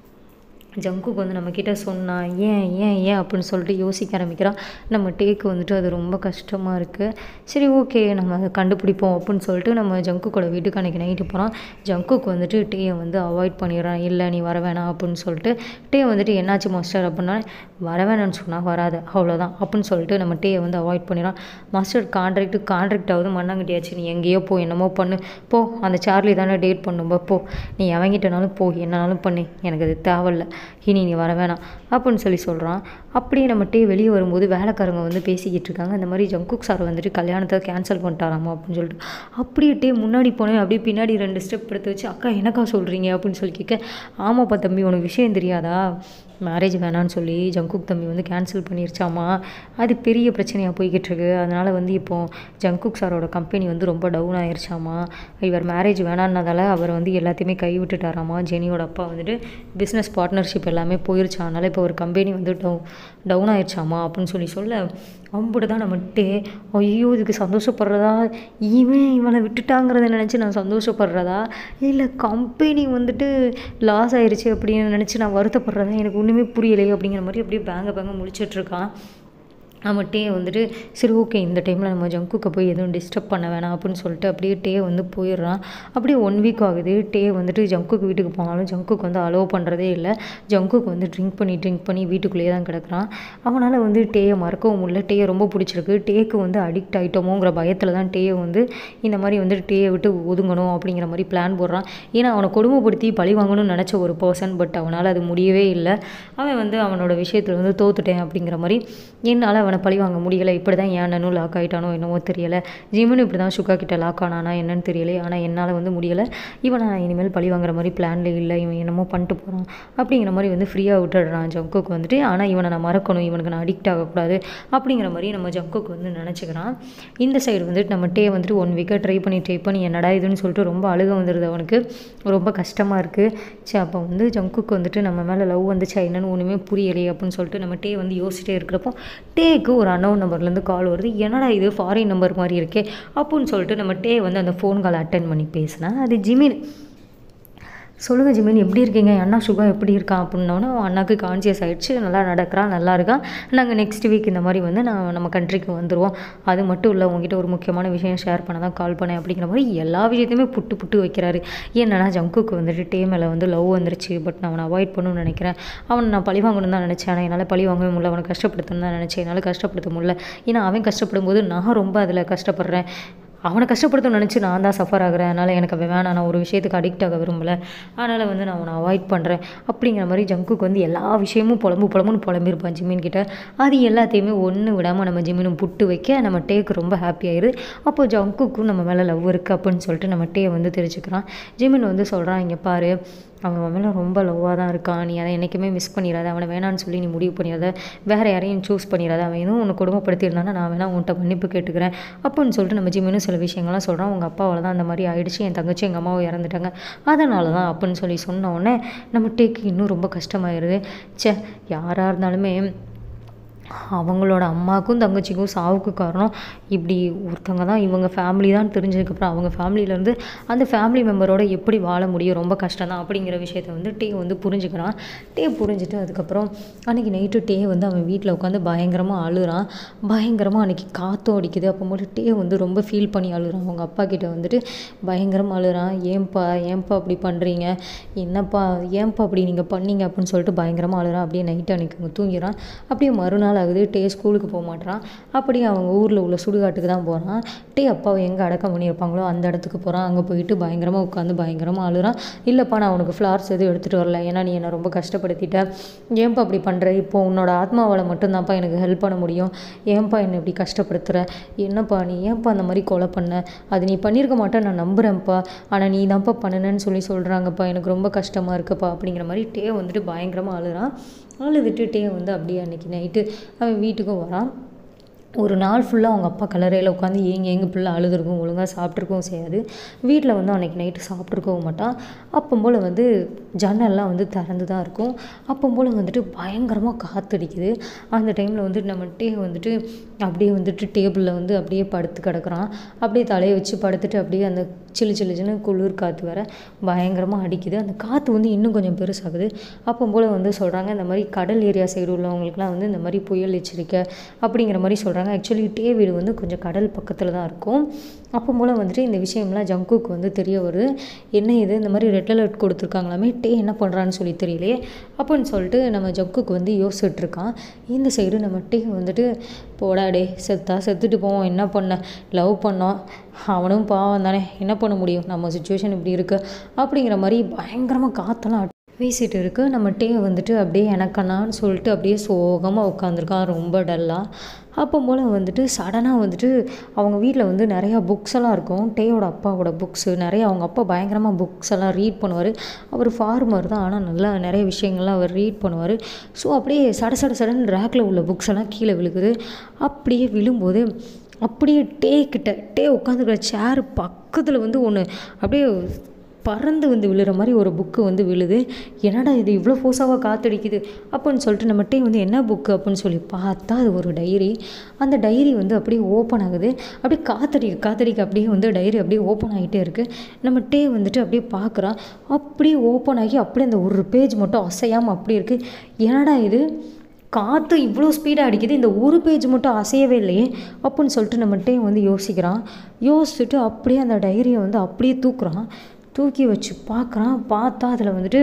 ஜங்குக்கு வந்து நம்மக்கிட்ட சொன்னான் ஏன் ஏன் ஏன் அப்படின்னு சொல்லிட்டு யோசிக்க ஆரம்பிக்கிறான் நம்ம டேக்கு வந்துட்டு அது ரொம்ப கஷ்டமாக இருக்குது சரி ஓகே நம்ம அதை கண்டுபிடிப்போம் அப்படின்னு சொல்லிட்டு நம்ம ஜங்குக்கோட வீட்டுக்கு அன்றைக்கி நைட்டு போகிறோம் ஜங்குக்கு வந்துட்டு டேயை வந்து அவாய்ட் பண்ணிடுறான் இல்லை நீ வர வேணாம் அப்படின்னு சொல்லிட்டு டே வந்துட்டு என்னாச்சு மாஸ்டர் அப்படின்னா வர வேணாம்னு சொன்னால் வராது அவ்வளோதான் அப்படின்னு சொல்லிட்டு நம்ம டேயை வந்து அவாய்ட் பண்ணிடுறான் மாஸ்டர் கான்ட்ராக்டு கான்ட்ராக்ட் ஆகுது மண்ணாங்கட்டியாச்சு நீ எங்கேயோ போ என்னமோ பண்ணு போ அந்த சார்லி தானே டேட் பண்ணும்போ போ நீ எவங்கிட்டனாலும் போ என்னனாலும் பண்ணு எனக்கு அது தேவையில்ல இனி நீ வர வேணாம் அப்படின்னு சொல்லி சொல்கிறான் அப்படியே நம்ம டே வெளியே வரும்போது வேலைக்காரங்க வந்து பேசிக்கிட்டு இருக்காங்க இந்த மாதிரி ஜங்குக் சார் வந்துட்டு கல்யாணத்தை கேன்சல் பண்ணிட்டாராமா அப்படின்னு சொல்லிட்டு அப்படியே டே முன்னாடி போனேன் அப்படியே பின்னாடி ரெண்டு ஸ்டெப் எடுத்து வச்சு அக்கா என்னக்கா சொல்கிறீங்க அப்படின்னு சொல்லி கேட்க ஆமாப்பா தம்பி உனக்கு விஷயம் தெரியாதா மேரேஜ் வேணான்னு சொல்லி ஜங்குக் தம்பி வந்து கேன்சல் பண்ணிருச்சாமா அது பெரிய பிரச்சனையாக போய்கிட்டு இருக்கு அதனால் வந்து இப்போது ஜங்குக் சாரோட கம்பெனி வந்து ரொம்ப டவுன் ஆயிருச்சாமா இவர் மேரேஜ் வேணான்னதால அவர் வந்து எல்லாத்தையுமே கை விட்டுட்டாராமா ஜெனியோட அப்பா வந்துட்டு பிஸ்னஸ் பார்ட்னர்ஷிப் எல்லாமே போயிருச்சா அதனால் இப்போ ஒரு கம்பெனி வந்து டவு டவுன் ஆயிடுச்சாமா அப்படின்னு சொல்லி சொல்ல அம்புட்டு தான் நம்மட்டு ஐயோ இதுக்கு சந்தோஷப்படுறதா இவன் இவனை விட்டுட்டாங்கிறத நினச்சி நான் சந்தோஷப்படுறதா இல்லை கம்பெனி வந்துட்டு லாஸ் ஆயிருச்சு அப்படின்னு நினச்சி நான் வருத்தப்படுறதா எனக்கு ஒன்றுமே புரியலையே அப்படிங்கிற மாதிரி அப்படியே பேங்க பேங்க முழிச்சிட்ருக்கான் அவன் டே வந்துட்டு சரி ஓகே இந்த டைமில் நம்ம ஜங்குக்கை போய் எதுவும் டிஸ்டர்ப் பண்ண வேணாம் அப்படின்னு சொல்லிட்டு அப்படியே டே வந்து போயிடுறான் அப்படியே ஒன் வீக் ஆகுது டே வந்துட்டு ஜங்குக்கு வீட்டுக்கு போனாலும் ஜங்குக்கு வந்து அலோவ் பண்ணுறதே இல்லை ஜங்குக்கு வந்து ட்ரிங்க் பண்ணி ட்ரிங்க் பண்ணி வீட்டுக்குள்ளேயே தான் கிடக்குறான் அவனால் வந்து டேயை மறக்கவும் முடியல டேயை ரொம்ப பிடிச்சிருக்கு டேக்கு வந்து அடிக்ட் ஆகிட்டோமோங்கிற பயத்தில் தான் டேயை வந்து இந்த மாதிரி வந்து டேயை விட்டு ஒதுங்கணும் அப்படிங்கிற மாதிரி பிளான் போடுறான் ஏன்னா அவனை கொடுமைப்படுத்தி பழி வாங்கணும்னு நினச்ச ஒரு பர்சன் பட் அவனால் அது முடியவே இல்லை அவன் வந்து அவனோட விஷயத்தில் வந்து தோத்துட்டேன் அப்படிங்கிற மாதிரி என்னால் அவனை பழி வாங்க முடியலை இப்படி தான் ஏன் அண்ணனும் லாக் ஆகிட்டானோ என்னவோ தெரியலை ஜிமனும் இப்படி தான் சுக்கா கிட்ட லாக் ஆனானா என்னன்னு தெரியல ஆனால் என்னால் வந்து முடியலை இவனை நான் இனிமேல் பழி வாங்குற மாதிரி பிளான்ல இல்லை இவன் என்னமோ பண்ணிட்டு போகிறான் அப்படிங்கிற மாதிரி வந்து ஃப்ரீயாக விட்டுடுறான் ஜங்குக்கு வந்துட்டு ஆனால் இவனை நான் மறக்கணும் இவனுக்கு நான் அடிக்ட் ஆகக்கூடாது அப்படிங்கிற மாதிரி நம்ம ஜங்குக்கு வந்து நினச்சிக்கிறான் இந்த சைடு வந்துட்டு நம்ம டே வந்துட்டு ஒன் வீக்காக ட்ரை பண்ணி ட்ரை பண்ணி என்னடா இதுன்னு சொல்லிட்டு ரொம்ப அழுக வந்துடுது அவனுக்கு ரொம்ப கஷ்டமாக இருக்குது சரி அப்போ வந்து ஜங்குக்கு வந்துட்டு நம்ம மேலே லவ் வந்துச்சா என்னன்னு ஒன்றுமே புரியலையே அப்படின்னு சொல்லிட்டு நம்ம டே வந்து யோசிச்சிட்டே இருக்கிறப்போ டேக்கு ஒரு அன்னோன் நம்பர்லேருந்து கால் வருது என்னடா இது ஃபாரின் நம்பர் மாதிரி இருக்கே அப்படின்னு சொல்லிட்டு நம்ம டே வந்து அந்த ஃபோன் கால் அட்டன் பண்ணி பேசினா அது ஜிமின் சொல்லுங்கள் ஜிமின் எப்படி இருக்கீங்க அண்ணா சுகம் எப்படி இருக்கான் அப்படின்னோடனே அவன் அண்ணாக்கு கான்சியஸ் ஆகிடுச்சு நல்லா நடக்கிறான் நல்லா இருக்கான் நாங்கள் நெக்ஸ்ட் வீக் இந்த மாதிரி வந்து நான் நம்ம கண்ட்ரிக்கு வந்துடுவோம் அது மட்டும் இல்லை உங்ககிட்ட ஒரு முக்கியமான விஷயம் ஷேர் பண்ண தான் கால் பண்ணேன் அப்படிங்கிற மாதிரி எல்லா விஷயத்தையுமே புட்டு புட்டு வைக்கிறாரு ஏன்னா ஜங்குக்கு வந்துட்டு டே மேலே வந்து லவ் வந்துருச்சு பட் நான் அவனை அவாய்ட் பண்ணணும்னு நினைக்கிறேன் அவன் நான் பழி வாங்கணும்னு தான் நினச்சேன் ஆனால் என்னால் பழி வாங்கவே முடியல அவனை கஷ்டப்படுத்தணும்னு தான் நினச்சேன் என்னால் கஷ்டப்படுத்த முடியல ஏன்னா அவன் கஷ்டப்படும் போது நான் ரொம்ப அதில் கஷ்டப்படுறேன் அவனை கஷ்டப்படுத்தணும்னு நினச்சி நான் தான் சஃபர் ஆகிறேன் அதனால் எனக்கு அவன் வேணாம் நான் ஒரு விஷயத்துக்கு அடிக்ட் ஆக விரும்பல அதனால் வந்து நான் அவனை அவாய்ட் பண்ணுறேன் அப்படிங்கிற மாதிரி ஜங்குக்கு வந்து எல்லா விஷயமும் புலம்பு புலம்புன்னு புலம்பிருப்பான் ஜிமின் கிட்ட அது எல்லாத்தையுமே ஒன்று விடாமல் நம்ம ஜிமினும் புட்டு வைக்க நம்ம டேக்கு ரொம்ப ஹாப்பி ஆயிடுது அப்போ ஜங்குக்கும் நம்ம மேலே லவ் இருக்குது அப்படின்னு சொல்லிட்டு நம்ம டே வந்து தெரிஞ்சுக்கிறான் ஜிமின் வந்து சொல்கிறான் இங்கே பாரு அவன் அவன் மேலே ரொம்ப லவ்வாக தான் இருக்கான் நீ அதை என்றைக்குமே மிஸ் பண்ணிடாத அவனை வேணான்னு சொல்லி நீ முடிவு பண்ணிடாத வேறு யாரையும் சூஸ் பண்ணிடாத அவன் எதுவும் உன்னை கொடுமைப்படுத்தியிருந்தானா நான் வேணா உன்கிட்ட மன்னிப்பு கேட்டுக்கிறேன் அப்படின்னு சொல்லிட்டு நம்ம ஜிம்மினும் சில விஷயங்கள்லாம் சொல்கிறான் உங்கள் அப்பாவால் தான் அந்த மாதிரி ஆயிடுச்சு என் தங்கச்சி எங்கள் அம்மாவும் இறந்துட்டாங்க அதனால தான் அப்படின்னு சொல்லி சொன்ன உடனே நம்ம டேக்கு இன்னும் ரொம்ப கஷ்டமாயிருது ச்சே யாராக இருந்தாலுமே அவங்களோட அம்மாவுக்கும் தங்கச்சிக்கும் சாவுக்கு காரணம் இப்படி ஒருத்தவங்க தான் இவங்க ஃபேமிலி தான் தெரிஞ்சதுக்கப்புறம் அவங்க ஃபேமிலியிலேருந்து அந்த ஃபேமிலி மெம்பரோட எப்படி வாழ முடியும் ரொம்ப கஷ்டம் தான் அப்படிங்கிற விஷயத்த வந்து டே வந்து புரிஞ்சுக்கிறான் டே புரிஞ்சுட்டு அதுக்கப்புறம் அன்றைக்கி நைட்டு டே வந்து அவன் வீட்டில் உட்காந்து பயங்கரமாக அழுறான் பயங்கரமாக அன்றைக்கி காற்றும் அடிக்குது அப்போ மட்டும் டே வந்து ரொம்ப ஃபீல் பண்ணி அழுறான் அவங்க அப்பா கிட்ட வந்துட்டு பயங்கரமாக அழுறான் ஏன்பா ஏன்பா அப்படி பண்ணுறீங்க என்னப்பா ஏன்பா அப்படி நீங்கள் பண்ணீங்க அப்படின்னு சொல்லிட்டு பயங்கரமாக அழுறான் அப்படியே நைட்டு அன்றைக்கி அவங்க தூங்கிறான் அப்படியே மறுநாள் ஆகுது டே ஸ்கூலுக்கு போக மாட்டான் அப்படியே அவங்க ஊரில் உள்ள சுடுகாட்டுக்கு தான் போகிறான் டே அப்பாவை எங்கே அடக்கம் பண்ணியிருப்பாங்களோ அந்த இடத்துக்கு போகிறான் அங்கே போயிட்டு பயங்கரமாக உட்காந்து பயங்கரமாக அழுறான் இல்லைப்பா நான் உனக்கு ஃப்ளார்ஸ் எதுவும் எடுத்துகிட்டு வரல ஏன்னா நீ என்னை ரொம்ப கஷ்டப்படுத்திட்ட ஏன்பா அப்படி பண்ணுற இப்போ உன்னோட ஆத்மாவால் மட்டும்தான்ப்பா எனக்கு ஹெல்ப் பண்ண முடியும் ஏன்பா என்னை இப்படி கஷ்டப்படுத்துகிற என்னப்பா நீ ஏன்பா அந்த மாதிரி கொலை பண்ண அது நீ பண்ணியிருக்க மாட்டேன் நான் நம்புகிறேன்ப்பா ஆனால் நீ தான்ப்பா பண்ணுனேன்னு சொல்லி சொல்கிறாங்கப்பா எனக்கு ரொம்ப கஷ்டமாக இருக்குப்பா அப்படிங்கிற மாதிரி டே வந்துட்டு பயங்கரமாக அழுறான் அழுதுட்டு டே வந்து அப்படியே அன்றைக்கி நைட்டு அவன் வீட்டுக்கும் வரான் ஒரு நாள் ஃபுல்லாக அவங்க அப்பா கலரையில் உட்காந்து ஏங்கி ஏங்கி பிள்ளை அழுதுருக்கும் ஒழுங்காக சாப்பிட்ருக்கவும் செய்யாது வீட்டில் வந்து அன்றைக்கி நைட்டு சாப்பிட்ருக்கவும் மாட்டான் அப்போ போல் வந்து ஜன்னல்லாம் வந்து திறந்து தான் இருக்கும் அப்போ போல் வந்துட்டு பயங்கரமாக காற்றடிக்குது அந்த டைமில் வந்துட்டு நம்ம டே வந்துட்டு அப்படியே வந்துட்டு டேபிளில் வந்து அப்படியே படுத்து கிடக்குறான் அப்படியே தலையை வச்சு படுத்துட்டு அப்படியே அந்த சில்லு சில்லு சின்ன குளிர் காற்று வர பயங்கரமாக அடிக்குது அந்த காற்று வந்து இன்னும் கொஞ்சம் பெருசாகுது அப்போ போல் வந்து சொல்கிறாங்க இந்த மாதிரி கடல் ஏரியா சைடு உள்ளவங்களுக்குலாம் வந்து இந்த மாதிரி புயல் எச்சரிக்கை அப்படிங்கிற மாதிரி சொல்கிறாங்க ஆக்சுவலி டே வீடு வந்து கொஞ்சம் கடல் பக்கத்தில் தான் இருக்கும் அப்போ போல் வந்துட்டு இந்த விஷயம்லாம் ஜங்குக்கு வந்து தெரிய வருது என்ன இது இந்த மாதிரி ரெட் அலர்ட் கொடுத்துருக்காங்களாமே டே என்ன பண்ணுறான்னு சொல்லி தெரியலையே அப்படின்னு சொல்லிட்டு நம்ம ஜங்குக்கு வந்து யோசிச்சுட்டு இருக்கான் இந்த சைடு நம்ம டே வந்துட்டு போடா டே செத்தா செத்துட்டு போவோம் என்ன பண்ண லவ் பண்ணோம் அவனும் பாவம் தானே என்ன பண்ண முடியும் நம்ம சுச்சுவேஷன் இப்படி இருக்குது அப்படிங்கிற மாதிரி பயங்கரமாக காற்றெல்லாம் அடி- வீசிட்டு இருக்கு நம்ம டே வந்துட்டு அப்படியே எனக்கண்ணான்னு சொல்லிட்டு அப்படியே சோகமாக உட்காந்துருக்கான் ரொம்ப டல்லாக அப்போ போல் வந்துட்டு சடனாக வந்துட்டு அவங்க வீட்டில் வந்து நிறையா புக்ஸ் எல்லாம் இருக்கும் டேயோட அப்பாவோட புக்ஸு நிறைய அவங்க அப்பா பயங்கரமாக புக்ஸ் எல்லாம் ரீட் பண்ணுவார் அவர் ஃபார்மர் தான் ஆனால் நல்லா நிறைய விஷயங்கள்லாம் அவர் ரீட் பண்ணுவார் ஸோ அப்படியே சட சட சடன்னு ரேக்கில் உள்ள புக்ஸ் எல்லாம் கீழே விழுகுது அப்படியே விழும்போது அப்படியே டே கிட்ட டே உட்காந்துருக்கிற சேர் பக்கத்தில் வந்து ஒன்று அப்படியே பறந்து வந்து விழுற மாதிரி ஒரு புக்கு வந்து விழுது என்னடா இது இவ்வளோ ஃபோர்ஸாவாக காத்தடிக்குது அப்படின்னு சொல்லிட்டு நம்ம டே வந்து என்ன புக்கு அப்படின்னு சொல்லி பார்த்தா அது ஒரு டைரி அந்த டைரி வந்து அப்படியே ஓப்பன் ஆகுது அப்படியே காத்தடிக்க காத்தடிக்க அப்படியே வந்து டைரி அப்படியே ஓப்பன் ஆகிட்டே இருக்குது நம்ம டே வந்துட்டு அப்படியே பார்க்குறான் அப்படியே ஓப்பன் ஆகி அப்படியே அந்த ஒரு பேஜ் மட்டும் அசையாமல் அப்படியே இருக்குது என்னடா இது காற்று இவ்வளோ ஸ்பீடாக அடிக்குது இந்த ஒரு பேஜ் மட்டும் அசையவே இல்லையே அப்படின்னு சொல்லிட்டு நம்மகிட்டே வந்து யோசிக்கிறான் யோசிச்சுட்டு அப்படியே அந்த டைரியை வந்து அப்படியே தூக்குறான் தூக்கி வச்சு பார்க்குறான் பார்த்தா அதில் வந்துட்டு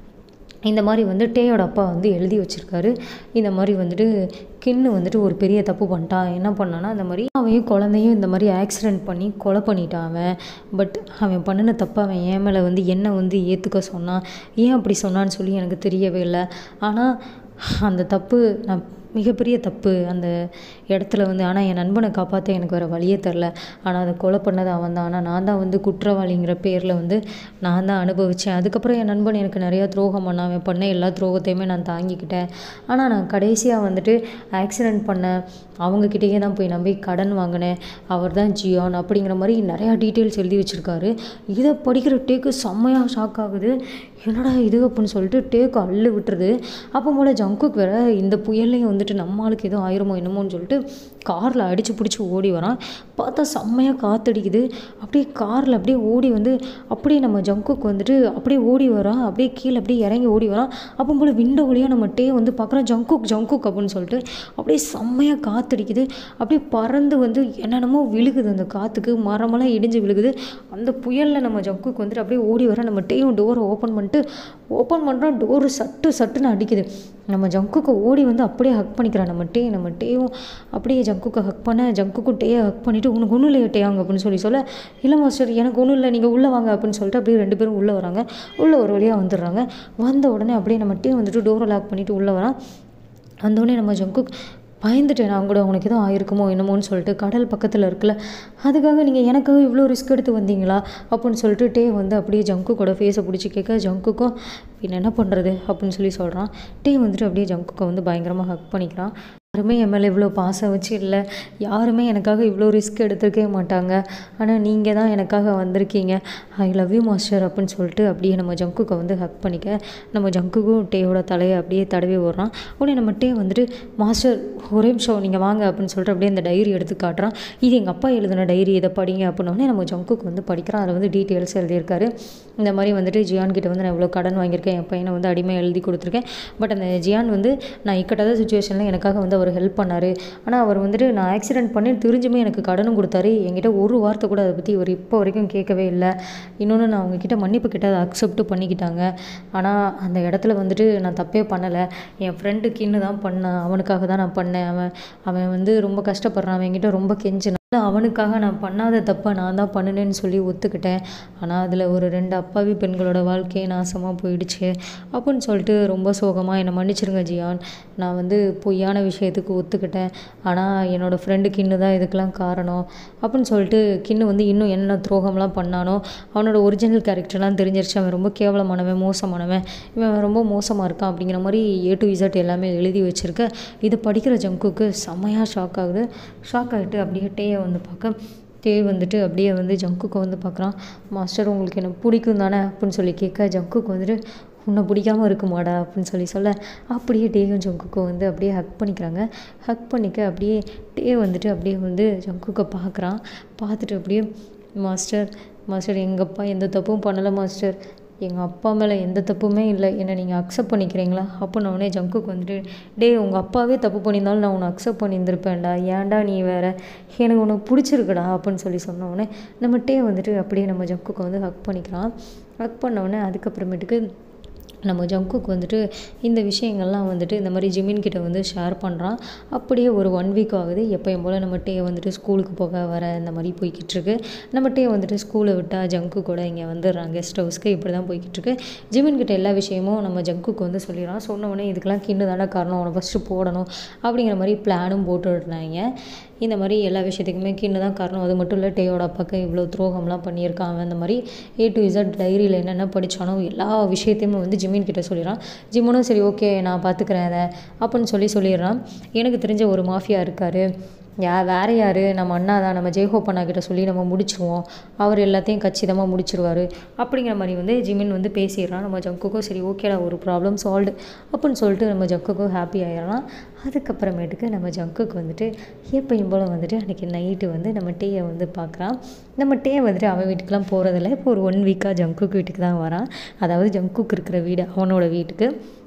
இந்த மாதிரி வந்து டேயோட அப்பா வந்து எழுதி வச்சிருக்காரு இந்த மாதிரி வந்துட்டு கின்னு வந்துட்டு ஒரு பெரிய தப்பு பண்ணிட்டான் என்ன பண்ணான்னா இந்த மாதிரி அவன் குழந்தையும் இந்த மாதிரி ஆக்சிடென்ட் பண்ணி கொலை பண்ணிட்டான் அவன் பட் அவன் பண்ணின தப்பு அவன் என் மேலே வந்து என்ன வந்து ஏற்றுக்க சொன்னான் ஏன் அப்படி சொன்னான்னு சொல்லி எனக்கு தெரியவே இல்லை ஆனால் அந்த தப்பு நான் மிகப்பெரிய தப்பு அந்த இடத்துல வந்து ஆனால் என் நண்பனை காப்பாற்ற எனக்கு வேறு வழியே தெரில ஆனால் அதை கொலை பண்ணது அவன் தான் ஆனால் நான் தான் வந்து குற்றவாளிங்கிற பேரில் வந்து நான் தான் அனுபவித்தேன் அதுக்கப்புறம் என் நண்பன் எனக்கு நிறையா துரோகம் பண்ணான் அவன் பண்ண எல்லா துரோகத்தையுமே நான் தாங்கிக்கிட்டேன் ஆனால் நான் கடைசியாக வந்துட்டு ஆக்சிடென்ட் பண்ண அவங்கக்கிட்டேயே தான் போய் நம்பி கடன் வாங்கினேன் அவர் தான் ஜியான் அப்படிங்கிற மாதிரி நிறையா டீட்டெயில்ஸ் எழுதி வச்சுருக்காரு இதை படிக்கிற டேக்கு செம்மையாக ஷாக் ஆகுது என்னடா இது அப்படின்னு சொல்லிட்டு டேக்கு அள்ளு விட்டுருது அப்போ போல் ஜங்குக்கு வேற இந்த புயல்லையும் வந்துட்டு நம்ம ஆளுக்கு எதுவும் ஆயிருமோ என்னமோன்னு சொல்லிட்டு காரில் அடித்து பிடிச்சி ஓடி வரான் பார்த்தா செம்மையாக காற்றடிக்குது அப்படியே காரில் அப்படியே ஓடி வந்து அப்படியே நம்ம ஜங்குக்கு வந்துட்டு அப்படியே ஓடி வரான் அப்படியே கீழே அப்படியே இறங்கி ஓடி வரான் அப்போ போல் விண்டோ வழியாக நம்ம டே வந்து பார்க்குறோம் ஜங்குக் ஜங்குக் அப்படின்னு சொல்லிட்டு அப்படியே செம்மையாக காற்றடிக்குது அப்படியே பறந்து வந்து என்னென்னமோ விழுகுது அந்த காற்றுக்கு மரமெல்லாம் இடிஞ்சு விழுகுது அந்த புயலில் நம்ம ஜங்குக்கு வந்துட்டு அப்படியே ஓடி வர நம்ம டேயும் டோரை ஓப்பன் பண்ணிட்டு ஓப்பன் பண்ணுறோம் டோரு சட்டு சட்டுன்னு அடிக்குது நம்ம ஜங்குக்கு ஓடி வந்து அப்படியே ஹக் பண்ணிக்கிறான் நம்ம டே நம்ம டேயும் அப்படியே ஜங்குக்கு ஹக் பண்ண ஜங்குக்கும் டேயை ஹக் பண்ணிவிட்டு உனக்கு ஒன்றும் இல்லையா டேயாங்க அப்படின்னு சொல்லி சொல்ல இல்லை மாஸ்டர் எனக்கு ஒன்றும் இல்லை நீங்கள் உள்ளே வாங்க அப்படின்னு சொல்லிட்டு அப்படியே ரெண்டு பேரும் உள்ளே வராங்க உள்ளே ஒரு வழியாக வந்துடுறாங்க வந்த உடனே அப்படியே நம்ம டே வந்துட்டு டோரை லாக் பண்ணிவிட்டு உள்ளே வரான் வந்தோடனே நம்ம ஜங்குக் பயந்துட்டேன் நான் கூட உனக்கு எதுவும் ஆயிருக்குமோ என்னமோன்னு சொல்லிட்டு கடல் பக்கத்தில் இருக்குல்ல அதுக்காக நீங்கள் எனக்காக இவ்வளோ ரிஸ்க் எடுத்து வந்தீங்களா அப்படின்னு சொல்லிட்டு டே வந்து அப்படியே ஜங்கு கூட ஃபேஸை பிடிச்சி கேட்க ஜங்குக்கும் பின்ன என்ன பண்ணுறது அப்படின்னு சொல்லி சொல்கிறான் டே வந்துட்டு அப்படியே ஜங்குக்கை வந்து பயங்கரமாக ஹக் பண்ணிக்கிறான் யாருமே என் மேலே இவ்வளோ பாசம் வச்சு இல்லை யாருமே எனக்காக இவ்வளோ ரிஸ்க் எடுத்துருக்கவே மாட்டாங்க ஆனால் நீங்கள் தான் எனக்காக வந்திருக்கீங்க ஐ லவ் யூ மாஸ்டர் அப்படின்னு சொல்லிட்டு அப்படியே நம்ம ஜங்குக்கை வந்து ஹக் பண்ணிக்க நம்ம ஜங்குக்கும் டேயோட தலையை அப்படியே தடவி விடுறான் உடனே நம்ம டே வந்துட்டு மாஸ்டர் ஒரே நிமிஷம் நீங்கள் வாங்க அப்படின்னு சொல்லிட்டு அப்படியே அந்த டைரி எடுத்து காட்டுறான் இது எங்கள் அப்பா எழுதின டைரி இதை படிங்க அப்படின்னோடனே நம்ம ஜங்குக்கு வந்து படிக்கிறான் அதில் வந்து டீட்டெயில்ஸ் எழுதியிருக்காரு இந்த மாதிரி வந்துட்டு ஜியான் கிட்ட வந்து நான் இவ்வளோ கடன் வாங்கியிருக்கேன் என் பையனை வந்து அடிமை எழுதி கொடுத்துருக்கேன் பட் அந்த ஜியான் வந்து நான் இக்கட்டாத சுச்சுவேஷனில் எனக்காக வந்து அவர் ஹெல்ப் பண்ணார் ஆனால் அவர் வந்துட்டு நான் ஆக்சிடென்ட் பண்ணி தெரிஞ்சுமே எனக்கு கடனும் கொடுத்தாரு என்கிட்ட ஒரு வார்த்தை கூட அதை பற்றி அவர் இப்போ வரைக்கும் கேட்கவே இல்லை இன்னொன்று நான் அவங்கக்கிட்ட மன்னிப்பு கிட்ட அதை அக்செப்ட் பண்ணிக்கிட்டாங்க ஆனால் அந்த இடத்துல வந்துட்டு நான் தப்பே பண்ணலை என் ஃப்ரெண்டுக்குன்னு தான் பண்ணேன் அவனுக்காக தான் நான் பண்ணேன் அவன் அவன் வந்து ரொம்ப கஷ்டப்படுறான் அவன் என்கிட்ட ரொம்ப கெஞ்சினான் அவனுக்காக நான் பண்ணாத தப்பை நான் தான் பண்ணினேன்னு சொல்லி ஒத்துக்கிட்டேன் ஆனால் அதில் ஒரு ரெண்டு அப்பாவி பெண்களோட வாழ்க்கையே நாசமாக போயிடுச்சு அப்படின்னு சொல்லிட்டு ரொம்ப சோகமாக என்னை மன்னிச்சிருங்க ஜியான் நான் வந்து பொய்யான விஷயத்துக்கு ஒத்துக்கிட்டேன் ஆனால் என்னோடய ஃப்ரெண்டு கின்னு தான் இதுக்கெல்லாம் காரணம் அப்படின்னு சொல்லிட்டு கின்னு வந்து இன்னும் என்ன துரோகம்லாம் பண்ணானோ அவனோட ஒரிஜினல் கேரக்டர்லாம் தெரிஞ்சிருச்சு அவன் ரொம்ப கேவலமானவன் மோசமானவன் இவன் ரொம்ப மோசமாக இருக்கான் அப்படிங்கிற மாதிரி ஏ டு இசட் எல்லாமே எழுதி வச்சுருக்க இதை படிக்கிற ஜங்குக்கு செம்மையாக ஷாக் ஆகுது ஷாக் ஆகிட்டு அப்படியே டேயை வந்து பார்க்க டே வந்துட்டு அப்படியே வந்து ஜங்குக்கு வந்து பார்க்குறான் மாஸ்டர் உங்களுக்கு என்ன பிடிக்கும் தானே அப்படின்னு சொல்லி கேட்க ஜங்குக்கு வந்துட்டு உன்னை பிடிக்காம இருக்குமாடா அப்படின்னு சொல்லி சொல்ல அப்படியே டேயும் ஜங்குக்கும் வந்து அப்படியே ஹக் பண்ணிக்கிறாங்க ஹக் பண்ணிக்க அப்படியே டே வந்துட்டு அப்படியே வந்து ஜங்குக்கை பார்க்குறான் பார்த்துட்டு அப்படியே மாஸ்டர் மாஸ்டர் எங்கள் அப்பா எந்த தப்பும் பண்ணலை மாஸ்டர் எங்கள் அப்பா மேலே எந்த தப்புமே இல்லை என்னை நீங்கள் அக்செப்ட் பண்ணிக்கிறீங்களா அப்போ நான் உடனே ஜங்குக்கு வந்துட்டு டேய் உங்கள் அப்பாவே தப்பு பண்ணியிருந்தாலும் நான் உன்னை அக்செப்ட் பண்ணியிருந்திருப்பேன்டா ஏன்டா நீ வேற எனக்கு உனக்கு பிடிச்சிருக்குடா அப்படின்னு சொல்லி சொன்ன உடனே நம்ம டே வந்துட்டு அப்படியே நம்ம ஜங்குக்கு வந்து ஹக் பண்ணிக்கிறான் ஹக் பண்ண உடனே அதுக்கப்புறமேட்டுக்கு நம்ம ஜங்குக்கு வந்துட்டு இந்த விஷயங்கள்லாம் வந்துட்டு இந்த மாதிரி ஜிமின் கிட்ட வந்து ஷேர் பண்ணுறான் அப்படியே ஒரு ஒன் வீக் ஆகுது எப்போயும் போல் நம்ம டே வந்துட்டு ஸ்கூலுக்கு போக வர இந்த மாதிரி போய்கிட்டு இருக்கு நம்ம டே வந்துட்டு ஸ்கூலை விட்டால் ஜங்கு கூட இங்கே வந்துடுறான் கெஸ்ட் ஹவுஸ்க்கு இப்படி தான் போய்கிட்டு இருக்கு ஜிமின் கிட்ட எல்லா விஷயமும் நம்ம ஜங்குக்கு வந்து சொல்லிடுறான் சொன்ன உடனே இதுக்கெல்லாம் கிண்டு தானே காரணம் அவனை ஃபஸ்ட்டு போடணும் அப்படிங்கிற மாதிரி பிளானும் போட்டுடுறாங்க இந்த மாதிரி எல்லா விஷயத்துக்குமே கின்னு தான் காரணம் அது மட்டும் இல்லை டேயோட அப்பாவுக்கு இவ்வளோ துரோகம்லாம் பண்ணியிருக்கான் அவன் அந்த மாதிரி ஏ டு இசட் டைரியில் என்னென்ன படித்தானோ எல்லா விஷயத்தையுமே வந்து ஜிமின் கிட்ட சொல்லிடுறான் ஜிம்மனும் சரி ஓகே நான் பார்த்துக்கிறேன் அதை அப்படின்னு சொல்லி சொல்லிடுறான் எனக்கு தெரிஞ்ச ஒரு மாஃபியா இருக்கார் யா வேறு யார் நம்ம அண்ணா தான் நம்ம ஜெய்ஹோப் அண்ணா கிட்ட சொல்லி நம்ம முடிச்சிருவோம் அவர் எல்லாத்தையும் கச்சிதமாக முடிச்சிருவார் அப்படிங்கிற மாதிரி வந்து ஜிமின் வந்து பேசிடுறான் நம்ம ஜங்குக்கும் சரி ஓகேடா ஒரு ப்ராப்ளம் சால்வ்டு அப்படின்னு சொல்லிட்டு நம்ம ஜங்குக்கும் ஹாப்பி ஆயிடலாம் அதுக்கப்புறமேட்டுக்கு நம்ம ஜங்குக்கு வந்துட்டு எப்பயும் போல் வந்துட்டு அன்றைக்கி நைட்டு வந்து நம்ம டேயை வந்து பார்க்குறான் நம்ம டே வந்துட்டு அவன் வீட்டுக்கெலாம் போகிறதில்ல இப்போ ஒரு ஒன் வீக்காக ஜங்குக்கு வீட்டுக்கு தான் வரான் அதாவது ஜங்குக்கு இருக்கிற வீடு அவனோட வீட்டுக்கு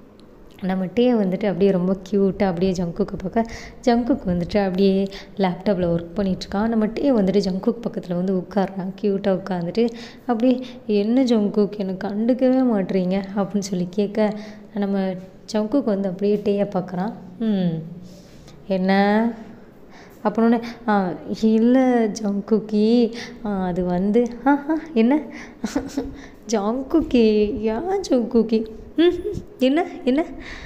நம்ம டே வந்துட்டு அப்படியே ரொம்ப க்யூட்டாக அப்படியே ஜங்குக்கு பார்க்க ஜங்குக்கு வந்துட்டு அப்படியே லேப்டாப்பில் ஒர்க் பண்ணிகிட்ருக்கான் நம்ம டே வந்துட்டு ஜங்குக்கு பக்கத்தில் வந்து உட்கார்றான் க்யூட்டாக உட்காந்துட்டு அப்படியே என்ன ஜங்குக் எனக்கு கண்டுக்கவே மாட்றீங்க அப்படின்னு சொல்லி கேட்க நம்ம ஜங்குக்கு வந்து அப்படியே டேயை பார்க்குறான் ம் என்ன அப்புறம்னு ஆ இல்லை ஜங்குக்கி அது வந்து ஆஹா என்ன ஜங்குக்கி ஏன் ஜங்குக்கி ம் என்ன என்ன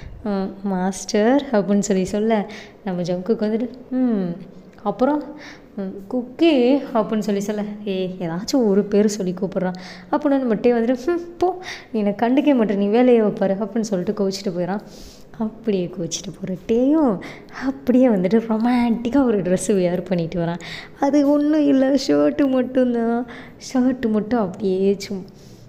மாஸ்டர் அப்படின்னு சொல்லி சொல்ல நம்ம ஜங்குக்கு வந்துட்டு ம் அப்புறம் குக்கி அப்படின்னு சொல்லி சொல்ல ஏ ஏதாச்சும் ஒரு பேர் சொல்லி கூப்பிட்றான் அப்படின்னு நம்ம டே வந்துட்டு ம் போ நீ என்னை கண்டுக்க மாட்டேன் நீ வேலையை வைப்பாரு அப்படின்னு சொல்லிட்டு கோச்சிட்டு போயிடறான் அப்படியே கோச்சிட்டு போகிற டேயும் அப்படியே வந்துட்டு ரொமான்டிக்காக ஒரு ட்ரெஸ்ஸு வேர் பண்ணிட்டு வரான் அது ஒன்றும் இல்லை ஷர்ட்டு மட்டும்தான் ஷர்ட்டு மட்டும் அப்படியே சும்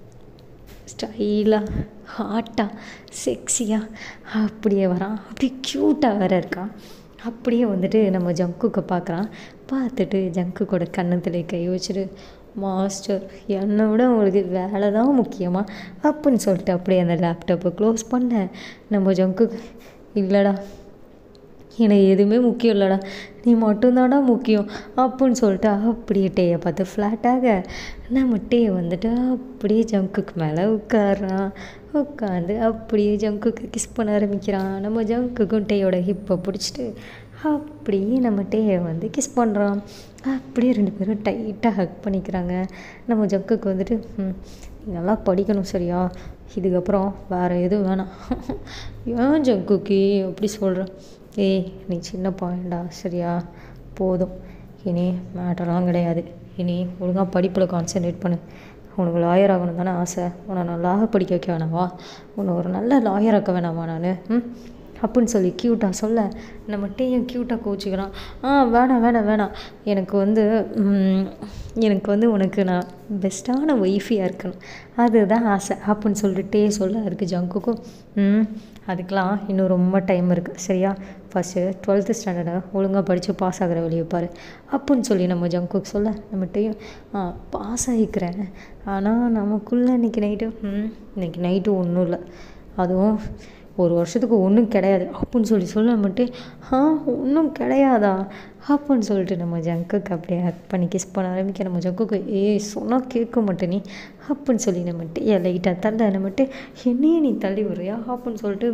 ஸ்டைலாக ஹாட்டாக செக்ஸியாக அப்படியே வரான் அப்படியே க்யூட்டாக வேற இருக்கான் அப்படியே வந்துட்டு நம்ம ஜங்குக்கை பார்க்குறான் பார்த்துட்டு ஜங்குக்கோட கன்னத்தில் கை வச்சுட்டு மாஸ்டர் என்னை விட உங்களுக்கு வேலை தான் முக்கியமா அப்படின்னு சொல்லிட்டு அப்படியே அந்த லேப்டாப்பை க்ளோஸ் பண்ணேன் நம்ம ஜங்கு இல்லைடா எனக்கு எதுவுமே முக்கியம் இல்லைடா நீ மட்டும்தாடா முக்கியம் அப்படின்னு சொல்லிட்டு அப்படியே டேயை பார்த்து ஃப்ளாட்டாக நம்ம டே வந்துட்டு அப்படியே ஜங்குக்கு மேலே உட்காடுறான் உட்காந்து அப்படியே ஜங்குக்கு கிஸ் பண்ண ஆரம்பிக்கிறான் நம்ம ஜங்குக்கும் டேயோட ஹிப்பை பிடிச்சிட்டு அப்படியே நம்ம டேயை வந்து கிஸ் பண்ணுறான் அப்படியே ரெண்டு பேரும் டைட்டாக ஹக் பண்ணிக்கிறாங்க நம்ம ஜங்குக்கு வந்துட்டு ம் நீ நல்லா படிக்கணும் சரியா இதுக்கப்புறம் வேறு எதுவும் வேணாம் ஏன் ஜங்குக்கி அப்படி சொல்கிறேன் ஏய் நீ சின்ன பாயிண்டா சரியா போதும் இனி மேட்டர்லாம் கிடையாது இனி ஒழுங்காக படிப்பில் கான்சென்ட்ரேட் பண்ணு உனக்கு லாயர் ஆகணும் தானே ஆசை உன்னை நல்லா படிக்க வைக்க வேணாவா உன்னை ஒரு நல்ல லாயர் ஆக்க வேணாமா நான் ம் அப்படின்னு சொல்லி க்யூட்டாக சொல்ல நம்ம டேயும் க்யூட்டாக கோச்சிக்கிறான் ஆ வேணாம் வேணாம் வேணாம் எனக்கு வந்து ம், எனக்கு வந்து உனக்கு நான் பெஸ்ட்டான ஒய்ஃபியாக இருக்கணும் அதுதான் ஆசை அப்படின்னு சொல்லிட்டு டே சொல்ல அதுக்கு ஜங்குக்கும் ம் அதுக்கெலாம் இன்னும் ரொம்ப டைம் இருக்குது சரியா ஃபஸ்ட்டு டுவெல்த்து ஸ்டாண்டர்டை ஒழுங்காக படித்து பாஸ் ஆகிற வழியை பாரு அப்படின்னு சொல்லி நம்ம ஜங்குக்கு சொல்ல நம்மகிட்டையும் ஆ பாஸ் ஆகிக்கிறேன் ஆனால் நமக்குள்ளே இன்றைக்கி நைட்டு ம் இன்னைக்கு நைட்டு ஒன்றும் இல்லை அதுவும் ஒரு வருஷத்துக்கு ஒன்றும் கிடையாது அப்படின்னு சொல்லி சொல்ல மட்டும் ஆ ஒன்றும் கிடையாதா அப்படின்னு சொல்லிட்டு நம்ம ஜங்குக்கு அப்படியே ஹக் பண்ணி கிஸ் பண்ண ஆரம்பிக்க நம்ம ஜங்குக்கு ஏய் சொன்னால் கேட்க மாட்டே நீ அப்படின்னு சொல்லி நம்மட்டு ஏன் லைட்டாக தள்ள நம்மட்டு என்னையே நீ தள்ளி வர்றியா அப்படின்னு சொல்லிட்டு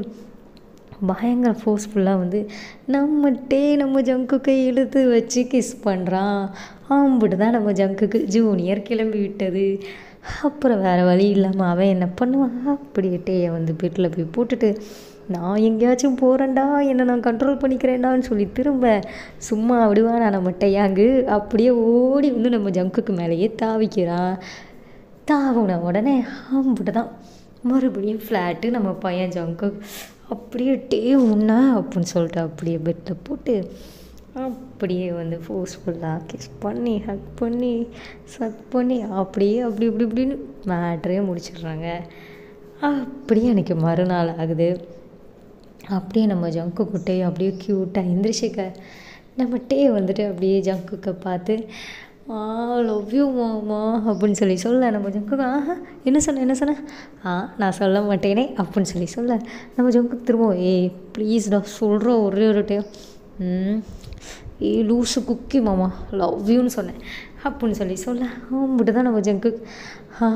பயங்கர ஃபோர்ஸ்ஃபுல்லாக வந்து நம்மட்டே நம்ம ஜங்குக்கை இழுத்து வச்சு கிஸ் பண்ணுறான் ஆம்பிட்டு தான் நம்ம ஜங்குக்கு ஜூனியர் கிளம்பி விட்டது அப்புறம் வேறு வழி இல்லாமல் அவன் என்ன பண்ணுவான் அப்படியே டேயை வந்து பெட்டில் போய் போட்டுட்டு நான் எங்கேயாச்சும் போகிறேன்டா என்னை நான் கண்ட்ரோல் பண்ணிக்கிறேன்டான்னு சொல்லி திரும்ப சும்மா விடுவானா நம்ம டேயாங்கு அப்படியே ஓடி வந்து நம்ம ஜங்குக்கு மேலேயே தாவிக்கிறான் தாவுன உடனே ஆம்பிட்டு தான் மறுபடியும் ஃப்ளாட்டு நம்ம பையன் ஜங்கு அப்படியே டே உண்ணா அப்படின்னு சொல்லிட்டு அப்படியே பெட்டில் போட்டு அப்படியே வந்து ஃபோர்ஸ்ஃபுல்லாக கிஸ் பண்ணி ஹக் பண்ணி சக் பண்ணி அப்படியே அப்படி இப்படி இப்படின்னு மேட்ரே முடிச்சிடுறாங்க அப்படியே எனக்கு மறுநாள் ஆகுது அப்படியே நம்ம ஜங்கு குட்டையை அப்படியே க்யூட்டாக எந்திரிச்சிக்க நம்ம டே வந்துட்டு அப்படியே ஜங்குக்கை பார்த்து ஆ லவ் யூ மாமா அப்படின்னு சொல்லி சொல்ல நம்ம ஜங்குக்கு ஆஹா என்ன சொன்ன என்ன சொன்ன ஆ நான் சொல்ல மாட்டேனே அப்படின்னு சொல்லி சொல்ல நம்ம ஜங்குக்கு திரும்ப ஏய் ப்ளீஸ்டா சொல்கிற ஒரே ஒரு டே ம் ஏ லூசு குக்கி மாமா லவ் யூன்னு சொன்னேன் அப்படின்னு சொல்லி சொல்ல ஆம்பிட்டு தான் நம்ம ஜங்கு ஆ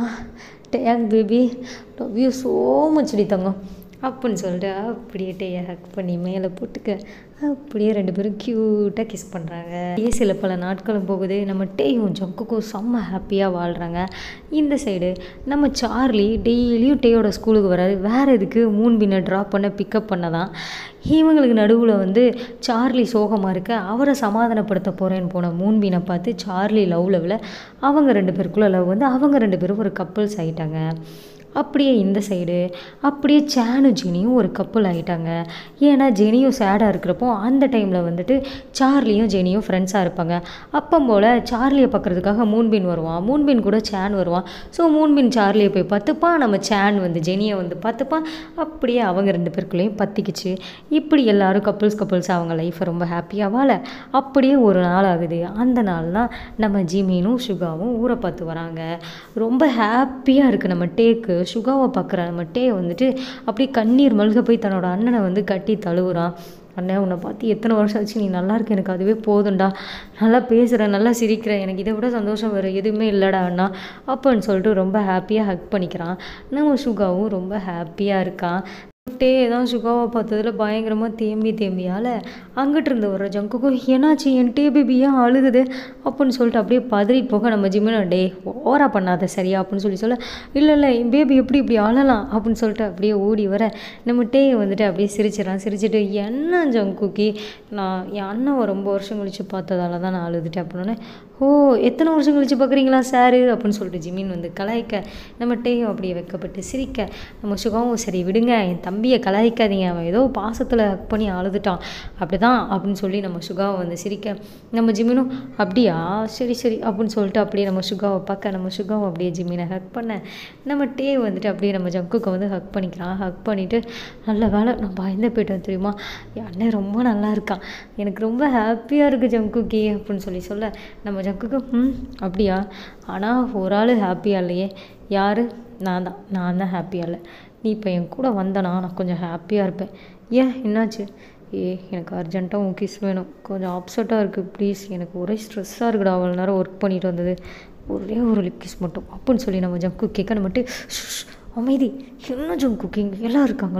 டேங் baby love you so much டி தங்கம் அப்படின்னு சொல்லிட்டு அப்படியே டேயை ஹக் பண்ணி மேலே போட்டுக்க அப்படியே ரெண்டு பேரும் க்யூட்டாக கிஸ் பண்ணுறாங்க ஏசியில் பல நாட்களும் போகுது நம்ம டேயும் ஜங்குக்கும் செம்ம ஹாப்பியாக வாழ்கிறாங்க இந்த சைடு நம்ம சார்லி டெய்லியும் டேயோட ஸ்கூலுக்கு வராது வேறு எதுக்கு மூன் பின்னை ட்ராப் பண்ண பிக்கப் பண்ண தான் இவங்களுக்கு நடுவில் வந்து சார்லி சோகமாக இருக்க அவரை சமாதானப்படுத்த போகிறேன்னு போன மூன்பினை பார்த்து சார்லி லவ் லெவலில் அவங்க ரெண்டு பேருக்குள்ள லவ் வந்து அவங்க ரெண்டு பேரும் ஒரு கப்புள்ஸ் ஆகிட்டாங்க அப்படியே இந்த சைடு அப்படியே சேனு ஜெனியும் ஒரு கப்புள் ஆகிட்டாங்க ஏன்னா ஜெனியும் சேடாக இருக்கிறப்போ அந்த டைமில் வந்துட்டு சார்லியும் ஜெனியும் ஃப்ரெண்ட்ஸாக இருப்பாங்க அப்போ போல் சார்லியை பார்க்குறதுக்காக மூன்பின் வருவான் மூன்பின் கூட சேன் வருவான் ஸோ மூன்பின் சார்லியை போய் பார்த்துப்பான் நம்ம சேன் வந்து ஜெனியை வந்து பார்த்துப்பான் அப்படியே அவங்க ரெண்டு பேருக்குள்ளேயும் பற்றிக்கிச்சு இப்படி எல்லாரும் கப்புள்ஸ் கப்புள்ஸ் அவங்க லைஃப்பை ரொம்ப ஹாப்பியாக வாழ அப்படியே ஒரு நாள் ஆகுது அந்த நாள் தான் நம்ம ஜிமினும் சுகாவும் ஊரை பார்த்து வராங்க ரொம்ப ஹாப்பியாக இருக்குது நம்ம டேக்கு சுகாவை பார்க்குற நம்ம டே வந்துட்டு அப்படியே கண்ணீர் மல்க போய் தன்னோட அண்ணனை வந்து கட்டி தழுவுறான் அண்ணன் உன்னை பார்த்து எத்தனை வருஷம் ஆச்சு நீ நல்லா இருக்க எனக்கு அதுவே போதும்டா நல்லா பேசுகிற நல்லா சிரிக்கிற எனக்கு இதை விட சந்தோஷம் வேறு எதுவுமே இல்லைடா அண்ணா அப்போன்னு சொல்லிட்டு ரொம்ப ஹாப்பியாக ஹக் பண்ணிக்கிறான் நம்ம சுகாவும் ரொம்ப ஹாப்பியாக இருக்கான் டே தான் சுகாவை பார்த்ததுல பயங்கரமாக தேம்பி தேம்பியால் அங்கிட்டு இருந்து வர ஜங்குக்கும் என்னாச்சு என் டே பேபி ஏன் அழுகுது அப்படின்னு சொல்லிட்டு அப்படியே பதறி போக நம்ம ஜிம்மினா டே ஓரா பண்ணாத சரியா அப்படின்னு சொல்லி சொல்ல இல்லை இல்லை என் பேபி எப்படி இப்படி அழலாம் அப்படின்னு சொல்லிட்டு அப்படியே ஓடி வர நம்ம டே வந்துட்டு அப்படியே சிரிச்சிடறான் சிரிச்சிட்டு என்ன ஜங்குக்கி நான் என் அண்ணாவை ரொம்ப வருஷம் கழிச்சு பார்த்ததால தான் நான் அழுதுட்டேன் அப்படின்னே ஓ எத்தனை வருஷம் கழிச்சு பார்க்குறீங்களா சாரு அப்படின்னு சொல்லிட்டு ஜிமின் வந்து கலாய்க்க நம்ம டேயும் அப்படியே வைக்கப்பட்டு சிரிக்க நம்ம சுகாவும் சரி விடுங்க என் தம்பியை கலாய்க்காதீங்க அவன் ஏதோ பாசத்தில் ஹக் பண்ணி அழுதுட்டான் அப்படி தான் அப்படின்னு சொல்லி நம்ம சுகாவை வந்து சிரிக்க நம்ம ஜிமினும் அப்படியா சரி சரி அப்படின்னு சொல்லிட்டு அப்படியே நம்ம சுகாவை பார்க்க நம்ம சுகாவை அப்படியே ஜிமினை ஹக் பண்ண நம்ம டே வந்துட்டு அப்படியே நம்ம ஜங்குக்கு வந்து ஹக் பண்ணிக்கிறான் ஹக் பண்ணிவிட்டு நல்ல வேலை நான் பயந்து போயிட்டேன் தெரியுமா என் அண்ணன் ரொம்ப நல்லா இருக்கான் எனக்கு ரொம்ப ஹாப்பியாக இருக்குது ஜங்குக்கி அப்படின்னு சொல்லி சொல்ல நம்ம ஜங்குக்கு ம் அப்படியா ஆனால் ஒரு ஆள் ஹாப்பியாக இல்லையே யார் நான் தான் நான் தான் ஹாப்பியாக இல்லை நீ இப்போ என் கூட வந்தனா நான் கொஞ்சம் ஹாப்பியாக இருப்பேன் ஏன் என்னாச்சு ஏ எனக்கு அர்ஜென்ட்டாக உன் கிஸ் வேணும் கொஞ்சம் அப்செட்டாக இருக்குது ப்ளீஸ் எனக்கு ஒரே ஸ்ட்ரெஸ்ஸாக இருக்குடா அவ்வளோ நேரம் ஒர்க் பண்ணிட்டு வந்தது ஒரே ஒரு லிப் கிஸ் மட்டும் அப்படின்னு சொல்லி நம்ம ஜங்கு கேட்க மட்டும் அமைதி என்ன ஜங்கு குக்கிங் எல்லாம் இருக்காங்களே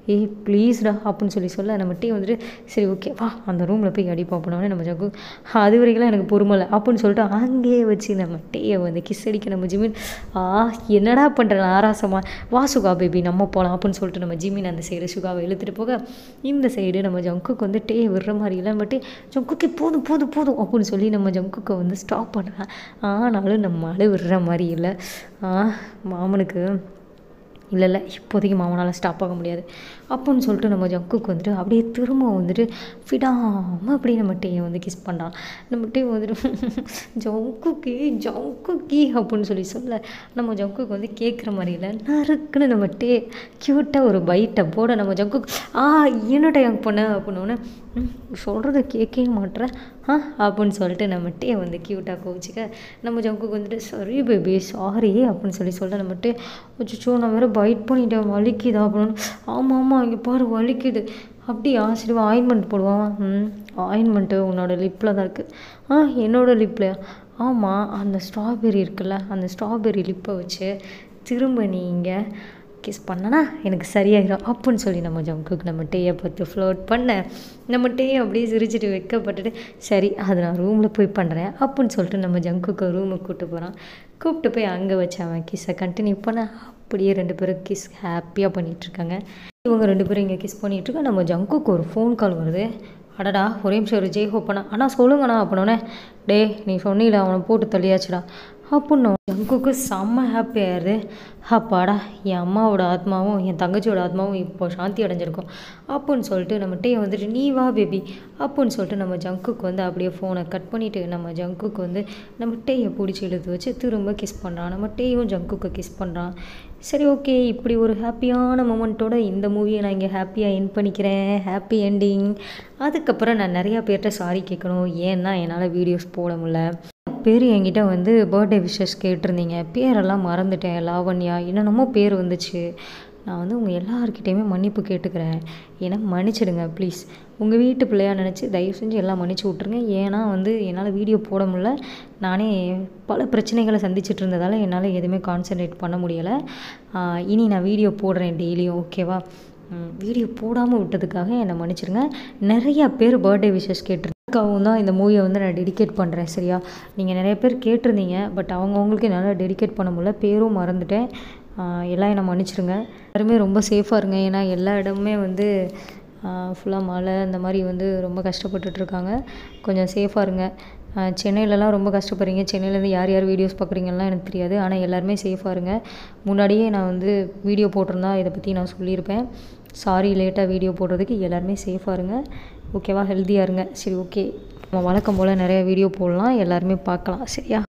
ஏய் ப்ளீஸ்டா அப்படின்னு சொல்லி சொல்ல நம்ம டீ வந்துட்டு சரி ஓகே வா அந்த ரூமில் போய் அடி பார்ப்போனே நம்ம ஜங்கு அது வரைக்கும் எனக்கு பொறுமை இல்லை அப்படின்னு சொல்லிட்டு அங்கேயே வச்சு நம்ம டீயை வந்து கிஸ் அடிக்க நம்ம ஜிமின் ஆ என்னடா பண்ணுறேன் ஆராசமா வா சுகா பேபி நம்ம போகலாம் அப்படின்னு சொல்லிட்டு நம்ம ஜிமின் அந்த சைடு சுகாவை இழுத்துட்டு போக இந்த சைடு நம்ம ஜங்குக்கு வந்து டே விடுற மாதிரி இல்லை நம்ம டே ஜங்குக்கு போதும் போதும் போதும் அப்படின்னு சொல்லி நம்ம ஜங்குக்கை வந்து ஸ்டாப் பண்ணுறேன் ஆனாலும் நம்ம ஆளு விடுற மாதிரி இல்லை ஆ மாமனுக்கு இல்லை இல்லை இப்போதைக்கு மாமனால் ஸ்டாப் ஆக முடியாது அப்படின்னு சொல்லிட்டு நம்ம ஜங்குக்கு வந்துட்டு அப்படியே திரும்ப வந்துட்டு விடாமல் அப்படியே நம்ம டேயை வந்து கிஸ் பண்ணுறான் நம்ம டே வந்துட்டு ஜங்குக்கி ஜங்குக்கி அப்படின்னு சொல்லி சொல்ல நம்ம ஜங்குக்கு வந்து கேட்குற மாதிரி இல்லை நறுக்குன்னு நம்ம டே க்யூட்டாக ஒரு பைட்டை போட நம்ம ஜங்குக்கு ஆ என்னடா என் பொண்ணு அப்படின்னோடனே சொல்கிறத கேட்கவே மாட்டேற ஆ அப்படின்னு சொல்லிட்டு நம்ம டே வந்து க்யூட்டாக கோவிச்சிக்க நம்ம ஜங்குக்கு வந்துட்டு சரி பேபி சாரி அப்படின்னு சொல்லி சொல்ல நம்ம டே அச்சோ நான் வேறு பைட் பண்ணிட்டேன் வலிக்குதா அப்படின்னு ஆமாம் ஆமாம் இங்கே பாரு வலிக்குது அப்படியா சரி ஆயின்மெண்ட் போடுவான் ம் ஆயின்மெண்ட்டு உன்னோட லிப்பில் தான் இருக்குது ஆ என்னோட லிப்லையா ஆமாம் அந்த ஸ்ட்ராபெரி இருக்குல்ல அந்த ஸ்ட்ராபெரி லிப்பை வச்சு திரும்ப நீங்கள் கிஸ் பண்ணனா எனக்கு சரியாயிடும் அப்படின்னு சொல்லி நம்ம ஜங்குக்கு நம்ம டேயை பார்த்து ஃப்ளோட் பண்ண நம்ம டேயை அப்படியே சிரிச்சிட்டு வைக்கப்பட்டுட்டு சரி அதை நான் ரூமில் போய் பண்ணுறேன் அப்படின்னு சொல்லிட்டு நம்ம ஜங்குக்கு ரூமுக்கு கூப்பிட்டு போகிறான் கூப்பிட்டு போய் அங்கே வச்சு அவன் கிஸ்ஸை கண்டினியூ பண்ண அப்படியே ரெண்டு பேரும் கிஸ் ஹாப்பியாக பண்ணிகிட்ருக்காங்க இவங்க ரெண்டு பேரும் இங்கே கிஸ் பண்ணிகிட்ருக்கோம் நம்ம ஜங்குக்கு ஒரு ஃபோன் கால் வருது அடடா ஒரே நிமிஷம் ஒரு ஜெய் ஹோப்பண்ணா அண்ணா சொல்லுங்கண்ணா அப்படின்னே டே நீ சொன்னீல அவனை போட்டு தள்ளியாச்சுடா அப்படின்னு ஜங்குக்கு செம்ம ஹாப்பி ஆயிடுது அப்பாடா என் அம்மாவோட ஆத்மாவும் என் தங்கச்சியோட ஆத்மாவும் இப்போ சாந்தி அடைஞ்சிருக்கும் அப்படின்னு சொல்லிட்டு நம்ம டே வந்துட்டு நீ வா பேபி அப்படின்னு சொல்லிட்டு நம்ம ஜங்குக்கு வந்து அப்படியே ஃபோனை கட் பண்ணிவிட்டு நம்ம ஜங்குக்கு வந்து நம்ம டேயை பிடிச்சி இழுத்து வச்சு திரும்ப கிஸ் பண்ணுறான் நம்ம டேயும் ஜங்குக்கு கிஸ் பண்ணுறான் சரி ஓகே இப்படி ஒரு ஹாப்பியான மூமெண்ட்டோட இந்த மூவியை நான் இங்கே ஹாப்பியாக என் பண்ணிக்கிறேன் ஹாப்பி என்டிங் அதுக்கப்புறம் நான் நிறையா பேர்கிட்ட சாரி கேட்கணும் ஏன்னா என்னால் வீடியோஸ் போட முடியல பேர் என்கிட்ட வந்து பர்த்டே விஷஸ் கேட்டிருந்தீங்க பேரெல்லாம் மறந்துட்டேன் லாவண்யா என்னென்னமோ பேர் வந்துச்சு நான் வந்து உங்கள் எல்லாருக்கிட்டேயுமே மன்னிப்பு கேட்டுக்கிறேன் ஏன்னா மன்னிச்சிடுங்க ப்ளீஸ் உங்கள் வீட்டு பிள்ளையா நினச்சி தயவு செஞ்சு எல்லாம் மன்னிச்சு விட்ருங்க ஏன்னா வந்து என்னால் வீடியோ போட முடியல நானே பல பிரச்சனைகளை சந்திச்சிட்டு இருந்ததால் என்னால் எதுவுமே கான்சென்ட்ரேட் பண்ண முடியலை இனி நான் வீடியோ போடுறேன் டெய்லியும் ஓகேவா வீடியோ போடாமல் விட்டதுக்காக என்னை மன்னிச்சிடுங்க நிறையா பேர் பர்த்டே விஷஸ் கேட்டிருக்காவும் தான் இந்த மூவியை வந்து நான் டெடிகேட் பண்ணுறேன் சரியா நீங்கள் நிறைய பேர் கேட்டிருந்தீங்க பட் அவங்கவுங்களுக்கு என்னால் டெடிகேட் பண்ண முடியல பேரும் மறந்துட்டேன் எல்லாம் என்னை மன்னிச்சிடுங்க எல்லாருமே ரொம்ப சேஃபாக இருங்க ஏன்னா எல்லா இடமுமே வந்து ஃபுல்லாக மழை இந்த மாதிரி வந்து ரொம்ப கஷ்டப்பட்டுட்ருக்காங்க கொஞ்சம் சேஃபாக இருங்க சென்னையிலலாம் ரொம்ப கஷ்டப்படுறீங்க சென்னையிலேருந்து யார் யார் வீடியோஸ் பார்க்குறீங்கலாம் எனக்கு தெரியாது ஆனால் எல்லாருமே சேஃபாக இருங்க முன்னாடியே நான் வந்து வீடியோ போட்டிருந்தா இதை பற்றி நான் சொல்லியிருப்பேன் சாரி லேட்டாக வீடியோ போடுறதுக்கு எல்லாருமே சேஃபாக இருங்க ஓகேவா ஹெல்த்தியாக இருங்க சரி ஓகே நம்ம வழக்கம் போல் நிறைய வீடியோ போடலாம் எல்லாருமே பார்க்கலாம் சரியா